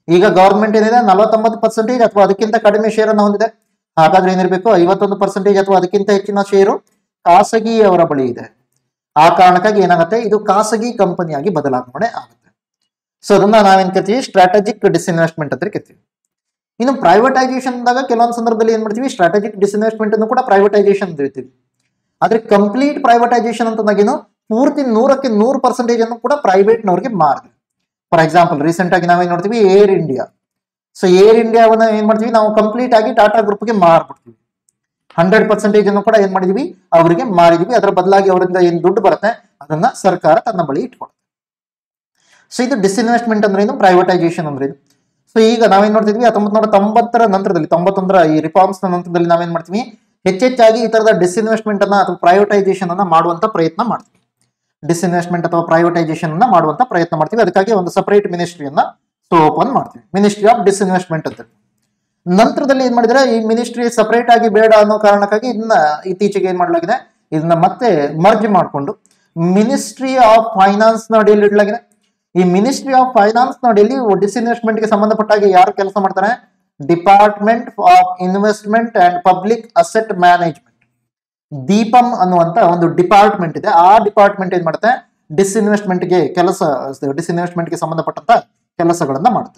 ಈಗ ಗವರ್ಮೆಂಟ್ ಏನಿದೆ ನಲವತ್ತೊಂಬತ್ತು ಪರ್ಸೆಂಟೇಜ್ ಅಥವಾ ಅದಕ್ಕಿಂತ ಕಡಿಮೆ ಶೇರ್ ಅನ್ನು ಹೊಂದಿದೆ ಹಾಗಾದ್ರೆ ಏನಿರಬೇಕು ಐವತ್ತೊಂದು ಪರ್ಸೆಂಟೇಜ್ ಅಥವಾ ಅದಕ್ಕಿಂತ ಹೆಚ್ಚಿನ ಷೇರು ಖಾಸಗಿಯವರ ಬಳಿ ಇದೆ ಆ ಕಾರಣಕ್ಕಾಗಿ ಏನಾಗುತ್ತೆ ಇದು ಖಾಸಗಿ ಕಂಪನಿಯಾಗಿ ಬದಲಾವಣೆ ಆಗುತ್ತೆ ಸೊ ಅದನ್ನ ನಾವೇನ್ ಕರಿತೀವಿ ಸ್ಟ್ರಾಟಜಿಕ್ ಡಿಸ್ಇನ್ವೆಸ್ಟ್ಮೆಂಟ್ ಅಂತ ಕರಿತೀವಿ ಇನ್ನು ಪ್ರೈವೇಟೈಸೇಷನ್ ಅಂದಾಗ ಕೆಲವೊಂದು ಸಂದರ್ಭದಲ್ಲಿ ಏನ್ ಮಾಡ್ತೀವಿ ಸ್ಟ್ರಾಟಜಿಕ್ ಡಿಸ್ಇನ್ವೆಸ್ಟ್ಮೆಂಟ್ ಅನ್ನು ಕೂಡ ಪ್ರೈವೇಟೈಸೇಷನ್ ಅಂತ ಹೇಳ್ತೀವಿ ಆದ್ರೆ ಕಂಪ್ಲೀಟ್ ಪ್ರೈವೇಟೈಸೇಷನ್ ಅಂತಂದಾಗೇನು ಪೂರ್ತಿ ನೂರಕ್ಕೆ ನೂರು ಪರ್ಸೆಂಟೇಜ್ ಅನ್ನು ಕೂಡ ಪ್ರೈವೇಟ್ನವ್ರಿಗೆ ಮಾರಿದೆ ಫಾರ್ ಎಕ್ಸಾಂಪಲ್ ರೀಸೆಂಟ್ ಆಗಿ ನಾವೇನ್ ನೋಡ್ತೀವಿ ಏರ್ ಇಂಡಿಯಾ ಸೊ ಏರ್ ಇಂಡಿಯಾವನ್ನ ಏನ್ ಮಾಡ್ತೀವಿ ನಾವು ಕಂಪ್ಲೀಟ್ ಆಗಿ ಟಾಟಾ ಗ್ರೂಪ್ಗೆ ಮಾರ್ಬಿಡ್ತೀವಿ ಹಂಡ್ರೆಡ್ ಪರ್ಸೆಂಟೇಜ್ ಅನ್ನು ಕೂಡ ಏನ್ ಮಾಡಿದೀವಿ ಅವರಿಗೆ ಮಾರಿದೀವಿ ಅದರ ಬದಲಾಗಿ ಅವರಿಂದ ಏನ್ ದುಡ್ಡು ಬರುತ್ತೆ ಅದನ್ನ ಸರ್ಕಾರ ತನ್ನ ಬಳಿ ಇಟ್ಕೊಳ್ಳುತ್ತೆ ಸೊ ಇದು ಡಿಸ್ಇನ್ವೆಸ್ಟ್ಮೆಂಟ್ ಅಂದ್ರೆ ಏನು ಪ್ರೈವೇಟೈಸೇಷನ್ ಅಂದ್ರೆ ಏನು ಸೊ ಈಗ ನಾವೇನ್ ನೋಡ್ತಿದ್ವಿ ಹತ್ತೊಂಬತ್ ನೂರ ತೊಂಬತ್ತರ ನಂತರದಲ್ಲಿ ತೊಂಬತ್ತೊಂದರ ಈ ರಿಫಾರ್ಮ್ಸ್ ನಂತರದಲ್ಲಿ ನಾವೇನ್ ಮಾಡ್ತೀವಿ ಹೆಚ್ಚೆಚ್ಚಾಗಿ ಈ ತರದ ಡಿಸ್ಇನ್ವೆಸ್ಟ್ಮೆಂಟ್ ಅನ್ನ ಅಥವಾ ಪ್ರೈವೇಟೈಸೇಷನ್ ಅನ್ನ ಮಾಡುವಂತ ಪ್ರಯತ್ನ ಮಾಡ್ತೀವಿ ಡಿಸ್ಇನ್ವೆಸ್ಟ್ಮೆಂಟ್ ಅಥವಾ ಪ್ರೈವೇಟೈಸೇಷನ್ ಅನ್ನ ಮಾಡುವಂತ ಪ್ರಯತ್ನ ಮಾಡ್ತೀವಿ ಅದಕ್ಕಾಗಿ ಒಂದು ಸಪರೇಟ್ ಮಿನಿಸ್ಟ್ರಿಯನ್ನ ಸೊ ಓಪನ್ ಮಾಡ್ತೀವಿ ಮಿನಿಸ್ಟ್ರಿ ಆಫ್ ಡಿಸ್ಇನ್ವೆಸ್ಟ್ಮೆಂಟ್ ಅಂತ ನಂತರದಲ್ಲಿ ಏನ್ ಮಾಡಿದ್ರೆ ಈ ಮಿನಿಸ್ಟ್ರಿ ಸಪರೇಟ್ ಆಗಿ ಬೇಡ ಅನ್ನೋ ಕಾರಣಕ್ಕಾಗಿ ಇದನ್ನ ಇತ್ತೀಚೆಗೆ ಏನ್ ಮಾಡಲಾಗಿದೆ ಇದನ್ನ ಮತ್ತೆ ಮರ್ಜ್ ಮಾಡಿಕೊಂಡು ಮಿನಿಸ್ಟ್ರಿ ಆಫ್ ಫೈನಾನ್ಸ್ ನ ಅಡಿಯಲ್ಲಿ ಇಡಲಾಗಿದೆ ಈ ಮಿನಿಸ್ಟ್ರಿ ಆಫ್ ಫೈನಾನ್ಸ್ ನ ಅಡಿಯಲ್ಲಿ ಡಿಸ್ಇನ್ವೆಸ್ಟ್ಮೆಂಟ್ ಗೆ ಸಂಬಂಧಪಟ್ಟಾಗಿ ಯಾರು ಕೆಲಸ ಮಾಡ್ತಾರೆ department of investment and public asset management DIPAM ಅನ್ನುವಂತ ಒಂದು ಡಿಪಾರ್ಟ್ಮೆಂಟ್ ಇದೆ ಆ ಡಿಪಾರ್ಟ್ಮೆಂಟ್ ಏನ್ ಮಾಡುತ್ತೆ ಡಿಸ್ಇನ್ವೆಸ್ಟ್ಮೆಂಟ್ ಗೆ ಕೆಲಸ ಡಿಸ್ಇನ್ವೆಸ್ಟ್ಮೆಂಟ್ ಗೆ ಸಂಬಂಧಪಟ್ಟಂತ ಕೆಲಸಗಳನ್ನ ಮಾಡುತ್ತೆ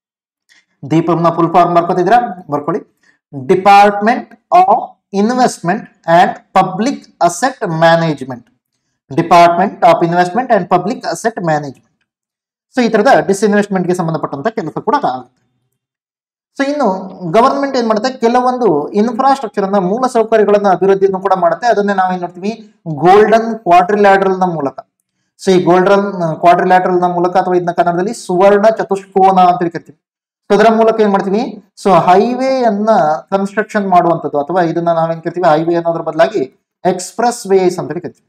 ದೀಪಂನ ಫುಲ್ ಫಾರ್ಮ್ ಬರ್ಕೋತಿದ್ರ ಬರ್ಕೊಳ್ಳಿ department of investment and public asset management department of investment and public asset management so ಈ ತರದ ಡಿಸ್ಇನ್ವೆಸ್ಟ್ಮೆಂಟ್ ಗೆ ಸಂಬಂಧಪಟ್ಟಂತ ಕೆಲಸ ಕೂಡ ಆಗುತ್ತೆ ಸೊ ಇನ್ನು ಗವರ್ಮೆಂಟ್ ಏನ್ ಮಾಡುತ್ತೆ ಕೆಲವೊಂದು ಇನ್ಫ್ರಾಸ್ಟ್ರಕ್ಚರ್ ಅನ್ನ ಮೂಲ ಸೌಕರ್ಯಗಳನ್ನ ಅಭಿವೃದ್ಧಿಯನ್ನು ಕೂಡ ಮಾಡುತ್ತೆ ಅದನ್ನೇ ನಾವೇನ್ ನೋಡ್ತೀವಿ ಗೋಲ್ಡನ್ ಕ್ವಾಡ್ರಿಲ್ಯಾಟ್ರಲ್ ನ ಮೂಲಕ ಸೊ ಈ ಗೋಲ್ಡನ್ ಕ್ವಾಡ್ರಿಲ್ಯಾಟ್ರಲ್ ನ ಮೂಲಕ ಅಥವಾ ಇದನ್ನ ಕನ್ನಡದಲ್ಲಿ ಸುವರ್ಣ ಚತುಷ್ಕೋನ ಅಂತ ಕರಿತೀವಿ ಸೊ ಅದರ ಮೂಲಕ ಏನ್ ಮಾಡ್ತೀವಿ ಸೊ ಹೈವೇ ಅನ್ನ ಕನ್ಸ್ಟ್ರಕ್ಷನ್ ಮಾಡುವಂಥದ್ದು ಅಥವಾ ಇದನ್ನ ನಾವೇನ್ ಕರಿತೀವಿ ಹೈವೇ ಅನ್ನೋದ್ರ ಬದಲಾಗಿ ಎಕ್ಸ್ಪ್ರೆಸ್ ವೇಸ್ ಅಂತ ಕರಿತೀವಿ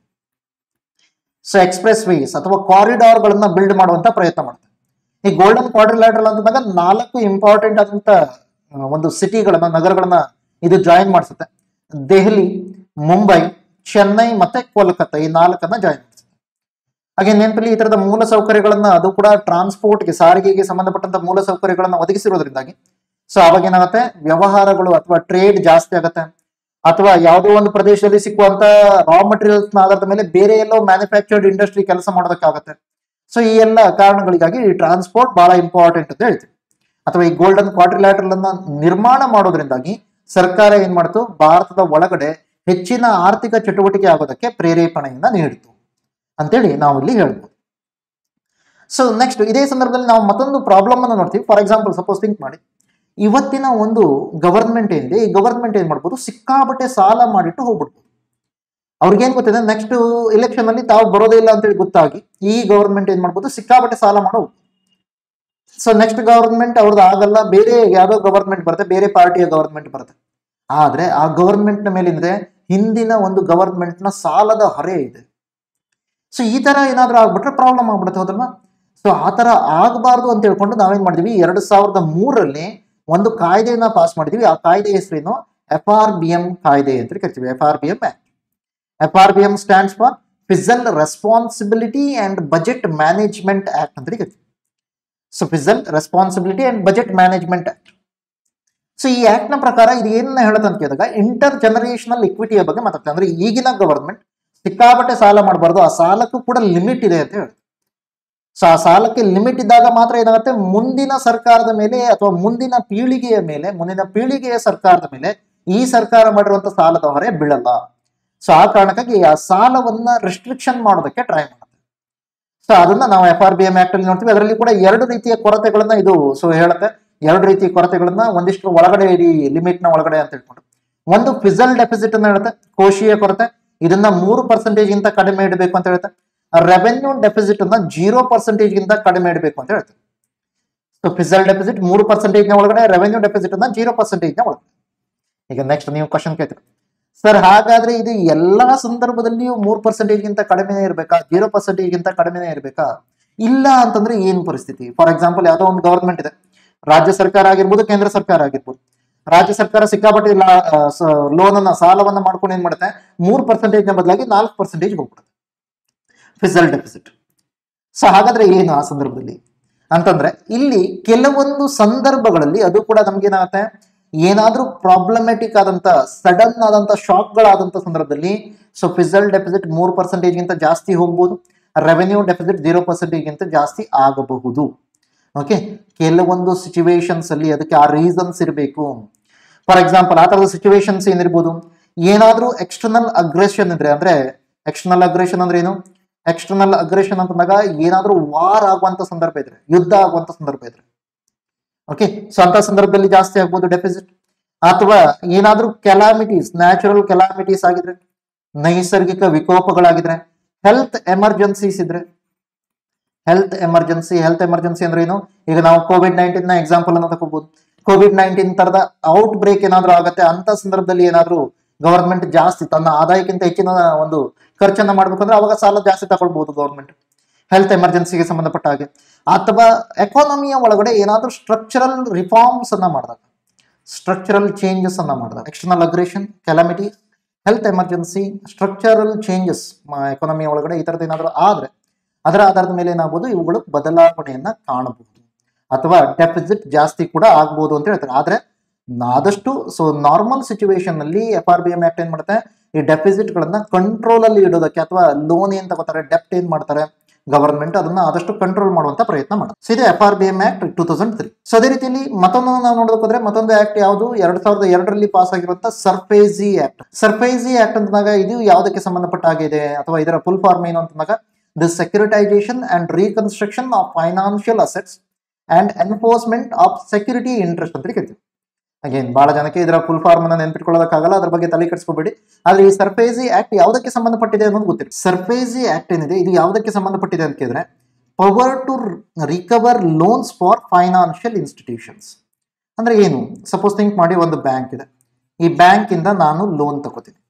ಸೊ ಎಕ್ಸ್ಪ್ರೆಸ್ ವೇಸ್ ಅಥವಾ ಕಾರಿಡಾರ್ ಗಳನ್ನ ಬಿಲ್ಡ್ ಮಾಡುವಂತ ಪ್ರಯತ್ನ ಮಾಡುತ್ತೆ ಈ ಗೋಲ್ಡನ್ ಕ್ವಾಡ್ರಿಲ್ಯಾಟ್ರಲ್ ಅಂತಂದಾಗ ನಾಲ್ಕು ಇಂಪಾರ್ಟೆಂಟ್ ಆದಂತ ಆ, ಒಂದು ಸಿಟಿಗಳನ್ನ ನಗರಗಳನ್ನ ಇದು ಜಾಯಿನ್ ಮಾಡಿಸುತ್ತೆ ದೆಹಲಿ ಮುಂಬೈ ಚೆನ್ನೈ ಮತ್ತೆ ಕೋಲ್ಕತ್ತಾ ಈ ನಾಲ್ಕನ್ನ ಜಾಯಿನ್ ಮಾಡಿಸುತ್ತೆ ಹಾಗೆ ನೆನಪಲ್ಲಿ ಈ ತರದ ಮೂಲ ಸೌಕರ್ಯಗಳನ್ನ ಅದು ಕೂಡ ಟ್ರಾನ್ಸ್ಪೋರ್ಟ್ಗೆ ಸಾರಿಗೆಗೆ ಸಂಬಂಧಪಟ್ಟಂತ ಮೂಲ ಸೌಕರ್ಯಗಳನ್ನ ಒದಗಿಸಿರೋದ್ರಿಂದಾಗಿ ಸೊ ಅವಾಗ ಏನಾಗುತ್ತೆ ವ್ಯವಹಾರಗಳು ಅಥವಾ ಟ್ರೇಡ್ ಜಾಸ್ತಿ ಆಗುತ್ತೆ ಅಥವಾ ಯಾವುದೋ ಒಂದು ಪ್ರದೇಶದಲ್ಲಿ ಸಿಕ್ಕುವಂತ ರಾ ಮಟೀರಿಯಲ್ಸ್ ಆಧಾರದ ಮೇಲೆ ಬೇರೆ ಎಲ್ಲೋ ಮ್ಯಾನುಫ್ಯಾಕ್ಚರ್ಡ್ ಇಂಡಸ್ಟ್ರಿ ಕೆಲಸ ಮಾಡೋದಕ್ಕಾಗತ್ತೆ ಸೊ ಈ ಎಲ್ಲ ಕಾರಣಗಳಿಗಾಗಿ ಈ ಟ್ರಾನ್ಸ್ಪೋರ್ಟ್ ಬಹಳ ಇಂಪಾರ್ಟೆಂಟ್ ಅಂತ ಹೇಳ್ತೀವಿ ಅಥವಾ ಈ ಗೋಲ್ಡನ್ ಕ್ವಾಡ್ರಿಲ್ಯಾಟ್ರಲ್ ಅನ್ನ ನಿರ್ಮಾಣ ಮಾಡೋದ್ರಿಂದಾಗಿ ಸರ್ಕಾರ ಏನ್ ಮಾಡ್ತು ಭಾರತದ ಒಳಗಡೆ ಹೆಚ್ಚಿನ ಆರ್ಥಿಕ ಚಟುವಟಿಕೆ ಆಗೋದಕ್ಕೆ ಪ್ರೇರೇಪಣೆಯನ್ನ ನೀಡಿತು ಅಂತೇಳಿ ನಾವು ಇಲ್ಲಿ ಹೇಳ್ಬೋದು ಸೊ ನೆಕ್ಸ್ಟ್ ಇದೇ ಸಂದರ್ಭದಲ್ಲಿ ನಾವು ಮತ್ತೊಂದು ಪ್ರಾಬ್ಲಮ್ ಅನ್ನು ನೋಡ್ತೀವಿ ಫಾರ್ ಎಕ್ಸಾಂಪಲ್ ಸಪೋಸ್ ಥಿಂಕ್ ಮಾಡಿ ಇವತ್ತಿನ ಒಂದು ಗವರ್ಮೆಂಟ್ ಏನಿದೆ ಈ ಗವರ್ಮೆಂಟ್ ಏನ್ ಮಾಡ್ಬೋದು ಸಿಕ್ಕಾಬಟ್ಟೆ ಸಾಲ ಮಾಡಿಟ್ಟು ಹೋಗ್ಬಿಡ್ಬೋದು ಅವ್ರಿಗೇನ್ ಗೊತ್ತಿದೆ ನೆಕ್ಸ್ಟ್ ಇಲೆಕ್ಷನ್ ಅಲ್ಲಿ ತಾವು ಬರೋದೇ ಇಲ್ಲ ಅಂತೇಳಿ ಗೊತ್ತಾಗಿ ಈ ಗವರ್ಮೆಂಟ್ ಏನ್ ಮಾಡ್ಬೋದು ಸಿಕ್ಕಾಬಟ್ಟೆ ಸಾಲ ಮಾಡೋ ಸೊ ನೆಕ್ಸ್ಟ್ ಗವರ್ಮೆಂಟ್ ಅವ್ರದ್ದು ಆಗಲ್ಲ ಬೇರೆ ಯಾವ್ದೋ ಗವರ್ಮೆಂಟ್ ಬರುತ್ತೆ ಬೇರೆ ಪಾರ್ಟಿಯ ಗವರ್ಮೆಂಟ್ ಬರುತ್ತೆ ಆದ್ರೆ ಆ ಗವರ್ಮೆಂಟ್ ನ ಮೇಲಿಂದ್ರೆ ಹಿಂದಿನ ಒಂದು ಗವರ್ಮೆಂಟ್ ನ ಸಾಲದ ಹೊರೆ ಇದೆ ಸೊ ಈ ತರ ಏನಾದ್ರೂ ಆಗ್ಬಿಟ್ರೆ ಪ್ರಾಬ್ಲಮ್ ಆಗ್ಬಿಡುತ್ತೆ ಹೌದಲ್ವಾ ಸೊ ಆ ತರ ಆಗಬಾರ್ದು ಅಂತ ಹೇಳ್ಕೊಂಡು ನಾವೇನ್ ಮಾಡಿದ್ವಿ ಎರಡ್ ಸಾವಿರದ ಮೂರರಲ್ಲಿ ಒಂದು ಕಾಯ್ದೆಯನ್ನ ಪಾಸ್ ಮಾಡಿದ್ವಿ ಆ ಕಾಯ್ದೆ ಹೆಸರೇನು ಎಫ್ ಆರ್ ಬಿ ಎಂ ಕಾಯ್ದೆ ಅಂತ ಕರಿತೀವಿ F R B M act F R B M stands for fiscal responsibility and budget management act ಅಂತ ಕರಿತೀವಿ so fiscal responsibility and budget management act so ಈ ಆಕ್ಟ್ ನ ಪ್ರಕಾರ ಇದು ಏನನ್ನ ಹೇಳುತ್ತೆ ಅಂತ ಕೇಳಿದಾಗ ಇಂಟರ್ ಜನರೇಷನಲ್ ಇಕ್ವಿಟಿಯ ಬಗ್ಗೆ ಮಾತಾಡ್ತಾರೆ ಅಂದ್ರೆ ಈಗಿನ ಗವರ್ಮೆಂಟ್ ಸಿಕ್ಕಾಪಟ್ಟೆ ಸಾಲ ಮಾಡಬಾರ್ದು ಆ ಸಾಲಕ್ಕೂ ಕೂಡ ಲಿಮಿಟ್ ಇದೆ ಅಂತ ಹೇಳುತ್ತೆ ಸೊ ಆ ಸಾಲಕ್ಕೆ ಲಿಮಿಟ್ ಇದ್ದಾಗ ಮಾತ್ರ ಏನಾಗುತ್ತೆ ಮುಂದಿನ ಸರ್ಕಾರದ ಮೇಲೆ ಅಥವಾ ಮುಂದಿನ ಪೀಳಿಗೆಯ ಮೇಲೆ ಮುಂದಿನ ಪೀಳಿಗೆಯ ಸರ್ಕಾರದ ಮೇಲೆ ಈ ಸರ್ಕಾರ ಮಾಡಿರುವಂತ ಸಾಲದ ಹೊರೆ ಬೀಳಲ್ಲ ಸೊ ಆ ಕಾರಣಕ್ಕಾಗಿ ಆ ಸಾಲವನ್ನ ರಿಸ್ಟ್ರಿಕ್ಷನ್ ಮಾಡೋದಕ್ಕೆ ಟ್ರೈ ಮಾಡುತ್ತೆ ಸೊ ಅದನ್ನ ನಾವು F R B M act ಅಲ್ಲಿ ನೋಡ್ತೀವಿ ಅದರಲ್ಲಿ ಕೂಡ ಎರಡು ರೀತಿಯ ಕೊರತೆಗಳನ್ನ ಇದು ಸೊ ಹೇಳುತ್ತೆ ಎರಡು ರೀತಿಯ ಕೊರತೆಗಳನ್ನ ಒಂದಿಷ್ಟು ಒಳಗಡೆ ಇಡೀ ಲಿಮಿಟ್ ನ ಒಳಗಡೆ ಅಂತ ಹೇಳ್ಕೊಂಡು ಒಂದು ಫಿಸಲ್ ಡೆಫಿಸಿಟ್ ಅನ್ನ ಹೇಳುತ್ತೆ ಕೋಶೀಯ ಕೊರತೆ ಇದನ್ನ ಮೂರು ಪರ್ಸೆಂಟೇಜ್ ಗಿಂತ ಕಡಿಮೆ ಇಡಬೇಕು ಅಂತ ಹೇಳುತ್ತೆ ರೆವೆನ್ಯೂ ಡೆಫಿಸಿಟ್ ಅನ್ನ ಜೀರೋ ಪರ್ಸೆಂಟೇಜ್ ಗಿಂತ ಕಡಿಮೆ ಇಡಬೇಕು ಅಂತ ಹೇಳ್ತಾರೆ ಸೊ ಫಿಸಲ್ ಡೆಫಿಸಿಟ್ ಮೂರು ಪರ್ಸೆಂಟೇಜ್ ನ ಒಳಗಡೆ ರೆವೆನ್ಯೂ ಡೆಫಿಸಿಟ್ ಅನ್ನ ಜೀರೋ ಪರ್ಸೆಂಟೇಜ್ ನ ಒಳಗಡೆ ಈಗ ನೆಕ್ಸ್ಟ್ ನೀವು ಕ್ವಶನ್ ಕೇಳ್ತೀರಿ ಸರ್ ಹಾಗಾದ್ರೆ ಇದು ಎಲ್ಲಾ ಸಂದರ್ಭದಲ್ಲಿಯೂ ಮೂರು ಪರ್ಸೆಂಟೇಜ್ ಗಿಂತ ಕಡಿಮೆನೇ ಇರಬೇಕಾ ಜೀರೋ ಪರ್ಸೆಂಟೇಜ್ ಗಿಂತ ಕಡಿಮೆನೇ ಇರಬೇಕಾ ಇಲ್ಲ ಅಂತಂದ್ರೆ ಏನ್ ಪರಿಸ್ಥಿತಿ ಫಾರ್ ಎಕ್ಸಾಂಪಲ್ ಯಾವ್ದೋ ಒಂದು ಗವರ್ಮೆಂಟ್ ಇದೆ ರಾಜ್ಯ ಸರ್ಕಾರ ಆಗಿರ್ಬೋದು ಕೇಂದ್ರ ಸರ್ಕಾರ ಆಗಿರ್ಬೋದು ರಾಜ್ಯ ಸರ್ಕಾರ ಸಿಕ್ಕಾಪಟ್ಟೆ ಲೋನ್ ಅನ್ನ ಸಾಲವನ್ನ ಮಾಡ್ಕೊಂಡು ಏನ್ ಮಾಡುತ್ತೆ ಮೂರು ಪರ್ಸೆಂಟೇಜ್ ನ ಬದಲಾಗಿ ನಾಲ್ಕು ಪರ್ಸೆಂಟೇಜ್ ಹೋಗ್ಬಿಡುತ್ತೆ ಫಿಸಲ್ ಡೆಫಿಸಿಟ್ ಸೊ ಹಾಗಾದ್ರೆ ಏನು ಆ ಸಂದರ್ಭದಲ್ಲಿ ಅಂತಂದ್ರೆ ಇಲ್ಲಿ ಕೆಲವೊಂದು ಸಂದರ್ಭಗಳಲ್ಲಿ ಅದು ಕೂಡ ನಮ್ಗೇನಾಗುತ್ತೆ ಏನಾದ್ರೂ ಪ್ರಾಬ್ಲಮೆಟಿಕ್ ಆದಂತ ಸಡನ್ ಆದಂತ ಶಾಕ್ಗಳಾದಂತ ಸಂದರ್ಭದಲ್ಲಿ ಸೊ ಫಿಸಲ್ ಡೆಪಿಸಿಟ್ ಮೂರು ಪರ್ಸೆಂಟೇಜ್ಗಿಂತ ಜಾಸ್ತಿ ಹೋಗ್ಬೋದು ರೆವೆನ್ಯೂ ಡೆಪಿಸಿಟ್ ಜೀರೋ ಪರ್ಸೆಂಟೇಜ್ಗಿಂತ ಜಾಸ್ತಿ ಆಗಬಹುದು ಓಕೆ ಕೆಲವೊಂದು ಸಿಚುವೇಶನ್ಸ್ ಅಲ್ಲಿ ಅದಕ್ಕೆ ಆ ರೀಸನ್ಸ್ ಇರಬೇಕು ಫಾರ್ ಎಕ್ಸಾಂಪಲ್ ಆ ಥರದ ಸಿಚುವೇಶನ್ಸ್ ಏನಿರ್ಬೋದು ಏನಾದ್ರೂ ಎಕ್ಸ್ಟರ್ನಲ್ ಅಗ್ರೆಷನ್ ಇದ್ರೆ ಅಂದ್ರೆ ಎಕ್ಸ್ಟರ್ನಲ್ ಅಗ್ರೆಷನ್ ಅಂದ್ರೆ ಏನು ಎಕ್ಸ್ಟರ್ನಲ್ ಅಗ್ರೆಷನ್ ಅಂತಂದಾಗ ಏನಾದ್ರೂ ವಾರ್ ಆಗುವಂತ ಸಂದರ್ಭ ಇದ್ರೆ ಯುದ್ಧ ಆಗುವಂತ ಸಂದರ್ಭ ಇದ್ರೆ ಓಕೆ ಸೊ ಅಂತ ಸಂದರ್ಭದಲ್ಲಿ ಜಾಸ್ತಿ ಆಗ್ಬೋದು ಡೆಪಿಸಿಟ್ ಅಥವಾ ಏನಾದ್ರೂ ಕೆಲಾಮಿಟೀಸ್ ನ್ಯಾಚುರಲ್ ಕೆಲಾಮಿಟೀಸ್ ಆಗಿದ್ರೆ ನೈಸರ್ಗಿಕ ವಿಕೋಪಗಳಾಗಿದ್ರೆ ಹೆಲ್ತ್ ಎಮರ್ಜೆನ್ಸೀಸ್ ಇದ್ರೆ ಹೆಲ್ತ್ ಎಮರ್ಜೆನ್ಸಿ ಹೆಲ್ತ್ ಎಮರ್ಜೆನ್ಸಿ ಅಂದ್ರೆ ಏನು ಈಗ ನಾವು ಕೋವಿಡ್ ನೈನ್ಟೀನ್ ನ ಎಕ್ಸಾಂಪಲ್ ಅನ್ನ ತಗೋಬಹುದು ಕೋವಿಡ್ ನೈನ್ಟೀನ್ ತರದ ಔಟ್ ಬ್ರೇಕ್ ಏನಾದ್ರೂ ಆಗತ್ತೆ ಅಂತ ಸಂದರ್ಭದಲ್ಲಿ ಏನಾದ್ರೂ ಗವರ್ಮೆಂಟ್ ಜಾಸ್ತಿ ತನ್ನ ಆದಾಯಕ್ಕಿಂತ ಹೆಚ್ಚಿನ ಒಂದು ಖರ್ಚನ್ನ ಮಾಡ್ಬೇಕಂದ್ರೆ ಅವಾಗ ಸಾಲ ಜಾಸ್ತಿ ತಗೊಳ್ಬಹುದು ಗವರ್ಮೆಂಟ್ ಹೆಲ್ತ್ ಎಮರ್ಜೆನ್ಸಿಗೆ ಸಂಬಂಧಪಟ್ಟ ಹಾಗೆ ಅಥವಾ ಎಕಾನಮಿಯ ಒಳಗಡೆ ಏನಾದ್ರೂ ಸ್ಟ್ರಕ್ಚರಲ್ ರಿಫಾರ್ಮ್ಸ್ ಅನ್ನ ಮಾಡಿದಾಗ ಸ್ಟ್ರಕ್ಚರಲ್ ಚೇಂಜಸ್ ಅನ್ನ ಮಾಡಿದಾಗ external aggression calamity health emergency structural changes ಎಕಾನಮಿಯ ಒಳಗಡೆ ಈ ಥರದ್ದು ಏನಾದರೂ ಆದ್ರೆ ಅದರ ಆಧಾರದ ಮೇಲೆ ಏನಾಗ್ಬೋದು ಇವುಗಳು ಬದಲಾವಣೆಯನ್ನ ಕಾಣಬಹುದು ಅಥವಾ ಡೆಪಿಸಿಟ್ ಜಾಸ್ತಿ ಕೂಡ ಆಗ್ಬೋದು ಅಂತ ಹೇಳ್ತಾರೆ ಆದ್ರೆ ಆದಷ್ಟು ಸೊ ನಾರ್ಮಲ್ ಸಿಚುವೇಶನ್ ಅಲ್ಲಿ F R B M act ಏನ್ ಮಾಡುತ್ತೆ ಈ ಡೆಪಿಸಿಟ್ ಗಳನ್ನ ಕಂಟ್ರೋಲ್ ಅಲ್ಲಿ ಇಡೋದಕ್ಕೆ ಅಥವಾ ಲೋನ್ ಏನ್ ತಗೋತಾರೆ ಡೆಪ್ಟ್ ಏನ್ ಮಾಡ್ತಾರೆ ಗವರ್ಮೆಂಟ್ ಅದನ್ನ ಆದಷ್ಟು ಕಂಟ್ರೋಲ್ ಮಾಡುವಂತ ಪ್ರಯತ್ನ ಮಾಡುತ್ತೆ ಸೊ ಇದು F R B M act two thousand three so ಅದೇ ರೀತಿಯಲ್ಲಿ ಮತ್ತೊಂದು ನಾವು ನೋಡೋದಕ್ಕೆ ಹೋದ್ರೆ ಮತ್ತೊಂದು ಆಕ್ಟ್ ಯಾವುದು ಎರಡ್ ಸಾವಿರದ ಎರಡರಲ್ಲಿ ಪಾಸ್ ಆಗಿರುವಂತ ಸರ್ಫೇಸಿ ಆಕ್ಟ್ ಸರ್ಫೇಸಿ ಆಕ್ಟ್ ಅಂತಂದಾಗ ಇದು ಯಾವುದಕ್ಕೆ ಸಂಬಂಧಪಟ್ಟ ಆಗಿದೆ ಅಥವಾ ಇದರ ಫುಲ್ ಫಾರ್ಮ್ ಏನು ಅಂತಂದಾಗ the securitisation and reconstruction of financial assets and enforcement of security interest ಅಂತ ಕರಿತೀವಿ ಅಗೇನ್ ಬಹಳ ಜನಕ್ಕೆ ಇದರ ಫುಲ್ ಫಾರ್ಮ್ ಅನ್ನ ನೆನ್ಪಿಟ್ಕೊಳ್ಳೋದಕ್ಕಾಗಲ್ಲ ಅದ್ರ ಬಗ್ಗೆ ತಲೆ ಕೆಡಿಸ್ಕೋಬೇಡಿ ಆದ್ರೆ ಈ ಸರ್ಫೇಸಿ ಆಕ್ಟ್ ಯಾವುದಕ್ಕೆ ಸಂಬಂಧಪಟ್ಟಿದೆ ಅನ್ನೋದು ಗೊತ್ತಿಲ್ಲ ಸರ್ಫೇಸಿ ಆಕ್ಟ್ ಏನಿದೆ ಇದು ಯಾವುದಕ್ಕೆ ಸಂಬಂಧಪಟ್ಟಿದೆ ಅಂತ ಕೇಳಿದ್ರೆ power to recover loans for financial institutions ಅಂದ್ರೆ ಏನು ಸಪೋಸ್ ಥಿಂಕ್ ಮಾಡಿ ಒಂದು ಬ್ಯಾಂಕ್ ಇದೆ ಈ ಬ್ಯಾಂಕ್ ಇಂದ ನಾನು ಲೋನ್ ತಗೋತೀನಿ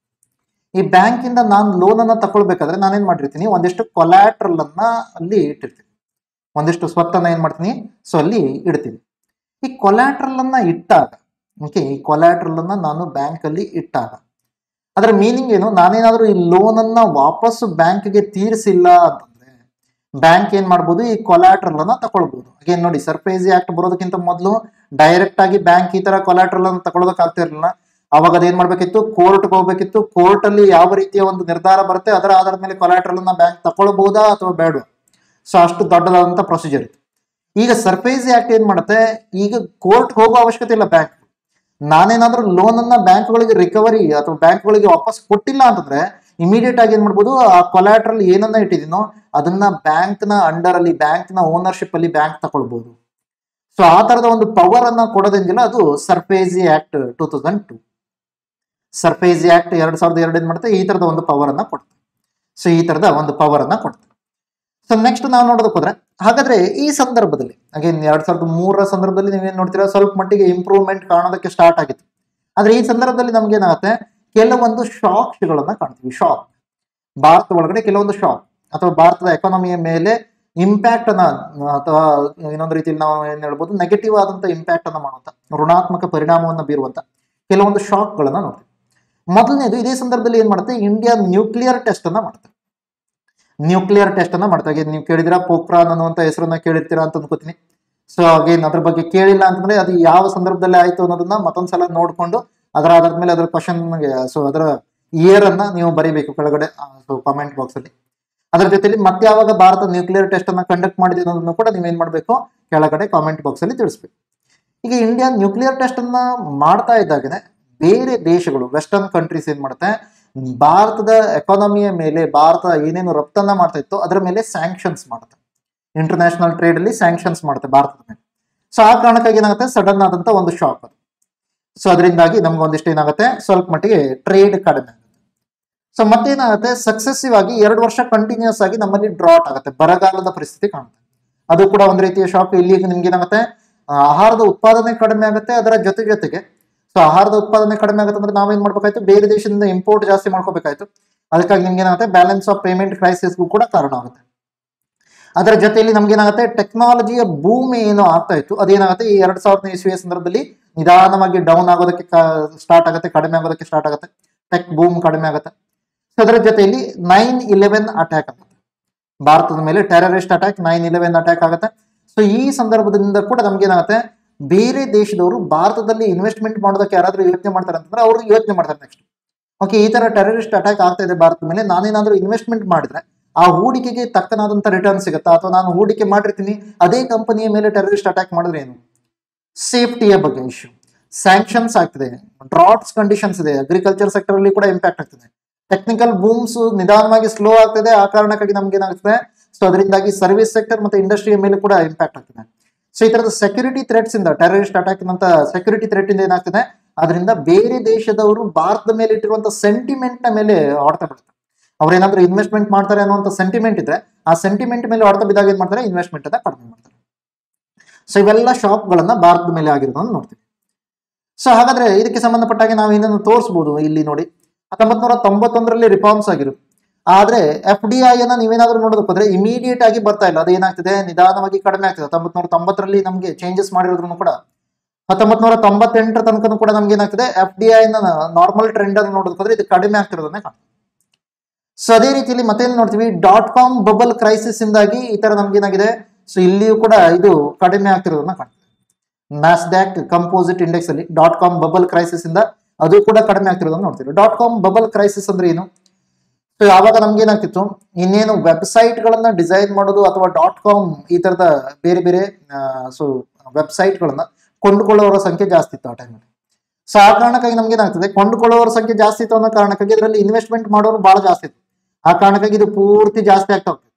ಈ ಬ್ಯಾಂಕ್ ಇಂದ ನಾನು ಲೋನ್ ಅನ್ನ ತಗೊಳ್ಬೇಕಾದ್ರೆ ನಾನೇನ್ ಮಾಡಿರ್ತೀನಿ ಒಂದಿಷ್ಟು ಕೊಲ್ಯಾಟ್ರಲ್ ಅನ್ನ ಅಲ್ಲಿ ಇಟ್ಟಿರ್ತೀನಿ ಒಂದಿಷ್ಟು ಸ್ವತ್ತನ್ನ ಏನ್ ಮಾಡ್ತೀನಿ ಸೊ ಅಲ್ಲಿ ಇಡ್ತೀನಿ ಈ ಕೊಲ್ಯಾಟ್ರಲ್ ಅನ್ನ ಇಟ್ಟಾಗ ಓಕೆ ಈ ಕೊಲ್ಯಾಟ್ರಲ್ ಅನ್ನ ನಾನು ಬ್ಯಾಂಕ್ ಅಲ್ಲಿ ಇಟ್ಟಾಗ ಅದರ ಮೀನಿಂಗ್ ಏನು ನಾನೇನಾದ್ರೂ ಈ ಲೋನ್ ಅನ್ನ ವಾಪಸ್ ಬ್ಯಾಂಕ್ಗೆ ತೀರಿಸಿಲ್ಲ ಅಂತಂದ್ರೆ ಬ್ಯಾಂಕ್ ಏನ್ ಮಾಡ್ಬೋದು ಈ ಕೊಲ್ಯಾಟ್ರಲ್ ಅನ್ನ ತಗೊಳ್ಬಹುದು ಅಗೇನ್ ನೋಡಿ ಸರ್ಫೇಸಿ ಆಕ್ಟ್ ಬರೋದಕ್ಕಿಂತ ಮೊದಲು ಡೈರೆಕ್ಟ್ ಆಗಿ ಬ್ಯಾಂಕ್ ಈ ತರ ಕೊಲ್ಯಾಟ್ರಲ್ ಅನ್ನ ತಗೊಳೋದಕ್ಕೆ ಆಗ್ತಾ ಇರಲಿಲ್ಲ ಅವಾಗ ಅದೇನ್ ಮಾಡ್ಬೇಕಿತ್ತು ಕೋರ್ಟ್ಗೆ ಹೋಗ್ಬೇಕಿತ್ತು ಕೋರ್ಟ್ ಅಲ್ಲಿ ಯಾವ ರೀತಿಯ ಒಂದು ನಿರ್ಧಾರ ಬರುತ್ತೆ ಅದರ ಆಧಾರದ ಮೇಲೆ ಕೊಲ್ಯಾಟ್ರಲ್ ಅನ್ನ ಬ್ಯಾಂಕ್ ತಗೊಳ್ಬಹುದಾ ಅಥವಾ ಬೇಡ ಸೊ ಅಷ್ಟು ದೊಡ್ಡದಾದಂತ ಪ್ರೊಸೀಜರ್ ಇತ್ತು ಈಗ ಸರ್ಫೇಸಿ ಆಕ್ಟ್ ಏನ್ ಮಾಡುತ್ತೆ ಈಗ ಕೋರ್ಟ್ ಹೋಗೋ ಅವಶ್ಯಕತೆ ಇಲ್ಲ ಬ್ಯಾಂಕ್ ನಾನೇನಾದ್ರೂ ಲೋನ್ ಅನ್ನ ಬ್ಯಾಂಕ್ಗಳಿಗೆ ರಿಕವರಿ ಅಥವಾ ಬ್ಯಾಂಕ್ಗಳಿಗೆ ವಾಪಸ್ ಕೊಟ್ಟಿಲ್ಲ ಅಂತಂದ್ರೆ ಇಮಿಡಿಯೇಟ್ ಆಗಿ ಏನ್ ಮಾಡ್ಬೋದು ಆ ಕೊಲ್ಯಾಟ್ರಲ್ ಏನನ್ನ ಇಟ್ಟಿದ್ದೀನೋ ಅದನ್ನ ಬ್ಯಾಂಕ್ ನ ಅಂಡರ್ ಅಲ್ಲಿ ಬ್ಯಾಂಕ್ ನ ಓನರ್ಶಿಪ್ ಅಲ್ಲಿ ಬ್ಯಾಂಕ್ ತಗೊಳ್ಬಹುದು ಸೊ ಆ ತರದ ಒಂದು ಪವರ್ ಅನ್ನ ಕೊಡೋದೇನಿಲ್ಲ ಅದು SARFAESI act two thousand two SARFAESI act ಎರಡ್ ಸಾವಿರದ ಎರಡು ಏನ್ ಮಾಡುತ್ತೆ ಈ ತರದ ಒಂದು ಪವರ್ ಅನ್ನ ಕೊಡುತ್ತೆ ಸೊ ಈ ತರದ ಒಂದು ಪವರ್ ಅನ್ನ ಕೊಡುತ್ತೆ ಸೊ ನೆಕ್ಸ್ಟ್ ನಾವು ನೋಡೋದಕ್ಕೆ ಹೋದ್ರೆ ಹಾಗಾದ್ರೆ ಈ ಸಂದರ್ಭದಲ್ಲಿ ಅಗೇನ್ ಎರಡ್ ಸಾವಿರದ ಮೂರರ ಸಂದರ್ಭದಲ್ಲಿ ನೀವೇನ್ ನೋಡ್ತೀರಾ ಸ್ವಲ್ಪ ಮಟ್ಟಿಗೆ ಇಂಪ್ರೂವ್ಮೆಂಟ್ ಕಾಣೋದಕ್ಕೆ ಸ್ಟಾರ್ಟ್ ಆಗಿತ್ತು ಆದ್ರೆ ಈ ಸಂದರ್ಭದಲ್ಲಿ ನಮ್ಗೆ ಏನಾಗುತ್ತೆ ಕೆಲವೊಂದು ಶಾಕ್ಸ್ಗಳನ್ನ ಕಾಣ್ತೀವಿ ಶಾಕ್ ಭಾರತ ಒಳಗಡೆ ಕೆಲವೊಂದು ಶಾಕ್ ಅಥವಾ ಭಾರತದ ಎಕಾನಮಿಯ ಮೇಲೆ ಇಂಪ್ಯಾಕ್ಟ್ ಅನ್ನ ಅಥವಾ ಇನ್ನೊಂದು ರೀತಿಯಲ್ಲಿ ನಾವು ಏನ್ ಹೇಳ್ಬೋದು ನೆಗೆಟಿವ್ ಆದಂತ ಇಂಪ್ಯಾಕ್ಟ್ ಅನ್ನ ಮಾಡುವಂತ ಋಣಾತ್ಮಕ ಪರಿಣಾಮವನ್ನು ಬೀರುವಂತ ಕೆಲವೊಂದು ಶಾಕ್ಗಳನ್ನ ನೋಡ್ತೀವಿ ಮೊದಲನೇದು ಇದೇ ಸಂದರ್ಭದಲ್ಲಿ ಏನ್ ಮಾಡುತ್ತೆ ಇಂಡಿಯಾ ನ್ಯೂಕ್ಲಿಯರ್ ಟೆಸ್ಟ್ ಅನ್ನ ಮಾಡುತ್ತೆ ನ್ಯೂಕ್ಲಿಯರ್ ಟೆಸ್ಟ್ ಅನ್ನ ಮಾಡ್ತಾ ಹಾಗೆ ನೀವು ಕೇಳಿದಿರಾ ಪೋಖ್ರಾನ್ ಅನ್ನುವಂತ ಹೆಸರನ್ನ ಕೇಳಿರ್ತೀರಾ ಅಂತ ಅನ್ಕೋತೀನಿ ಸೊ ಅಗೇನ್ ಅದ್ರ ಬಗ್ಗೆ ಕೇಳಿಲ್ಲ ಅಂತಂದ್ರೆ ಅದು ಯಾವ ಸಂದರ್ಭದಲ್ಲಿ ಆಯ್ತು ಅನ್ನೋದನ್ನ ಮತ್ತೊಂದ್ಸಲ ನೋಡ್ಕೊಂಡು ಅದರ ಆಧಾರದ ಮೇಲೆ ಅದರ ಕ್ವಶನ್ ಸೊ ಅದರ ಇಯರ್ ಅನ್ನ ನೀವು ಬರೀಬೇಕು ಕೆಳಗಡೆ ಸೊ ಕಾಮೆಂಟ್ ಬಾಕ್ಸ್ ಅಲ್ಲಿ ಅದರ ಜೊತೆಲಿ ಮತ್ತೆ ಯಾವಾಗ ಭಾರತ ನ್ಯೂಕ್ಲಿಯರ್ ಟೆಸ್ಟ್ ಅನ್ನ ಕಂಡಕ್ಟ್ ಮಾಡಿದೆ ಅನ್ನೋದನ್ನು ಕೂಡ ನೀವೇನ್ ಮಾಡ್ಬೇಕು ಕೆಳಗಡೆ ಕಾಮೆಂಟ್ ಬಾಕ್ಸ್ ಅಲ್ಲಿ ತಿಳಿಸ್ಬೇಕು ಈಗ ಇಂಡಿಯಾ ನ್ಯೂಕ್ಲಿಯರ್ ಟೆಸ್ಟ್ ಅನ್ನ ಮಾಡ್ತಾ ಇದ್ದಾಗನೆ ಬೇರೆ ದೇಶಗಳು ವೆಸ್ಟರ್ನ್ ಕಂಟ್ರೀಸ್ ಏನ್ ಮಾಡುತ್ತೆ ಭಾರತದ ಎಕಾನಮಿಯ ಮೇಲೆ ಭಾರತ ಏನೇನು ರಫ್ತನ್ನ ಮಾಡ್ತಾ ಇತ್ತು ಅದರ ಮೇಲೆ ಸ್ಯಾಂಕ್ಷನ್ಸ್ ಮಾಡುತ್ತೆ ಇಂಟರ್ನ್ಯಾಷನಲ್ ಟ್ರೇಡ್ ಅಲ್ಲಿ ಸ್ಯಾಂಕ್ಷನ್ಸ್ ಮಾಡುತ್ತೆ ಭಾರತದ ಮೇಲೆ ಸೊ ಆ ಕಾರಣಕ್ಕಾಗಿ ಏನಾಗುತ್ತೆ ಸಡನ್ ಆದಂತ ಒಂದು ಶಾಕ್ ಅದು ಸೊ ಅದರಿಂದಾಗಿ ನಮ್ಗೆ ಒಂದಿಷ್ಟು ಏನಾಗುತ್ತೆ ಸ್ವಲ್ಪ ಮಟ್ಟಿಗೆ ಟ್ರೇಡ್ ಕಡಿಮೆ ಆಗುತ್ತೆ ಸೊ ಮತ್ತೇನಾಗುತ್ತೆ ಸಕ್ಸೆಸಿವ್ ಆಗಿ ಎರಡು ವರ್ಷ ಕಂಟಿನ್ಯೂಸ್ ಆಗಿ ನಮ್ಮಲ್ಲಿ ಡ್ರಾಟ್ ಆಗುತ್ತೆ ಬರಗಾಲದ ಪರಿಸ್ಥಿತಿ ಕಾಣುತ್ತೆ ಅದು ಕೂಡ ಒಂದು ರೀತಿಯ ಶಾಕ್ ಇಲ್ಲಿ ನಿಮ್ಗೆ ಏನಾಗುತ್ತೆ ಆ, ಆಹಾರದ ಉತ್ಪಾದನೆ ಕಡಿಮೆ ಆಗುತ್ತೆ ಅದರ ಜೊತೆ ಜೊತೆಗೆ ಸೊ ಆಹಾರದ ಉತ್ಪಾದನೆ ಕಡಿಮೆ ಆಗುತ್ತೆ ಅಂದ್ರೆ ನಾವೇನ್ ಮಾಡ್ಬೇಕಾಯ್ತು ಬೇರೆ ದೇಶದಿಂದ ಇಂಪೋರ್ಟ್ ಜಾಸ್ತಿ ಮಾಡ್ಕೋಬೇಕಾಯ್ತು ಅದಕ್ಕಾಗಿ ನಿಮ್ಗೆ ಏನಾಗುತ್ತೆ ಬ್ಯಾಲೆನ್ಸ್ ಆಫ್ ಪೇಮೆಂಟ್ ಕ್ರೈಸಿಸ್ಗೂ ಕೂಡ ಕಾರಣ ಆಗುತ್ತೆ ಅದರ ಜೊತೆಯಲ್ಲಿ ನಮ್ಗೆ ಏನಾಗುತ್ತೆ ಟೆಕ್ನಾಲಜಿಯ ಭೂಮಿ ಏನು ಆಗ್ತಾ ಇತ್ತು ಅದೇನಾಗುತ್ತೆ ಈ ಎರಡ್ ಸಾವಿರದ ಇಸ್ವಿಯ ಸಂದರ್ಭದಲ್ಲಿ ನಿಧಾನವಾಗಿ ಡೌನ್ ಆಗೋದಕ್ಕೆ ಸ್ಟಾರ್ಟ್ ಆಗುತ್ತೆ ಕಡಿಮೆ ಆಗೋದಕ್ಕೆ ಸ್ಟಾರ್ಟ್ ಆಗುತ್ತೆ ಟೆಕ್ ಬೂಮ್ ಕಡಿಮೆ ಆಗುತ್ತೆ ಸೊ ಅದರ ಜೊತೆಯಲ್ಲಿ ನೈನ್ ಇಲೆವೆನ್ ಅಟ್ಯಾಕ್ ಆಗುತ್ತೆ ಭಾರತದ ಮೇಲೆ terrorist attack nine eleven attack ಆಗುತ್ತೆ ಸೊ ಸೊ ಈ ಸಂದರ್ಭದಿಂದ ಕೂಡ ನಮ್ಗೇನಾಗುತ್ತೆ ಬೇರೆ ದೇಶದವರು ಭಾರತದಲ್ಲಿ ಇನ್ವೆಸ್ಟ್ಮೆಂಟ್ ಮಾಡೋದಕ್ಕೆ ಯಾರಾದ್ರೂ ಯೋಚನೆ ಮಾಡ್ತಾರೆ ಅಂತಂದ್ರೆ ಅವರು ಯೋಚನೆ ಮಾಡ್ತಾರೆ ನೆಕ್ಸ್ಟ್ ಓಕೆ ಈ ತರ ಟೆರರಿಸ್ಟ್ ಅಟ್ಯಾಕ್ ಆಗ್ತಾ ಇದೆ ಭಾರತದ ಮೇಲೆ ನಾನೇನಾದ್ರೂ ಇನ್ವೆಸ್ಟ್ಮೆಂಟ್ ಮಾಡಿದ್ರೆ ಆ ಹೂಡಿಕೆಗೆ ತಕ್ಕನಾದಂತ ರಿಟರ್ನ್ ಸಿಗುತ್ತಾ ಅಥವಾ ನಾನು ಹೂಡಿಕೆ ಮಾಡಿರ್ತೀನಿ ಅದೇ ಕಂಪನಿಯ ಮೇಲೆ ಟೆರರಿಸ್ಟ್ ಅಟ್ಯಾಕ್ ಮಾಡಿದ್ರೆ ಏನು ಸೇಫ್ಟಿಯ ಬಗ್ಗೆ ಇಶ್ಯೂ ಸ್ಯಾಂಕ್ಷನ್ಸ್ ಆಗ್ತಿದೆ ಡ್ರಾಟ್ಸ್ ಕಂಡೀಷನ್ಸ್ ಇದೆ ಅಗ್ರಿಕಲ್ಚರ್ ಸೆಕ್ಟರ್ ಅಲ್ಲಿ ಕೂಡ ಇಂಪ್ಯಾಕ್ಟ್ ಆಗ್ತಿದೆ ಟೆಕ್ನಿಕಲ್ ಬೂಮ್ಸ್ ನಿಧಾನವಾಗಿ ಸ್ಲೋ ಆಗ್ತಿದೆ ಆ ಕಾರಣಕ್ಕಾಗಿ ನಮ್ಗೆ ಏನಾಗ್ತದೆ ಸೊ ಅದರಿಂದಾಗಿ ಸರ್ವಿಸ್ ಸೆಕ್ಟರ್ ಮತ್ತೆ ಇಂಡಸ್ಟ್ರಿಯ ಮೇಲೆ ಕೂಡ ಇಂಪ್ಯಾಕ್ಟ್ ಆಗ್ತಿದೆ ಸೊ ಈ ತರದ ಸೆಕ್ಯೂರಿಟಿ ಥ್ರೆಟ್ಸ್ ಇಂದ ಟೆರರಿಸ್ಟ್ ಅಟ್ಯಾಕ್ ಅಂತ ಸೆಕ್ಯೂರಿಟಿ ಥ್ರೆಟ್ ಇಂದ ಏನಾಗ್ತದೆ ಅದರಿಂದ ಬೇರೆ ದೇಶದವರು ಭಾರತದ ಮೇಲೆ ಇಟ್ಟಿರುವಂತ ಸೆಂಟಿಮೆಂಟ್ ನ ಮೇಲೆ ಹೊಡೆತ ಬೀಳುತ್ತೆ ಅವ್ರೇನಾದ್ರೂ ಇನ್ವೆಸ್ಟ್ಮೆಂಟ್ ಮಾಡ್ತಾರೆ ಅನ್ನುವಂಥ ಸೆಂಟಿಮೆಂಟ್ ಇದ್ರೆ ಆ ಸೆಂಟಿಮೆಂಟ್ ಮೇಲೆ ಹೊಡೆತ ಬಿದ್ದಾಗ ಏನ್ ಮಾಡ್ತಾರೆ ಇನ್ವೆಸ್ಟ್ಮೆಂಟ್ ಅನ್ನ ಕಡಿಮೆ ಮಾಡ್ತಾರೆ ಸೊ ಇವೆಲ್ಲ ಶಾಪ್ಗಳನ್ನ ಭಾರತದ ಮೇಲೆ ಆಗಿರೋದನ್ನ ನೋಡ್ತೀವಿ ಸೊ ಹಾಗಾದ್ರೆ ಇದಕ್ಕೆ ಸಂಬಂಧಪಟ್ಟಾಗೆ ನಾವು ಇನ್ನೊಂದು ತೋರಿಸಬಹುದು ಇಲ್ಲಿ ನೋಡಿ ಹತ್ತೊಂಬತ್ ನೂರ ತೊಂಬತ್ತೊಂದರಲ್ಲಿ ರಿಫಾರ್ಮ್ಸ್ ಆಗಿರುತ್ತೆ ಆದ್ರೆ ಎಫ್ ಡಿ ಐ ಅನ್ನ ನೀವೇನಾದ್ರೂ ನೋಡೋದಕ್ಕೆ ಹೋದ್ರೆ ಇಮಿಡಿಯೇಟ್ ಆಗಿ ಬರ್ತಾ ಇಲ್ಲ ಅದೇನಾಗ್ತಿದೆ ನಿಧಾನವಾಗಿ ಕಡಿಮೆ ಆಗ್ತದೆ ಹತ್ತೊಂಬತ್ ನೂರ ತೊಂಬತ್ತರಲ್ಲಿ ನಮಗೆ ಚೇಂಜಸ್ ಮಾಡಿರೋದ್ರೂ ಕೂಡ ಹತ್ತೊಂಬತ್ ನೂರ ತೊಂಬತ್ತೆಂಟರ ತನಕ ಕೂಡ ನಮ್ಗೆ ಏನಾಗ್ತದೆ ಎಫ್ ಡಿ ಐ ನ ನಾರ್ಮಲ್ ಟ್ರೆಂಡ್ ಅನ್ನು ನೋಡೋದಕ್ಕೆ ಹೋದ್ರೆ ಇದು ಕಡಿಮೆ ಆಗ್ತಿರೋದನ್ನೇ ಕಾಣ್ತೀವಿ ಸೊ ಅದೇ ರೀತಿಯಲ್ಲಿ ಮತ್ತೇನು ನೋಡ್ತೀವಿ ಡಾಟ್ ಕಾಮ್ ಬಬಲ್ ಕ್ರೈಸಿಸ್ ಇಂದಾಗಿ ಈ ತರ ನಮ್ಗೆ ಏನಾಗಿದೆ ಸೊ ಇಲ್ಲಿಯೂ ಕೂಡ ಇದು ಕಡಿಮೆ ಆಗ್ತಿರೋದನ್ನ ಕಾಣ್ತೀವಿ ನ್ಯಾಸ್ಡ್ಯಾಕ್ ಕಂಪೋಸಿಟ್ ಇಂಡೆಕ್ಸ್ ಅಲ್ಲಿ ಡಾಟ್ ಕಾಮ್ ಬಬಲ್ ಕ್ರೈಸಿಸ್ ಇಂದ ಅದು ಕೂಡ ಕಡಿಮೆ ಆಗ್ತಿರೋದನ್ನ ನೋಡ್ತೀವಿ ಡಾಟ್ ಕಾಮ್ ಬಬಲ್ ಕ್ರೈಸಿಸ್ ಅಂದ್ರೆ ಏನು ಸೊ ಯಾವಾಗ ನಮ್ಗೆ ಏನಾಗ್ತಿತ್ತು ಇನ್ನೇನು ವೆಬ್ಸೈಟ್ ಗಳನ್ನ ಡಿಸೈನ್ ಮಾಡೋದು ಅಥವಾ ಡಾಟ್ ಕಾಮ್ ಈ ತರದ ಬೇರೆ ಬೇರೆ ಸೊ ವೆಬ್ಸೈಟ್ ಗಳನ್ನ ಕೊಂಡುಕೊಳ್ಳುವವರ ಸಂಖ್ಯೆ ಜಾಸ್ತಿ ಇತ್ತು ಆ ಟೈಮಲ್ಲಿ ಸೊ ಆ ಕಾರಣಕ್ಕಾಗಿ ನಮ್ಗೆ ಏನಾಗ್ತದೆ ಕೊಂಡುಕೊಳ್ಳುವವರ ಸಂಖ್ಯೆ ಜಾಸ್ತಿ ಇತ್ತು ಅನ್ನೋ ಕಾರಣಕ್ಕಾಗಿ ಇದರಲ್ಲಿ ಇನ್ವೆಸ್ಟ್ಮೆಂಟ್ ಮಾಡೋರು ಬಹಳ ಜಾಸ್ತಿ ಇತ್ತು ಆ ಕಾರಣಕ್ಕಾಗಿ ಇದು ಪೂರ್ತಿ ಜಾಸ್ತಿ ಆಗ್ತಾ ಹೋಗ್ತದೆ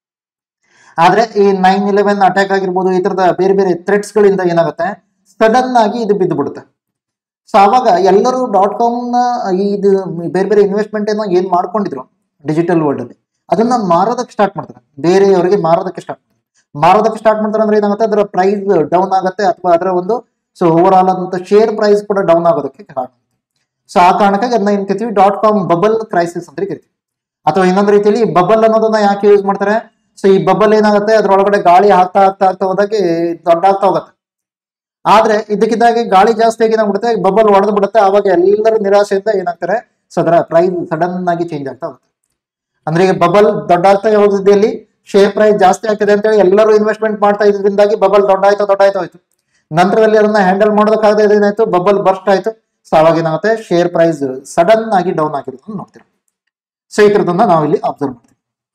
ಆದ್ರೆ ಈ ನೈನ್ ಇಲೆವೆನ್ ಅಟ್ಯಾಕ್ ಆಗಿರ್ಬೋದು ಈ ತರದ ಬೇರೆ ಬೇರೆ ಥ್ರೆಟ್ಸ್ ಗಳಿಂದ ಏನಾಗುತ್ತೆ ಸಡನ್ ಆಗಿ ಇದು ಬಿದ್ದು ಬಿಡುತ್ತೆ ಸೊ ಅವಾಗ ಎಲ್ಲರೂ ಡಾಟ್ ಕಾಮ್ ನ ಇದು ಬೇರೆ ಬೇರೆ ಇನ್ವೆಸ್ಟ್ಮೆಂಟ್ ಏನೋ ಏನ್ ಮಾಡ್ಕೊಂಡಿದ್ರು ಡಿಜಿಟಲ್ ವರ್ಲ್ಡ್ ಅಲ್ಲಿ ಅದನ್ನ ಮಾರೋದಕ್ಕೆ ಸ್ಟಾರ್ಟ್ ಮಾಡ್ತಾರೆ ಬೇರೆಯವರಿಗೆ ಮಾರೋದಕ್ಕೆ ಸ್ಟಾರ್ಟ್ ಮಾಡ್ತಾರೆ ಮಾರೋದಕ್ಕೆ ಸ್ಟಾರ್ಟ್ ಮಾಡ್ತಾರೆ ಅಂದ್ರೆ ಏನಾಗುತ್ತೆ ಅದರ ಪ್ರೈಸ್ ಡೌನ್ ಆಗುತ್ತೆ ಅಥವಾ ಅದರ ಒಂದು ಸೊ ಓವರ್ ಆಲ್ ಆದಂತ ಶೇರ್ ಪ್ರೈಸ್ ಕೂಡ ಡೌನ್ ಆಗೋದಕ್ಕೆ ಕಾರಣ ಸೊ ಆ ಕಾರಣಕ್ಕಾಗಿ ಅದನ್ನ ಏನ್ ಕರಿತೀವಿ ಡಾಟ್ ಕಾಮ್ ಬಬಲ್ ಕ್ರೈಸಿಸ್ ಅಂತ ಕರಿತೀವಿ ಅಥವಾ ಇನ್ನೊಂದು ರೀತಿಯಲ್ಲಿ ಬಬಲ್ ಅನ್ನೋದನ್ನ ಯಾಕೆ ಯೂಸ್ ಮಾಡ್ತಾರೆ ಸೊ ಈ ಬಬಲ್ ಏನಾಗುತ್ತೆ ಅದ್ರೊಳಗಡೆ ಗಾಳಿ ಹಾಕ್ತಾ ಹಾಕ್ತಾ ಆಗ್ತಾ ಹೋದಾಗೆ ದೊಡ್ಡ ಆಗ್ತಾ ಹೋಗುತ್ತೆ ಆದ್ರೆ ಇದಕ್ಕಿದ್ದಾಗೆ ಗಾಳಿ ಜಾಸ್ತಿ ಆಗಿ ಏನಾಗ್ಬಿಡುತ್ತೆ ಬಬಲ್ ಒಡೆದು ಬಿಡುತ್ತೆ ಅವಾಗ ಎಲ್ಲರೂ ನಿರಾಶೆಯಿಂದ ಏನಾಗ್ತಾರೆ ಸೊ ಅದರ ಪ್ರೈಸ್ ಸಡನ್ ಆಗಿ ಚೇಂಜ್ ಆಗ್ತಾ ಹೋಗುತ್ತೆ ಅಂದ್ರೆ ಈಗ ಬಬಲ್ ದೊಡ್ಡ ಆಗ್ತಾ ಹೋಗಿದ್ದಲ್ಲಿ ಶೇರ್ ಪ್ರೈಸ್ ಜಾಸ್ತಿ ಆಗ್ತಿದೆ ಅಂತ ಹೇಳಿ ಎಲ್ಲರೂ ಇನ್ವೆಸ್ಟ್ಮೆಂಟ್ ಮಾಡ್ತಾ ಇದ್ರಿಂದಾಗಿ ಬಬಲ್ ದೊಡ್ಡ ಆಯ್ತು ದೊಡ್ಡ ಆಯ್ತು ಹೋಯ್ತು ನಂತರದಲ್ಲಿ ಅದನ್ನ ಹ್ಯಾಂಡಲ್ ಮಾಡೋದಕ್ಕಾಗದೆ ಏನಾಯ್ತು ಬಬಲ್ ಬರ್ಸ್ಟ್ ಆಯ್ತು ಸೊ ಅವಾಗ ಏನಾಗುತ್ತೆ ಶೇರ್ ಪ್ರೈಸ್ ಸಡನ್ ಆಗಿ ಡೌನ್ ಆಗಿರೋದನ್ನ ನೋಡ್ತೀವಿ ಸೊ ಈ ತರದನ್ನ ನಾವು ಇಲ್ಲಿ ಅಬ್ಸರ್ವ್ ಮಾಡ್ತೀವಿ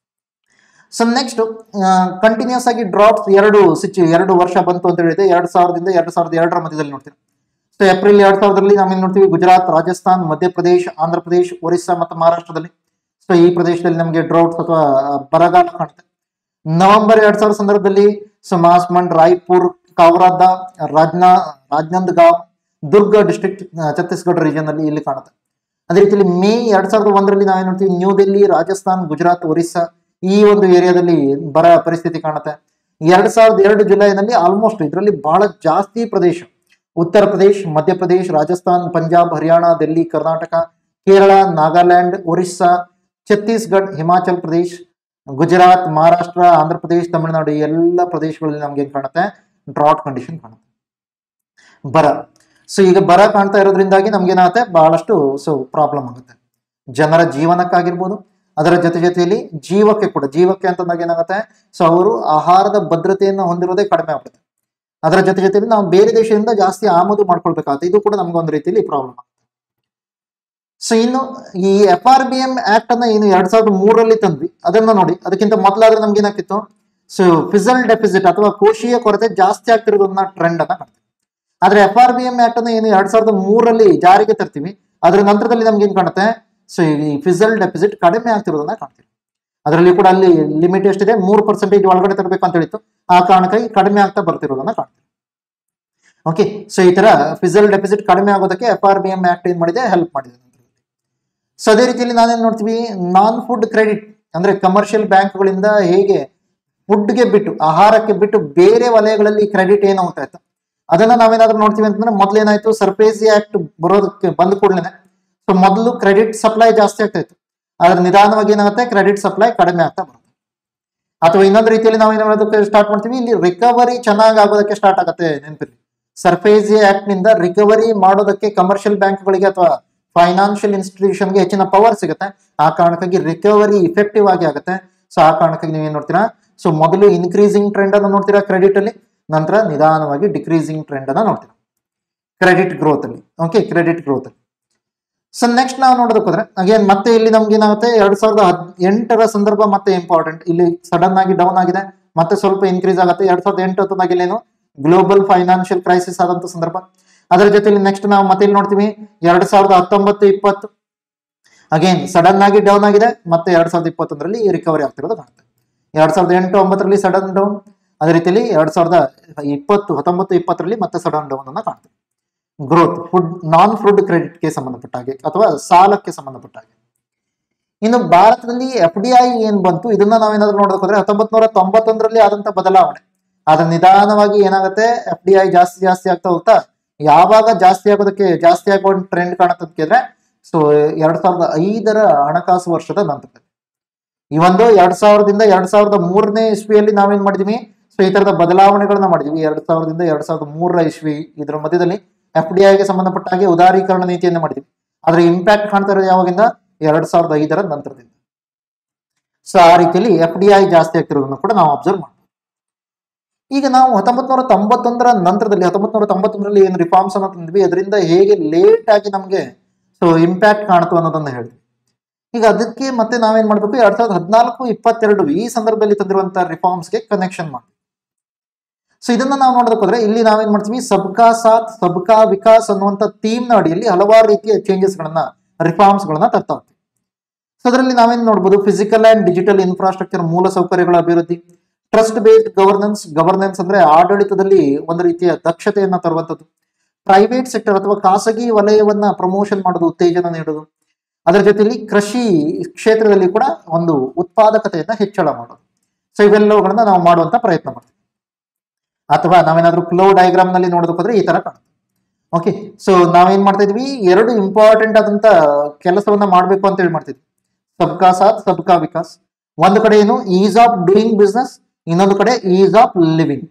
ಸೊ ನೆಕ್ಸ್ಟ್ ಕಂಟಿನ್ಯೂಸ್ ಆಗಿ ಡ್ರಾಪ್ಸ್ ಎರಡು ಸಿಚು ಎರಡು ವರ್ಷ ಬಂತು ಅಂತ ಹೇಳಿದೆ ಎರಡ್ ಸಾವಿರದಿಂದ ಎರಡ್ ಸಾವಿರದ ಎರಡರ ಮಧ್ಯದಲ್ಲಿ ನೋಡ್ತೀವಿ ಸೊ ಏಪ್ರಿಲ್ ಎರಡ್ ಸಾವಿರದಲ್ಲಿ ನಾವೇನ್ ನೋಡ್ತೀವಿ ಗುಜರಾತ್ ರಾಜಸ್ಥಾನ್ ಮಧ್ಯಪ್ರದೇಶ್ ಆಂಧ್ರ ಪ್ರದೇಶ್ ಒರಿಸ್ಸಾ ಮತ್ತು ಮಹಾರಾಷ್ಟ್ರದಲ್ಲಿ ಸೊ ಈ ಪ್ರದೇಶದಲ್ಲಿ ನಮಗೆ ಡ್ರೌಟ್ಸ್ ಅಥವಾ ಬರಗಾಲ ಕಾಣುತ್ತೆ ನವೆಂಬರ್ ಎರಡ್ ಸಾವಿರ ಸಂದರ್ಭದಲ್ಲಿ ಸೊ ಮಾಸ್ಮಂಡ್ ರಾಯ್ಪುರ್ ಕಾವ್ರಾದ ರಾಜ್ನಾ ರಾಜ್ನಂದಗಾಂವ್ ದುರ್ಗ ಡಿಸ್ಟ್ರಿಕ್ಟ್ ಛತ್ತೀಸ್ಗಢ ರೀಜನ್ ಅಲ್ಲಿ ಇಲ್ಲಿ ಕಾಣುತ್ತೆ ಅದೇ ರೀತಿಯಲ್ಲಿ ಮೇ ಎರಡ್ ಸಾವಿರದ ಒಂದರಲ್ಲಿ ನಾವೇನ್ ನೋಡ್ತೀವಿ ನ್ಯೂ ಡೆಲ್ಲಿ ರಾಜಸ್ಥಾನ್ ಗುಜರಾತ್ ಒರಿಸ್ಸಾ ಈ ಒಂದು ಏರಿಯಾದಲ್ಲಿ ಬರ ಪರಿಸ್ಥಿತಿ ಕಾಣುತ್ತೆ ಎರಡ್ ಸಾವಿರದ ಎರಡು ಜುಲೈನಲ್ಲಿ ಆಲ್ಮೋಸ್ಟ್ ಇದರಲ್ಲಿ ಬಹಳ ಜಾಸ್ತಿ ಪ್ರದೇಶ ಉತ್ತರ ಪ್ರದೇಶ್ ಮಧ್ಯಪ್ರದೇಶ್ ರಾಜಸ್ಥಾನ್ ಪಂಜಾಬ್ ಹರಿಯಾಣ ಡೆಲ್ಲಿ ಕರ್ನಾಟಕ ಕೇರಳ ನಾಗಾಲ್ಯಾಂಡ್ ಒರಿಸ್ಸಾ ಛತ್ತೀಸ್ಗಢ ಹಿಮಾಚಲ್ ಪ್ರದೇಶ್ ಗುಜರಾತ್ ಮಹಾರಾಷ್ಟ್ರ ಆಂಧ್ರ ಪ್ರದೇಶ್ ತಮಿಳುನಾಡು ಈ ಎಲ್ಲ ಪ್ರದೇಶಗಳಲ್ಲಿ ನಮ್ಗೆ ಏನ್ ಕಾಣುತ್ತೆ ಡ್ರಾಟ್ ಕಂಡೀಷನ್ ಕಾಣುತ್ತೆ ಬರ ಸೊ ಈಗ ಬರ ಕಾಣ್ತಾ ಇರೋದ್ರಿಂದಾಗಿ ನಮ್ಗೆ ಏನಾಗುತ್ತೆ ಬಹಳಷ್ಟು ಸೊ ಪ್ರಾಬ್ಲಮ್ ಆಗುತ್ತೆ ಜನರ ಜೀವನಕ್ಕಾಗಿರ್ಬೋದು ಅದರ ಜೊತೆ ಜೊತೆಯಲ್ಲಿ ಜೀವಕ್ಕೆ ಕೂಡ ಜೀವಕ್ಕೆ ಅಂತಂದಾಗ ಏನಾಗುತ್ತೆ ಸೊ ಅವರು ಆಹಾರದ ಭದ್ರತೆಯನ್ನು ಹೊಂದಿರೋದೇ ಕಡಿಮೆ ಆಗ್ಬಿಡುತ್ತೆ ಅದರ ಜೊತೆ ಜೊತೆಯಲ್ಲಿ ನಾವು ಬೇರೆ ದೇಶದಿಂದ ಜಾಸ್ತಿ ಆಮದು ಮಾಡ್ಕೊಳ್ಬೇಕಾಗುತ್ತೆ ಇದು ಕೂಡ ನಮ್ಗೆ ಒಂದು ರೀತಿಯಲ್ಲಿ ಪ್ರಾಬ್ಲಮ್ ಆಗುತ್ತೆ ಸೊ ಇನ್ನು ಈ F R B M act ಅನ್ನ ಏನು ಎರಡ್ ಸಾವಿರದ ಮೂರರಲ್ಲಿ ತಂದ್ವಿ ಅದನ್ನ ನೋಡಿ ಅದಕ್ಕಿಂತ ಮೊದಲಾದ್ರೆ ನಮ್ಗೆ ಏನಾಗ್ತಿತ್ತು ಸೊ ಫಿಸಲ್ ಡೆಫಿಸಿಟ್ ಅಥವಾ ಕೋಶೀಯ ಕೊರತೆ ಜಾಸ್ತಿ ಆಗ್ತಿರೋದನ್ನ ಟ್ರೆಂಡ್ ಅನ್ನ ಕಾಣ್ತೀವಿ ಆದ್ರೆ F R B M act ಅನ್ನ ಏನು ಎರಡ್ ಸಾವಿರದ ಮೂರರಲ್ಲಿ ಜಾರಿಗೆ ತರ್ತೀವಿ ಅದರ ನಂತರದಲ್ಲಿ ನಮ್ಗೆ ಏನ್ ಕಾಣುತ್ತೆ ಸೊ ಈ ಫಿಸಲ್ ಡೆಫಿಸಿಟ್ ಕಡಿಮೆ ಆಗ್ತಿರೋದನ್ನ ಕಾಣ್ತೀವಿ ಅದರಲ್ಲಿ ಕೂಡ ಅಲ್ಲಿ ಲಿಮಿಟ್ ಎಷ್ಟಿದೆ ಮೂರು ಪರ್ಸೆಂಟೇಜ್ ಒಳಗಡೆ ತರಬೇಕು ಅಂತ ಹೇಳಿತ್ತು ಆ ಕಾರಣಕ್ಕಾಗಿ ಕಡಿಮೆ ಆಗ್ತಾ ಬರ್ತಿರೋದನ್ನ ಕಾಣ್ತೀವಿ ಓಕೆ ಸೊ ಈ ತರ ಫಿಸಲ್ ಡೆಫಿಸಿಟ್ ಕಡಿಮೆ ಆಗೋದಕ್ಕೆ F R B M act ಏನ್ ಮಾಡಿದೆ ಹೆಲ್ಪ್ ಮಾಡಿದೆ ಸೊ ಅದೇ ರೀತಿಯಲ್ಲಿ ನಾವೇನ್ ನೋಡ್ತೀವಿ ನಾನ್ ಫುಡ್ ಕ್ರೆಡಿಟ್ ಅಂದ್ರೆ ಕಮರ್ಷಿಯಲ್ ಬ್ಯಾಂಕ್ಗಳಿಂದ ಹೇಗೆ ಫುಡ್ಗೆ ಬಿಟ್ಟು ಆಹಾರಕ್ಕೆ ಬಿಟ್ಟು ಬೇರೆ ವಲಯಗಳಲ್ಲಿ ಕ್ರೆಡಿಟ್ ಏನು ಹೋಗ್ತಾ ಇತ್ತು ಅದನ್ನ ನಾವೇನಾದ್ರೂ ನೋಡ್ತೀವಿ ಅಂತಂದ್ರೆ ಮೊದ್ಲು ಏನಾಯ್ತು ಸರ್ಫೇಸಿ ಆಕ್ಟ್ ಬರೋದಕ್ಕೆ ಬಂದ ಕೂಡಲೇ ಸೊ ಮೊದಲು ಕ್ರೆಡಿಟ್ ಸಪ್ಲೈ ಜಾಸ್ತಿ ಆಗ್ತಾ ಇತ್ತು ಆದ್ರೆ ನಿಧಾನವಾಗಿ ಏನಾಗುತ್ತೆ ಕ್ರೆಡಿಟ್ ಸಪ್ಲೈ ಕಡಿಮೆ ಆಗ್ತಾ ಬರುತ್ತೆ ಅಥವಾ ಇನ್ನೊಂದು ರೀತಿಯಲ್ಲಿ ನಾವು ಏನ್ ಮಾಡೋದಕ್ಕೆ ಸ್ಟಾರ್ಟ್ ಮಾಡ್ತೀವಿ ಇಲ್ಲಿ ರಿಕವರಿ ಚೆನ್ನಾಗಿ ಆಗೋದಕ್ಕೆ ಸ್ಟಾರ್ಟ್ ಆಗುತ್ತೆ ನೆನಪಿರ್ಲಿ ಸರ್ಫೇಸಿ ಆಕ್ಟ್ ನಿಂದ ರಿಕವರಿ ಮಾಡೋದಕ್ಕೆ ಕಮರ್ಷಿಯಲ್ ಬ್ಯಾಂಕ್ಗಳಿಗೆ ಅಥವಾ ಫೈನಾನ್ಷಿಯಲ್ ಇನ್ಸ್ಟಿಟ್ಯೂಷನ್ಗೆ ಹೆಚ್ಚಿನ ಪವರ್ ಸಿಗುತ್ತೆ ಆ ಕಾರಣಕ್ಕಾಗಿ ರಿಕವರಿ ಇಫೆಕ್ಟಿವ್ ಆಗಿ ಆಗುತ್ತೆ ಸೊ ಆ ಕಾರಣಕ್ಕಾಗಿ ನೀವು ಏನ್ ನೋಡ್ತೀರಾ ಸೊ ಮೊದಲು ಇನ್ಕ್ರೀಸಿಂಗ್ ಟ್ರೆಂಡ್ ಅನ್ನು ನೋಡ್ತೀರಾ ಕ್ರೆಡಿಟ್ ಅಲ್ಲಿ ನಂತರ ನಿಧಾನವಾಗಿ ಡಿಕ್ರೀಸಿಂಗ್ ಟ್ರೆಂಡ್ ಅನ್ನ ನೋಡ್ತೀರಾ ಕ್ರೆಡಿಟ್ ಗ್ರೋತ್ ಅಲ್ಲಿ ಓಕೆ ಕ್ರೆಡಿಟ್ ಗ್ರೋತ್ ಅಲ್ಲಿ ಸೊ ನೆಕ್ಸ್ಟ್ ನಾವು ನೋಡೋದಕ್ಕೆ ಹೋದ್ರೆ ಅಗೇನ್ ಮತ್ತೆ ಇಲ್ಲಿ ನಮ್ಗೆ ಏನಾಗುತ್ತೆ ಎರಡ್ ಸಾವಿರದ ಹದ್ ಎಂಟರ ಸಂದರ್ಭ ಮತ್ತೆ ಇಂಪಾರ್ಟೆಂಟ್ ಇಲ್ಲಿ ಸಡನ್ ಆಗಿ ಡೌನ್ ಆಗಿದೆ ಮತ್ತೆ ಸ್ವಲ್ಪ ಇನ್ಕ್ರೀಸ್ ಆಗುತ್ತೆ ಎರಡ್ ಸಾವಿರದ ಎಂಟು ಹತ್ತದಾಗ ಇಲ್ಲೇನು ಗ್ಲೋಬಲ್ ಫೈನಾನ್ಷಿಯಲ್ ಕ್ರೈಸಿಸ್ ಆದಂತ ಸಂದರ್ಭ ಅದರ ಜೊತೆಲಿ ನೆಕ್ಸ್ಟ್ ನಾವು ಮತ್ತೆ ಇಲ್ಲಿ ನೋಡ್ತೀವಿ ಎರಡ್ ಸಾವಿರದ ಹತ್ತೊಂಬತ್ತು ಇಪ್ಪತ್ತು ಅಗೇನ್ ಸಡನ್ ಆಗಿ ಡೌನ್ ಆಗಿದೆ ಮತ್ತೆ ಎರಡ್ ಸಾವಿರದ ಇಪ್ಪತ್ತೊಂದರಲ್ಲಿ ರಿಕವರಿ ಆಗ್ತಿರೋದು ಕಾಣುತ್ತೆ ಎರಡ್ ಸಾವಿರದ ಎಂಟು ಒಂಬತ್ತರಲ್ಲಿ ಸಡನ್ ಡೌನ್ ಅದೇ ರೀತಿಯಲ್ಲಿ ಎರಡ್ ಸಾವಿರದ ಇಪ್ಪತ್ತು ಹತ್ತೊಂಬತ್ತು ಇಪ್ಪತ್ತರಲ್ಲಿ ಮತ್ತೆ ಸಡನ್ ಡೌನ್ ಅನ್ನ ಕಾಣ್ತೀವಿ ಗ್ರೋತ್ ಫುಡ್ ನಾನ್ ಫುಡ್ ಕ್ರೆಡಿಟ್ಗೆ ಸಂಬಂಧಪಟ್ಟ ಹಾಗೆ ಅಥವಾ ಸಾಲಕ್ಕೆ ಸಂಬಂಧಪಟ್ಟ ಹಾಗೆ ಇನ್ನು ಭಾರತದಲ್ಲಿ ಎಫ್ ಡಿ ಐ ಏನ್ ಬಂತು ಇದನ್ನ ನಾವೇನಾದ್ರೂ ನೋಡೋದಕ್ಕೆ ಹೋದ್ರೆ ಹತ್ತೊಂಬತ್ ನೂರ ತೊಂಬತ್ತೊಂದರಲ್ಲಿ ಆದಂತ ಬದಲಾವಣೆ ಆದ್ರೆ ನಿಧಾನವಾಗಿ ಏನಾಗುತ್ತೆ ಎಫ್ ಡಿ ಐ ಜಾಸ್ತಿ ಜಾಸ್ತಿ ಆಗ್ತಾ ಹೋಗ್ತಾ ಯಾವಾಗ ಜಾಸ್ತಿ ಆಗೋದಕ್ಕೆ ಜಾಸ್ತಿ ಆಗೋ ಟ್ರೆಂಡ್ ಕಾಣುತ್ತೆ ಅಂತ ಕೇಳಿದ್ರೆ ಸೊ ಎರಡ್ ಸಾವಿರದ ಐದರ ಹಣಕಾಸು ವರ್ಷದ ನಂತರದಲ್ಲಿ ಈ ಒಂದು ಎರಡ್ ಸಾವಿರದಿಂದ ಎರಡ್ ಸಾವಿರದ ಮೂರನೇ ಇಸ್ವಿಯಲ್ಲಿ ನಾವೇನ್ ಮಾಡಿದೀವಿ ಸೊ ಈ ತರದ ಬದಲಾವಣೆಗಳನ್ನ ಮಾಡಿದೀವಿ ಎರಡ್ ಸಾವಿರದಿಂದ ಎರಡ್ ಸಾವಿರದ ಮೂರರ ಇಸ್ವಿ ಇದರ ಮಧ್ಯದಲ್ಲಿ ಎಫ್ ಡಿ ಐಗೆ ಸಂಬಂಧಪಟ್ಟ ಹಾಗೆ ಉದಾರೀಕರಣ ನೀತಿಯನ್ನು ಮಾಡಿದ್ವಿ ಆದ್ರೆ ಇಂಪ್ಯಾಕ್ಟ್ ಕಾಣ್ತಾ ಇರೋದು ಯಾವಾಗಿಂದ ಎರಡ್ ಸಾವಿರದ ಐದರ ನಂತರದಿಂದ ಸೊ ಆ ರೀತಿಯಲ್ಲಿ ಎಫ್ ಡಿ ಐ ಜಾಸ್ತಿ ಆಗ್ತಿರೋದನ್ನು ಕೂಡ ನಾವು ಅಬ್ಸರ್ವ್ ಮಾಡ್ತೀವಿ ಈಗ ನಾವು ಹತ್ತೊಂಬತ್ ನೂರ ತೊಂಬತ್ತೊಂದರ ನಂತರದಲ್ಲಿ ಹತ್ತೊಂಬತ್ ನೂರ ತೊಂಬತ್ತೊಂದರಲ್ಲಿ ಏನು ರಿಫಾರ್ಮ್ಸ್ ಅನ್ನ ತಂದ್ವಿ ಅದರಿಂದ ಹೇಗೆ ಲೇಟ್ ಆಗಿ ನಮಗೆ ಸೊ ಇಂಪ್ಯಾಕ್ಟ್ ಕಾಣ್ತು ಅನ್ನೋದನ್ನ ಹೇಳಿದ್ವಿ ಈಗ ಅದಕ್ಕೆ ಮತ್ತೆ ನಾವೇನ್ ಮಾಡ್ಬೇಕು ಎರಡ್ ಸಾವಿರದ ಹದಿನಾಲ್ಕು ಇಪ್ಪತ್ತೆರಡು ಈ ಸಂದರ್ಭದಲ್ಲಿ ತಂದಿರುವಂತಹ ರಿಫಾರ್ಮ್ಸ್ಗೆ ಕನೆಕ್ಷನ್ ಮಾಡಿ ಸೊ ಇದನ್ನ ನಾವು ನೋಡೋದಕ್ಕೆ ಹೋದ್ರೆ ಇಲ್ಲಿ ನಾವೇನ್ ಮಾಡ್ತೀವಿ ಸಬ್ಕಾ ಸಾಥ್ ಸಬ್ಕಾ ವಿಕಾಸ್ ಅನ್ನುವಂತ ಥೀಮ್ ನ ಅಡಿಯಲ್ಲಿ ಹಲವಾರು ರೀತಿಯ ಚೇಂಜಸ್ ಗಳನ್ನ ರಿಫಾರ್ಮ್ಸ್ ಗಳನ್ನ ತರ್ತಾ ಹೋಗ್ತೀವಿ ಸೊ ಅದರಲ್ಲಿ ನಾವೇನ್ ನೋಡ್ಬೋದು ಫಿಸಿಕಲ್ ಅಂಡ್ ಡಿಜಿಟಲ್ ಇನ್ಫ್ರಾಸ್ಟ್ರಕ್ಚರ್ ಮೂಲ ಸೌಕರ್ಯಗಳ ಅಭಿವೃದ್ಧಿ ಟ್ರಸ್ಟ್ ಬೇಸ್ಡ್ ಗವರ್ನೆನ್ಸ್ ಗವರ್ನೆನ್ಸ್ ಅಂದ್ರೆ ಆಡಳಿತದಲ್ಲಿ ಒಂದು ರೀತಿಯ ದಕ್ಷತೆಯನ್ನ ತರುವಂತದ್ದು ಪ್ರೈವೇಟ್ ಸೆಕ್ಟರ್ ಅಥವಾ ಖಾಸಗಿ ವಲಯವನ್ನ ಪ್ರಮೋಷನ್ ಮಾಡೋದು ಉತ್ತೇಜನ ನೀಡೋದು ಅದರ ಜೊತೆಲಿ ಕೃಷಿ ಕ್ಷೇತ್ರದಲ್ಲಿ ಕೂಡ ಒಂದು ಉತ್ಪಾದಕತೆಯನ್ನ ಹೆಚ್ಚಳ ಮಾಡೋದು ಸೊ ಇವೆಲ್ಲವುಗಳನ್ನ ನಾವು ಮಾಡುವಂತ ಪ್ರಯತ್ನ ಮಾಡ್ತೀವಿ ಅಥವಾ ನಾವೇನಾದ್ರೂ ಫ್ಲೋ ಡಯಾಗ್ರಾಮ್ ನಲ್ಲಿ ನೋಡೋದಕ್ಕೋದ್ರೆ ಈ ತರ ಕಾಣುತ್ತೆ ಓಕೆ ಸೊ ನಾವೇನ್ ಮಾಡ್ತಾ ಇದ್ವಿ ಎರಡು ಇಂಪಾರ್ಟೆಂಟ್ ಆದಂತ ಕೆಲಸವನ್ನ ಮಾಡ್ಬೇಕು ಅಂತ ಹೇಳಿ ಮಾಡ್ತಿದ್ವಿ ಸಬ್ಕಾ ಸಾಥ್ ಸಬ್ಕಾ ವಿಕಾಸ್ ಒಂದು ಕಡೆ ಏನು ಈಸ್ ಆಫ್ ಡೂಯಿಂಗ್ ಬಿಸ್ನೆಸ್ ಇನ್ನೊಂದು ಕಡೆ ಈಸ್ ಆಫ್ ಲಿವಿಂಗ್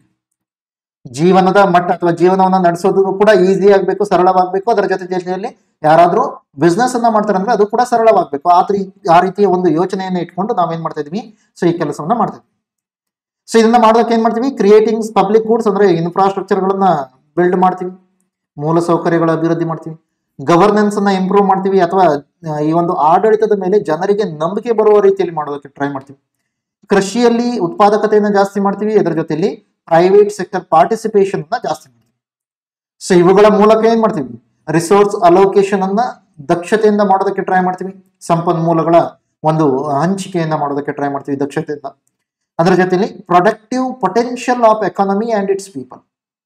ಜೀವನದ ಮಟ್ಟ ಅಥವಾ ಜೀವನವನ್ನ ನಡೆಸೋದು ಕೂಡ ಈಸಿ ಆಗ್ಬೇಕು ಸರಳವಾಗಬೇಕು ಅದರ ಜೊತೆ ಜೊತೆಯಲ್ಲಿ ಯಾರಾದ್ರೂ ಬಿಸ್ನೆಸ್ ಅನ್ನ ಮಾಡ್ತಾರೆ ಅಂದ್ರೆ ಅದು ಕೂಡ ಸರಳವಾಗಬೇಕು ಆ ರೀ- ಆ ರೀತಿಯ ಒಂದು ಯೋಚನೆಯನ್ನ ಇಟ್ಕೊಂಡು ನಾವೇನ್ ಮಾಡ್ತಾ ಇದೀವಿ ಸೊ ಈ ಕೆಲಸವನ್ನ ಮಾಡ್ತಾ ಇದ್ವಿ ಸೊ ಇದನ್ನ ಮಾಡೋದಕ್ಕೆ ಏನ್ ಮಾಡ್ತೀವಿ ಕ್ರಿಯೇಟಿಂಗ್ ಪಬ್ಲಿಕ್ ಗೂಡ್ಸ್ ಅಂದ್ರೆ ಇನ್ಫ್ರಾಸ್ಟ್ರಕ್ಚರ್ ಗಳನ್ನ ಬಿಲ್ಡ್ ಮಾಡ್ತೀವಿ ಮೂಲ ಸೌಕರ್ಯಗಳ ಅಭಿವೃದ್ಧಿ ಮಾಡ್ತೀವಿ ಗವರ್ನೆನ್ಸ್ ಅನ್ನ ಇಂಪ್ರೂವ್ ಮಾಡ್ತೀವಿ ಅಥವಾ ಆ, ಈ ಒಂದು ಆಡಳಿತದ ಮೇಲೆ ಜನರಿಗೆ ನಂಬಿಕೆ ಬರುವ ರೀತಿಯಲ್ಲಿ ಮಾಡೋದಕ್ಕೆ ಟ್ರೈ ಮಾಡ್ತೀವಿ ಕೃಷಿಯಲ್ಲಿ ಉತ್ಪಾದಕತೆಯನ್ನು ಜಾಸ್ತಿ ಮಾಡ್ತೀವಿ ಅದರ ಜೊತೆಲಿ ಪ್ರೈವೇಟ್ ಸೆಕ್ಟರ್ ಪಾರ್ಟಿಸಿಪೇಷನ್ ಅನ್ನ ಜಾಸ್ತಿ ಮಾಡ್ತೀವಿ ಸೊ ಇವುಗಳ ಮೂಲಕ ಏನ್ ಮಾಡ್ತೀವಿ ರಿಸೋರ್ಸ್ ಅಲೋಕೇಶನ್ ಅನ್ನ ದಕ್ಷತೆಯಿಂದ ಮಾಡೋದಕ್ಕೆ ಟ್ರೈ ಮಾಡ್ತೀವಿ ಸಂಪನ್ಮೂಲಗಳ ಒಂದು ಹಂಚಿಕೆಯನ್ನ ಮಾಡೋದಕ್ಕೆ ಟ್ರೈ ಮಾಡ್ತೀವಿ ದಕ್ಷತೆಯಿಂದ ಅದರ ಜೊತೆಲಿ productive potential of economy and its people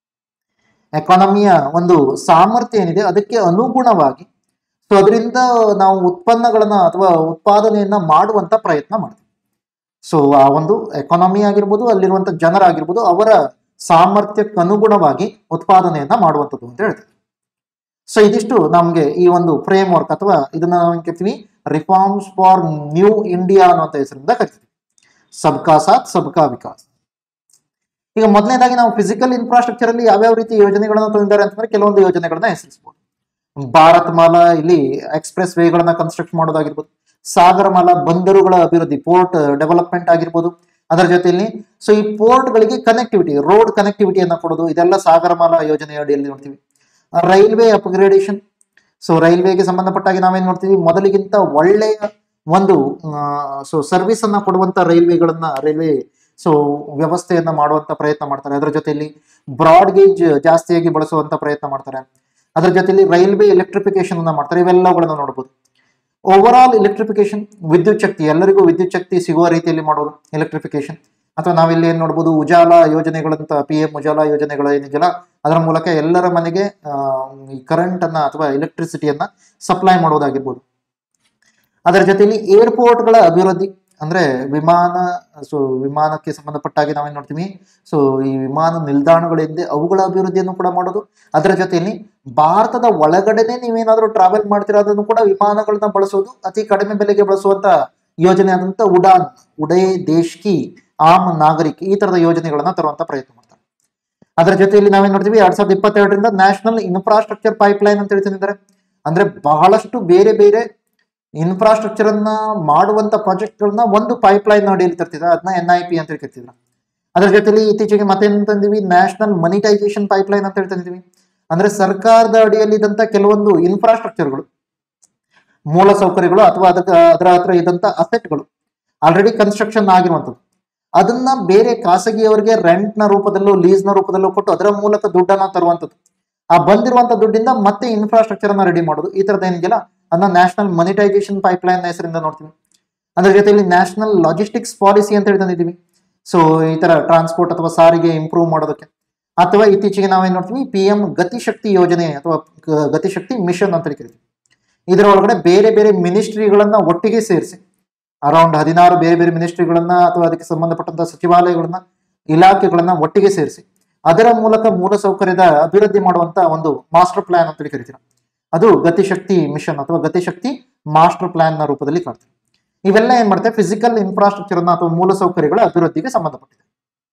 ಎಕಾನಮಿಯ ಒಂದು ಸಾಮರ್ಥ್ಯ ಏನಿದೆ ಅದಕ್ಕೆ ಅನುಗುಣವಾಗಿ ಸೊ ಅದರಿಂದ ನಾವು ಉತ್ಪನ್ನಗಳನ್ನ ಅಥವಾ ಉತ್ಪಾದನೆಯನ್ನ ಮಾಡುವಂತ ಪ್ರಯತ್ನ ಮಾಡ್ತೀವಿ ಸೊ ಆ ಒಂದು ಎಕಾನಮಿ ಆಗಿರ್ಬೋದು ಅಲ್ಲಿರುವಂತ ಜನರಾಗಿರ್ಬೋದು ಅವರ ಸಾಮರ್ಥ್ಯಕ್ಕೆ ಅನುಗುಣವಾಗಿ ಉತ್ಪಾದನೆಯನ್ನ ಮಾಡುವಂಥದ್ದು ಅಂತ ಹೇಳ್ತೀವಿ ಸೊ ಇದಿಷ್ಟು ನಮಗೆ ಈ ಒಂದು ಫ್ರೇಮ್ ವರ್ಕ್ ಅಥವಾ ಇದನ್ನ ನಾವು ಏನ್ ಕರಿತೀವಿ ರಿಫಾರ್ಮ್ಸ್ ಫಾರ್ ನ್ಯೂ ಇಂಡಿಯಾ ಅನ್ನುವಂಥ ಹೆಸರಿಂದ ಕರಿತೀವಿ ಸಬ್ಕಾ ಸಾಥ್ ಸಬ್ಕಾ ವಿಕಾಸ್ ಈಗ ಮೊದಲನೇದಾಗಿ ನಾವು ಫಿಸಿಕಲ್ ಇನ್ಫ್ರಾಸ್ಟ್ರಕ್ಚರ್ ಅಲ್ಲಿ ಯಾವ್ಯಾವ ರೀತಿ ಯೋಜನೆಗಳನ್ನ ತಂದಿದ್ದಾರೆ ಅಂತಂದ್ರೆ ಕೆಲವೊಂದು ಯೋಜನೆಗಳನ್ನ ಹೆಸರಿಸಬಹುದು ಭಾರತ್ ಮಾಲಾ ಇಲ್ಲಿ ಎಕ್ಸ್ಪ್ರೆಸ್ ವೇಗಳನ್ನ ಕನ್ಸ್ಟ್ರಕ್ಟ್ ಮಾಡೋದಾಗಿರ್ಬೋದು ಸಾಗರ ಮಾಲಾ ಬಂದರುಗಳ ಅಭಿವೃದ್ಧಿ ಪೋರ್ಟ್ ಡೆವಲಪ್ಮೆಂಟ್ ಆಗಿರ್ಬೋದು ಅದರ ಜೊತೆಯಲ್ಲಿ ಸೊ ಈ ಪೋರ್ಟ್ ಗಳಿಗೆ ಕನೆಕ್ಟಿವಿಟಿ ರೋಡ್ ಕನೆಕ್ಟಿವಿಟಿಯನ್ನ ಕೊಡೋದು ಇದೆಲ್ಲ ಸಾಗರ ಮಾಲಾ ಯೋಜನೆಯ ಅಡಿಯಲ್ಲಿ ನೋಡ್ತೀವಿ ರೈಲ್ವೆ ಅಪ್ಗ್ರೇಡೇಷನ್ ಸೊ ರೈಲ್ವೆಗೆ ಸಂಬಂಧಪಟ್ಟಾಗಿ ನಾವೇನ್ ನೋಡ್ತೀವಿ ಮೊದಲಿಗಿಂತ ಒಳ್ಳೆಯ ಒಂದು ಸೊ ಸರ್ವಿಸ್ ಅನ್ನ ಕೊಡುವಂತ ರೈಲ್ವೆಗಳನ್ನ ರೈಲ್ವೆ ಸೊ ವ್ಯವಸ್ಥೆಯನ್ನ ಮಾಡುವಂತ ಪ್ರಯತ್ನ ಮಾಡ್ತಾರೆ ಅದರ ಜೊತೆಯಲ್ಲಿ ಬ್ರಾಡ್ ಗೇಜ್ ಜಾಸ್ತಿಯಾಗಿ ಬಳಸುವಂತ ಪ್ರಯತ್ನ ಮಾಡ್ತಾರೆ ಅದರ ಜೊತೆಯಲ್ಲಿ ರೈಲ್ವೆ ಎಲೆಕ್ಟ್ರಿಫಿಕೇಶನ್ ಅನ್ನ ಮಾಡ್ತಾರೆ ಇವೆಲ್ಲವುಗಳನ್ನ ನೋಡಬಹುದು ಓವರ್ ಆಲ್ ಎಲೆಕ್ಟ್ರಿಫಿಕೇಶನ್ ವಿದ್ಯುತ್ ಶಕ್ತಿ ಎಲ್ಲರಿಗೂ ವಿದ್ಯುತ್ ಶಕ್ತಿ ಸಿಗುವ ರೀತಿಯಲ್ಲಿ ಮಾಡೋದು ಎಲೆಕ್ಟ್ರಿಫಿಕೇಶನ್ ಅಥವಾ ನಾವಿಲ್ಲಿ ಏನ್ ನೋಡ್ಬೋದು ಉಜಾಲ ಯೋಜನೆಗಳಂತ ಪಿ ಎಂ ಉಜಾಲ ಯೋಜನೆಗಳು ಏನಿದೆಯಲ್ಲ ಅದರ ಮೂಲಕ ಎಲ್ಲರ ಮನೆಗೆ ಆ, ಈ ಕರೆಂಟ್ ಅನ್ನ ಅಥವಾ ಎಲೆಕ್ಟ್ರಿಸಿಟಿಯನ್ನ ಸಪ್ಲೈ ಮಾಡೋದಾಗಿರ್ಬೋದು ಅದರ ಜೊತೆಯಲ್ಲಿ ಏರ್ಪೋರ್ಟ್ಗಳ ಅಭಿವೃದ್ಧಿ ಅಂದ್ರೆ ವಿಮಾನ ಸೊ ವಿಮಾನಕ್ಕೆ ಸಂಬಂಧಪಟ್ಟಾಗಿ ನಾವೇನ್ ನೋಡ್ತೀವಿ ಸೊ ಈ ವಿಮಾನ ನಿಲ್ದಾಣಗಳಿಂದ ಅವುಗಳ ಅಭಿವೃದ್ಧಿಯನ್ನು ಕೂಡ ಮಾಡೋದು ಅದರ ಜೊತೆಯಲ್ಲಿ ಭಾರತದ ಒಳಗಡೆನೆ ನೀವೇನಾದ್ರೂ ಟ್ರಾವೆಲ್ ಮಾಡ್ತೀರಾ ಅದನ್ನು ಕೂಡ ವಿಮಾನಗಳನ್ನ ಬಳಸೋದು ಅತಿ ಕಡಿಮೆ ಬೆಲೆಗೆ ಬಳಸುವಂತ ಯೋಜನೆ ಆದಂತ ಉಡಾನ್ ಉಡೇ ದೇಶ್ ಕಿ ಆಮ್ ನಾಗರಿಕ್ ಈ ತರದ ಯೋಜನೆಗಳನ್ನ ತರುವಂತ ಪ್ರಯತ್ನ ಮಾಡ್ತಾರೆ ಅದರ ಜೊತೆಯಲ್ಲಿ ನಾವೇನ್ ನೋಡ್ತೀವಿ ಎರಡ್ ಸಾವಿರದ ಇಪ್ಪತ್ತೆರಡರಿಂದ ನ್ಯಾಷನಲ್ ಇನ್ಫ್ರಾಸ್ಟ್ರಕ್ಚರ್ ಪೈಪ್ ಲೈನ್ ಅಂತ ಹೇಳಿ ತಂದಿದ್ದಾರೆ ಅಂದ್ರೆ ಬಹಳಷ್ಟು ಬೇರೆ ಬೇರೆ ಇನ್ಫ್ರಾಸ್ಟ್ರಕ್ಚರ್ ಅನ್ನ ಮಾಡುವಂತ ಪ್ರಾಜೆಕ್ಟ್ಗಳನ್ನ ಒಂದು ಪೈಪ್ ಲೈನ್ ಅಡಿಯಲ್ಲಿ ತರ್ತಿದ್ರು ಅದನ್ನ ಎನ್ ಐ ಪಿ ಅಂತ ಹೇಳಿ ಕರಿತಿದ್ರು ಅದ್ರ ಜೊತೆಲಿ ಇತ್ತೀಚೆಗೆ ಮತ್ತೇನ್ ತಂದಿವಿ ನ್ಯಾಷನಲ್ ಮನಿಟೈಸೇಷನ್ ಪೈಪ್ ಲೈನ್ ಅಂತ ಹೇಳಿ ತಂದಿದ್ವಿ ಅಂದ್ರೆ ಸರ್ಕಾರದ ಅಡಿಯಲ್ಲಿ ಇದ್ದಂತ ಕೆಲವೊಂದು ಇನ್ಫ್ರಾಸ್ಟ್ರಕ್ಚರ್ಗಳು ಮೂಲ ಸೌಕರ್ಯಗಳು ಅಥವಾ ಅದಕ್ಕೆ ಅದರ ಹತ್ರ ಇದ್ದಂತ ಅಸೆಟ್ಗಳು ಆಲ್ರೆಡಿ ಕನ್ಸ್ಟ್ರಕ್ಷನ್ ಆಗಿರುವಂಥದ್ದು ಅದನ್ನ ಬೇರೆ ಖಾಸಗಿಯವರಿಗೆ ರೆಂಟ್ ನ ರೂಪದಲ್ಲೂ ಲೀಸ್ ನ ರೂಪದಲ್ಲೂ ಕೊಟ್ಟು ಅದರ ಮೂಲಕ ದುಡ್ಡನ್ನ ತರುವಂಥದ್ದು ಆ ಬಂದಿರುವಂತ ದುಡ್ಡಿಂದ ಮತ್ತೆ ಇನ್ಫ್ರಾಸ್ಟ್ರಕ್ಚರ್ ಅನ್ನ ರೆಡಿ ಮಾಡೋದು ಈ ತರದ ಏನಿದೆಯಲ್ಲ ಅದನ್ನ ನ್ಯಾಷನಲ್ ಮನಿಟೈಸೇಷನ್ ಪೈಪ್ ಲೈನ್ ಹೆಸರಿಂದ ನೋಡ್ತೀವಿ ಅದ್ರ ಜೊತೆಲಿ ನ್ಯಾಷನಲ್ ಲಾಜಿಸ್ಟಿಕ್ಸ್ ಪಾಲಿಸಿ ಅಂತ ಹೇಳಿ ತಂದಿದ್ದೀವಿ ಸೊ ಈ ತರ ಟ್ರಾನ್ಸ್ಪೋರ್ಟ್ ಅಥವಾ ಸಾರಿಗೆ ಇಂಪ್ರೂವ್ ಮಾಡೋದಕ್ಕೆ ಅಥವಾ ಇತ್ತೀಚೆಗೆ ನಾವೇನ್ ನೋಡ್ತೀವಿ ಪಿ ಎಂ ಗತಿಶಕ್ತಿ ಯೋಜನೆ ಅಥವಾ ಗ- ಗತಿಶಕ್ತಿ ಮಿಷನ್ ಅಂತ ಹೇಳಿ ಕರಿತೀವಿ ಇದರ ಒಳಗಡೆ ಬೇರೆ ಬೇರೆ ಮಿನಿಸ್ಟ್ರಿಗಳನ್ನ ಒಟ್ಟಿಗೆ ಸೇರಿಸಿ ಅರೌಂಡ್ ಹದಿನಾರು ಬೇರೆ ಬೇರೆ ಮಿನಿಸ್ಟ್ರಿಗಳನ್ನ ಅಥವಾ ಅದಕ್ಕೆ ಸಂಬಂಧಪಟ್ಟಂತ ಸಚಿವಾಲಯಗಳನ್ನ ಇಲಾಖೆಗಳನ್ನ ಒಟ್ಟಿಗೆ ಸೇರಿಸಿ ಅದರ ಮೂಲಕ ಮೂಲಸೌಕರ್ಯದ ಅಭಿವೃದ್ಧಿ ಮಾಡುವಂತ ಒಂದು ಮಾಸ್ಟರ್ ಪ್ಲಾನ್ ಅಂತ ಹೇಳಿ ಕರಿತೀರ ಅದು ಗತಿಶಕ್ತಿ ಮಿಷನ್ ಅಥವಾ ಗತಿಶಕ್ತಿ ಮಾಸ್ಟರ್ ಪ್ಲಾನ್ ನ ರೂಪದಲ್ಲಿ ಕಾಡ್ತೀವಿ ಇವೆಲ್ಲ ಏನ್ ಮಾಡುತ್ತೆ ಫಿಸಿಕಲ್ ಇನ್ಫ್ರಾಸ್ಟ್ರಕ್ಚರ್ ಅನ್ನ ಅಥವಾ ಮೂಲಸೌಕರ್ಯಗಳ ಅಭಿವೃದ್ಧಿಗೆ ಸಂಬಂಧಪಟ್ಟಿದೆ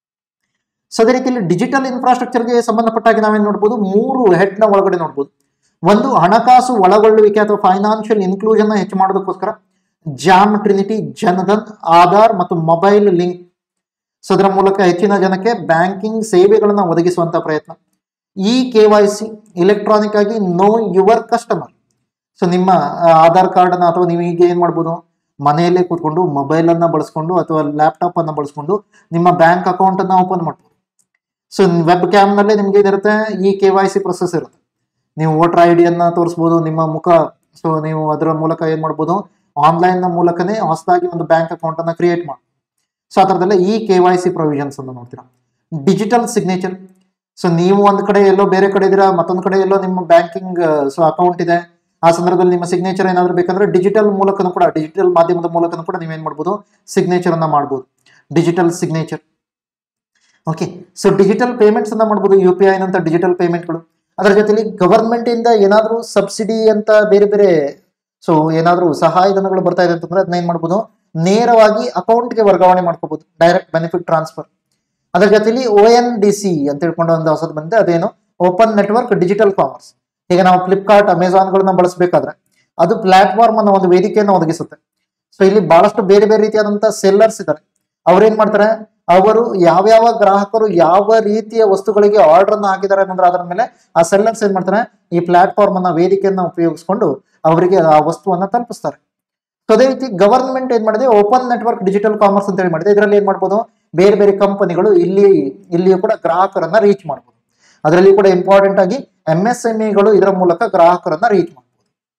ಸೊ ಅದೇ ರೀತಿಯಲ್ಲಿ ಡಿಜಿಟಲ್ ಇನ್ಫ್ರಾಸ್ಟ್ರಕ್ಚರ್ಗೆ ಸಂಬಂಧಪಟ್ಟಾಗಿ ನಾವೇನ್ ನೋಡ್ಬೋದು ಮೂರು ಹೆಡ್ ನ ಒಳಗಡೆ ನೋಡ್ಬೋದು ಒಂದು ಹಣಕಾಸು ಒಳಗೊಳ್ಳುವಿಕೆ ಅಥವಾ ಫೈನಾನ್ಷಿಯಲ್ ಇನ್ಕ್ಲೂಷನ್ ಹೆಚ್ಚು ಮಾಡೋದಕ್ಕೋಸ್ಕರ ಜಾಮ್ ಟ್ರಿನಿಟಿ ಜನಧನ್ ಆಧಾರ್ ಮತ್ತು ಮೊಬೈಲ್ ಲಿಂಕ್ ಸೊ ಅದರ ಮೂಲಕ ಹೆಚ್ಚಿನ ಜನಕ್ಕೆ ಬ್ಯಾಂಕಿಂಗ್ ಸೇವೆಗಳನ್ನ ಒದಗಿಸುವಂತ ಪ್ರಯತ್ನ ಈ ಕೆ ವೈ ಸಿ ಇಲೆಕ್ಟ್ರಾನಿಕ್ ಆಗಿ ನೋ ಯುವರ್ ಕಸ್ಟಮರ್ ಸೊ ನಿಮ್ಮ ಆ, ಆಧಾರ್ ಕಾರ್ಡ್ ಅನ್ನ ಅಥವಾ ನೀವು ಈಗ ಏನ್ ಮಾಡ್ಬೋದು ಮನೆಯಲ್ಲೇ ಕೂತ್ಕೊಂಡು ಮೊಬೈಲ್ ಅನ್ನ ಬಳಸ್ಕೊಂಡು ಅಥವಾ ಲ್ಯಾಪ್ಟಾಪ್ ಅನ್ನ ಬಳಸ್ಕೊಂಡು ನಿಮ್ಮ ಬ್ಯಾಂಕ್ ಅಕೌಂಟ್ ಅನ್ನ ಓಪನ್ ಮಾಡ್ಬೋದು ಸೊ ವೆಬ್ ಕ್ಯಾಮ್ ನಲ್ಲೇ ನಿಮ್ಗೆ ಏನಿರುತ್ತೆ ಈ ಕೆ ವೈ ಸಿ ಪ್ರೊಸೆಸ್ ಇರುತ್ತೆ ನೀವು ವೋಟರ್ ಐ ಡಿಯನ್ನ ತೋರಿಸ್ಬೋದು ನಿಮ್ಮ ಮುಖ ಸೊ ನೀವು ಅದರ ಮೂಲಕ ಏನ್ ಮಾಡ್ಬೋದು ಆನ್ಲೈನ್ ನ ಮೂಲಕನೇ ಹೊಸದಾಗಿ ಒಂದು ಬ್ಯಾಂಕ್ ಅಕೌಂಟ್ ಅನ್ನ ಕ್ರಿಯೇಟ್ ಮಾಡಿ ಸೊ ಆ ಥರದಲ್ಲ ಈ ಕೆ ವೈ ಸಿ ಪ್ರೊವಿಷನ್ಸ್ ಅನ್ನು ನೋಡ್ತೀರಾ ಡಿಜಿಟಲ್ ಸಿಗ್ನೇಚರ್ ಸೊ ನೀವು ಒಂದ್ ಕಡೆ ಎಲ್ಲೋ ಬೇರೆ ಕಡೆ ಇದ್ದೀರಾ ಮತ್ತೊಂದ್ ಕಡೆ ಎಲ್ಲೋ ನಿಮ್ಮ ಬ್ಯಾಂಕಿಂಗ್ ಸೊ ಅಕೌಂಟ್ ಇದೆ ಆ ಸಂದರ್ಭದಲ್ಲಿ ನಿಮ್ಮ ಸಿಗ್ನೇಚರ್ ಏನಾದ್ರು ಬೇಕಂದ್ರೆ ಡಿಜಿಟಲ್ ಮೂಲಕನೂ ಕೂಡ ಡಿಜಿಟಲ್ ಮಾಧ್ಯಮದ ಮೂಲಕನೂ ಕೂಡ ನೀವೇನ್ ಮಾಡ್ಬೋದು ಸಿಗ್ನೇಚರ್ ಅನ್ನ ಮಾಡ್ಬೋದು digital signature okay so digital payments ಅನ್ನ ಮಾಡ್ಬೋದು ಯು ಪಿ ಐ ನಂತ ಡಿಜಿಟಲ್ ಪೇಮೆಂಟ್ಗಳು ಅದರ ಜೊತೆಲಿ ಗವರ್ಮೆಂಟ್ ಇಂದ ಏನಾದ್ರೂ ಸಬ್ಸಿಡಿ ಅಂತ ಬೇರೆ ಬೇರೆ ಸೊ ಏನಾದ್ರೂ ಸಹಾಯಧನಗಳು ಬರ್ತಾ ಇದೆ ಅಂತಂದ್ರೆ ಅದನ್ನ ಏನ್ ಮಾಡ್ಬೋದು ನೇರವಾಗಿ ಅಕೌಂಟ್ಗೆ ವರ್ಗಾವಣೆ ಮಾಡ್ಕೋಬಹುದು ಡೈರೆಕ್ಟ್ ಬೆನಿಫಿಟ್ ಟ್ರಾನ್ಸ್ಫರ್ ಅದರ ಜೊತೆಲಿ ಒ ಎನ್ ಡಿ ಸಿ ಅಂತ ಹೇಳ್ಕೊಂಡು ಒಂದು ಹೊಸದು ಬಂದಿದೆ ಅದೇನು ಓಪನ್ ನೆಟ್ವರ್ಕ್ ಡಿಜಿಟಲ್ ಕಾಮರ್ಸ್ ಈಗ ನಾವು ಫ್ಲಿಪ್ಕಾರ್ಟ್ ಅಮೆಝಾನ್ಗಳನ್ನ ಬಳಸಬೇಕಾದ್ರೆ ಅದು ಪ್ಲಾಟ್ಫಾರ್ಮ್ ಅನ್ನೋ ಒಂದು ವೇದಿಕೆಯನ್ನು ಒದಗಿಸುತ್ತೆ ಸೊ ಇಲ್ಲಿ ಬಹಳಷ್ಟು ಬೇರೆ ಬೇರೆ ರೀತಿಯಾದಂತಹ ಸೆಲ್ಲರ್ಸ್ ಇದ್ದಾರೆ ಅವ್ರೇನ್ ಮಾಡ್ತಾರೆ ಅವರು ಯಾವ್ಯಾವ ಗ್ರಾಹಕರು ಯಾವ ರೀತಿಯ ವಸ್ತುಗಳಿಗೆ ಆರ್ಡರ್ ಅನ್ನ ಹಾಕಿದ್ದಾರೆ ಅನ್ನೋದ್ರ ಅದರ ಮೇಲೆ ಆ ಸೆಲ್ಲರ್ಸ್ ಏನ್ ಮಾಡ್ತಾರೆ ಈ ಪ್ಲಾಟ್ಫಾರ್ಮ್ ಅನ್ನ ವೇದಿಕೆಯನ್ನ ಉಪಯೋಗಿಸ್ಕೊಂಡು ಅವರಿಗೆ ಆ ವಸ್ತುವನ್ನ ತಲುಪಿಸ್ತಾರೆ ಸೊ ಅದೇ ರೀತಿ ಗವರ್ಮೆಂಟ್ ಏನ್ ಮಾಡಿದೆ ಓಪನ್ ನೆಟ್ವರ್ಕ್ ಡಿಜಿಟಲ್ ಕಾಮರ್ಸ್ ಅಂತ ಹೇಳಿ ಮಾಡಿದೆ ಇದರಲ್ಲಿ ಏನ್ ಮಾಡ್ಬೋದು ಬೇರೆ ಬೇರೆ ಕಂಪನಿಗಳು ಇಲ್ಲಿ ಇಲ್ಲಿಯೂ ಕೂಡ ಗ್ರಾಹಕರನ್ನ ರೀಚ್ ಮಾಡ್ಬೋದು ಅದರಲ್ಲಿ ಕೂಡ ಇಂಪಾರ್ಟೆಂಟ್ ಆಗಿ ಎಂ ಎಸ್ ಎಂ ಇಗಳು ಇದರ ಮೂಲಕ ಗ್ರಾಹಕರನ್ನ ರೀಚ್ ಮಾಡ್ಬೋದು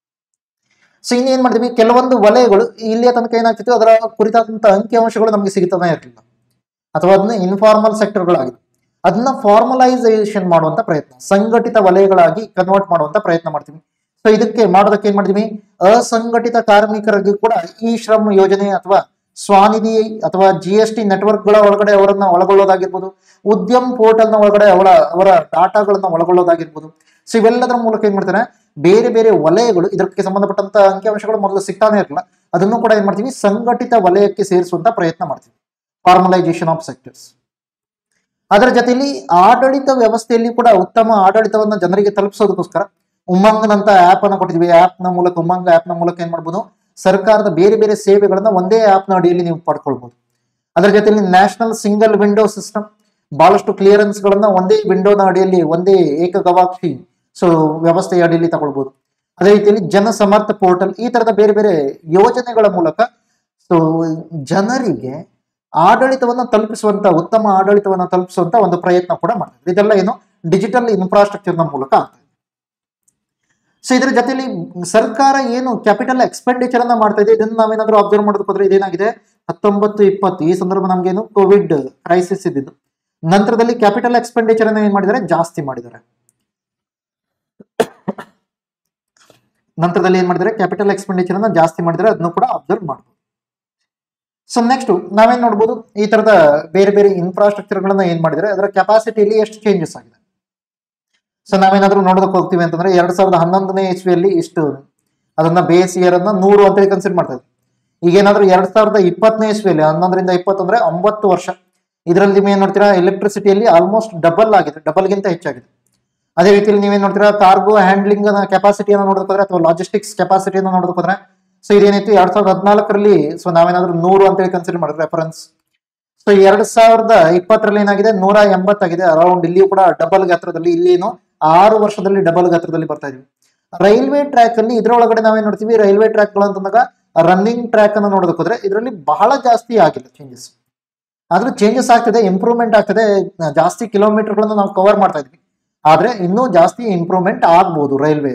ಸೊ ಇನ್ನೇನ್ ಮಾಡ್ತೀವಿ ಕೆಲವೊಂದು ವಲಯಗಳು ಇಲ್ಲಿಯ ತನಕ ಏನಾಗ್ತಿತ್ತು ಅದರ ಕುರಿತಾದಂತ ಅಂಕಿಅಂಶಗಳು ನಮಗೆ ಸಿಗ್ತಾನೆ ಇರಲಿಲ್ಲ ಅಥವಾ ಅದನ್ನ ಇನ್ಫಾರ್ಮಲ್ ಸೆಕ್ಟರ್ಗಳಾಗಿದೆ ಅದನ್ನ ಫಾರ್ಮಲೈಸೇಷನ್ ಮಾಡುವಂತ ಪ್ರಯತ್ನ ಸಂಘಟಿತ ವಲಯಗಳಾಗಿ ಕನ್ವರ್ಟ್ ಮಾಡುವಂತ ಪ್ರಯತ್ನ ಮಾಡ್ತೀವಿ ಸೊ ಇದಕ್ಕೆ ಮಾಡೋದಕ್ಕೆ ಏನ್ ಮಾಡ್ತೀವಿ ಅಸಂಘಟಿತ ಕಾರ್ಮಿಕರಿಗೂ ಕೂಡ ಈ ಶ್ರಮ್ ಯೋಜನೆ ಅಥವಾ ಸ್ವಾನಿಧಿ ಅಥವಾ ಜಿ ಎಸ್ ಟಿ ನೆಟ್ವರ್ಕ್ಗಳ ಒಳಗಡೆ ಅವರನ್ನ ಒಳಗೊಳ್ಳೋದಾಗಿರ್ಬೋದು ಉದ್ಯಮ್ ಪೋರ್ಟಲ್ ನ ಒಳಗಡೆ ಅವರ ಅವರ ಡಾಟಾಗಳನ್ನ ಒಳಗೊಳ್ಳೋದಾಗಿರ್ಬೋದು ಸೊ ಇವೆಲ್ಲದರ ಮೂಲಕ ಏನ್ ಮಾಡ್ತಾರೆ ಬೇರೆ ಬೇರೆ ವಲಯಗಳು ಇದಕ್ಕೆ ಸಂಬಂಧಪಟ್ಟಂತ ಅಂಕಿಅಂಶಗಳು ಮೊದಲು ಸಿಗ್ತಾನೆ ಇರಲಿಲ್ಲ ಅದನ್ನು ಕೂಡ ಏನ್ ಮಾಡ್ತೀವಿ ಸಂಘಟಿತ ವಲಯಕ್ಕೆ ಸೇರಿಸುವಂತ ಪ್ರಯತ್ನ ಮಾಡ್ತೀವಿ ಫಾರ್ಮಲೈಸೇಷನ್ ಆಫ್ ಸೆಕ್ಟರ್ಸ್ ಅದರ ಜೊತೆಯಲ್ಲಿ ಆಡಳಿತ ವ್ಯವಸ್ಥೆಯಲ್ಲಿ ಕೂಡ ಉತ್ತಮ ಆಡಳಿತವನ್ನ ಜನರಿಗೆ ತಲುಪಿಸೋದಕ್ಕೋಸ್ಕರ ಉಮಂಗ್ನಂತ ಆಪ್ ಅನ್ನ ಕೊಟ್ಟಿದ್ವಿ ಆಪ್ ನ ಮೂಲಕ ಉಮಂಗ್ ಆಪ್ ನ ಮೂಲಕ ಏನ್ ಮಾಡ್ಬೋದು ಸರ್ಕಾರದ ಬೇರೆ ಬೇರೆ ಸೇವೆಗಳನ್ನ ಒಂದೇ ಆಪ್ ನ ಅಡಿಯಲ್ಲಿ ನೀವು ಪಡ್ಕೊಳ್ಬಹುದು ಅದರ ಜೊತೆಯಲ್ಲಿ ನ್ಯಾಷನಲ್ ಸಿಂಗಲ್ ವಿಂಡೋ ಸಿಸ್ಟಮ್ ಬಹಳಷ್ಟು ಕ್ಲಿಯರೆನ್ಸ್ ಗಳನ್ನ ಒಂದೇ ವಿಂಡೋನ ಅಡಿಯಲ್ಲಿ ಒಂದೇ ಏಕ ಗವಾಕ್ಷಿ ಸೊ ವ್ಯವಸ್ಥೆಯ ಅಡಿಯಲ್ಲಿ ತಗೊಳ್ಬಹುದು ಅದೇ ರೀತಿಯಲ್ಲಿ ಜನ ಸಮರ್ಥ ಪೋರ್ಟಲ್ ಈ ತರದ ಬೇರೆ ಬೇರೆ ಯೋಜನೆಗಳ ಮೂಲಕ ಸೊ ಜನರಿಗೆ ಆಡಳಿತವನ್ನ ತಲುಪಿಸುವಂತ ಉತ್ತಮ ಆಡಳಿತವನ್ನ ತಲುಪಿಸುವಂತ ಒಂದು ಪ್ರಯತ್ನ ಕೂಡ ಮಾಡ್ತಾರೆ ಇದೆಲ್ಲ ಏನು ಡಿಜಿಟಲ್ ಇನ್ಫ್ರಾಸ್ಟ್ರಕ್ಚರ್ ನ ಮೂಲಕ ಆಗ್ತದೆ ಸೊ ಇದರ ಜೊತೆಲಿ ಸರ್ಕಾರ ಏನು ಕ್ಯಾಪಿಟಲ್ ಎಕ್ಸ್ಪೆಂಡಿಚರ್ ಅನ್ನ ಮಾಡ್ತಾ ಇದೆ ಇದನ್ನ ನಾವೇನಾದ್ರೂ ಅಬ್ಸರ್ವ್ ಮಾಡೋದಕ್ಕೆ ಹೋದ್ರೆ ಇದೇನಾಗಿದೆ ಹತ್ತೊಂಬತ್ತು ಇಪ್ಪತ್ತು ಈ ಸಂದರ್ಭ ನಮ್ಗೇನು ಕೋವಿಡ್ ಕ್ರೈಸಿಸ್ ಇದ್ದಿದ್ದು ನಂತರದಲ್ಲಿ ಕ್ಯಾಪಿಟಲ್ ಎಕ್ಸ್ಪೆಂಡಿಚರ್ ಅನ್ನ ಏನ್ ಮಾಡಿದ್ದಾರೆ ಜಾಸ್ತಿ ಮಾಡಿದ್ದಾರೆ ನಂತರದಲ್ಲಿ ಏನ್ ಮಾಡಿದ್ದಾರೆ ಕ್ಯಾಪಿಟಲ್ ಎಕ್ಸ್ಪೆಂಡಿಚರ್ ಅನ್ನ ಜಾಸ್ತಿ ಮಾಡಿದ್ದಾರೆ ಅದನ್ನು ಕೂಡ ಅಬ್ಸರ್ವ್ ಮಾಡ್ಬೋದು ಸೊ ನೆಕ್ಸ್ಟ್ ನಾವೇನ್ ನೋಡ್ಬೋದು ಈ ತರದ ಬೇರೆ ಬೇರೆ ಇನ್ಫ್ರಾಸ್ಟ್ರಕ್ಚರ್ ಗಳನ್ನ ಏನ್ ಮಾಡಿದ್ರೆ ಅದರ ಕೆಪಾಸಿಟಿಯಲ್ಲಿ ಎಷ್ಟು ಚೇಂಜಸ್ ಆಗಿದೆ ಸೊ ನಾವೇನಾದ್ರೂ ನೋಡೋದಕ್ಕೆ ಹೋಗ್ತೀವಿ ಅಂತಂದ್ರೆ ಎರಡ್ ಸಾವಿರದ ಹನ್ನೊಂದನೇ ಇಸ್ವಿಯಲ್ಲಿ ಇಷ್ಟು ಅದನ್ನ ಬೇಸ್ ಇಯರ್ ಅನ್ನ ನೂರು ಅಂತ ಕನ್ಸಿಡರ್ ಮಾಡ್ತಾ ಇದ್ವಿ ಈಗ ಏನಾದ್ರೂ ಎರಡ್ ಸಾವಿರದ ಇಪ್ಪತ್ತನೇ ಇಸ್ವಿಯಲ್ಲಿ ಹನ್ನೊಂದರಿಂದ ಇಪ್ಪತ್ತಂದ್ರೆ ಒಂಬತ್ತು ವರ್ಷ ಇದರಲ್ಲಿ ನೀವು ಏನ್ ನೋಡ್ತೀರಾ ಎಲೆಕ್ಟ್ರಿಸಿಟಿಯಲ್ಲಿ ಆಲ್ಮೋಸ್ಟ್ ಡಬಲ್ ಆಗಿದೆ ಡಬಲ್ ಗಿಂತ ಹೆಚ್ಚಾಗಿದೆ ಅದೇ ರೀತಿಯಲ್ಲಿ ನೀವೇನ್ ನೋಡ್ತೀರಾ ಕಾರ್ಗೋ ಹ್ಯಾಂಡ್ಲಿಂಗ್ ಕೆಪಾಸಿಟಿಯನ್ನು ನೋಡೋದಕ್ಕೋದ್ರೆ ಅಥವಾ ಲಾಜಿಸ್ಟಿಕ್ಸ್ ಕೆಪಾಸಿಟಿಯನ್ನು ನೋಡೋದಕ್ಕೋದ್ರೆ ಸೊ ಇದೇನಾಯ್ತು ಎರಡ್ ಸಾವಿರದ ಹದಿನಾಲ್ಕರಲ್ಲಿ ಸೊ ನಾವೇನಾದ್ರೂ ನೂರು ಅಂತೇಳಿ ಕನ್ಸಿಡರ್ ಮಾಡಿದ್ರೆ ರೆಫರೆನ್ಸ್ ಸೊ ಎರಡ್ ಸಾವಿರದ ಇಪ್ಪತ್ತರಲ್ಲಿ ಏನಾಗಿದೆ ನೂರ ಎಂಬತ್ತಾಗಿದೆ ಅರೌಂಡ್ ಇಲ್ಲಿಯೂ ಕೂಡ ಡಬಲ್ ಗಾತ್ರದಲ್ಲಿ ಇಲ್ಲಿನು ಆರು ವರ್ಷದಲ್ಲಿ ಡಬಲ್ ಗಾತ್ರದಲ್ಲಿ ಬರ್ತಾ ಇದೀವಿ ರೈಲ್ವೆ ಟ್ರ್ಯಾಕ್ ಅಲ್ಲಿ ಇದ್ರೊಳಗಡೆ ನಾವೇನ್ ನೋಡ್ತೀವಿ ರೈಲ್ವೆ ಟ್ರ್ಯಾಕ್ ಗಳು ಅಂತಂದಾಗ ರನ್ನಿಂಗ್ ಟ್ರ್ಯಾಕ್ ಅನ್ನು ನೋಡೋದಕ್ಕೆ ಹೋದ್ರೆ ಇದರಲ್ಲಿ ಬಹಳ ಜಾಸ್ತಿ ಆಗಿಲ್ಲ ಚೇಂಜಸ್ ಆದ್ರೂ ಚೇಂಜಸ್ ಆಗ್ತದೆ ಇಂಪ್ರೂವ್ಮೆಂಟ್ ಆಗ್ತದೆ ಜಾಸ್ತಿ ಕಿಲೋಮೀಟರ್ಗಳನ್ನು ನಾವು ಕವರ್ ಮಾಡ್ತಾ ಇದ್ವಿ ಆದ್ರೆ ಇನ್ನೂ ಜಾಸ್ತಿ ಇಂಪ್ರೂವ್ಮೆಂಟ್ ಆಗ್ಬೋದು ರೈಲ್ವೆ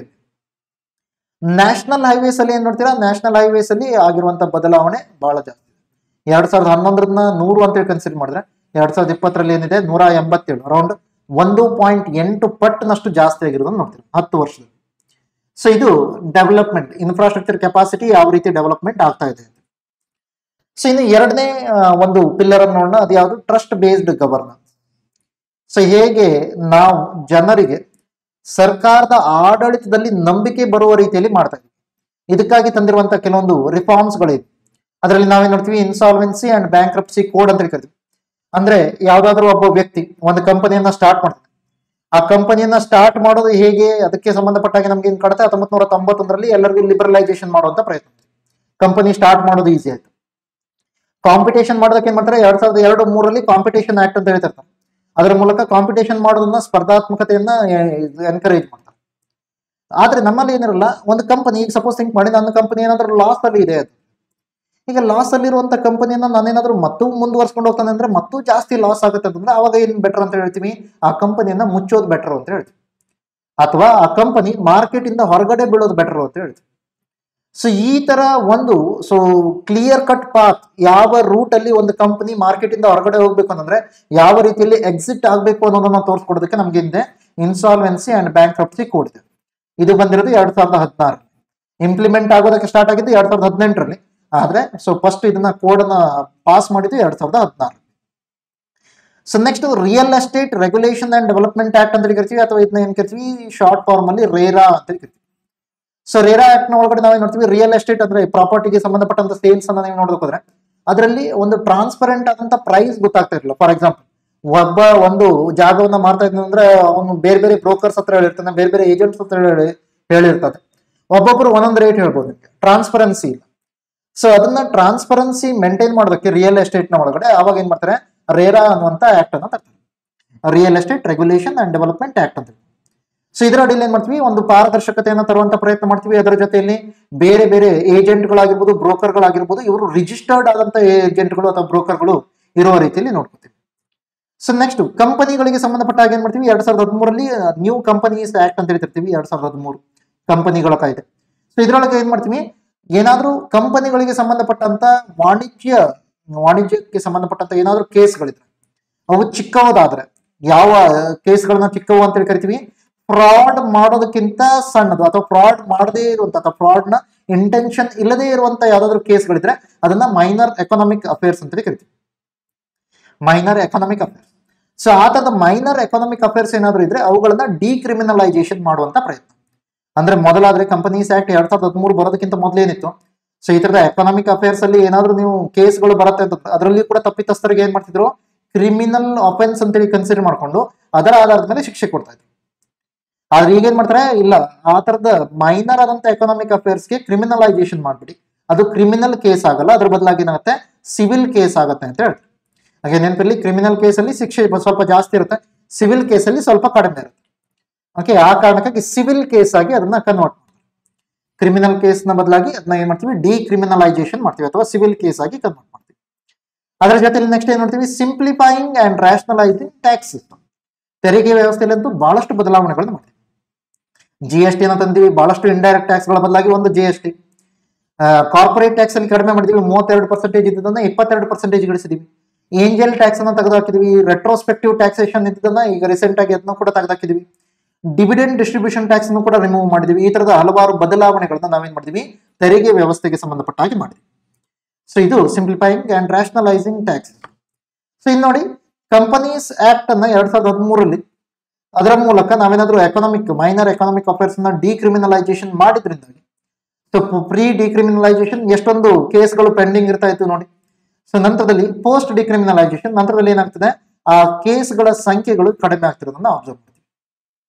ನ್ಯಾಷನಲ್ ಹೈವೇಸ್ ಅಲ್ಲಿ ಏನ್ ನೋಡ್ತೀರಾ ನ್ಯಾಷನಲ್ ಹೈವೇಸ್ ಅಲ್ಲಿ ಆಗಿರುವಂತ ಬದಲಾವಣೆ ಬಹಳ ಜಾಸ್ತಿ ಎರಡ್ ಸಾವಿರದ ಹನ್ನೊಂದರನ್ನ ನೂರು ಅಂತೇಳಿ ಕನ್ಸಿಡರ್ ಮಾಡಿದ್ರೆ ಎರಡ್ ಸಾವಿರದ ಇಪ್ಪತ್ತರಲ್ಲಿ ಏನಿದೆ ನೂರ ಎಂಬತ್ತೇಳು ಅರೌಂಡ್ ಒಂದು ಪಾಯಿಂಟ್ ಎಂಟು ಪಟ್ನಷ್ಟು ಜಾಸ್ತಿ ಆಗಿರೋದನ್ನ ನೋಡ್ತೀವಿ ಹತ್ತು ವರ್ಷದಲ್ಲಿ ಸೊ ಇದು ಡೆವಲಪ್ಮೆಂಟ್ ಇನ್ಫ್ರಾಸ್ಟ್ರಕ್ಚರ್ ಕೆಪಾಸಿಟಿ ಯಾವ ರೀತಿ ಡೆವಲಪ್ಮೆಂಟ್ ಆಗ್ತಾ ಇದೆ ಸೊ ಇನ್ನು ಎರಡನೇ ಆ, ಒಂದು ಪಿಲ್ಲರ್ ಅನ್ನು ನೋಡೋಣ ಅದು ಯಾವುದು ಟ್ರಸ್ಟ್ ಬೇಸ್ಡ್ ಗವರ್ನೆನ್ಸ್ ಸೊ ಹೇಗೆ ನಾವು ಜನರಿಗೆ ಸರ್ಕಾರದ ಆಡಳಿತದಲ್ಲಿ ನಂಬಿಕೆ ಬರುವ ರೀತಿಯಲ್ಲಿ ಮಾಡ್ತಾ ಇದ್ದೀವಿ ಇದಕ್ಕಾಗಿ ತಂದಿರುವಂತ ಕೆಲವೊಂದು ರಿಫಾರ್ಮ್ಸ್ ಗಳಿವೆ ಅದರಲ್ಲಿ ನಾವೇನ್ ನೋಡ್ತೀವಿ ಇನ್ಸಾಲ್ವೆನ್ಸಿ ಅಂಡ್ ಬ್ಯಾಂಕ್ರಪ್ಸಿ ಕೋಡ್ ಅಂತ ಕರಿತೀವಿ ಅಂದ್ರೆ ಯಾವ್ದಾದ್ರು ಒಬ್ಬ ವ್ಯಕ್ತಿ ಒಂದು ಕಂಪನಿಯನ್ನ ಸ್ಟಾರ್ಟ್ ಮಾಡ್ತಾನೆ ಆ ಕಂಪನಿಯನ್ನ ಸ್ಟಾರ್ಟ್ ಮಾಡೋದು ಹೇಗೆ ಅದಕ್ಕೆ ಸಂಬಂಧಪಟ್ಟಾಗೆ ನಮ್ಗೆ ಏನ್ ಕಾಡುತ್ತೆ ಹತ್ತೊಂಬತ್ ನೂರ ತೊಂಬತ್ತೊಂದರಲ್ಲಿ ಎಲ್ಲರಿಗೂ ಲಿಬರಲೈಸೇಷನ್ ಮಾಡುವಂತ ಪ್ರಯತ್ನ ಕಂಪನಿ ಸ್ಟಾರ್ಟ್ ಮಾಡೋದು ಈಸಿ ಆಯ್ತು ಕಾಂಪಿಟೇಷನ್ ಮಾಡೋದಕ್ಕೆ ಏನ್ ಮಾಡ್ತಾರೆ ಎರಡ್ ಸಾವಿರದ ಎರಡು ಮೂರರಲ್ಲಿ ಕಾಂಪಿಟೇಷನ್ ಆಕ್ಟ್ ಅಂತ ಹೇಳ್ತಿರ್ತಾರೆ ಅದರ ಮೂಲಕ ಕಾಂಪಿಟೇಷನ್ ಮಾಡೋದನ್ನ ಸ್ಪರ್ಧಾತ್ಮಕತೆಯನ್ನ ಎನ್ಕರೇಜ್ ಮಾಡ್ತಾರೆ ಆದ್ರೆ ನಮ್ಮಲ್ಲಿ ಏನಿರಲ್ಲ ಒಂದು ಕಂಪನಿ ಈಗ ಸಪೋಸ್ ಥಿಂಕ್ ಮಾಡಿ ನನ್ನ ಕಂಪನಿ ಏನಾದ್ರೂ ಲಾಸ್ ಅಲ್ಲಿ ಇದೆ ಅದು ಈಗ ಲಾಸ್ ಅಲ್ಲಿರುವಂತ ಕಂಪನಿಯನ್ನ ನಾನೇನಾದ್ರೂ ಮತ್ತೂ ಮುಂದುವರ್ಸ್ಕೊಂಡು ಹೋಗ್ತಾನೆ ಅಂದ್ರೆ ಮತ್ತೂ ಜಾಸ್ತಿ ಲಾಸ್ ಆಗುತ್ತೆ ಅಂತಂದ್ರೆ ಅವಾಗ ಏನ್ ಬೆಟರ್ ಅಂತ ಹೇಳ್ತೀವಿ ಆ ಕಂಪನಿಯನ್ನ ಮುಚ್ಚೋದು ಬೆಟರ್ ಅಂತ ಹೇಳ್ತೀವಿ ಅಥವಾ ಆ ಕಂಪನಿ ಮಾರ್ಕೆಟ್ ಇಂದ ಹೊರಗಡೆ ಬೀಳೋದು ಬೆಟರ್ ಅಂತ ಹೇಳ್ತೀವಿ ಸೊ ಈ ತರ ಒಂದು ಸೊ ಕ್ಲಿಯರ್ ಕಟ್ ಪಾತ್ ಯಾವ ರೂಟ್ ಅಲ್ಲಿ ಒಂದು ಕಂಪನಿ ಮಾರ್ಕೆಟ್ ಇಂದ ಹೊರಗಡೆ ಹೋಗ್ಬೇಕು ಅಂತಂದ್ರೆ ಯಾವ ರೀತಿಯಲ್ಲಿ ಎಕ್ಸಿಟ್ ಆಗಬೇಕು ಅನ್ನೋದನ್ನ ತೋರಿಸ್ಕೊಡೋದಕ್ಕೆ ನಮ್ಗೆ ಹಿಂದೆ insolvency and bankruptcy code ಇದೆ ಇದು ಬಂದಿರೋದು ಎರಡ್ ಸಾವಿರದ ಹದಿನಾರು ಇಂಪ್ಲಿಮೆಂಟ್ ಆಗೋದಕ್ಕೆ ಸ್ಟಾರ್ಟ್ ಆಗಿದ್ದು ಎರಡ್ ಸಾವಿರದ ಹದಿನೆಂಟರಲ್ಲಿ ಆದ್ರೆ ಸೊ ಫಸ್ಟ್ ಇದನ್ನ ಕೋಡ್ ಅನ್ನ ಪಾಸ್ ಮಾಡಿದ್ದು ಎರಡ್ ಸಾವಿರದ ಹದಿನಾರು so next real estate regulation and development act ಅಂತ ಕರಿತೀವಿ ಅಥವಾ ಇದನ್ನ ಏನ್ ಕರಿತೀವಿ ಶಾರ್ಟ್ ಫಾರ್ಮ್ ಅಲ್ಲಿ ರೇರಾ ಅಂತ ಕರಿತೀವಿ ಸೊ ರೇರಾ ಆಕ್ಟ್ ನ ಒಳಗಡೆ ನಾವೇನ್ ನೋಡ್ತೀವಿ ರಿಯಲ್ ಎಸ್ಟೇಟ್ ಅಂದ್ರೆ ಪ್ರಾಪರ್ಟಿಗೆ ಸಂಬಂಧಪಟ್ಟಂತ ಸೇಲ್ಸ್ ಅನ್ನ ನೀವು ನೋಡೋಕೆ ಹೋದ್ರೆ ಅದರಲ್ಲಿ ಒಂದು ಟ್ರಾನ್ಸ್ಪರೆಂಟ್ ಆದಂತ ಪ್ರೈಸ್ ಗೊತ್ತಾಗ್ತಾ ಇರಲಿಲ್ಲ ಫಾರ್ ಎಕ್ಸಾಂಪಲ್ ಒಬ್ಬ ಒಂದು ಜಾಗವನ್ನ ಮಾರ್ತಾ ಇದ್ನ ಅಂದ್ರೆ ಅವನು ಬೇರೆ ಬೇರೆ ಬ್ರೋಕರ್ಸ್ ಹತ್ರ ಹೇಳಿರ್ತಾನೆ ಬೇರೆ ಬೇರೆ ಏಜೆಂಟ್ಸ್ ಹತ್ರ ಹೇಳಿ ಹೇಳಿರ್ತದೆ ಒಬ್ಬೊಬ್ರು ಒಂದೊಂದು ರೇಟ್ ಹೇಳ್ಬೋದು ನಿಮ್ಗೆ ಟ್ರಾನ್ಸ್ಪರೆನ್ಸಿ ಇಲ್ಲ ಸೊ ಅದನ್ನ ಟ್ರಾನ್ಸ್ಪರೆನ್ಸಿ ಮೇಂಟೈನ್ ಮಾಡೋದಕ್ಕೆ ರಿಯಲ್ ಎಸ್ಟೇಟ್ ನ ಒಳಗಡೆ ಅವಾಗ ಏನ್ ಮಾಡ್ತಾರೆ ರೇರಾ ಅನ್ನುವಂತ ಆಕ್ಟ್ ಅನ್ನ ತರ್ತಾರೆ real estate regulation and development act ಅಂತ ಸೊ ಇದರ ಅಡಿಯಲ್ಲಿ ಏನ್ ಮಾಡ್ತೀವಿ ಒಂದು ಪಾರದರ್ಶಕತೆಯನ್ನು ತರುವಂತ ಪ್ರಯತ್ನ ಮಾಡ್ತೀವಿ ಅದರ ಜೊತೆಯಲ್ಲಿ ಬೇರೆ ಬೇರೆ ಏಜೆಂಟ್ಗಳಾಗಿರ್ಬೋದು ಬ್ರೋಕರ್ಗಳಾಗಿರ್ಬೋದು ಇವರು ರಿಜಿಸ್ಟರ್ಡ್ ಆದಂತ ಏಜೆಂಟ್ಗಳು ಅಥವಾ ಬ್ರೋಕರ್ಗಳು ಇರುವ ರೀತಿಯಲ್ಲಿ ನೋಡ್ಕೊತೀವಿ ಸೊ ನೆಕ್ಸ್ಟ್ ಕಂಪನಿಗಳಿಗೆ ಸಂಬಂಧಪಟ್ಟ ಹಾಗೆ ಏನ್ ಮಾಡ್ತೀವಿ ಎರಡ್ ಸಾವಿರದ ಹದಿಮೂರಲ್ಲಿ ನ್ಯೂ ಕಂಪನೀಸ್ ಆಕ್ಟ್ ಅಂತ ಹೇಳ್ತಿರ್ತೀವಿ ಎರಡ್ ಸಾವಿರದ ಹದಿಮೂರು ಕಂಪನಿಗಳ ಕಾಯ್ದೆ ಸೊ ಇದ್ರೊಳಗೆ ಏನ್ ಮಾಡ್ತೀವಿ ಏನಾದ್ರೂ ಕಂಪನಿಗಳಿಗೆ ಸಂಬಂಧಪಟ್ಟಂತ ವಾಣಿಜ್ಯ ವಾಣಿಜ್ಯಕ್ಕೆ ಸಂಬಂಧಪಟ್ಟಂತ ಏನಾದ್ರೂ ಕೇಸ್ಗಳಿದ್ರೆ ಅವು ಚಿಕ್ಕವದಾದ್ರೆ ಯಾವ ಕೇಸ್ಗಳನ್ನ ಚಿಕ್ಕವು ಅಂತ ಹೇಳಿ ಕರಿತೀವಿ ಫ್ರಾಡ್ ಮಾಡೋದಕ್ಕಿಂತ ಸಣ್ಣದು ಅಥವಾ ಫ್ರಾಡ್ ಮಾಡದೇ ಇರುವಂತ ಅಥವಾ ಫ್ರಾಡ್ ನ ಇಂಟೆನ್ಷನ್ ಇಲ್ಲದೇ ಇರುವಂತ ಯಾವ್ದಾದ್ರು ಕೇಸ್ಗಳಿದ್ರೆ ಅದನ್ನ ಮೈನರ್ ಎಕನಾಮಿಕ್ ಅಫೇರ್ಸ್ ಅಂತ ಕರಿತೀವಿ ಮೈನರ್ ಎಕನಾಮಿಕ್ ಅಫೇರ್ಸ್ ಸೊ ಆ ತರದ ಮೈನರ್ ಎಕನಾಮಿಕ್ ಅಫೇರ್ಸ್ ಏನಾದ್ರು ಇದ್ರೆ ಅವುಗಳನ್ನ ಡಿಕ್ರಿಮಿನಲೈಸೇಷನ್ ಮಾಡುವಂತ ಪ್ರಯತ್ನ ಅಂದ್ರೆ ಮೊದಲಾದ್ರೆ ಕಂಪನೀಸ್ ಆಕ್ಟ್ ಎರಡ್ ಸಾವಿರದ ಹದಿಮೂರು ಬರೋದಕ್ಕಿಂತ ಮೊದಲೇನಿತ್ತು ಸೊ ಈ ತರದ ಎಕನಾಮಿಕ್ ಅಫೇರ್ಸ್ ಅಲ್ಲಿ ಏನಾದ್ರು ನೀವು ಕೇಸ್ಗಳು ಬರುತ್ತೆ ಅಂತ ಅದರಲ್ಲಿ ಕೂಡ ತಪ್ಪಿತಸ್ಥರಿಗೆ ಏನ್ ಮಾಡ್ತಿದ್ರು ಕ್ರಿಮಿನಲ್ ಅಫೆನ್ಸ್ ಅಂತೇಳಿ ಕನ್ಸಿಡರ್ ಮಾಡ್ಕೊಂಡು ಅದರ ಆಧಾರದ ಮೇಲೆ ಶಿಕ್ಷೆ ಕೊಡ್ತಾ ಇದ್ರು ಆದ್ರೆ ಈಗ ಏನ್ ಮಾಡ್ತಾರೆ ಇಲ್ಲ ಆ ತರದ ಮೈನರ್ ಆದಂತ ಎಕನಾಮಿಕ್ ಅಫೇರ್ಸ್ಗೆ ಕ್ರಿಮಿನಲೈಸೇಷನ್ ಮಾಡ್ಬಿಡಿ ಅದು ಕ್ರಿಮಿನಲ್ ಕೇಸ್ ಆಗಲ್ಲ ಅದ್ರ ಬದಲಾಗಿ ಏನಾಗುತ್ತೆ ಸಿವಿಲ್ ಕೇಸ್ ಆಗುತ್ತೆ ಅಂತ ಹೇಳ್ತಾರೆ ಹಾಗೆ ನೆನಪಿರ್ಲಿ ಕ್ರಿಮಿನಲ್ ಕೇಸಲ್ಲಿ ಶಿಕ್ಷೆ ಸ್ವಲ್ಪ ಜಾಸ್ತಿ ಇರುತ್ತೆ ಸಿವಿಲ್ ಕೇಸಲ್ಲಿ ಸ್ವಲ್ಪ ಕಡಿಮೆ ಇರುತ್ತೆ ಓಕೆ ಆ ಕಾರಣಕ್ಕಾಗಿ ಸಿವಿಲ್ ಕೇಸ್ ಆಗಿ ಅದನ್ನ ಕನ್ವರ್ಟ್ ಮಾಡ್ತಾರೆ ಕ್ರಿಮಿನಲ್ ಕೇಸ್ನ ಬದಲಾಗಿ ಅದನ್ನ ಏನ್ ಮಾಡ್ತೀವಿ ಡಿಕ್ರಿಮಿನಲೈಸೇಷನ್ ಮಾಡ್ತೀವಿ ಅಥವಾ ಸಿವಿಲ್ ಕೇಸ್ ಆಗಿ ಕನ್ವರ್ಟ್ ಮಾಡ್ತೀವಿ ಅದರ ಜೊತೆಲಿ ನೆಕ್ಸ್ಟ್ ಏನ್ ಮಾಡ್ತೀವಿ simplifying and rationalising tax system ತೆರಿಗೆ ವ್ಯವಸ್ಥೆಯಲ್ಲಂತೂ ಬಹಳಷ್ಟು ಬದಲಾವಣೆಗಳನ್ನು ಮಾಡ್ತೀವಿ ಜಿ ಎಸ್ ಟಿ ತಂದೀವಿ ಬಹಳಷ್ಟು ಇಂಡೈರೆಕ್ಟ್ ಟ್ಯಾಕ್ಸ್ಗಳ ಬದಲಾಗಿ ಒಂದು G S T corporate tax ಅಲ್ಲಿ ಕಡಿಮೆ ಮಾಡಿದೀವಿ ಮೂವತ್ತೆರಡು ಪರ್ಸೆಂಟೇಜ್ ಇದ್ದದನ್ನ ಇಪ್ಪತ್ತೆರಡು ಪರ್ಸೆಂಟೇಜ್ ಗಳಿಸಿದೀವಿ ಏಂಜಲ್ ಟ್ಯಾಕ್ಸ್ ಅನ್ನ ತೆಗೆದುಹಾಕಿದೀವಿ ರೆಟ್ರೋಸ್ಪೆಕ್ಟಿವ್ ಟ್ಯಾಕ್ಸೇಷನ್ ಇದ್ದದನ್ನ ಈಗ ರೀಸೆಂಟ್ ಆಗಿ ಅದನ್ನ ಕೂಡ ತೆಗೆದುಹಾಕಿದೀವಿ ಡಿವಿಡೆಂಡ್ ಡಿಸ್ಟ್ರಿಬ್ಯೂಷನ್ ಟ್ಯಾಕ್ಸ್ ಅನ್ನು ಕೂಡ ರಿಮೂವ್ ಮಾಡಿದೀವಿ ಈ ತರದ ಹಲವಾರು ಬದಲಾವಣೆಗಳನ್ನ ನಾವೇನ್ ಮಾಡಿದೀವಿ ತೆರಿಗೆ ವ್ಯವಸ್ಥೆಗೆ ಸಂಬಂಧಪಟ್ಟ ಹಾಗೆ ಮಾಡಿದ್ವಿ ಸೊ ಇದು simplifying and rationalising tax so ಇಲ್ಲಿ ನೋಡಿ ಕಂಪನೀಸ್ ಆಕ್ಟ್ ಅನ್ನ ಎರಡ್ ಸಾವಿರದ ಹದಿಮೂರಲ್ಲಿ ಅದರ ಮೂಲಕ ನಾವೇನಾದ್ರೂ ಎಕನಾಮಿಕ್ ಮೈನರ್ ಎಕನಾಮಿಕ್ ಅಫೇರ್ಸ್ ನ ಡಿಕ್ರಿಮಿನಲೈಸೇಷನ್ ಮಾಡಿದ್ರಿಂದಾಗಿ ಸೊ ಪ್ರೀ ಡಿಕ್ರಿಮಿನಲೈಸೇಷನ್ ಎಷ್ಟೊಂದು ಕೇಸ್ಗಳು ಪೆಂಡಿಂಗ್ ಇರ್ತಾ ಇತ್ತು ನೋಡಿ ಸೊ ನಂತರದಲ್ಲಿ ಪೋಸ್ಟ್ ಡಿಕ್ರಿಮಿನಲೈಸೇಷನ್ ನಂತರದಲ್ಲಿ ಏನಾಗ್ತದೆ ಆ ಕೇಸ್ಗಳ ಸಂಖ್ಯೆಗಳು ಕಡಿಮೆ ಆಗ್ತಿರೋದನ್ನ ಅಬ್ಸರ್ವ್ ಮಾಡ್ತೀವಿ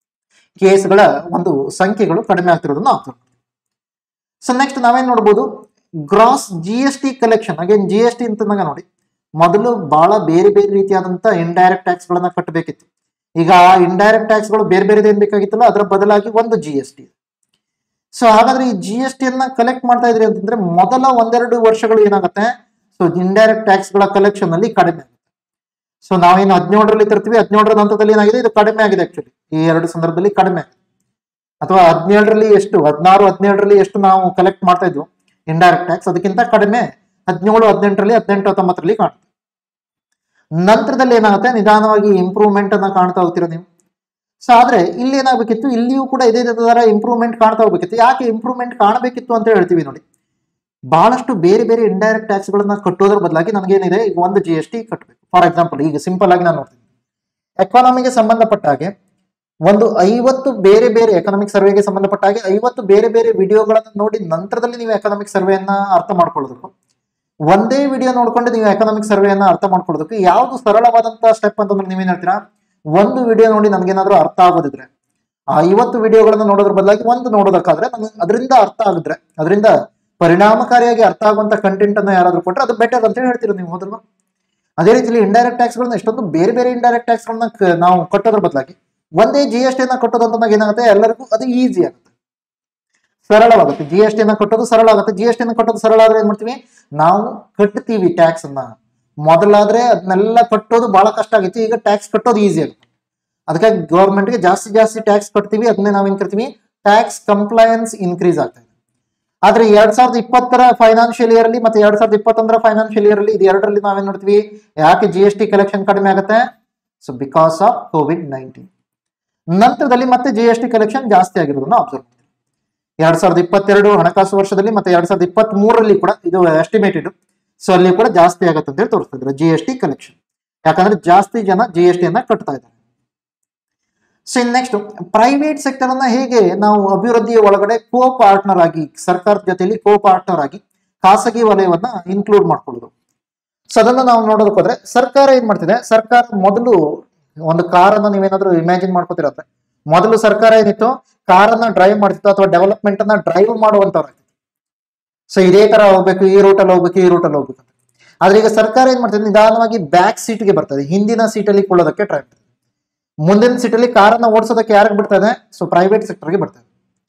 ಕೇಸ್ಗಳ ಒಂದು ಸಂಖ್ಯೆಗಳು ಕಡಿಮೆ ಆಗ್ತಿರೋದನ್ನ ಅಬ್ಸರ್ವ್ ಮಾಡ್ತೀವಿ ಸೊ ನೆಕ್ಸ್ಟ್ ನಾವೇನ್ ನೋಡ್ಬೋದು gross G S T collection again G S T ಅಂತಂದಾಗ ನೋಡಿ ಮೊದಲು ಬಹಳ ಬೇರೆ ಬೇರೆ ರೀತಿಯಾದಂತ ಇಂಡೈರೆಕ್ಟ್ ಟ್ಯಾಕ್ಸ್ ಗಳನ್ನ ಕಟ್ಟಬೇಕಿತ್ತು ಈಗ ಆ ಇಂಡೈರೆಕ್ಟ್ ಟ್ಯಾಕ್ಸ್ ಗಳು ಬೇರೆ ಬೇರೆ ಏನ್ ಬೇಕಾಗಿತ್ತಲ್ಲ ಅದರ ಬದಲಾಗಿ ಒಂದು ಜಿ ಎಸ್ ಟಿ ಸೊ ಹಾಗಾದ್ರೆ ಈ ಜಿ ಎಸ್ ಟಿ ಅನ್ನ ಕಲೆಕ್ಟ್ ಮಾಡ್ತಾ ಇದ್ರಿ ಅಂತಂದ್ರೆ ಮೊದಲ ಒಂದೆರಡು ವರ್ಷಗಳು ಏನಾಗುತ್ತೆ ಸೊ ಇಂಡೈರೆಕ್ಟ್ ಟ್ಯಾಕ್ಸ್ ಗಳ ಕಲೆಕ್ಷನ್ ಅಲ್ಲಿ ಕಡಿಮೆ ಆಗುತ್ತೆ ಸೊ ನಾವೇನು ಹದಿನೇಳರಲ್ಲಿ ತರ್ತೀವಿ ಹದಿನೇಳರ ಹಂತದಲ್ಲಿ ಏನಾಗಿದೆ ಇದು ಕಡಿಮೆ ಆಗಿದೆ ಆಕ್ಚುಲಿ ಈ ಎರಡು ಸಂದರ್ಭದಲ್ಲಿ ಕಡಿಮೆ ಆಗಿದೆ ಅಥವಾ ಹದಿನೇಳರಲ್ಲಿ ಎಷ್ಟು ಹದಿನಾರು ಹದಿನೇಳರಲ್ಲಿ ಎಷ್ಟು ನಾವು ಕಲೆಕ್ಟ್ ಮಾಡ್ತಾ ಇದ್ವು ಇಂಡೈರೆಕ್ಟ್ ಟ್ಯಾಕ್ಸ್ ಅದಕ್ಕಿಂತ ಕಡಿಮೆ ಹದಿನೇಳು ಹದಿನೆಂಟರಲ್ಲಿ ಹದಿನೆಂಟು ಹತ್ತೊಂಬತ್ತರಲ್ಲಿ ಕಾಣುತ್ತೆ ನಂತರದಲ್ಲಿ ಏನಾಗುತ್ತೆ ನಿಧಾನವಾಗಿ ಇಂಪ್ರೂವ್ಮೆಂಟ್ ಅನ್ನ ಕಾಣ್ತಾ ಹೋಗ್ತೀರಾ ನೀವು ಸೊ ಆದ್ರೆ ಇಲ್ಲಿ ಏನಾಗಬೇಕಿತ್ತು ಇಲ್ಲಿಯೂ ಕೂಡ ಇದೇ ತರ ಇಂಪ್ರೂವ್ಮೆಂಟ್ ಕಾಣ್ತಾ ಹೋಗ್ಬೇಕಿತ್ತು ಯಾಕೆ ಇಂಪ್ರೂವ್ಮೆಂಟ್ ಕಾಣಬೇಕಿತ್ತು ಅಂತ ಹೇಳ್ತೀವಿ ನೋಡಿ ಬಹಳಷ್ಟು ಬೇರೆ ಬೇರೆ ಇಂಡೈರೆಕ್ಟ್ ಟ್ಯಾಕ್ಸ್ ಗಳನ್ನ ಕಟ್ಟೋದ್ರ ಬದಲಾಗಿ ನನಗೇನಿದೆ ಈಗ ಒಂದು ಜಿ ಎಸ್ ಟಿ ಕಟ್ಟಬೇಕು ಫಾರ್ ಎಕ್ಸಾಂಪಲ್ ಈಗ ಸಿಂಪಲ್ ಆಗಿ ನಾನು ನೋಡ್ತೀನಿ ಎಕಾನಮಿಗೆ ಸಂಬಂಧಪಟ್ಟ ಹಾಗೆ ಒಂದು ಐವತ್ತು ಬೇರೆ ಬೇರೆ ಎಕನಾಮಿಕ್ ಸರ್ವೆಗೆ ಸಂಬಂಧಪಟ್ಟ ಹಾಗೆ ಐವತ್ತು ಬೇರೆ ಬೇರೆ ವಿಡಿಯೋಗಳನ್ನ ನೋಡಿ ನಂತರದಲ್ಲಿ ನೀವು ಎಕನಾಮಿಕ್ ಸರ್ವೆಯನ್ನ ಅರ್ಥ ಮಾಡ್ಕೊಳ್ಳೋದಕ್ಕೂ ಒಂದೇ ವಿಡಿಯೋ ನೋಡ್ಕೊಂಡು ನೀವು ಎಕನಾಮಿಕ್ ಸರ್ವೆಯನ್ನ ಅರ್ಥ ಮಾಡ್ಕೊಳ್ಳೋದಕ್ಕೆ ಯಾವ್ದು ಸರಳವಾದಂತ ಸ್ಟೆಪ್ ಅಂತಂದ್ರೆ ನೀವೇನ್ ಹೇಳ್ತೀರಾ ಒಂದು ವಿಡಿಯೋ ನೋಡಿ ನನ್ಗೇನಾದ್ರೂ ಅರ್ಥ ಆಗೋದಿದ್ರೆ ಆ ಐವತ್ತು ವಿಡಿಯೋಗಳನ್ನ ನೋಡೋದ್ರ ಬದಲಾಗಿ ಒಂದು ನೋಡೋದಕ್ಕಾದ್ರೆ ನನ್ಗೆ ಅದರಿಂದ ಅರ್ಥ ಆಗಿದ್ರೆ ಅದರಿಂದ ಪರಿಣಾಮಕಾರಿಯಾಗಿ ಅರ್ಥ ಆಗುವಂತ ಕಂಟೆಂಟ್ ಅನ್ನ ಯಾರಾದ್ರೂ ಕೊಟ್ರೆ ಅದು ಬೆಟರ್ ಅಂತ ಹೇಳ್ತೀರಾ ನೀವು ಹೋದಲ್ವಾ ಅದೇ ರೀತಿಯಲ್ಲಿ ಇಂಡೈರೆಕ್ಟ್ ಟ್ಯಾಕ್ಸ್ ಗಳನ್ನ ಎಷ್ಟೊಂದು ಬೇರೆ ಬೇರೆ ಇಂಡೈರೆಕ್ಟ್ ಟ್ಯಾಕ್ಸ್ ಗಳನ್ನ ಕ- ನಾವು ಕಟ್ಟೋದ್ರ ಬದಲಾಗಿ ಒಂದೇ ಜಿ ಎಸ್ ಟಿ ಅನ್ನ ಕಟ್ಟೋದು ಅಂತಂದಾಗ ಏನಾಗುತ್ತೆ ಎಲ್ಲರಿಗೂ ಅದು ಈಸಿ ಆಗುತ್ತೆ ಸರಳವಾಗುತ್ತೆ ಜಿ ಎಸ್ ಟಿ ಅನ್ನ ಕಟ್ಟೋದು ಸರಳ ಆಗುತ್ತೆ ಜಿ ಎಸ್ ಟಿ ಅನ್ನ ಕಟ್ಟೋದು ಸರಳ ಆದ್ರೆ ಏನ್ ಮಾಡ್ತೀವಿ ನಾವು ಕಟ್ತೀವಿ ಟ್ಯಾಕ್ಸ್ ಅನ್ನ ಮೊದಲಾದ್ರೆ ಅದನ್ನೆಲ್ಲ ಕಟ್ಟೋದು ಬಹಳ ಕಷ್ಟ ಆಗಿತ್ತು ಈಗ ಟ್ಯಾಕ್ಸ್ ಕಟ್ಟೋದು ಈಸಿ ಆಗುತ್ತೆ ಅದಕ್ಕಾಗಿ ಗೌರ್ಮೆಂಟ್ಗೆ ಜಾಸ್ತಿ ಜಾಸ್ತಿ ಟ್ಯಾಕ್ಸ್ ಕಟ್ತೀವಿ ಅದನ್ನೇ ನಾವೇನ್ ಕರಿತೀವಿ ಟ್ಯಾಕ್ಸ್ ಕಂಪ್ಲಯನ್ಸ್ ಇನ್ಕ್ರೀಸ್ ಆಗ್ತಾ ಇದೆ ಆದ್ರೆ ಎರಡ್ ಸಾವಿರದ ಇಪ್ಪತ್ತರ ಫೈನಾನ್ಷಿಯಲ್ ಇಯರ್ ಅಲ್ಲಿ ಮತ್ತೆ ಎರಡ್ ಸಾವಿರದ ಇಪ್ಪತ್ತೊಂದರ ಫೈನಾನ್ಷಿಯಲ್ ಇಯರ್ ಅಲ್ಲಿ ಇದು ಎರಡರಲ್ಲಿ ನಾವೇನ್ ನೋಡ್ತೀವಿ ಯಾಕೆ ಜಿ ಎಸ್ ಟಿ ಕಲೆಕ್ಷನ್ ಕಡಿಮೆ ಆಗುತ್ತೆ so because of Covid nineteen ನಂತರದಲ್ಲಿ ಮತ್ತೆ ಜಿ ಎಸ್ ಟಿ ಕಲೆಕ್ಷನ್ ಜಾಸ್ತಿ ಆಗಿರೋದನ್ನ ಅಬ್ಸರ್ವ್ ಮಾಡ್ತೀವಿ ಎರಡ್ ಸಾವಿರದ ಇಪ್ಪತ್ತೆರಡು ಹಣಕಾಸು ವರ್ಷದಲ್ಲಿ ಮತ್ತೆ ಎರಡ್ ಸಾವಿರದ ಇಪ್ಪತ್ತ್ ಮೂರರಲ್ಲಿ ಕೂಡ ಇದು ಎಸ್ಟಿಮೇಟೆಡ್ ಸೊ ಅಲ್ಲಿ ಕೂಡ ಜಾಸ್ತಿ ಆಗತ್ತೆ ಅಂತ ಹೇಳಿ ತೋರಿಸ್ತಿದ್ರು ಜಿ ಎಸ್ ಟಿ ಕಲೆಕ್ಷನ್ ಯಾಕಂದ್ರೆ ಜಾಸ್ತಿ ಜನ ಜಿ ಎಸ್ ಟಿ ಅನ್ನ ಕಟ್ತಾ ಇದ್ದಾರೆ ಸೊ ನೆಕ್ಸ್ಟ್ ಪ್ರೈವೇಟ್ ಸೆಕ್ಟರ್ ಅನ್ನ ಹೇಗೆ ನಾವು ಅಭಿವೃದ್ಧಿಯ ಒಳಗಡೆ ಕೋ ಪಾರ್ಟ್ನರ್ ಆಗಿ ಸರ್ಕಾರದ ಜೊತೆಲಿ ಕೋ ಪಾರ್ಟ್ನರ್ ಆಗಿ ಖಾಸಗಿ ವಲಯವನ್ನ ಇನ್ಕ್ಲೂಡ್ ಮಾಡ್ಕೊಳ್ಳೋದು ಸೊ ಅದನ್ನ ನಾವು ನೋಡೋದಕ್ಕೆ ಹೋದ್ರೆ ಸರ್ಕಾರ ಏನ್ ಮಾಡ್ತಿದೆ ಸರ್ಕಾರ ಮೊದಲು ಒಂದು ಕಾರನ್ನ ನೀವೇನಾದ್ರೂ ಇಮ್ಯಾಜಿನ್ ಮಾಡ್ಕೋತಿರಂದ್ರೆ ಮೊದಲು ಸರ್ಕಾರ ಏನಿತ್ತು ಕಾರನ್ನ ಡ್ರೈವ್ ಮಾಡ್ತಿತ್ತು ಅಥವಾ ಡೆವಲಪ್ಮೆಂಟ್ ಅನ್ನ ಡ್ರೈವ್ ಮಾಡುವಂತವ್ರು ಸೊ ಇದೇ ತರ ಹೋಗ್ಬೇಕು ಈ ರೂಟಲ್ಲಿ ಹೋಗ್ಬೇಕು ಈ ರೂಟಲ್ಲಿ ಹೋಗ್ಬೇಕು ಅಂತ ಆದ್ರೆ ಈಗ ಸರ್ಕಾರ ಏನ್ ಮಾಡ್ತದೆ ನಿಧಾನವಾಗಿ ಬ್ಯಾಕ್ ಸೀಟ್ಗೆ ಬರ್ತದೆ ಹಿಂದಿನ ಸೀಟಲ್ಲಿ ಕೊಳ್ಳೋದಕ್ಕೆ ಟ್ರೈ ಮಾಡ್ತದೆ ಮುಂದಿನ ಸೀಟಲ್ಲಿ ಕಾರನ್ನ ಓಡಿಸೋದಕ್ಕೆ ಯಾರಿಗೆ ಬಿಡ್ತದೆ ಸೊ ಪ್ರೈವೇಟ್ ಸೆಕ್ಟರ್ಗೆ ಬರ್ತದೆ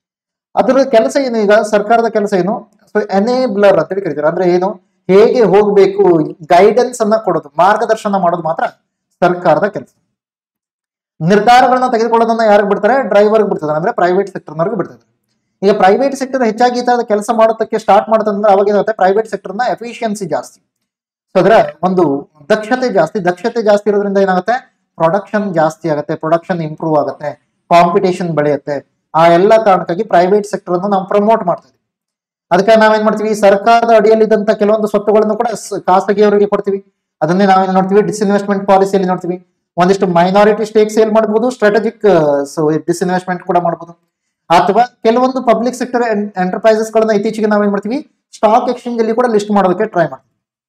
ಅದರ ಕೆಲಸ ಏನು ಈಗ ಸರ್ಕಾರದ ಕೆಲಸ ಏನು ಸೊ ಎನೇಬ್ಲರ್ ಅಂತೇಳಿ ಕರಿತಾರೆ ಅಂದ್ರೆ ಏನು ಹೇಗೆ ಹೋಗ್ಬೇಕು ಗೈಡೆನ್ಸ್ ಅನ್ನ ಕೊಡೋದು ಮಾರ್ಗದರ್ಶನ ಮಾಡೋದು ಮಾತ್ರ ಸರ್ಕಾರದ ಕೆಲಸ ನಿರ್ಧಾರಗಳನ್ನ ತೆಗೆದುಕೊಳ್ಳೋದನ್ನ ಯಾರಿಗೆ ಬಿಡ್ತಾರೆ ಡ್ರೈವರ್ಗೆ ಬಿಡ್ತಾರೆ ಅಂದ್ರೆ ಪ್ರೈವೇಟ್ ಸೆಕ್ಟರ್ನವ್ರಿಗೆ ಬಿಡ್ತಾರೆ ಈಗ ಪ್ರೈವೇಟ್ ಸೆಕ್ಟರ್ ಹೆಚ್ಚಾಗಿ ಈ ತರದ ಕೆಲಸ ಮಾಡೋದಕ್ಕೆ ಸ್ಟಾರ್ಟ್ ಮಾಡುತ್ತಂದ್ರೆ ಅವಾಗ ಏನಾಗುತ್ತೆ ಪ್ರೈವೇಟ್ ಸೆಕ್ಟರ್ನ ಎಫಿಷಿಯನ್ಸಿ ಜಾಸ್ತಿ ಸೊ ಅದರ ಒಂದು ದಕ್ಷತೆ ಜಾಸ್ತಿ ದಕ್ಷತೆ ಜಾಸ್ತಿ ಇರೋದ್ರಿಂದ ಏನಾಗುತ್ತೆ ಪ್ರೊಡಕ್ಷನ್ ಜಾಸ್ತಿ ಆಗುತ್ತೆ ಪ್ರೊಡಕ್ಷನ್ ಇಂಪ್ರೂವ್ ಆಗುತ್ತೆ ಕಾಂಪಿಟೇಷನ್ ಬೆಳೆಯುತ್ತೆ ಆ ಎಲ್ಲ ಕಾರಣಕ್ಕಾಗಿ ಪ್ರೈವೇಟ್ ಸೆಕ್ಟರ್ ಅನ್ನು ನಾವು ಪ್ರಮೋಟ್ ಮಾಡ್ತಾ ಇದೀವಿ ಅದಕ್ಕೆ ನಾವೇನ್ ಮಾಡ್ತೀವಿ ಸರ್ಕಾರದ ಅಡಿಯಲ್ಲಿದ್ದಂತ ಕೆಲವೊಂದು ಸ್ವತ್ತುಗಳನ್ನು ಕೂಡ ಸ- ಖಾಸಗಿಯವರಿಗೆ ಕೊಡ್ತೀವಿ ಅದನ್ನೇ ನಾವೇನ್ ನೋಡ್ತೀವಿ ಡಿಸ್ಇನ್ವೆಸ್ಟ್ಮೆಂಟ್ ಪಾಲಿಸಿಯಲ್ಲಿ ನೋಡ್ತೀವಿ ಒಂದಿಷ್ಟು ಮೈನಾರಿಟಿ ಸ್ಟೇಕ್ ಸೇಲ್ ಮಾಡಬಹುದು ಸ್ಟ್ರಾಟಜಿಕ್ ಡಿಸ್ಇನ್ವೆಸ್ಟ್ಮೆಂಟ್ ಕೂಡ ಮಾಡಬಹುದು ಅಥವಾ ಕೆಲವೊಂದು ಪಬ್ಲಿಕ್ ಸೆಕ್ಟರ್ ಎಂಟರ್ಪ್ರೈಸಸ್ ಗಳನ್ನ ಇತ್ತೀಚೆಗೆ ನಾವೇನ್ ಮಾಡ್ತೀವಿ ಸ್ಟಾಕ್ ಎಕ್ಸ್ಚೇಂಜ್ ಅಲ್ಲಿ ಕೂಡ ಲಿಸ್ಟ್ ಮಾಡೋದಕ್ಕೆ ಟ್ರೈ ಮಾಡ್ತೀವಿ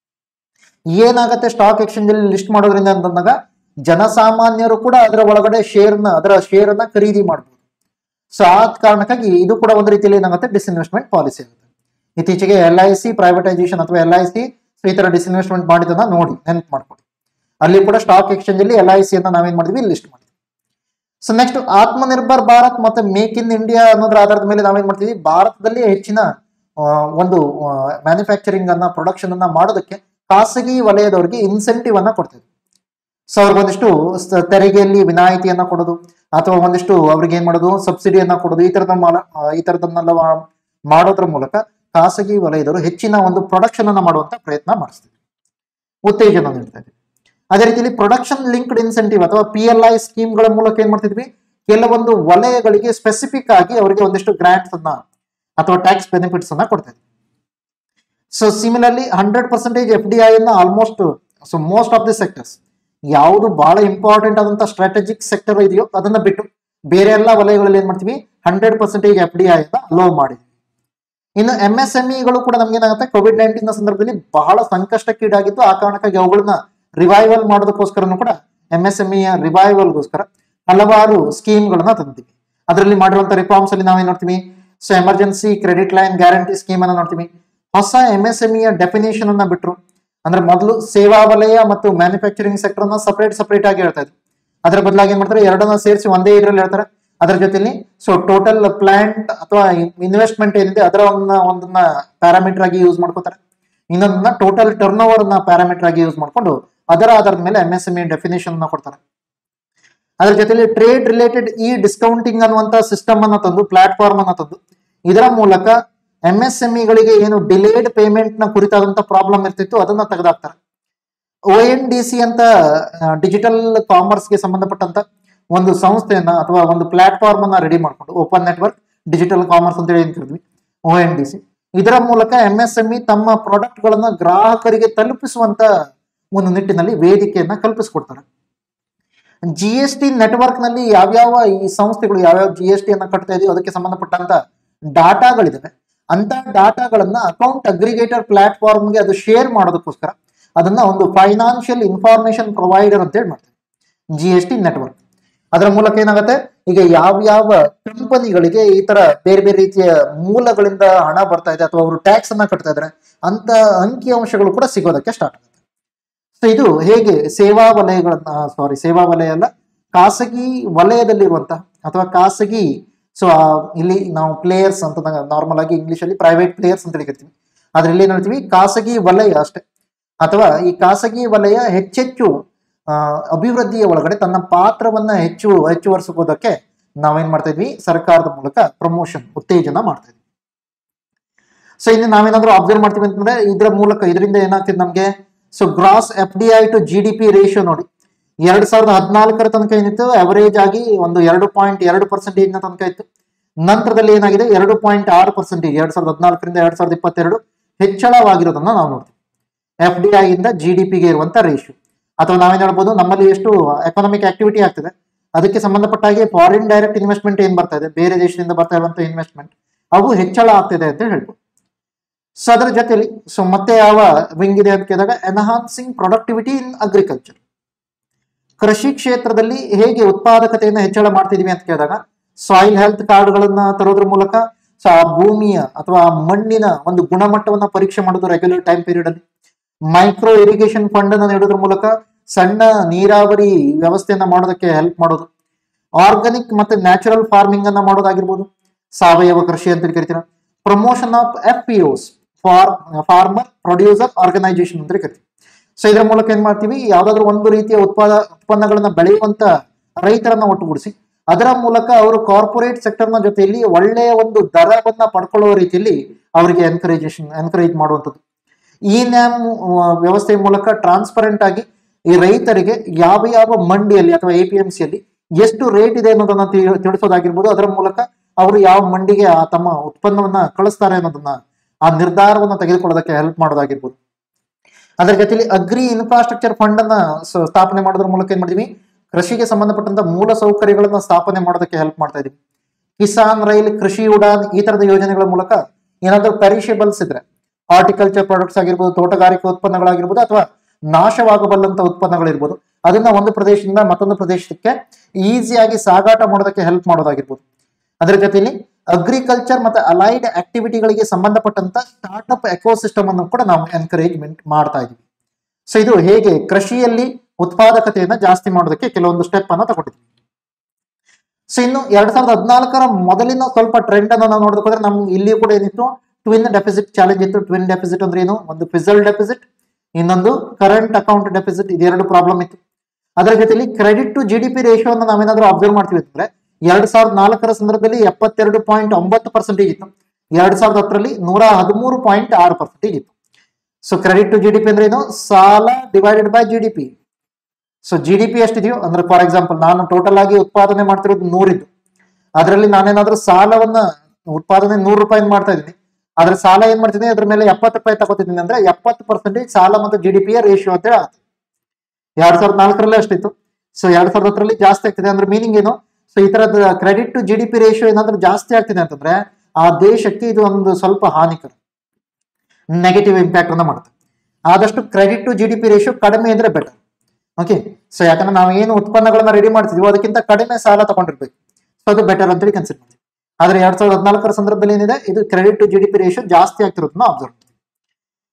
ಏನಾಗತ್ತೆ ಸ್ಟಾಕ್ ಎಕ್ಸ್ಚೇಂಜ್ ಅಲ್ಲಿ ಲಿಸ್ಟ್ ಮಾಡೋದ್ರಿಂದ ಅಂತಂದಾಗ ಜನಸಾಮಾನ್ಯರು ಕೂಡ ಅದರ ಒಳಗಡೆ ಶೇರ್ನ ಅದರ ಶೇರ್ ಅನ್ನ ಖರೀದಿ ಮಾಡಬಹುದು ಸೊ ಆ ಕಾರಣಕ್ಕಾಗಿ ಇದು ಕೂಡ ಒಂದು ರೀತಿಯಲ್ಲಿ ಏನಾಗುತ್ತೆ ಡಿಸ್ಇನ್ವೆಸ್ಟ್ಮೆಂಟ್ ಪಾಲಿಸಿ ಆಗುತ್ತೆ ಇತ್ತೀಚೆಗೆ ಎಲ್ ಐ ಸಿ ಪ್ರೈವೇಟೈಸೇಷನ್ ಅಥವಾ ಎಲ್ ಐ ಸಿ ಈ ತರ ಡಿಸ್ಇನ್ವೆಸ್ಟ್ಮೆಂಟ್ ಮಾಡಿದ್ದನ್ನ ನೋಡಿ ನೆನಪು ಮಾಡ್ಕೊಳ್ಳಿ ಅಲ್ಲಿ ಕೂಡ ಸ್ಟಾಕ್ ಎಕ್ಸ್ಚೇಂಜ್ ಅಲ್ಲಿ ಎಲ್ ಐ ಸಿ ಅನ್ನ ನಾವೇನ್ ಮಾಡಿದ್ವಿ ಲಿಸ್ಟ್ ಮಾಡಿದ್ವಿ ಸೊ ನೆಕ್ಸ್ಟ್ ಆತ್ಮನಿರ್ಭರ್ ಭಾರತ್ ಮತ್ತೆ ಮೇಕ್ ಇನ್ ಇಂಡಿಯಾ ಅನ್ನೋದ್ರ ಆಧಾರದ ಮೇಲೆ ನಾವೇನ್ ಮಾಡ್ತೀವಿ ಭಾರತದಲ್ಲಿ ಹೆಚ್ಚಿನ ಆ, ಒಂದು ಮ್ಯಾನುಫ್ಯಾಕ್ಚರಿಂಗ್ ಅನ್ನ ಪ್ರೊಡಕ್ಷನ್ ಅನ್ನ ಮಾಡೋದಕ್ಕೆ ಖಾಸಗಿ ವಲಯದವರಿಗೆ ಇನ್ಸೆಂಟಿವ್ ಅನ್ನ ಕೊಡ್ತೀವಿ ಸೊ ಅವ್ರಿಗೆ ಒಂದಿಷ್ಟು ಸ- ತೆರಿಗೆಯಲ್ಲಿ ವಿನಾಯಿತಿಯನ್ನ ಕೊಡೋದು ಅಥವಾ ಒಂದಿಷ್ಟು ಅವ್ರಿಗೆ ಏನ್ ಮಾಡೋದು ಸಬ್ಸಿಡಿಯನ್ನ ಕೊಡೋದು ಈ ತರದ ಮಾಲ ಆ, ಈ ತರದನ್ನೆಲ್ಲ ಮಾ- ಮಾಡೋದ್ರ ಮೂಲಕ ಖಾಸಗಿ ವಲಯದವರು ಹೆಚ್ಚಿನ ಒಂದು ಪ್ರೊಡಕ್ಷನ್ ಅನ್ನ ಮಾಡುವಂತ ಪ್ರಯತ್ನ ಮಾಡಿಸ್ತೀವಿ ಉತ್ತೇಜನ ನೀಡ್ತಾ ಇದ್ದೀವಿ ಅದೇ ರೀತಿಯಲ್ಲಿ ಪ್ರೊಡಕ್ಷನ್ ಲಿಂಕ್ಡ್ ಇನ್ಸೆಂಟಿವ್ ಅಥವಾ ಪಿ ಎಲ್ ಐ ಸ್ಕೀಮ್ಗಳ ಮೂಲಕ ಏನ್ ಮಾಡ್ತಿದ್ವಿ ಕೆಲವೊಂದು ವಲಯಗಳಿಗೆ ಸ್ಪೆಸಿಫಿಕ್ ಆಗಿ ಅವರಿಗೆ ಒಂದಿಷ್ಟು ಗ್ರಾಂಟ್ಸ್ ಅನ್ನ ಅಥವಾ ಟ್ಯಾಕ್ಸ್ ಬೆನಿಫಿಟ್ಸ್ ಅನ್ನ ಕೊಡ್ತಾ ಇದ್ವಿ so similarly hundred percentage F D I ಅನ್ನ almost so most of the sectors ಯಾವುದು ಬಹಳ ಇಂಪಾರ್ಟೆಂಟ್ ಆದಂತ ಸ್ಟ್ರಾಟಜಿಕ್ ಸೆಕ್ಟರ್ ಇದೆಯೋ ಅದನ್ನ ಬಿಟ್ಟು ಬೇರೆ ಎಲ್ಲ ವಲಯಗಳಲ್ಲಿ ಏನ್ ಮಾಡ್ತೀವಿ hundred percentage F D I ಅನ್ನ ಲೋ ಮಾಡಿದ್ವಿ ಇನ್ನು ಎಂ ಎಸ್ ಎಂ ಇಗಳು ಕೂಡ ನಮ್ಗೆ ಏನಾಗುತ್ತೆ ಕೋವಿಡ್ ನೈನ್ಟೀನ್ ನ ಸಂದರ್ಭದಲ್ಲಿ ಬಹಳ ಸಂಕಷ್ಟಕ್ಕೀಡಾಗಿದ್ದು ಆ ಕಾರಣಕ್ಕಾಗಿ ಅವುಗಳನ್ನ ರಿವೈವಲ್ ಮಾಡೋದಕ್ಕೋಸ್ಕರನೂ ಕೂಡ ಎಂ ಎಸ್ ಎಂ ಇ ರಿವೈವಲ್ಗೋಸ್ಕರ ಹಲವಾರು ಸ್ಕೀಮ್ಗಳನ್ನ ತಂದಿದ್ದೀವಿ ಅದರಲ್ಲಿ ಮಾಡಿರುವಂತ ರಿಫಾರ್ಮ್ಸ್ ಅಲ್ಲಿ ನಾವೇನ್ ನೋಡ್ತೀವಿ so emergency credit line guarantee scheme ಅನ್ನ ನೋಡ್ತೀವಿ ಹೊಸ ಎಂ ಎಸ್ ಎಂ ಇಯ ಡೆಫಿನೇಷನ್ ಅನ್ನ ಬಿಟ್ರು ಅಂದ್ರೆ ಮೊದಲು ಸೇವಾ ವಲಯ ಮತ್ತು ಮ್ಯಾನುಫ್ಯಾಕ್ಚರಿಂಗ್ ಸೆಕ್ಟರ್ ಅನ್ನ ಸಪರೇಟ್ ಸಪರೇಟ್ ಆಗಿ ಹೇಳ್ತಾ ಇದ್ರು ಅದರ ಬದಲಾಗಿ ಏನ್ ಮಾಡ್ತಾರೆ ಎರಡನ್ನ ಸೇರಿಸಿ ಒಂದೇ ಇದ್ರಲ್ಲಿ ಹೇಳ್ತಾರೆ ಅದರ ಜೊತೆಲಿ ಸೊ ಟೋಟಲ್ ಪ್ಲಾಂಟ್ ಅಥವಾ ಇನ್ವೆಸ್ಟ್ಮೆಂಟ್ ಏನಿದೆ ಅದರ ಒಂದನ್ನ ಒಂದನ್ನ ಪ್ಯಾರಾಮೀಟರ್ ಆಗಿ ಯೂಸ್ ಮಾಡ್ಕೋತಾರೆ ಇನ್ನೊಂದನ್ನ ಟೋಟಲ್ ಟರ್ನ್ ಓವರ್ ನ ಪ್ಯಾರಾಮೀಟರ್ ಆಗಿ ಯೂಸ್ ಮಾಡ್ಕೊಂಡು ಅದರ ಆಧಾರದ ಮೇಲೆ M S M E definition ಅನ್ನ ಕೊಡ್ತಾರೆ ಅದ್ರ ಜೊತೆಲಿ ಟ್ರೇಡ್ ರಿಲೇಟೆಡ್ ಈ ಡಿಸ್ಕೌಂಟಿಂಗ್ ಅನ್ನುವಂತ ಸಿಸ್ಟಮ್ ಅನ್ನ ತಂದು ಪ್ಲಾಟ್ಫಾರ್ಮ್ ಅನ್ನ ತಂದು ಇದರ ಮೂಲಕ ಎಂ ಎಸ್ ಎಂ ಇಗಳಿಗೆ ಏನು ಡಿಲೇಡ್ ಪೇಮೆಂಟ್ ನ ಕುರಿತಾದಂತ ಪ್ರಾಬ್ಲಮ್ ಇರ್ತಿತ್ತು ಅದನ್ನ ತೆಗೆದಾಕ್ತಾರೆ ಒ ಎನ್ ಡಿ ಸಿ ಅಂತ ಡಿಜಿಟಲ್ ಕಾಮರ್ಸ್ಗೆ ಸಂಬಂಧಪಟ್ಟಂತ ಒಂದು ಸಂಸ್ಥೆಯನ್ನ ಅಥವಾ ಒಂದು ಪ್ಲಾಟ್ಫಾರ್ಮ್ ಅನ್ನ ರೆಡಿ ಮಾಡ್ಕೊಂಡು ಓಪನ್ ನೆಟ್ವರ್ಕ್ ಡಿಜಿಟಲ್ ಕಾಮರ್ಸ್ ಅಂತ ಹೇಳಿ ಕರಿದ್ವಿ ಒ ಎನ್ ಡಿ ಸಿ ಇದರ ಮೂಲಕ ಎಂ ಎಸ್ ಎಂ ಇ ತಮ್ಮ ಪ್ರಾಡಕ್ಟ್ ಗಳನ್ನ ಗ್ರಾಹಕರಿಗೆ ತಲುಪಿಸುವಂತ ಒಂದು ನಿಟ್ಟಿನಲ್ಲಿ ವೇದಿಕೆಯನ್ನ ಕಲ್ಪಿಸಿಕೊಡ್ತಾರೆ ಜಿ ಎಸ್ ಟಿ ನೆಟ್ವರ್ಕ್ ನಲ್ಲಿ ಯಾವ್ಯಾವ ಈ ಸಂಸ್ಥೆಗಳು ಯಾವ್ಯಾವ ಜಿ ಎಸ್ ಟಿ ಅನ್ನ ಕಟ್ತಾ ಇದೆಯೋ ಅದಕ್ಕೆ ಸಂಬಂಧಪಟ್ಟಂತ ಡಾಟಾಗಳಿದಾವೆ ಅಂತ ಡಾಟಾಗಳನ್ನ ಅಕೌಂಟ್ ಅಗ್ರಿಗೇಟರ್ ಪ್ಲಾಟ್ಫಾರ್ಮ್ಗೆ ಅದು ಶೇರ್ ಮಾಡೋದಕ್ಕೋಸ್ಕರ ಅದನ್ನ ಒಂದು ಫೈನಾನ್ಷಿಯಲ್ ಇನ್ಫಾರ್ಮೇಶನ್ ಪ್ರೊವೈಡರ್ ಅಂತ ಹೇಳಿ ಮಾಡ್ತಾರೆ ಜಿ ಎಸ್ ಟಿ ನೆಟ್ವರ್ಕ್ ಅದರ ಮೂಲಕ ಏನಾಗುತ್ತೆ ಈಗ ಯಾವ್ಯಾವ ಕಂಪನಿಗಳಿಗೆ ಈ ತರ ಬೇರೆ ಬೇರೆ ರೀತಿಯ ಮೂಲಗಳಿಂದ ಹಣ ಬರ್ತಾ ಇದೆ ಅಥವಾ ಅವರು ಟ್ಯಾಕ್ಸ್ ಅನ್ನ ಕಟ್ತಾ ಇದ್ದಾರೆ ಅಂತ ಅಂಕಿಅಂಶಗಳು ಕೂಡ ಸಿಗೋದಕ್ಕೆ ಸ್ಟಾರ್ಟ್ ಆಗುತ್ತೆ ಸೊ ಇದು ಹೇಗೆ ಸೇವಾ ವಲಯಗಳನ್ನ ಸಾರಿ ಸೇವಾ ವಲಯ ಅಲ್ಲ ಖಾಸಗಿ ವಲಯದಲ್ಲಿರುವಂತಹ ಅಥವಾ ಖಾಸಗಿ ಸೊ ಇಲ್ಲಿ ನಾವು ಪ್ಲೇಯರ್ಸ್ ಅಂತ ನಾರ್ಮಲ್ ಆಗಿ ಇಂಗ್ಲಿಷ್ ಅಲ್ಲಿ ಪ್ರೈವೇಟ್ ಪ್ಲೇಯರ್ಸ್ ಅಂತ ಕರಿತೀವಿ ಆದ್ರೆ ಇಲ್ಲಿ ಏನ್ ಹೇಳ್ತೀವಿ ಖಾಸಗಿ ವಲಯ ಅಷ್ಟೇ ಅಥವಾ ಈ ಖಾಸಗಿ ವಲಯ ಹೆಚ್ಚೆಚ್ಚು ಆ, ಅಭಿವೃದ್ಧಿಯ ಒಳಗಡೆ ತನ್ನ ಪಾತ್ರವನ್ನ ಹೆಚ್ಚು ಹೆಚ್ಚುವರಿಸೋದಕ್ಕೆ ನಾವೇನ್ ಮಾಡ್ತಾ ಇದ್ವಿ ಸರ್ಕಾರದ ಮೂಲಕ ಪ್ರಮೋಷನ್ ಉತ್ತೇಜನ ಮಾಡ್ತಾ ಇದ್ವಿ ಸೊ ಇನ್ನು ನಾವೇನಾದ್ರೂ ಅಬ್ಸರ್ವ್ ಮಾಡ್ತೀವಿ ಅಂತಂದ್ರೆ ಇದರ ಮೂಲಕ ಇದರಿಂದ ಏನಾಗ್ತಿದೆ ನಮ್ಗೆ so gross F D I to G D P ratio ನೋಡಿ ಎರಡ್ ಸಾವಿರದ ಹದಿನಾಲ್ಕರ ತನಕ ಏನಿತ್ತು ಅವರೇಜ್ ಆಗಿ ಒಂದು ಎರಡು ಪಾಯಿಂಟ್ ಎರಡು ಪರ್ಸೆಂಟೇಜ್ ನ ತನಕ ಇತ್ತು ನಂತರದಲ್ಲಿ ಏನಾಗಿದೆ ಎರಡು ಪಾಯಿಂಟ್ ಆರು ಪರ್ಸೆಂಟೇಜ್ ಎರಡ್ ಸಾವಿರದ ಹದಿನಾಲ್ಕರಿಂದ ಎರಡ್ ಸಾವಿರದ ಇಪ್ಪತ್ತೆರಡು ಹೆಚ್ಚಳವಾಗಿರೋದನ್ನ ನಾವು ನೋಡ್ತೀವಿ ಎಫ್ ಡಿ ಐ ಇಂದ ಜಿ ಡಿ ಪಿಗೆ ಇರುವಂತ ರೇಷಿಯೋ ಅಥವಾ ನಾವೇನ್ ಹೇಳ್ಬೋದು ನಮ್ಮಲ್ಲಿ ಎಷ್ಟು ಎಕನಾಮಿಕ್ ಆಕ್ಟಿವಿಟಿ ಆಗ್ತದೆ ಅದಕ್ಕೆ ಸಂಬಂಧಪಟ್ಟ ಹಾಗೆ ಫಾರಿನ್ ಡೈರೆಕ್ಟ್ ಇನ್ವೆಸ್ಟ್ಮೆಂಟ್ ಏನ್ ಬರ್ತಾ ಇದೆ ಬೇರೆ ದೇಶದಿಂದ ಬರ್ತಾ ಇರುವಂತ ಇನ್ವೆಸ್ಟ್ಮೆಂಟ್ ಅವು ಹೆಚ್ಚಳ ಆಗ್ತಿದೆ ಅಂತ ಹೇಳ್ಬೋದು ಸೊ ಅದರ ಜೊತೆಲಿ ಸೊ ಮತ್ತೆ ಯಾವ ವಿಂಗ್ ಇದೆ ಅಂತ ಕೇಳಿದಾಗ ಎನ್ಹಾನ್ಸಿಂಗ್ ಪ್ರೊಡಕ್ಟಿವಿಟಿ ಇನ್ ಅಗ್ರಿಕಲ್ಚರ್ ಕೃಷಿ ಕ್ಷೇತ್ರದಲ್ಲಿ ಹೇಗೆ ಉತ್ಪಾದಕತೆಯನ್ನು ಹೆಚ್ಚಳ ಮಾಡ್ತಿದೀವಿ ಅಂತ ಕೇಳಿದಾಗ ಸಾಯಿಲ್ ಹೆಲ್ತ್ ಕಾರ್ಡ್ಗಳನ್ನ ತರೋದ್ರ ಮೂಲಕ ಸೊ ಆ ಭೂಮಿಯ ಅಥವಾ ಆ ಮಣ್ಣಿನ ಒಂದು ಗುಣಮಟ್ಟವನ್ನ ಪರೀಕ್ಷೆ ಮಾಡೋದು ರೆಗ್ಯುಲರ್ ಟೈಮ್ ಪೀರಿಯಡ್ ಅಲ್ಲಿ ಮೈಕ್ರೋ ಇರಿಗೇಷನ್ ಫಂಡ್ ಅನ್ನ ನೀಡೋದ್ರ ಮೂಲಕ ಸಣ್ಣ ನೀರಾವರಿ ವ್ಯವಸ್ಥೆಯನ್ನ ಮಾಡೋದಕ್ಕೆ ಹೆಲ್ಪ್ ಮಾಡೋದು ಆರ್ಗಾನಿಕ್ ಮತ್ತೆ ನ್ಯಾಚುರಲ್ ಫಾರ್ಮಿಂಗ್ ಅನ್ನ ಮಾಡೋದಾಗಿರ್ಬೋದು ಸಾವಯವ ಕೃಷಿ ಅಂತ ಕರಿತೀರ promotion of F P Os for farmer producer organisation ಅಂತ ಕರಿತೀವಿ ಸೊ ಇದರ ಮೂಲಕ ಏನ್ ಮಾಡ್ತೀವಿ ಯಾವ್ದಾದ್ರು ಒಂದು ರೀತಿಯ ಉತ್ಪಾದ ಉತ್ಪನ್ನಗಳನ್ನ ಬೆಳೆಯುವಂತ ರೈತರನ್ನ ಒಟ್ಟುಗೂಡಿಸಿ ಅದರ ಮೂಲಕ ಅವರು ಕಾರ್ಪೊರೇಟ್ ಸೆಕ್ಟರ್ನ ಜೊತೆಯಲ್ಲಿ ಒಳ್ಳೆಯ ಒಂದು ದರವನ್ನ ಪಡ್ಕೊಳ್ಳುವ ರೀತಿಯಲ್ಲಿ ಅವರಿಗೆ ಎನ್ಕರೇಜೇಷನ್ ಎನ್ಕರೇಜ್ ಮಾಡುವಂಥದ್ದು ಈ ನ್ಯಾಮ್ ವ್ಯವಸ್ಥೆಯ ಮೂಲಕ ಟ್ರಾನ್ಸ್ಪರೆಂಟ್ ಆಗಿ ಈ ರೈತರಿಗೆ ಯಾವ ಯಾವ ಮಂಡಿಯಲ್ಲಿ ಅಥವಾ ಎ ಪಿ ಎಂ ಸಿಯಲ್ಲಿ ಎಷ್ಟು ರೇಟ್ ಇದೆ ಅನ್ನೋದನ್ನ ತಿ- ತಿಳಿಸೋದಾಗಿರ್ಬೋದು ಅದರ ಮೂಲಕ ಅವರು ಯಾವ ಮಂಡಿಗೆ ಆ ತಮ್ಮ ಉತ್ಪನ್ನವನ್ನ ಕಳಿಸ್ತಾರೆ ಅನ್ನೋದನ್ನ ಆ ನಿರ್ಧಾರವನ್ನ ತೆಗೆದುಕೊಳ್ಳೋದಕ್ಕೆ ಹೆಲ್ಪ್ ಮಾಡೋದಾಗಿರ್ಬೋದು ಅದರ ಜೊತೆಲಿ ಅಗ್ರಿ ಇನ್ಫ್ರಾಸ್ಟ್ರಕ್ಚರ್ ಫಂಡ್ ಅನ್ನ ಸ- ಸ್ಥಾಪನೆ ಮಾಡೋದ್ರ ಮೂಲಕ ಏನ್ ಮಾಡಿದೀವಿ ಕೃಷಿಗೆ ಸಂಬಂಧಪಟ್ಟಂತ ಮೂಲ ಸೌಕರ್ಯಗಳನ್ನ ಸ್ಥಾಪನೆ ಮಾಡೋದಕ್ಕೆ ಹೆಲ್ಪ್ ಮಾಡ್ತಾ ಇದೀವಿ ಕಿಸಾನ್ ರೈಲ್ ಕೃಷಿ ಉಡಾನ್ ಈ ತರದ ಯೋಜನೆಗಳ ಮೂಲಕ ಏನಾದ್ರೂ ಪೆರಿಷೇಬಲ್ಸ್ ಇದ್ರೆ ಹಾರ್ಟಿಕಲ್ಚರ್ ಪ್ರಾಡಕ್ಟ್ಸ್ ಆಗಿರ್ಬೋದು ತೋಟಗಾರಿಕೆ ಉತ್ಪನ್ನಗಳಾಗಿರ್ಬೋದು ಅಥವಾ ನಾಶವಾಗಬಲ್ಲಂತ ಉತ್ಪನ್ನಗಳಿರ್ಬೋದು ಅದನ್ನ ಒಂದು ಪ್ರದೇಶದಿಂದ ಮತ್ತೊಂದು ಪ್ರದೇಶಕ್ಕೆ ಈಸಿಯಾಗಿ ಸಾಗಾಟ ಮಾಡೋದಕ್ಕೆ ಹೆಲ್ಪ್ ಮಾಡೋದಾಗಿರ್ಬೋದು ಅದರ ಜೊತೆಲಿ ಅಗ್ರಿಕಲ್ಚರ್ ಮತ್ತೆ ಅಲೈಡ್ ಆಕ್ಟಿವಿಟಿಗಳಿಗೆ ಸಂಬಂಧಪಟ್ಟಂತ ಸ್ಟಾರ್ಟ್ಅಪ್ ಎಕೋಸಿಸ್ಟಮ್ ಅನ್ನು ಕೂಡ ನಾವು ಎನ್ಕರೇಜ್ಮೆಂಟ್ ಮಾಡ್ತಾ ಇದೀವಿ ಸೊ ಇದು ಹೇಗೆ ಕೃಷಿಯಲ್ಲಿ ಉತ್ಪಾದಕತೆಯನ್ನ ಜಾಸ್ತಿ ಮಾಡೋದಕ್ಕೆ ಕೆಲವೊಂದು ಸ್ಟೆಪ್ ಅನ್ನ ತಗೊಂಡಿದ್ವಿ ಸೊ ಇನ್ನು ಎರಡ್ ಸಾವಿರದ ಹದಿನಾಲ್ಕರ ಮೊದಲಿನ ಸ್ವಲ್ಪ ಟ್ರೆಂಡ್ ಅನ್ನ ನಾವು ನೋಡೋದಕ್ಕೆ ನಮ್ಗೆ ಇಲ್ಲಿ ಕೂಡ ಏನಿತ್ತು ಟ್ವಿನ್ ಡೆಫಿಸಿಟ್ ಚಾಲೆಂಜ್ ಇತ್ತು ಟ್ವಿನ್ ಡೆಫಿಸಿಟ್ ಅಂದ್ರೆ ಏನು ಒಂದು ಫಿಸಲ್ ಡೆಫಿಸಿಟ್ ಇನ್ನೊಂದು ಕರೆಂಟ್ ಅಕೌಂಟ್ ಡೆಫಿಸಿಟ್ ಇದೆರಡು ಪ್ರಾಬ್ಲಮ್ ಇತ್ತು ಅದರ ಜೊತೆಲಿ credit to G D P ratio ನಾವೇನಾದ್ರೂ ಅಬ್ಸರ್ವ್ ಮಾಡ್ತೀವಿ ಅಂತಂದ್ರೆ ಎರಡ್ ಸಾವಿರದ ನಾಲ್ಕರ ಸಂದರ್ಭದಲ್ಲಿ ಎಪ್ಪತ್ತೆರಡು ಪಾಯಿಂಟ್ ಒಂಬತ್ತು ಪರ್ಸೆಂಟೇಜ್ ಇತ್ತು ಎರಡ್ ಸಾವಿರದ ಹತ್ತರಲ್ಲಿ ನೂರ ಹದಿಮೂರು ಪಾಯಿಂಟ್ ಆರು ಪರ್ಸೆಂಟೇಜ್ ಇತ್ತು so credit to G D P ಅಂದ್ರೆ ಏನು ಸಾಲ divided by G D P so G D P ಎಷ್ಟಿದೆಯೋ ಅಂದ್ರೆ ಫಾರ್ ಎಕ್ಸಾಂಪಲ್ ನಾನು ಟೋಟಲ್ ಆಗಿ ಉತ್ಪಾದನೆ ಮಾಡ್ತಿರೋದು ನೂರಿದ್ದು ಅದರಲ್ಲಿ ನಾನೇನಾದ್ರೂ ಸಾಲವನ್ನ ಉತ್ಪಾದನೆ ನೂರು ರೂಪಾಯಿ ಮಾಡ್ತಾ ಇದ್ದೀನಿ ಅದ್ರ ಸಾಲ ಏನ್ ಮಾಡ್ತೀನಿ ಅದ್ರ ಮೇಲೆ ಎಪ್ಪತ್ತು ರೂಪಾಯಿ ತಗೋತಿದ್ದೀನಿ ಅಂದ್ರೆ ಎಪ್ಪತ್ತು ಪರ್ಸೆಂಟೇಜ್ ಸಾಲ ಮತ್ತು ಜಿ ಡಿ ಪಿಯ ರೇಷಿಯೋ ಅಂತ ಆಗುತ್ತೆ ಎರಡ್ ಸಾವಿರದ ನಾಲ್ಕರಲ್ಲೇ ಅಷ್ಟಿತ್ತು ಸೊ ಎರಡ್ ಸಾವಿರದ ಹತ್ತರಲ್ಲಿ ಜಾಸ್ತಿ ಆಗ್ತಿದೆ ಅಂದ್ರೆ ಮೀನಿಂಗ್ ಏನು ಸೊ ಈ ತರದ credit to G D P ratio ಏನಾದ್ರೂ ಜಾಸ್ತಿ ಆಗ್ತಿದೆ ಅಂತಂದ್ರೆ ಆ ದೇಶಕ್ಕೆ ಇದು ಒಂದು ಸ್ವಲ್ಪ ಹಾನಿಕರ ನೆಗೆಟಿವ್ ಇಂಪ್ಯಾಕ್ಟ್ ಅನ್ನ ಮಾಡುತ್ತೆ ಆದಷ್ಟು credit to G D P ratio ಕಡಿಮೆ ಇದ್ರೆ ಬೆಟರ್ ಓಕೆ ಸೊ ಯಾಕಂದ್ರೆ ನಾವು ಏನು ಉತ್ಪನ್ನಗಳನ್ನ ರೆಡಿ ಮಾಡ್ತಿದೀವೋ ಅದಕ್ಕಿಂತ ಕಡಿಮೆ ಸಾಲ ತಗೊಂಡಿರ್ಬೇಕು ಸೊ ಅದು ಬೆಟರ್ ಅಂತೇಳಿ ಕನ್ಸಿಡರ್ ಮಾಡ್ತೀವಿ ಆದ್ರೆ ಎರಡ್ ಸಾವಿರದ ಹದಿನಾಲ್ಕರ ಸಂದರ್ಭದಲ್ಲಿ ಏನಿದೆ ಇದು credit to G D P ratio ಜಾಸ್ತಿ ಆಗ್ತಿರೋದನ್ನ ಅಬ್ಸರ್ವ್ ಮಾಡ್ತೀವಿ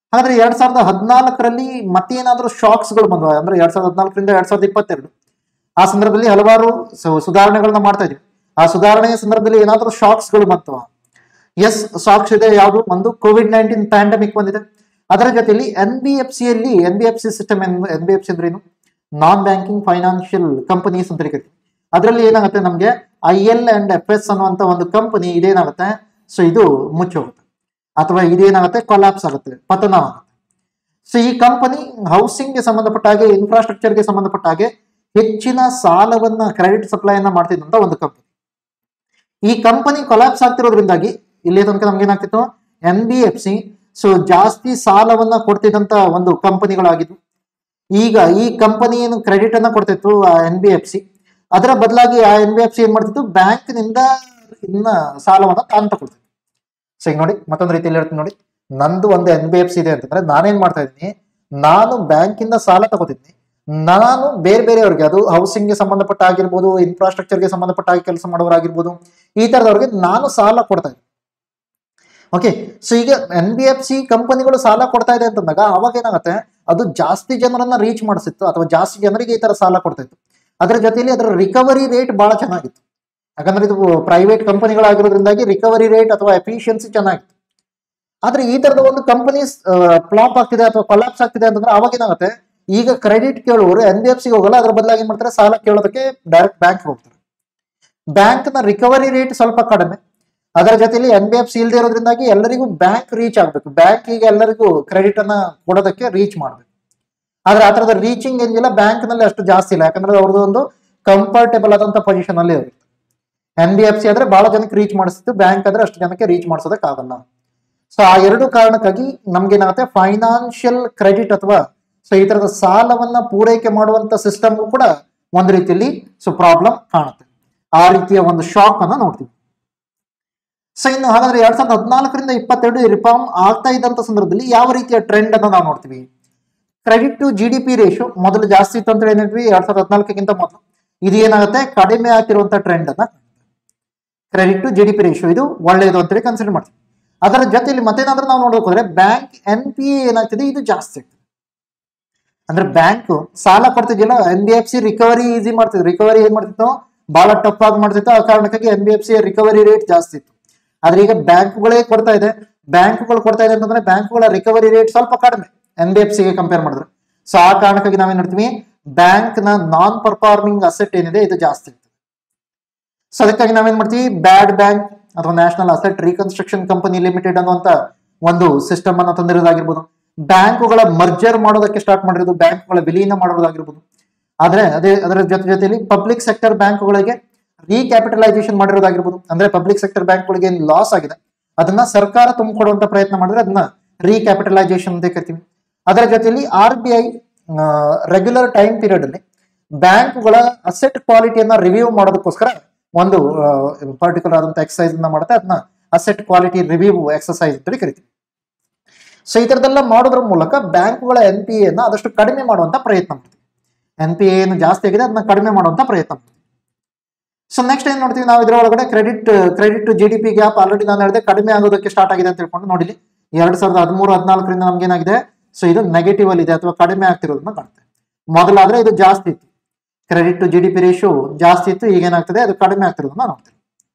ಹಾಗಾದ್ರೆ ಎರಡ್ ಸಾವಿರದ ಹದಿನಾಲ್ಕರಲ್ಲಿ ಮತ್ತೇನಾದ್ರೂ ಶಾಕ್ಸ್ಗಳು ಬಂದವ ಅಂದ್ರೆ ಎರಡ್ ಸಾವಿರದ ಹದಿನಾಲ್ಕರಿಂದ ಎರಡ್ ಸಾವಿರದ ಇಪ್ಪತ್ತೆರಡು ಆ ಸಂದರ್ಭದಲ್ಲಿ ಹಲವಾರು ಸು- ಸುಧಾರಣೆಗಳನ್ನ ಮಾಡ್ತಾ ಇದ್ವಿ ಆ ಸುಧಾರಣೆಯ ಸಂದರ್ಭದಲ್ಲಿ ಏನಾದ್ರೂ ಶಾಕ್ಸ್ಗಳು ಬಂತವ ಎಸ್ ಶಾಕ್ಸ್ ಇದೆ ಯಾವುದು ಒಂದು ಕೋವಿಡ್ ನೈನ್ಟೀನ್ ಪ್ಯಾಂಡಮಿಕ್ ಬಂದಿದೆ ಅದರ ಜೊತೆಯಲ್ಲಿ ಎನ್ ಬಿ ಎಫ್ ಸಿ ಅಲ್ಲಿ N B F C system N B F C ಅಂದ್ರೆ ಏನು ನಾನ್ ಬ್ಯಾಂಕಿಂಗ್ ಫೈನಾನ್ಷಿಯಲ್ ಕಂಪನೀಸ್ ಅಂತ ಕರಿತೀವಿ ಅದರಲ್ಲಿ ಏನಾಗುತ್ತೆ ನಮಗೆ I L and F S ಅನ್ನುವಂತ ಒಂದು ಕಂಪನಿ ಇದೇನಾಗುತ್ತೆ ಸೊ ಇದು ಮುಚ್ಚೋಗುತ್ತೆ ಅಥವಾ ಇದೇನಾಗುತ್ತೆ ಕೊಲಾಪ್ಸ್ ಆಗುತ್ತೆ ಪತನ ಆಗುತ್ತೆ ಸೊ ಈ ಕಂಪನಿ ಹೌಸಿಂಗ್ಗೆ ಸಂಬಂಧಪಟ್ಟ ಹಾಗೆ ಇನ್ಫ್ರಾಸ್ಟ್ರಕ್ಚರ್ಗೆ ಸಂಬಂಧಪಟ್ಟ ಹಾಗೆ ಹೆಚ್ಚಿನ ಸಾಲವನ್ನ ಕ್ರೆಡಿಟ್ ಸಪ್ಲೈಯನ್ನ ಮಾಡ್ತಿದ್ದಂತ ಒಂದು ಕಂಪನಿ ಈ ಕಂಪನಿ ಕೊಲಾಪ್ಸ್ ಆಗ್ತಿರೋದ್ರಿಂದಾಗಿ ಇಲ್ಲಿ ತನಕ ನಮ್ಗೆ ಏನಾಗ್ತಿತ್ತು N B F C so ಜಾಸ್ತಿ ಸಾಲವನ್ನ ಕೊಡ್ತಿದ್ದಂತ ಒಂದು ಕಂಪನಿಗಳಾಗಿದ್ವು ಈಗ ಈ ಕಂಪನಿ ಏನು ಕ್ರೆಡಿಟ್ ಅನ್ನ ಕೊಡ್ತಿತ್ತು ಎನ್ ಬಿ ಎಫ್ ಸಿ ಅದರ ಬದಲಾಗಿ ಆ ಎನ್ ಬಿ ಎಫ್ ಸಿ ಏನ್ ಮಾಡ್ತಿತ್ತು ಬ್ಯಾಂಕ್ ನಿಂದ ಇನ್ನ ಸಾಲವನ್ನ ತಾನು ತಗೊಳ್ತಿತ್ತು ಸೊ ಈಗ ನೋಡಿ ಮತ್ತೊಂದು ರೀತಿಯಲ್ಲಿ ಹೇಳ್ತೀನಿ ನೋಡಿ ನಂದು ಒಂದು ಎನ್ ಬಿ ಎಫ್ ಸಿ ಇದೆ ಅಂತಂದ್ರೆ ನಾನೇನ್ ಮಾಡ್ತಾ ಇದ್ದೀನಿ ನಾನು ಬ್ಯಾಂಕಿಂದ ಸಾಲ ತಗೋತಿದ್ದೀನಿ ನಾನು ಬೇರೆ ಬೇರೆಯವ್ರಿಗೆ ಅದು ಹೌಸಿಂಗ್ಗೆ ಸಂಬಂಧಪಟ್ಟ ಆಗಿರ್ಬೋದು ಇನ್ಫ್ರಾಸ್ಟ್ರಕ್ಚರ್ಗೆ ಸಂಬಂಧಪಟ್ಟ ಹಾಗೆ ಕೆಲಸ ಮಾಡೋರಾಗಿರ್ಬೋದು ಈ ತರದವ್ರಿಗೆ ನಾನು ಸಾಲ ಕೊಡ್ತಾ ಇದ್ದೀನಿ ಓಕೆ ಸೊ ಈಗ ಎನ್ ಬಿ ಎಫ್ ಸಿ ಕಂಪನಿಗಳು ಸಾಲ ಕೊಡ್ತಾ ಇದೆ ಅಂತಂದಾಗ ಅವಾಗ ಏನಾಗುತ್ತೆ ಅದು ಜಾಸ್ತಿ ಜನರನ್ನ ರೀಚ್ ಮಾಡಿಸಿತ್ತು ಅಥವಾ ಜಾಸ್ತಿ ಜನರಿಗೆ ಈ ತರ ಸಾಲ ಕೊಡ್ತಾ ಇತ್ತು ಅದರ ಜೊತೆಯಲ್ಲಿ ಅದರ ರಿಕವರಿ ರೇಟ್ ಬಹಳ ಚೆನ್ನಾಗಿತ್ತು ಯಾಕಂದ್ರೆ ಇದು ಪ್ರೈವೇಟ್ ಕಂಪನಿಗಳಾಗಿರೋದ್ರಿಂದಾಗಿ ರಿಕವರಿ ರೇಟ್ ಅಥವಾ ಎಫಿಷಿಯನ್ಸಿ ಚೆನ್ನಾಗಿತ್ತು ಆದ್ರೆ ಈ ತರದ ಒಂದು ಕಂಪನೀಸ್ ಫ್ಲಾಪ್ ಆಗ್ತಿದೆ ಅಥವಾ ಕೊಲಾಪ್ಸ್ ಆಗ್ತಿದೆ ಅಂತಂದ್ರೆ ಅವಾಗ ಏನಾಗುತ್ತೆ ಈಗ ಕ್ರೆಡಿಟ್ ಕೇಳುವವರು ಎನ್ ಬಿ ಎಫ್ ಸಿ ಹೋಗಲ್ಲ ಅದ್ರ ಬದಲಾಗಿ ಏನ್ ಮಾಡ್ತಾರೆ ಸಾಲ ಕೇಳೋದಕ್ಕೆ ಡೈರೆಕ್ಟ್ ಬ್ಯಾಂಕ್ ಹೋಗ್ತಾರೆ ಬ್ಯಾಂಕ್ ನ ರಿಕವರಿ ರೇಟ್ ಸ್ವಲ್ಪ ಕಡಿಮೆ ಅದರ ಜೊತೆಲಿ ಎನ್ ಬಿ ಎಫ್ ಸಿ ಇಲ್ದೇ ಇರೋದ್ರಿಂದಾಗಿ ಎಲ್ಲರಿಗೂ ಬ್ಯಾಂಕ್ ರೀಚ್ ಆಗ್ಬೇಕು ಬ್ಯಾಂಕಿಗೆ ಎಲ್ಲರಿಗೂ ಕ್ರೆಡಿಟ್ ಅನ್ನ ಕೊಡೋದಕ್ಕೆ ರೀಚ್ ಮಾಡ್ಬೇಕು ಆದ್ರೆ ಆ ತರದ ರೀಚಿಂಗ್ ಏನಿಲ್ಲ ಬ್ಯಾಂಕ್ ನಲ್ಲಿ ಅಷ್ಟು ಜಾಸ್ತಿ ಇಲ್ಲ ಯಾಕಂದ್ರೆ ಅವ್ರದ್ದು ಒಂದು ಕಂಫರ್ಟೇಬಲ್ ಆದಂತ ಪೊಸಿಷನ್ ಅಲ್ಲಿ ಇರುತ್ತೆ ಎನ್ ಬಿ ಎಫ್ ಸಿ ಆದ್ರೆ ಬಹಳ ಜನಕ್ಕೆ ರೀಚ್ ಮಾಡಿಸ್ತಿತ್ತು ಬ್ಯಾಂಕ್ ಆದ್ರೆ ಅಷ್ಟು ಜನಕ್ಕೆ ರೀಚ್ ಮಾಡಿಸೋದಕ್ಕಾಗಲ್ಲ ಸೊ ಆ ಎರಡು ಕಾರಣಕ್ಕಾಗಿ ನಮ್ಗೇನಾಗುತ್ತೆ ಫೈನಾನ್ಷಿಯಲ್ ಕ್ರೆಡಿಟ್ ಅಥವಾ ಸೊ ಈ ತರದ ಸಾಲವನ್ನ ಪೂರೈಕೆ ಮಾಡುವಂತ ಸಿಸ್ಟಮ್ ಕೂಡ ಒಂದು ರೀತಿಯಲ್ಲಿ ಸೊ ಪ್ರಾಬ್ಲಮ್ ಕಾಣುತ್ತೆ ಆ ರೀತಿಯ ಒಂದು ಶಾಕ್ ಅನ್ನ ನೋಡ್ತೀವಿ ಸೊ ಇನ್ನು ಹಾಗಾದ್ರೆ ಎರಡ್ ಸಾವಿರದ ಹದಿನಾಲ್ಕರಿಂದ ಇಪ್ಪತ್ತೆರಡು ರಿಫಾರ್ಮ್ ಆಗ್ತಾ ಇದ್ದಂತ ಸಂದರ್ಭದಲ್ಲಿ ಯಾವ ರೀತಿಯ ಟ್ರೆಂಡ್ ಅನ್ನ ನಾವು ನೋಡ್ತೀವಿ credit to G D P ratio ಮೊದಲು ಜಾಸ್ತಿ ಇತ್ತು ಅಂತ ಏನಿದ್ವಿ ಎರಡ್ ಸಾವಿರದ ಹದಿನಾಲ್ಕಕ್ಕಿಂತ ಮೊದಲು ಇದು ಏನಾಗುತ್ತೆ ಕಡಿಮೆ ಆಗ್ತಿರುವಂತ ಟ್ರೆಂಡ್ ಅನ್ನ credit to G D P ratio ಇದು ಒಳ್ಳೆಯದು ಅಂತೇಳಿ ಕನ್ಸಿಡರ್ ಮಾಡ್ತೀವಿ ಅದರ ಜೊತೆಲಿ ಮತ್ತೇನಾದ್ರೂ ನಾವು ನೋಡೋಕೆ ಹೋದ್ರೆ ಬ್ಯಾಂಕ್ ಎನ್ ಪಿ ಎ ಏನಾಗ್ತಿದೆ ಇದು ಜಾಸ್ತಿ ಆಗ್ತದೆ ಅಂದ್ರೆ ಬ್ಯಾಂಕ್ ಸಾಲ ಕೊಡ್ತಿದ್ದಿಲ್ಲ N B F C recovery easy ಮಾಡ್ತಿದ್ರು ರಿಕವರಿ ಏನ್ ಮಾಡ್ತಿತ್ತು ಬಹಳ ಟಫ್ ಆಗಿ ಮಾಡ್ತಿತ್ತು ಆ ಕಾರಣಕ್ಕಾಗಿ N B F C recovery rate ಜಾಸ್ತಿ ಇತ್ತು ಆದ್ರೆ ಈಗ ಬ್ಯಾಂಕ್ಗಳೇ ಕೊಡ್ತಾ ಇದೆ ಬ್ಯಾಂಕ್ಗಳು ಕೊಡ್ತಾ ಇದೆ ಅಂತಂದ್ರೆ ಬ್ಯಾಂಕ್ಗಳ ರಿಕವರಿ ರೇಟ್ ಸ್ವಲ್ಪ ಕಡಿಮೆ ಎನ್ ಬಿ ಎಫ್ ಸಿಗೆ ಕಂಪೇರ್ ಮಾಡಿದ್ರೆ ಸೊ ಆ ಕಾರಣಕ್ಕಾಗಿ ನಾವೇನ್ ನೋಡ್ತೀವಿ ಬ್ಯಾಂಕ್ ನ ನಾನ್ ಪರ್ಫಾರ್ಮಿಂಗ್ ಅಸೆಟ್ ಏನಿದೆ ಇದು ಜಾಸ್ತಿ ಇರ್ತದೆ ಸೊ ಅದಕ್ಕಾಗಿ ನಾವೇನ್ ಮಾಡ್ತೀವಿ ಬ್ಯಾಡ್ ಬ್ಯಾಂಕ್ ಅಥವಾ national asset reconstruction company limited ಅನ್ನುವಂತ ಒಂದು ಸಿಸ್ಟಮ್ ಅನ್ನ ತಂದಿರೋದಾಗಿರ್ಬೋದು ಬ್ಯಾಂಕುಗಳ ಮರ್ಜರ್ ಮಾಡೋದಕ್ಕೆ ಸ್ಟಾರ್ಟ್ ಮಾಡಿರೋದು ಬ್ಯಾಂಕ್ಗಳ ವಿಲೀನ ಮಾಡೋದಾಗಿರ್ಬೋದು ಆದ್ರೆ ಅದೇ ಅದರ ಜೊತೆ ಜೊತೆಯಲ್ಲಿ ಪಬ್ಲಿಕ್ ಸೆಕ್ಟರ್ ಬ್ಯಾಂಕ್ಗಳಿಗೆ ರೀಕ್ಯಾಪಿಟಲೈಸೇಷನ್ ಮಾಡಿರೋದಾಗಿರ್ಬೋದು ಅಂದ್ರೆ ಪಬ್ಲಿಕ್ ಸೆಕ್ಟರ್ ಬ್ಯಾಂಕ್ಗಳಿಗೆ ಏನು ಲಾಸ್ ಆಗಿದೆ ಅದನ್ನ ಸರ್ಕಾರ ತುಂಬಿಕೊಡುವಂತ ಪ್ರಯತ್ನ ಮಾಡಿದ್ರೆ ಅದನ್ನ ರೀಕ್ಯಾಪಿಟಲೈಸೇಷನ್ ಅಂತ ಕರಿತೀವಿ ಅದರ ಜೊತೆಯಲ್ಲಿ R B I regular time period ಅಲ್ಲಿ ಬ್ಯಾಂಕ್ಗಳ ಅಸೆಟ್ ಕ್ವಾಲಿಟಿಯನ್ನ ರಿವ್ಯೂ ಮಾಡೋದಕ್ಕೋಸ್ಕರ ಒಂದು ಪರ್ಟಿಕ್ಯುಲರ್ ಆದಂತ ಎಕ್ಸಸೈಸ್ ಅನ್ನ ಮಾಡುತ್ತೆ ಅದನ್ನ ಅಸೆಟ್ ಕ್ವಾಲಿಟಿ ರಿವ್ಯೂ ಎಕ್ಸಸೈಸ್ ಅಂತೇಳಿ ಕರಿತೀವಿ ಸೊ ಈ ತರದೆಲ್ಲ ಮಾಡೋದ್ರ ಮೂಲಕ ಬ್ಯಾಂಕ್ಗಳ ಎನ್ ಪಿ ಎನ್ನ ಆದಷ್ಟು ಕಡಿಮೆ ಮಾಡುವಂತ ಪ್ರಯತ್ನ ಮಾಡ್ತೀವಿ ಎನ್ ಪಿ ಏನು ಜಾಸ್ತಿ ಆಗಿದೆ ಅದನ್ನ ಕಡಿಮೆ ಮಾಡುವಂತ ಪ್ರಯತ್ನ ಮಾಡ್ತೀವಿ ಸೊ ನೆಕ್ಸ್ಟ್ ಏನ್ ನೋಡ್ತೀವಿ ನಾವು ಇದರೊಳಗಡೆ credit credit to G D P gap already ನಾನು ಹೇಳಿದೆ ಕಡಿಮೆ ಆಗೋದಕ್ಕೆ ಸ್ಟಾರ್ಟ್ ಆಗಿದೆ ಅಂತ ಹೇಳ್ಕೊಂಡು ನೋಡಿಲಿ ಎರಡ್ ಸಾವಿರದ ಹದಿಮೂರು ಹದಿನಾಲ್ಕರಿಂದ ನಮ್ಗೆ ಏನಾಗಿದೆ ಸೊ ಇದು ನೆಗೆಟಿವ್ ಅಲ್ಲಿ ಇದೆ ಅಥವಾ ಕಡಿಮೆ ಆಗ್ತಿರೋದನ್ನ ಕಾಣುತ್ತೆ ಮೊದಲಾದ್ರೆ ಇದು ಜಾಸ್ತಿ ಇತ್ತು credit to G D P ratio ಜಾಸ್ತಿ ಇತ್ತು ಈಗ ಏನಾಗ್ತದೆ ಅದು ಕಡಿಮೆ ಆಗ್ತಿರೋದನ್ನ ನೋಡ್ತೀವಿ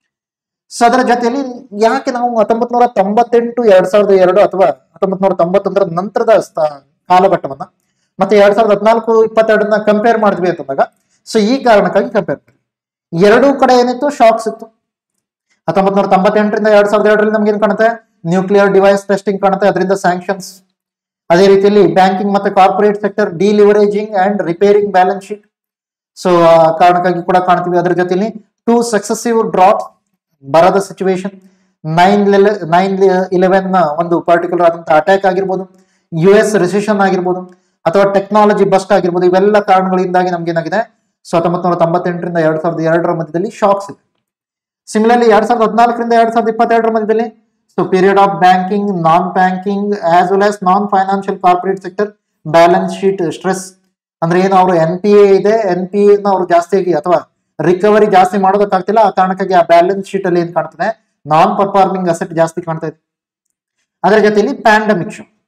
ಸೊ ಅದರ ಜೊತೆಯಲ್ಲಿ ಯಾಕೆ ನಾವು ಹತ್ತೊಂಬತ್ ನೂರ ತೊಂಬತ್ತೆಂಟು ಎರಡ್ ಸಾವಿರದ ಎರಡು ಅಥವಾ ಹತ್ತೊಂಬತ್ ನೂರ ತೊಂಬತ್ತೊಂದರ ನಂತರದ ಸ್ಥ- ಕಾಲಘಟ್ಟವನ್ನ ಮತ್ತೆ ಎರಡ್ ಸಾವಿರದ ಹದಿನಾಲ್ಕು ಇಪ್ಪತ್ತೆರಡನ್ನ ಕಂಪೇರ್ ಮಾಡಿದ್ವಿ ಅಂತಂದಾಗ ಸೊ ಈ ಕಾರಣಕ್ಕಾಗಿ ಕಂಪೇರ್ ಮಾಡಿದ್ವಿ ಎರಡೂ ಕಡೆ ಏನಿತ್ತು ಶಾಕ್ಸ್ ಇತ್ತು ಹತ್ತೊಂಬತ್ ನೂರ ತೊಂಬತ್ತೆಂಟರಿಂದ ಎರಡ್ ಸಾವಿರದ ಎರಡರಲ್ಲಿ ನಮ್ಗೆ ಏನ್ ಕಾಣುತ್ತೆ ನ್ಯೂಕ್ಲಿಯರ್ ಡಿವೈಸ್ ಟೆಸ್ಟಿಂಗ್ ಕಾಣುತ್ತೆ ಅದರಿಂದ ಸ್ಯಾಂಕ್ಷನ್ಸ್ ಅದೇ ರೀತಿಯಲ್ಲಿ ಬ್ಯಾಂಕಿಂಗ್ ಮತ್ತೆ corporate sector deleveraging and repairing balance sheet so ಆ ಕಾರಣಕ್ಕಾಗಿ ಕೂಡ ಕಾಣ್ತೀವಿ ಅದರ ಜೊತೆಲಿ ಟೂ ಸಕ್ಸಸಿವ್ ಡ್ರಾಪ್ ಬರದ ಸಿಚುವೇಶನ್ ನೈನ್ ನೈನ್ ಇಲೆವೆನ್ ಒಂದು ಪರ್ಟಿಕ್ಯುಲರ್ ಆದಂತ ಅಟ್ಯಾಕ್ ಆಗಿರ್ಬೋದು ಯು ಎಸ್ ರಿಸೆಷನ್ ಆಗಿರ್ಬೋದು ಅಥವಾ ಟೆಕ್ನಾಲಜಿ ಬಸ್ಟ್ ಆಗಿರ್ಬೋದು ಇವೆಲ್ಲ ಕಾರಣಗಳಿಂದಾಗಿ ನಮ್ಗೆ ಏನಾಗಿದೆ ಸೊ ಹತ್ತೊಂಬತ್ ನೂರ ತೊಂಬತ್ತೆಂಟರಿಂದ ಎರಡ್ ಸಾವಿರದ ಎರಡರ ಮಧ್ಯದಲ್ಲಿ ಶಾಕ್ಸ್ ಇದೆ ಸಿಮಿಲರ್ಲಿ ಎರಡ್ ಸಾವಿರದ ಹದಿನಾಲ್ಕರಿಂದ ಎರಡ್ ಸಾವಿರದ ಇಪ್ಪತ್ತೆರಡರ ಮಧ್ಯದಲ್ಲಿ so period of banking non banking as well as non financial corporate sector balance sheet stress ಅಂದ್ರೆ ಏನು ಅವರು ಎನ್ ಪಿ ಎ ಇದೆ ಎನ್ ಪಿ ಎ ಅವರು ಜಾಸ್ತಿಯಾಗಿ ಅಥವಾ ರಿಕವರಿ ಜಾಸ್ತಿ ಮಾಡೋದಕ್ಕಾಗ್ತಿಲ್ಲ ಆ ಕಾರಣಕ್ಕಾಗಿ ಆ ಬ್ಯಾಲೆನ್ಸ್ ಶೀಟ್ ಅಲ್ಲಿ ಏನ್ ಕಾಣ್ತದೆ ನಾನ್ ಪರ್ಫಾರ್ಮಿಂಗ್ ಅಸೆಟ್ ಜಾಸ್ತಿ ಕಾಣ್ತಾ ಇದೆ ಅದರ ಜೊತೆಯಲ್ಲಿ pandemic show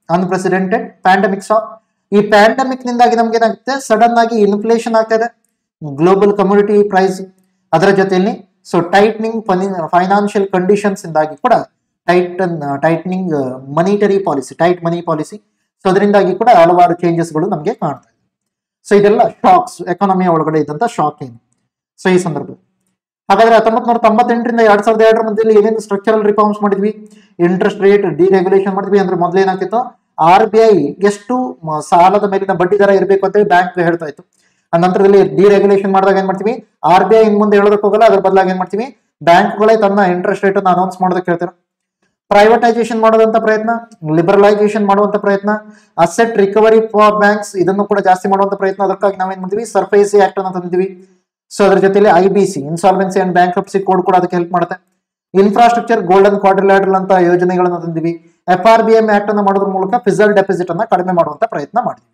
unprecedented pandemic shock ಈ ಪ್ಯಾಂಡಮಿಕ್ ನಿಂದಾಗಿ ನಮ್ಗೆ ಏನಾಗುತ್ತೆ ಸಡನ್ ಆಗಿ ಇನ್ಫ್ಲೇಷನ್ ಆಗ್ತಾ ಇದೆ ಗ್ಲೋಬಲ್ ಕಮ್ಯುನಿಟಿ ಪ್ರೈಸ್ ಅದರ ಜೊತೆಯಲ್ಲಿ ಸೊ ಟೈಟ್ನಿಂಗ್ ಫೈನಾನ್ಷಿಯಲ್ ಕಂಡೀಷನ್ಸ್ ಇಂದಾಗಿ ಕೂಡ tighten tightening monetary policy tight money policy so ಅದರಿಂದಾಗಿ ಕೂಡ ಹಲವಾರು ಚೇಂಜಸ್ಗಳು ನಮಗೆ ಕಾಣ್ತಾ ಇದೆ ಸೊ ಇದೆಲ್ಲ ಶಾಕ್ಸ್ ಎಕಾನಮಿಯ ಒಳಗಡೆ ಇದ್ದಂತ ಶಾಕ್ ಏನು ಸೊ ಈ ಸಂದರ್ಭ ಹಾಗಾದ್ರೆ ಹತ್ತೊಂಬತ್ ನೂರ ತೊಂಬತ್ತೆಂಟರಿಂದ ಎರಡ್ ಸಾವಿರದ ಎರಡರ ಮಧ್ಯದಲ್ಲಿ ಏನೇನು ಸ್ಟ್ರಕ್ಚರಲ್ ರಿಫಾರ್ಮ್ಸ್ ಮಾಡಿದ್ವಿ ಇಂಟ್ರೆಸ್ಟ್ ರೇಟ್ ಡಿರೆಗ್ಯುಲೇಷನ್ ಮಾಡಿದ್ವಿ ಅಂದ್ರೆ ಮೊದಲು ಏನಾಗ್ತಿತ್ತು ಆರ್ ಬಿ ಐ ಎಷ್ಟು ಮ- ಸಾಲದ ಮೇಲಿನ ಬಡ್ಡಿ ದರ ಇರಬೇಕು ಅಂತ ಹೇಳಿ ಬ್ಯಾಂಕ್ ಹೇಳ್ತಾ ಇತ್ತು ಆ ನಂತರದಲ್ಲಿ ಡಿರೆಗ್ಯುಲೇಷನ್ ಮಾಡಿದಾಗ ಏನ್ ಮಾಡ್ತೀವಿ ಆರ್ ಬಿ ಐ ಇನ್ ಮುಂದೆ ಹೇಳೋದಕ್ಕೆ ಹೋಗಲ್ಲ ಅದ್ರ ಬದಲಾಗಿ ಏನ್ ಮಾಡ್ತೀವಿ ಬ್ಯಾಂಕ್ಗಳೇ ತನ್ನ ಇಂಟ್ರೆಸ್ಟ್ ರೇಟ್ ಅನ್ನು ಅನೌನ್ಸ್ ಮಾಡೋದಕ್ಕೆ ಹೇಳ್ತಾರೆ ಪ್ರೈವೇಟೈಸೇಷನ್ ಮಾಡೋದಂತ ಪ್ರಯತ್ನ ಲಿಬರಲೈಸೇಷನ್ ಮಾಡುವಂತ ಪ್ರಯತ್ನ ಅಸೆಟ್ ರಿಕವರಿ ಫಾರ್ ಬ್ಯಾಂಕ್ಸ್ ಇದನ್ನು ಕೂಡ ಜಾಸ್ತಿ ಮಾಡುವಂತ ಪ್ರಯತ್ನ ಅದಕ್ಕಾಗಿ ನಾವೇನ್ ಮಾಡ್ತೀವಿ ಸರ್ಫೇಸಿ ಆಕ್ಟ್ ಅನ್ನ ತಂದಿದ್ವಿ ಸೊ ಅದ್ರ ಜೊತೆಲಿ I B C insolvency and bank code ಕೂಡ ಅದಕ್ಕೆ ಹೆಲ್ಪ್ ಮಾಡುತ್ತೆ ಇನ್ಫ್ರಾಸ್ಟ್ರಕ್ಚರ್ ಗೋಲ್ಡನ್ ಕ್ವಾಡ್ರಿಲ್ಯಾಟರಲ್ ಅಂತ ಯೋಜನೆಗಳನ್ನ ತಂದಿವಿ F R B M act ಅನ್ನ ಮಾಡೋದ್ರ ಮೂಲಕ ಫಿಸಲ್ ಡೆಪಿಸಿಟ್ ಅನ್ನ ಕಡಿಮೆ ಮಾಡುವಂತ ಪ್ರಯತ್ನ ಮಾಡಿದ್ವಿ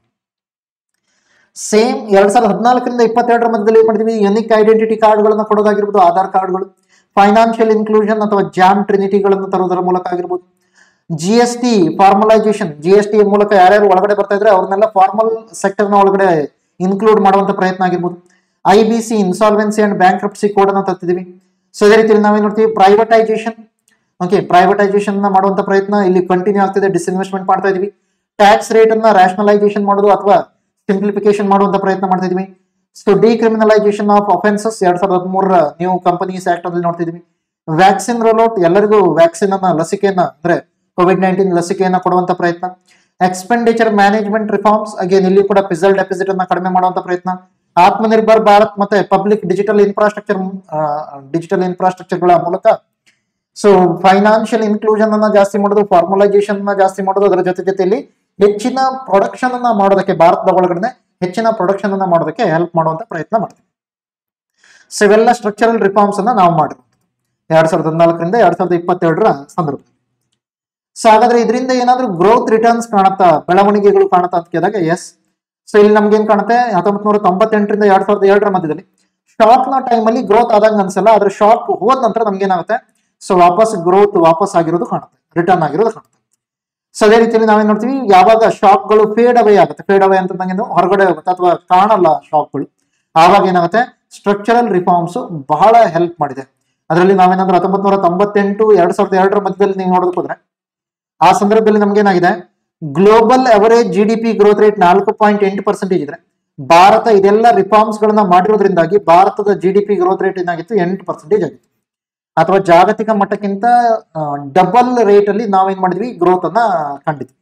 ಸೇಮ್ ಎರಡ್ ಸಾವಿರದ ಹದಿನಾಲ್ಕರಿಂದ ಇಪ್ಪತ್ತೆರಡರ ಮಧ್ಯದಲ್ಲಿ ಏನ್ ಮಾಡಿದ್ವಿ ಯುನಿಕ್ ಐಡೆಂಟಿಟಿ ಕಾರ್ಡ್ಗಳನ್ನ ಕೊಡೋದಾಗಿರ್ಬೋದು ಆಧಾರ್ ಕಾರ್ಡ್ಗಳು ಫೈನಾನ್ಷಿಯಲ್ ಇನ್ಕ್ಲೂಷನ್ ಅಥವಾ ಜಾಮ್ ಟ್ರಿನಿಟಿಗಳನ್ನು ತರೋದರ ಮೂಲಕ ಆಗಿರ್ಬೋದು G S T formalisation G S T ಮೂಲಕ ಯಾರ್ಯಾರು ಒಳಗಡೆ ಬರ್ತಾ ಇದ್ರೆ ಅವ್ರನ್ನೆಲ್ಲ ಫಾರ್ಮಲ್ ಸೆಕ್ಟರ್ನ ಒಳಗಡೆ ಇನ್ಕ್ಲೂಡ್ ಮಾಡುವಂತ ಪ್ರಯತ್ನ ಆಗಿರ್ಬೋದು I B C insolvency and bank code ಅನ್ನ ತರ್ತಿದೀವಿ ಸೊ ಅದೇ ರೀತಿಯಲ್ಲಿ ನಾವೇನ್ ನೋಡ್ತೀವಿ ಪ್ರೈವೇಟೈಸೇಷನ್ ಓಕೆ ಪ್ರೈವೇಟೈಸೇಷನ್ ಮಾಡುವಂತ ಪ್ರಯತ್ನ ಇಲ್ಲಿ ಕಂಟಿನ್ಯೂ ಆಗ್ತಿದೆ ಡಿಸ್ಇನ್ವೆಸ್ಟ್ಮೆಂಟ್ ಮಾಡ್ತಾ ಇದೀವಿ ಟ್ಯಾಕ್ಸ್ ರೇಟ್ ಅನ್ನ ರ್ಯಾಷನಲೈಸೇಷನ್ ಮಾಡೋದು ಅಥವಾ ಸಿಂಪ್ಲಿಫಿಕೇಶನ್ ಮಾಡುವಂತ ಪ್ರಯತ್ನ ಮಾಡ್ತಾ ಇದೀವಿ ಸೊ ಡಿಕ್ರಿಮಿನಲೈಸೇಷನ್ ಆಫ್ ಅಫೆನ್ಸಸ್ ಎರಡ್ ಸಾವಿರದ ಹದಿಮೂರರ ನ್ಯೂ ಕಂಪನೀಸ್ ಆಕ್ಟ್ ಅಲ್ಲಿ ನೋಡ್ತಿದೀವಿ ವ್ಯಾಕ್ಸಿನ್ ರೋಲ್ಔಟ್ ಎಲ್ಲರಿಗೂ ವ್ಯಾಕ್ಸಿನ್ ಅನ್ನ ಲಸಿಕೆಯನ್ನ ಅಂದ್ರೆ ಕೋವಿಡ್ ನೈನ್ಟೀನ್ ಲಸಿಕೆಯನ್ನ ಕೊಡುವಂತ ಪ್ರಯತ್ನ ಎಕ್ಸ್ಪೆಂಡಿಚರ್ ಮ್ಯಾನೇಜ್ಮೆಂಟ್ ರಿಫಾರ್ಮ್ಸ್ ಅಗೇನ್ ಇಲ್ಲಿ ಕೂಡ ಫಿಸಲ್ ಡೆಪಿಸಿಟ್ ಅನ್ನ ಕಡಿಮೆ ಮಾಡುವಂತ ಪ್ರಯತ್ನ ಆತ್ಮನಿರ್ಭರ್ ಭಾರತ್ ಮತ್ತೆ ಪಬ್ಲಿಕ್ ಡಿಜಿಟಲ್ ಇನ್ಫ್ರಾಸ್ಟ್ರಕ್ಚರ್ ಡಿಜಿಟಲ್ ಇನ್ಫ್ರಾಸ್ಟ್ರಕ್ಚರ್ಗಳ ಮೂಲಕ ಸೊ ಫೈನಾನ್ಷಿಯಲ್ ಇನ್ಕ್ಲೂಷನ್ ಅನ್ನ ಜಾಸ್ತಿ ಮಾಡೋದು ಫಾರ್ಮಲೈಸೇಷನ್ ಅನ್ನ ಜಾಸ್ತಿ ಮಾಡೋದು ಅದರ ಜೊತೆ ಜೊತೆಯಲ್ಲಿ ಹೆಚ್ಚಿನ ಪ್ರೊಡಕ್ಷನ್ ಅನ್ನ ಮಾಡೋದಕ್ಕೆ ಭಾರತದ ಒಳಗಡೆ ಹೆಚ್ಚಿನ ಪ್ರೊಡಕ್ಷನ್ ಅನ್ನ ಮಾಡೋದಕ್ಕೆ ಹೆಲ್ಪ್ ಮಾಡುವಂತ ಪ್ರಯತ್ನ ಮಾಡ್ತೀವಿ ಸೊ ಇವೆಲ್ಲ ಸ್ಟ್ರಕ್ಚರಲ್ ರಿಫಾರ್ಮ್ಸ್ ಅನ್ನ ನಾವು ಮಾಡಿರೋದು ಎರಡ್ ಸಾವಿರದ ಹದಿನಾಲ್ಕರಿಂದ ಎರಡ್ ಸಾವಿರದ ಇಪ್ಪತ್ತೆರಡರ ಸಂದರ್ಭದಲ್ಲಿ ಸೊ ಹಾಗಾದ್ರೆ ಇದರಿಂದ ಏನಾದ್ರೂ ಗ್ರೋತ್ ರಿಟರ್ನ್ಸ್ ಕಾಣುತ್ತಾ ಬೆಳವಣಿಗೆಗಳು ಕಾಣುತ್ತಾ ಅಂತ ಕೇಳಿದಾಗ ಎಸ್ ಸೊ ಇಲ್ಲಿ ನಮ್ಗೆ ಏನ್ ಕಾಣುತ್ತೆ ಹತ್ತೊಂಬತ್ ನೂರ ತೊಂಬತ್ತೆಂಟರಿಂದ ಎರಡ್ ಸಾವಿರದ ಏಳರ ಮಧ್ಯದಲ್ಲಿ ಶಾಕ್ ನ ಟೈಮ್ ಅಲ್ಲಿ ಗ್ರೋತ್ ಆದಂಗ ಅನ್ಸಲ್ಲ ಆದ್ರೆ ಶಾಕ್ ಹೋದ ನಂತರ ನಮ್ಗೆ ಏನಾಗುತ್ತೆ ಸೊ ವಾಪಸ್ ಗ್ರೋತ್ ವಾಪಸ್ ಆಗಿರೋದು ಕಾಣುತ್ತೆ ರಿಟರ್ನ್ ಆಗಿರೋದು ಕಾಣುತ್ತೆ ಸೊ ಅದೇ ರೀತಿಯಲ್ಲಿ ನಾವೇನ್ ನೋಡ್ತೀವಿ ಯಾವಾಗ ಶಾಕ್ ಗಳು ಫೇಡ್ ಅವೇ ಆಗುತ್ತೆ ಫೇಡ್ ಅವೇ ಅಂತ ನಂಗೇನು ಹೊರಗಡೆ ಹೋಗುತ್ತೆ ಅಥವಾ ಕಾಣಲ್ಲ ಶಾಕ್ಗಳು ಆವಾಗ ಏನಾಗುತ್ತೆ ಸ್ಟ್ರಕ್ಚರಲ್ ರಿಫಾರ್ಮ್ಸ್ ಬಹಳ ಹೆಲ್ಪ್ ಮಾಡಿದೆ ಅದರಲ್ಲಿ ನಾವೇನಂದ್ರೆ ಹತ್ತೊಂಬತ್ ನೂರ ತೊಂಬತ್ತೆಂಟು ಎರಡ್ ಸಾವಿರದ ಎರಡರ ಮಧ್ಯದಲ್ಲಿ ನೀವು ನೋಡೋದಕ್ಕೆ ಹೋದ್ರೆ ಆ ಸಂದರ್ಭದಲ್ಲಿ ನಮ್ಗೆ ಏನಾಗಿದೆ global average G D P growth rate ನಾಲ್ಕು ಪಾಯಿಂಟ್ ಎಂಟು ಪರ್ಸೆಂಟೇಜ್ ಇದ್ರೆ ಭಾರತ ಇದೆಲ್ಲ ರಿಫಾರ್ಮ್ಸ್ ಗಳನ್ನ ಮಾಡಿರೋದ್ರಿಂದಾಗಿ ಭಾರತದ G D P growth rate ಏನಾಗಿತ್ತು ಎಂಟು ಪರ್ಸೆಂಟೇಜ್ ಆಗಿತ್ತು ಅಥವಾ ಜಾಗತಿಕ ಮಟ್ಟಕ್ಕಿಂತ ಡಬಲ್ ರೇಟ್ ಅಲ್ಲಿ ನಾವೇನ್ ಮಾಡಿದ್ವಿ ಗ್ರೋತ್ ಅನ್ನ ಕಂಡಿದ್ವಿ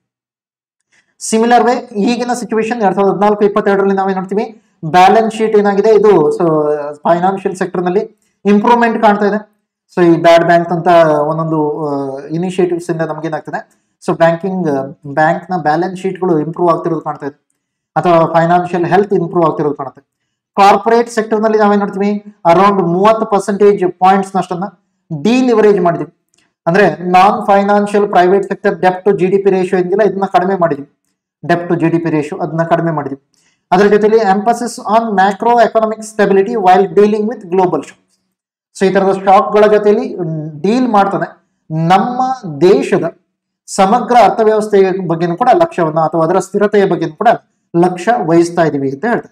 ಸಿಮಿಲರ್ ವೇ ಈಗಿನ ಸಿಚುವೇಶನ್ ಎರಡ್ ಸಾವಿರದ ಹದಿನಾಲ್ಕು ಇಪ್ಪತ್ತೆರಡರಲ್ಲಿ ನಾವೇನ್ ನೋಡ್ತೀವಿ ಬ್ಯಾಲೆನ್ಸ್ ಶೀಟ್ ಏನಾಗಿದೆ ಇದು ಸೊ ಫೈನಾನ್ಷಿಯಲ್ ಸೆಕ್ಟರ್ ನಲ್ಲಿ ಇಂಪ್ರೂವ್ಮೆಂಟ್ ಕಾಣ್ತಾ ಇದೆ ಸೊ ಈ ಬ್ಯಾಡ್ ಬ್ಯಾಂಕ್ ಅಂತ ಒಂದೊಂದು ಇನಿಷಿಯೇಟಿವ್ಸ್ ಇಂದ ನಮ್ಗೆ ಏನಾಗ್ತದೆ ಸೊ ಬ್ಯಾಂಕಿಂಗ್ ಬ್ಯಾಂಕ್ ನ ಬ್ಯಾಲೆನ್ಸ್ ಶೀಟ್ಗಳು ಇಂಪ್ರೂವ್ ಆಗ್ತಿರೋದು ಕಾಣ್ತಾ ಇದೆ ಅಥವಾ ಫೈನಾನ್ಷಿಯಲ್ ಹೆಲ್ತ್ ಇಂಪ್ರೂವ್ ಆಗ್ತಿರೋದು ಕಾಣುತ್ತೆ ಕಾರ್ಪೊರೇಟ್ ಸೆಕ್ಟರ್ ನಲ್ಲಿ ನಾವೇನ್ ನೋಡ್ತೀವಿ ಅರೌಂಡ್ ಮೂವತ್ತು ಪರ್ಸೆಂಟೇಜ್ ಪಾಯಿಂಟ್ಸ್ ನಷ್ಟನ್ನ ಡಿಲಿವರೇಜ್ ಮಾಡಿದ್ವಿ ಅಂದ್ರೆ non financial private sector debt to G D P ratio ಏನಿಲ್ಲ ಇದನ್ನ ಕಡಿಮೆ ಮಾಡಿದ್ವಿ debt to G D P ratio ಅದನ್ನ ಕಡಿಮೆ ಮಾಡಿದ್ವಿ ಅದರ ಜೊತೆಲಿ emphasis on macro economic stability while dealing with global shock so ಈ ತರದ ಶಾಕ್ಗಳ ಜೊತೆಲಿ ಡೀಲ್ ಮಾಡ್ತಾನೆ ನಮ್ಮ ದೇಶದ ಸಮಗ್ರ ಅರ್ಥವ್ಯವಸ್ಥೆಯ ಬಗ್ಗೆನೂ ಕೂಡ ಲಕ್ಷ್ಯವನ್ನ ಅಥವಾ ಅದರ ಸ್ಥಿರತೆಯ ಬಗ್ಗೆನೂ ಕೂಡ ಲಕ್ಷ್ಯ ವಹಿಸ್ತಾ ಇದೀವಿ ಅಂತ ಹೇಳ್ತಾರೆ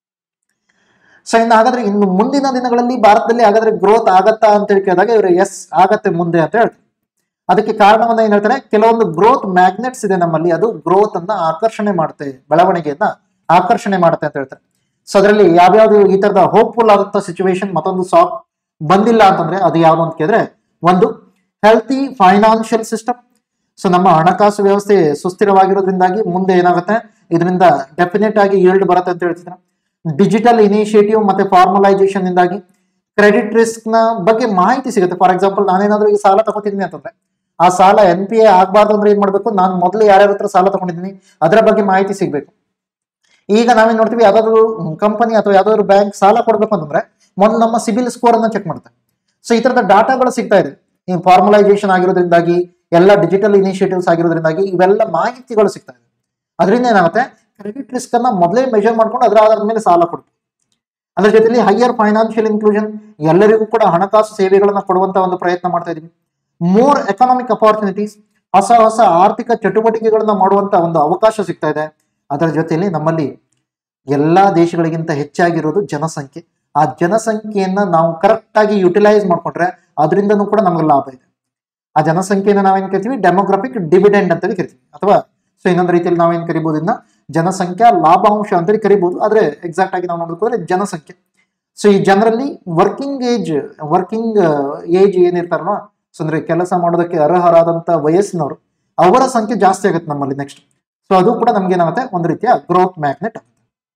ಸೊ ಇನ್ನು ಹಾಗಾದ್ರೆ ಇನ್ನು ಮುಂದಿನ ದಿನಗಳಲ್ಲಿ ಭಾರತದಲ್ಲಿ ಹಾಗಾದ್ರೆ ಗ್ರೋತ್ ಆಗತ್ತಾ ಅಂತ ಹೇಳಿ ಕೇಳಿದಾಗ ಇವರು ಎಸ್ ಆಗತ್ತೆ ಮುಂದೆ ಅಂತ ಹೇಳ್ತಾರೆ ಅದಕ್ಕೆ ಕಾರಣವನ್ನ ಏನ್ ಹೇಳ್ತಾರೆ ಕೆಲವೊಂದು ಗ್ರೋತ್ ಮ್ಯಾಗ್ನೆಟ್ಸ್ ಇದೆ ನಮ್ಮಲ್ಲಿ ಅದು ಗ್ರೋತ್ ಅನ್ನ ಆಕರ್ಷಣೆ ಮಾಡುತ್ತೆ ಬೆಳವಣಿಗೆಯನ್ನ ಆಕರ್ಷಣೆ ಮಾಡುತ್ತೆ ಅಂತ ಹೇಳ್ತಾರೆ ಸೊ ಅದರಲ್ಲಿ ಯಾವ್ಯಾವ್ದು ಈ ತರದ ಹೋಪ್ಫುಲ್ ಆದಂತ ಸಿಚುವೇಶನ್ ಮತ್ತೊಂದು ಸಾಫ್ಟ್ ಬಂದಿಲ್ಲ ಅಂತಂದ್ರೆ ಅದು ಯಾವ್ದು ಅಂತ ಕೇಳಿದ್ರೆ ಒಂದು ಹೆಲ್ತಿ ಫೈನಾನ್ಷಿಯಲ್ ಸಿಸ್ಟಮ್ ಸೊ ನಮ್ಮ ಹಣಕಾಸು ವ್ಯವಸ್ಥೆ ಸುಸ್ಥಿರವಾಗಿರೋದ್ರಿಂದಾಗಿ ಮುಂದೆ ಏನಾಗುತ್ತೆ ಇದರಿಂದ ಡೆಫಿನೆಟ್ ಆಗಿ ಈಲ್ಡ್ ಬರುತ್ತೆ ಅಂತ ಹೇಳ್ತಿದ್ದಾರೆ ಡಿಜಿಟಲ್ ಇನಿಷಿಯೇಟಿವ್ ಮತ್ತೆ ಫಾರ್ಮಲೈಸೇಷನ್ ಇಂದಾಗಿ ಕ್ರೆಡಿಟ್ ರಿಸ್ಕ್ ನ ಬಗ್ಗೆ ಮಾಹಿತಿ ಸಿಗುತ್ತೆ ಫಾರ್ ಎಕ್ಸಾಂಪಲ್ ನಾನೇನಾದ್ರೂ ಈ ಸಾಲ ತಗೋತಿದ್ದೀನಿ ಅಂತಂದ್ರೆ ಆ ಸಾಲ ಎನ್ ಪಿ ಎ ಆಗ್ಬಾರ್ದು ಅಂದ್ರೆ ಏನ್ ಮಾಡ್ಬೇಕು ನಾನು ಮೊದಲು ಯಾರ್ಯಾರ ಹತ್ರ ಸಾಲ ತಗೊಂಡಿದ್ದೀನಿ ಅದರ ಬಗ್ಗೆ ಮಾಹಿತಿ ಸಿಗ್ಬೇಕು ಈಗ ನಾವೇನ್ ನೋಡ್ತೀವಿ ಯಾವ್ದಾದ್ರು ಕಂಪನಿ ಅಥವಾ ಯಾವ್ದಾದ್ರು ಬ್ಯಾಂಕ್ ಸಾಲ ಕೊಡ್ಬೇಕು ಅಂತಂದ್ರೆ ಮೊದಲು ನಮ್ಮ ಸಿಬಿಲ್ ಸ್ಕೋರ್ ಅನ್ನ ಚೆಕ್ ಮಾಡುತ್ತೆ ಸೊ ಈ ತರದ ಡಾಟಾಗಳು ಸಿಗ್ತಾ ಇದೆ ಈ ಫಾರ್ಮಲೈಸೇಷನ್ ಆಗಿರೋದ್ರಿಂದಾಗಿ ಎಲ್ಲ ಡಿಜಿಟಲ್ ಇನಿಷಿಯೇಟಿವ್ಸ್ ಆಗಿರೋದ್ರಿಂದಾಗಿ ಇವೆಲ್ಲ ಮಾಹಿತಿಗಳು ಸಿಗ್ತಾ ಇದೆ ಅದರಿಂದ ಏನಾಗುತ್ತೆ ಕ್ರೆಡಿಟ್ ರಿಸ್ಕ್ ಅನ್ನ ಮೊದಲೇ ಮೆಜರ್ ಮಾಡ್ಕೊಂಡು ಅದರ ಆಧಾರದ ಮೇಲೆ ಸಾಲ ಕೊಡ್ಬೇಕು ಅದ್ರ ಜೊತೆಲಿ ಹೈಯರ್ ಫೈನಾನ್ಷಿಯಲ್ ಇನ್ಕ್ಲೂಷನ್ ಎಲ್ಲರಿಗೂ ಕೂಡ ಹಣಕಾಸು ಸೇವೆಗಳನ್ನ ಕೊಡುವಂತ ಒಂದು ಪ್ರಯತ್ನ ಮಾಡ್ತಾ ಇದೀವಿ ಮೋರ್ ಎಕನಾಮಿಕ್ ಅಪಾರ್ಚುನಿಟೀಸ್ ಹೊಸ ಹೊಸ ಆರ್ಥಿಕ ಚಟುವಟಿಕೆಗಳನ್ನ ಮಾಡುವಂತ ಒಂದು ಅವಕಾಶ ಸಿಗ್ತಾ ಇದೆ ಅದರ ಜೊತೆಯಲ್ಲಿ ನಮ್ಮಲ್ಲಿ ಎಲ್ಲಾ ದೇಶಗಳಿಗಿಂತ ಹೆಚ್ಚಾಗಿರೋದು ಜನಸಂಖ್ಯೆ ಆ ಜನಸಂಖ್ಯೆಯನ್ನ ನಾವು ಕರೆಕ್ಟ್ ಆಗಿ ಯುಟಿಲೈಸ್ ಮಾಡ್ಕೊಂಡ್ರೆ ಅದರಿಂದನೂ ಕೂಡ ನಮ್ಗೆ ಲಾಭ ಇದೆ ಆ ಜನಸಂಖ್ಯೆನ ನಾವೇನ್ ಕರಿತೀವಿ ಡೆಮೋಗ್ರಫಿಕ್ ಡಿವಿಡೆಂಡ್ ಅಂತೇಳಿ ಕರಿತೀವಿ ಅಥವಾ ಸೊ ಇನ್ನೊಂದು ರೀತಿಯಲ್ಲಿ ನಾವೇನ್ ಕರಿಬಹುದು ಇದನ್ನ ಜನಸಂಖ್ಯಾ ಲಾಭಾಂಶ ಅಂತೇಳಿ ಕರಿಬಹುದು ಆದ್ರೆ ಎಕ್ಸಾಕ್ಟ್ ಆಗಿ ನಾವು ನೋಡೋದಾದ್ರೆ ಜನಸಂಖ್ಯೆ ಸೊ ಈ ಜನರಲ್ಲಿ ವರ್ಕಿಂಗ್ ಏಜ್ ವರ್ಕಿಂಗ್ ಏಜ್ ಏನಿರ್ತಾರಲ್ಲ ಸೊ ಅಂದ್ರೆ ಕೆಲಸ ಮಾಡೋದಕ್ಕೆ ಅರ್ಹರಾದಂತ ವಯಸ್ಸಿನವರು ಅವರ ಸಂಖ್ಯೆ ಜಾಸ್ತಿ ಆಗುತ್ತೆ ನಮ್ಮಲ್ಲಿ ನೆಕ್ಸ್ಟ್ ಸೊ ಅದು ಕೂಡ ನಮ್ಗೆ ಏನಾಗುತ್ತೆ ಒಂದು ರೀತಿಯ ಗ್ರೋತ್ ಮ್ಯಾಗ್ನೆಟ್ ಆಗುತ್ತೆ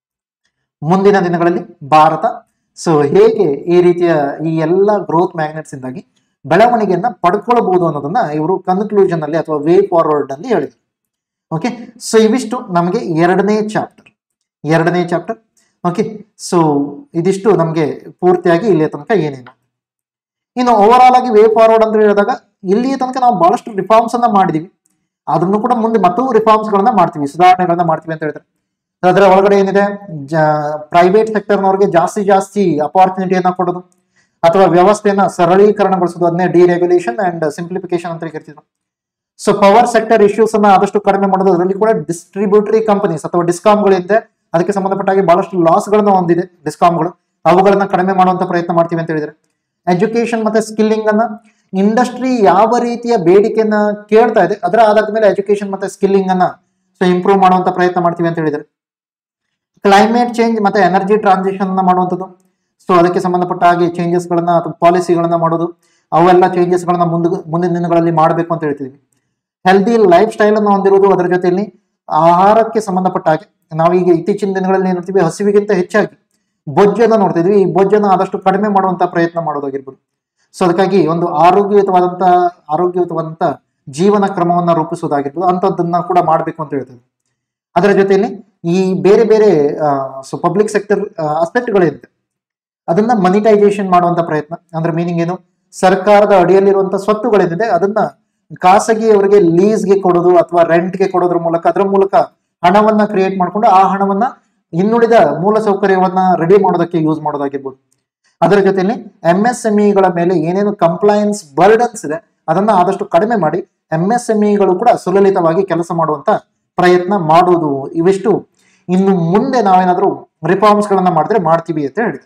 ಮುಂದಿನ ದಿನಗಳಲ್ಲಿ ಭಾರತ ಸೊ ಹೇಗೆ ಈ ರೀತಿಯ ಈ ಎಲ್ಲ ಗ್ರೋತ್ ಮ್ಯಾಗ್ನೆಟ್ಸ್ ಇಂದಾಗಿ ಬೆಳವಣಿಗೆಯನ್ನ ಪಡ್ಕೊಳ್ಬಹುದು ಅನ್ನೋದನ್ನ ಇವರು ಕನ್ಕ್ಲೂಷನ್ ಅಲ್ಲಿ ಅಥವಾ ವೇ ಫಾರ್ವರ್ಡ್ ಅಲ್ಲಿ ಹೇಳಿದ್ರು ಓಕೆ ಸೊ ಇವಿಷ್ಟು ನಮಗೆ ಎರಡನೇ ಚಾಪ್ಟರ್ ಎರಡನೇ ಚಾಪ್ಟರ್ ಓಕೆ ಸೊ ಇದಿಷ್ಟು ನಮಗೆ ಪೂರ್ತಿಯಾಗಿ ಇಲ್ಲಿಯ ತನಕ ಏನೇನು ಇನ್ನು ಓವರ್ ಆಲ್ ಆಗಿ ವೇ ಫಾರ್ವರ್ಡ್ ಅಂತ ಹೇಳಿದಾಗ ಇಲ್ಲಿಯ ತನಕ ನಾವು ಬಹಳಷ್ಟು ರಿಫಾರ್ಮ್ಸ್ ಅನ್ನ ಮಾಡಿದೀವಿ ಅದನ್ನು ಕೂಡ ಮುಂದೆ ಮತ್ತೂ ರಿಫಾರ್ಮ್ಸ್ ಗಳನ್ನ ಮಾಡ್ತೀವಿ ಸುಧಾರಣೆಗಳನ್ನ ಮಾಡ್ತೀವಿ ಅಂತ ಹೇಳ್ತಾರೆ ಅದರ ಒಳಗಡೆ ಏನಿದೆ ಪ್ರೈವೇಟ್ ಸೆಕ್ಟರ್ನವ್ರಿಗೆ ಜಾಸ್ತಿ ಜಾಸ್ತಿ ಅಪಾರ್ಚುನಿಟಿಯನ್ನ ಕೊಡೋದು ಅಥವಾ ವ್ಯವಸ್ಥೆಯನ್ನ ಸರಳೀಕರಣಗೊಳಿಸೋದು ಅದನ್ನೇ ಡಿರೆಗ್ಯುಲೇಷನ್ ಅಂಡ್ ಸಿಂಪ್ಲಿಫಿಕೇಶನ್ ಅಂತ ಕರಿತಿದ್ರು ಸೊ ಪವರ್ ಸೆಕ್ಟರ್ ಇಶ್ಯೂಸ್ ಅನ್ನ ಆದಷ್ಟು ಕಡಿಮೆ ಮಾಡೋದು ಅದರಲ್ಲಿ ಕೂಡ ಡಿಸ್ಟ್ರಿಬ್ಯೂಟರಿ ಕಂಪನೀಸ್ ಅಥವಾ ಡಿಸ್ಕಾಮ್ಗಳಿಂದ ಅದಕ್ಕೆ ಸಂಬಂಧಪಟ್ಟಾಗಿ ಬಹಳಷ್ಟು ಲಾಸ್ಗಳನ್ನ ಹೊಂದಿದೆ ಡಿಸ್ಕಾಮ್ಗಳು ಅವುಗಳನ್ನ ಕಡಿಮೆ ಮಾಡುವಂತ ಪ್ರಯತ್ನ ಮಾಡ್ತೀವಿ ಅಂತ ಹೇಳಿದ್ರೆ ಎಜುಕೇಶನ್ ಮತ್ತೆ ಸ್ಕಿಲ್ಲಿಂಗ್ ಅನ್ನ ಇಂಡಸ್ಟ್ರಿ ಯಾವ ರೀತಿಯ ಬೇಡಿಕೆಯನ್ನ ಕೇಳ್ತಾ ಇದೆ ಅದರ ಆಧಾರದ ಮೇಲೆ ಎಜುಕೇಶನ್ ಮತ್ತೆ ಸ್ಕಿಲ್ಲಿಂಗ್ ಅನ್ನ ಸೊ ಇಂಪ್ರೂವ್ ಮಾಡುವಂತ ಪ್ರಯತ್ನ ಮಾಡ್ತೀವಿ ಅಂತ ಹೇಳಿದ್ರೆ ಕ್ಲೈಮೇಟ್ ಚೇಂಜ್ ಮತ್ತೆ ಎನರ್ಜಿ ಟ್ರಾನ್ಸಿಷನ್ ಮಾಡುವಂಥದ್ದು ಸೊ ಅದಕ್ಕೆ ಸಂಬಂಧಪಟ್ಟ ಹಾಗೆ ಚೇಂಜಸ್ ಗಳನ್ನ ಅಥವಾ ಪಾಲಿಸಿಗಳನ್ನ ಮಾಡೋದು ಅವೆಲ್ಲ ಚೇಂಜಸ್ ಗಳನ್ನ ಮುಂದೆ ಮುಂದಿನ ದಿನಗಳಲ್ಲಿ ಮಾಡಬೇಕು ಅಂತ ಹೇಳ್ತೀವಿ ಹೆಲ್ದಿ ಲೈಫ್ ಸ್ಟೈಲ್ ಅನ್ನು ಹೊಂದಿರುವುದು ಅದರ ಜೊತೆಯಲ್ಲಿ ಆಹಾರಕ್ಕೆ ಸಂಬಂಧಪಟ್ಟ ಹಾಗೆ ನಾವೀಗ ಇತ್ತೀಚಿನ ದಿನಗಳಲ್ಲಿ ಏನ್ ನೋಡ್ತೀವಿ ಹಸಿವಿಗಿಂತ ಹೆಚ್ಚಾಗಿ ಬೊಜ್ಜನ್ನ ನೋಡ್ತಿದ್ವಿ ಈ ಬೊಜ್ಜನ್ನು ಆದಷ್ಟು ಕಡಿಮೆ ಮಾಡುವಂತ ಪ್ರಯತ್ನ ಮಾಡೋದಾಗಿರ್ಬೋದು ಸೊ ಅದಕ್ಕಾಗಿ ಒಂದು ಆರೋಗ್ಯಯುತವಾದಂತ ಆರೋಗ್ಯಯುತವಾದಂತ ಜೀವನ ಕ್ರಮವನ್ನ ರೂಪಿಸೋದಾಗಿರ್ಬೋದು ಅಂಥದ್ದನ್ನ ಕೂಡ ಮಾಡಬೇಕು ಅಂತ ಹೇಳ್ತೇವೆ ಅದರ ಜೊತೆಯಲ್ಲಿ ಈ ಬೇರೆ ಬೇರೆ ಸೊ ಪಬ್ಲಿಕ್ ಸೆಕ್ಟರ್ ಅಸ್ಪೆಕ್ಟ್ಗಳಿರುತ್ತೆ ಅದನ್ನ ಮನಿಟೈಸೇಷನ್ ಮಾಡುವಂತ ಪ್ರಯತ್ನ ಅಂದ್ರೆ ಮೀನಿಂಗ್ ಏನು ಸರ್ಕಾರದ ಅಡಿಯಲ್ಲಿರುವಂತ ಸ್ವತ್ತುಗಳೇನಿದೆ ಅದನ್ನ ಖಾಸಗಿಯವರಿಗೆ ಲೀಸ್ಗೆ ಕೊಡೋದು ಅಥವಾ ರೆಂಟ್ಗೆ ಕೊಡೋದ್ರ ಮೂಲಕ ಅದರ ಮೂಲಕ ಹಣವನ್ನ ಕ್ರಿಯೇಟ್ ಮಾಡ್ಕೊಂಡು ಆ ಹಣವನ್ನ ಇನ್ನುಳಿದ ಮೂಲ ಸೌಕರ್ಯವನ್ನ ರೆಡಿ ಮಾಡೋದಕ್ಕೆ ಯೂಸ್ ಮಾಡೋದಾಗಿರ್ಬೋದು ಅದರ ಜೊತೆಯಲ್ಲಿ ಎಂ ಎಸ್ ಎಂ ಇಗಳ ಮೇಲೆ ಏನೇನು ಕಂಪ್ಲೈನ್ಸ್ ಬರ್ಡನ್ಸ್ ಇದೆ ಅದನ್ನ ಆದಷ್ಟು ಕಡಿಮೆ ಮಾಡಿ ಎಂ ಎಸ್ ಎಂ ಇಗಳು ಕೂಡ ಸುಲಲಿತವಾಗಿ ಕೆಲಸ ಮಾಡುವಂತ ಪ್ರಯತ್ನ ಮಾಡೋದು ಇವಿಷ್ಟು ಇನ್ನು ಮುಂದೆ ನಾವೇನಾದ್ರೂ ರಿಫಾರ್ಮ್ಸ್ ಗಳನ್ನ ಮಾಡಿದ್ರೆ ಮಾಡ್ತೀವಿ ಅಂತ ಹೇಳಿದ್ರು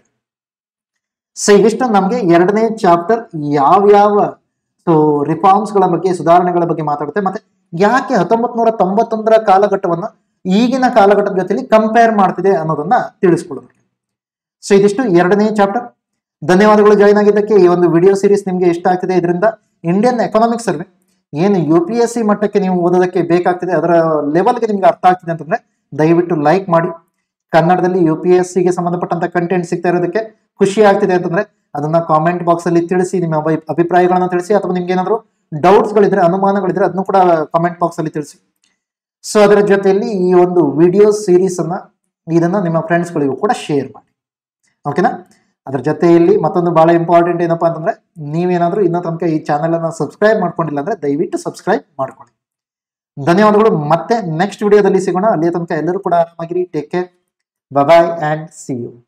ಸೊ ಇವಿಷ್ಟು ನಮಗೆ ಎರಡನೇ ಚಾಪ್ಟರ್ ಯಾವ್ಯಾವ ಸೊ ರಿಫಾರ್ಮ್ಸ್ ಗಳ ಬಗ್ಗೆ ಸುಧಾರಣೆಗಳ ಬಗ್ಗೆ ಮಾತಾಡುತ್ತೆ ಮತ್ತೆ ಯಾಕೆ ಹತ್ತೊಂಬತ್ ನೂರ ತೊಂಬತ್ತೊಂದರ ಕಾಲಘಟ್ಟವನ್ನ ಈಗಿನ ಕಾಲಘಟ್ಟದ ಜೊತೆಲಿ ಕಂಪೇರ್ ಮಾಡ್ತಿದೆ ಅನ್ನೋದನ್ನ ತಿಳಿಸ್ಕೊಳ್ಳೋದು ಸೊ ಇದಿಷ್ಟು ಎರಡನೇ ಚಾಪ್ಟರ್ ಧನ್ಯವಾದಗಳು ಜಾಯ್ನ್ ಆಗಿದ್ದಕ್ಕೆ ಈ ಒಂದು ವಿಡಿಯೋ ಸೀರೀಸ್ ನಿಮಗೆ ಇಷ್ಟ ಆಗ್ತಿದೆ ಇದರಿಂದ ಇಂಡಿಯನ್ ಎಕನಾಮಿಕ್ ಸರ್ವೆ ಏನು ಯು ಪಿ ಎಸ್ ಸಿ ಮಟ್ಟಕ್ಕೆ ನೀವು ಓದೋದಕ್ಕೆ ಬೇಕಾಗ್ತಿದೆ ಅದರ ಲೆವೆಲ್ಗೆ ನಿಮ್ಗೆ ಅರ್ಥ ಆಗ್ತಿದೆ ಅಂತಂದ್ರೆ ದಯವಿಟ್ಟು ಲೈಕ್ ಮಾಡಿ ಕನ್ನಡದಲ್ಲಿ ಯು ಪಿ ಎಸ್ ಸಿಗೆ ಸಂಬಂಧಪಟ್ಟಂತ ಕಂಟೆಂಟ್ ಸಿಗ್ತಾ ಇರೋದಕ್ಕೆ ಖುಷಿ ಆಗ್ತಿದೆ ಅಂತಂದ್ರೆ ಅದನ್ನ ಕಾಮೆಂಟ್ ಬಾಕ್ಸ್ ಅಲ್ಲಿ ತಿಳಿಸಿ ನಿಮ್ಮ ಅಭಿ- ಅಭಿಪ್ರಾಯಗಳನ್ನ ತಿಳಿಸಿ ಅಥವಾ ನಿಮ್ಗೆ ಏನಾದ್ರು ಡೌಟ್ಸ್ ಗಳಿದ್ರೆ ಅನುಮಾನಗಳಿದ್ರೆ ಅದನ್ನು ಕೂಡ ಕಾಮೆಂಟ್ ಬಾಕ್ಸ್ ಅಲ್ಲಿ ತಿಳಿಸಿ ಸೊ ಅದರ ಜೊತೆಯಲ್ಲಿ ಈ ಒಂದು ವಿಡಿಯೋ ಸೀರೀಸ್ ಅನ್ನ ಇದನ್ನ ನಿಮ್ಮ ಫ್ರೆಂಡ್ಸ್ ಗಳಿಗೂ ಕೂಡ ಶೇರ್ ಮಾಡಿ ಓಕೆನಾ ಅದ್ರ ಜೊತೆಯಲ್ಲಿ ಮತ್ತೊಂದು ಬಹಳ ಇಂಪಾರ್ಟೆಂಟ್ ಏನಪ್ಪಾ ಅಂತಂದ್ರೆ ನೀವೇನಾದ್ರೂ ಇನ್ನೂ ತನಕ ಈ ಚಾನೆಲ್ ಅನ್ನ ಸಬ್ಸ್ಕ್ರೈಬ್ ಮಾಡ್ಕೊಂಡಿಲ್ಲ ಅಂದ್ರೆ ದಯವಿಟ್ಟು ಸಬ್ಸ್ಕ್ರೈಬ್ ಮಾಡ್ಕೊಳ್ಳಿ ಧನ್ಯವಾದಗಳು ಮತ್ತೆ ನೆಕ್ಸ್ಟ್ ವಿಡಿಯೋದಲ್ಲಿ ಸಿಗೋಣ ಅಲ್ಲಿಯ ತನಕ ಎಲ್ಲರೂ ಕೂಡ ಆರಾಮಾಗಿರಿ take care bye and see you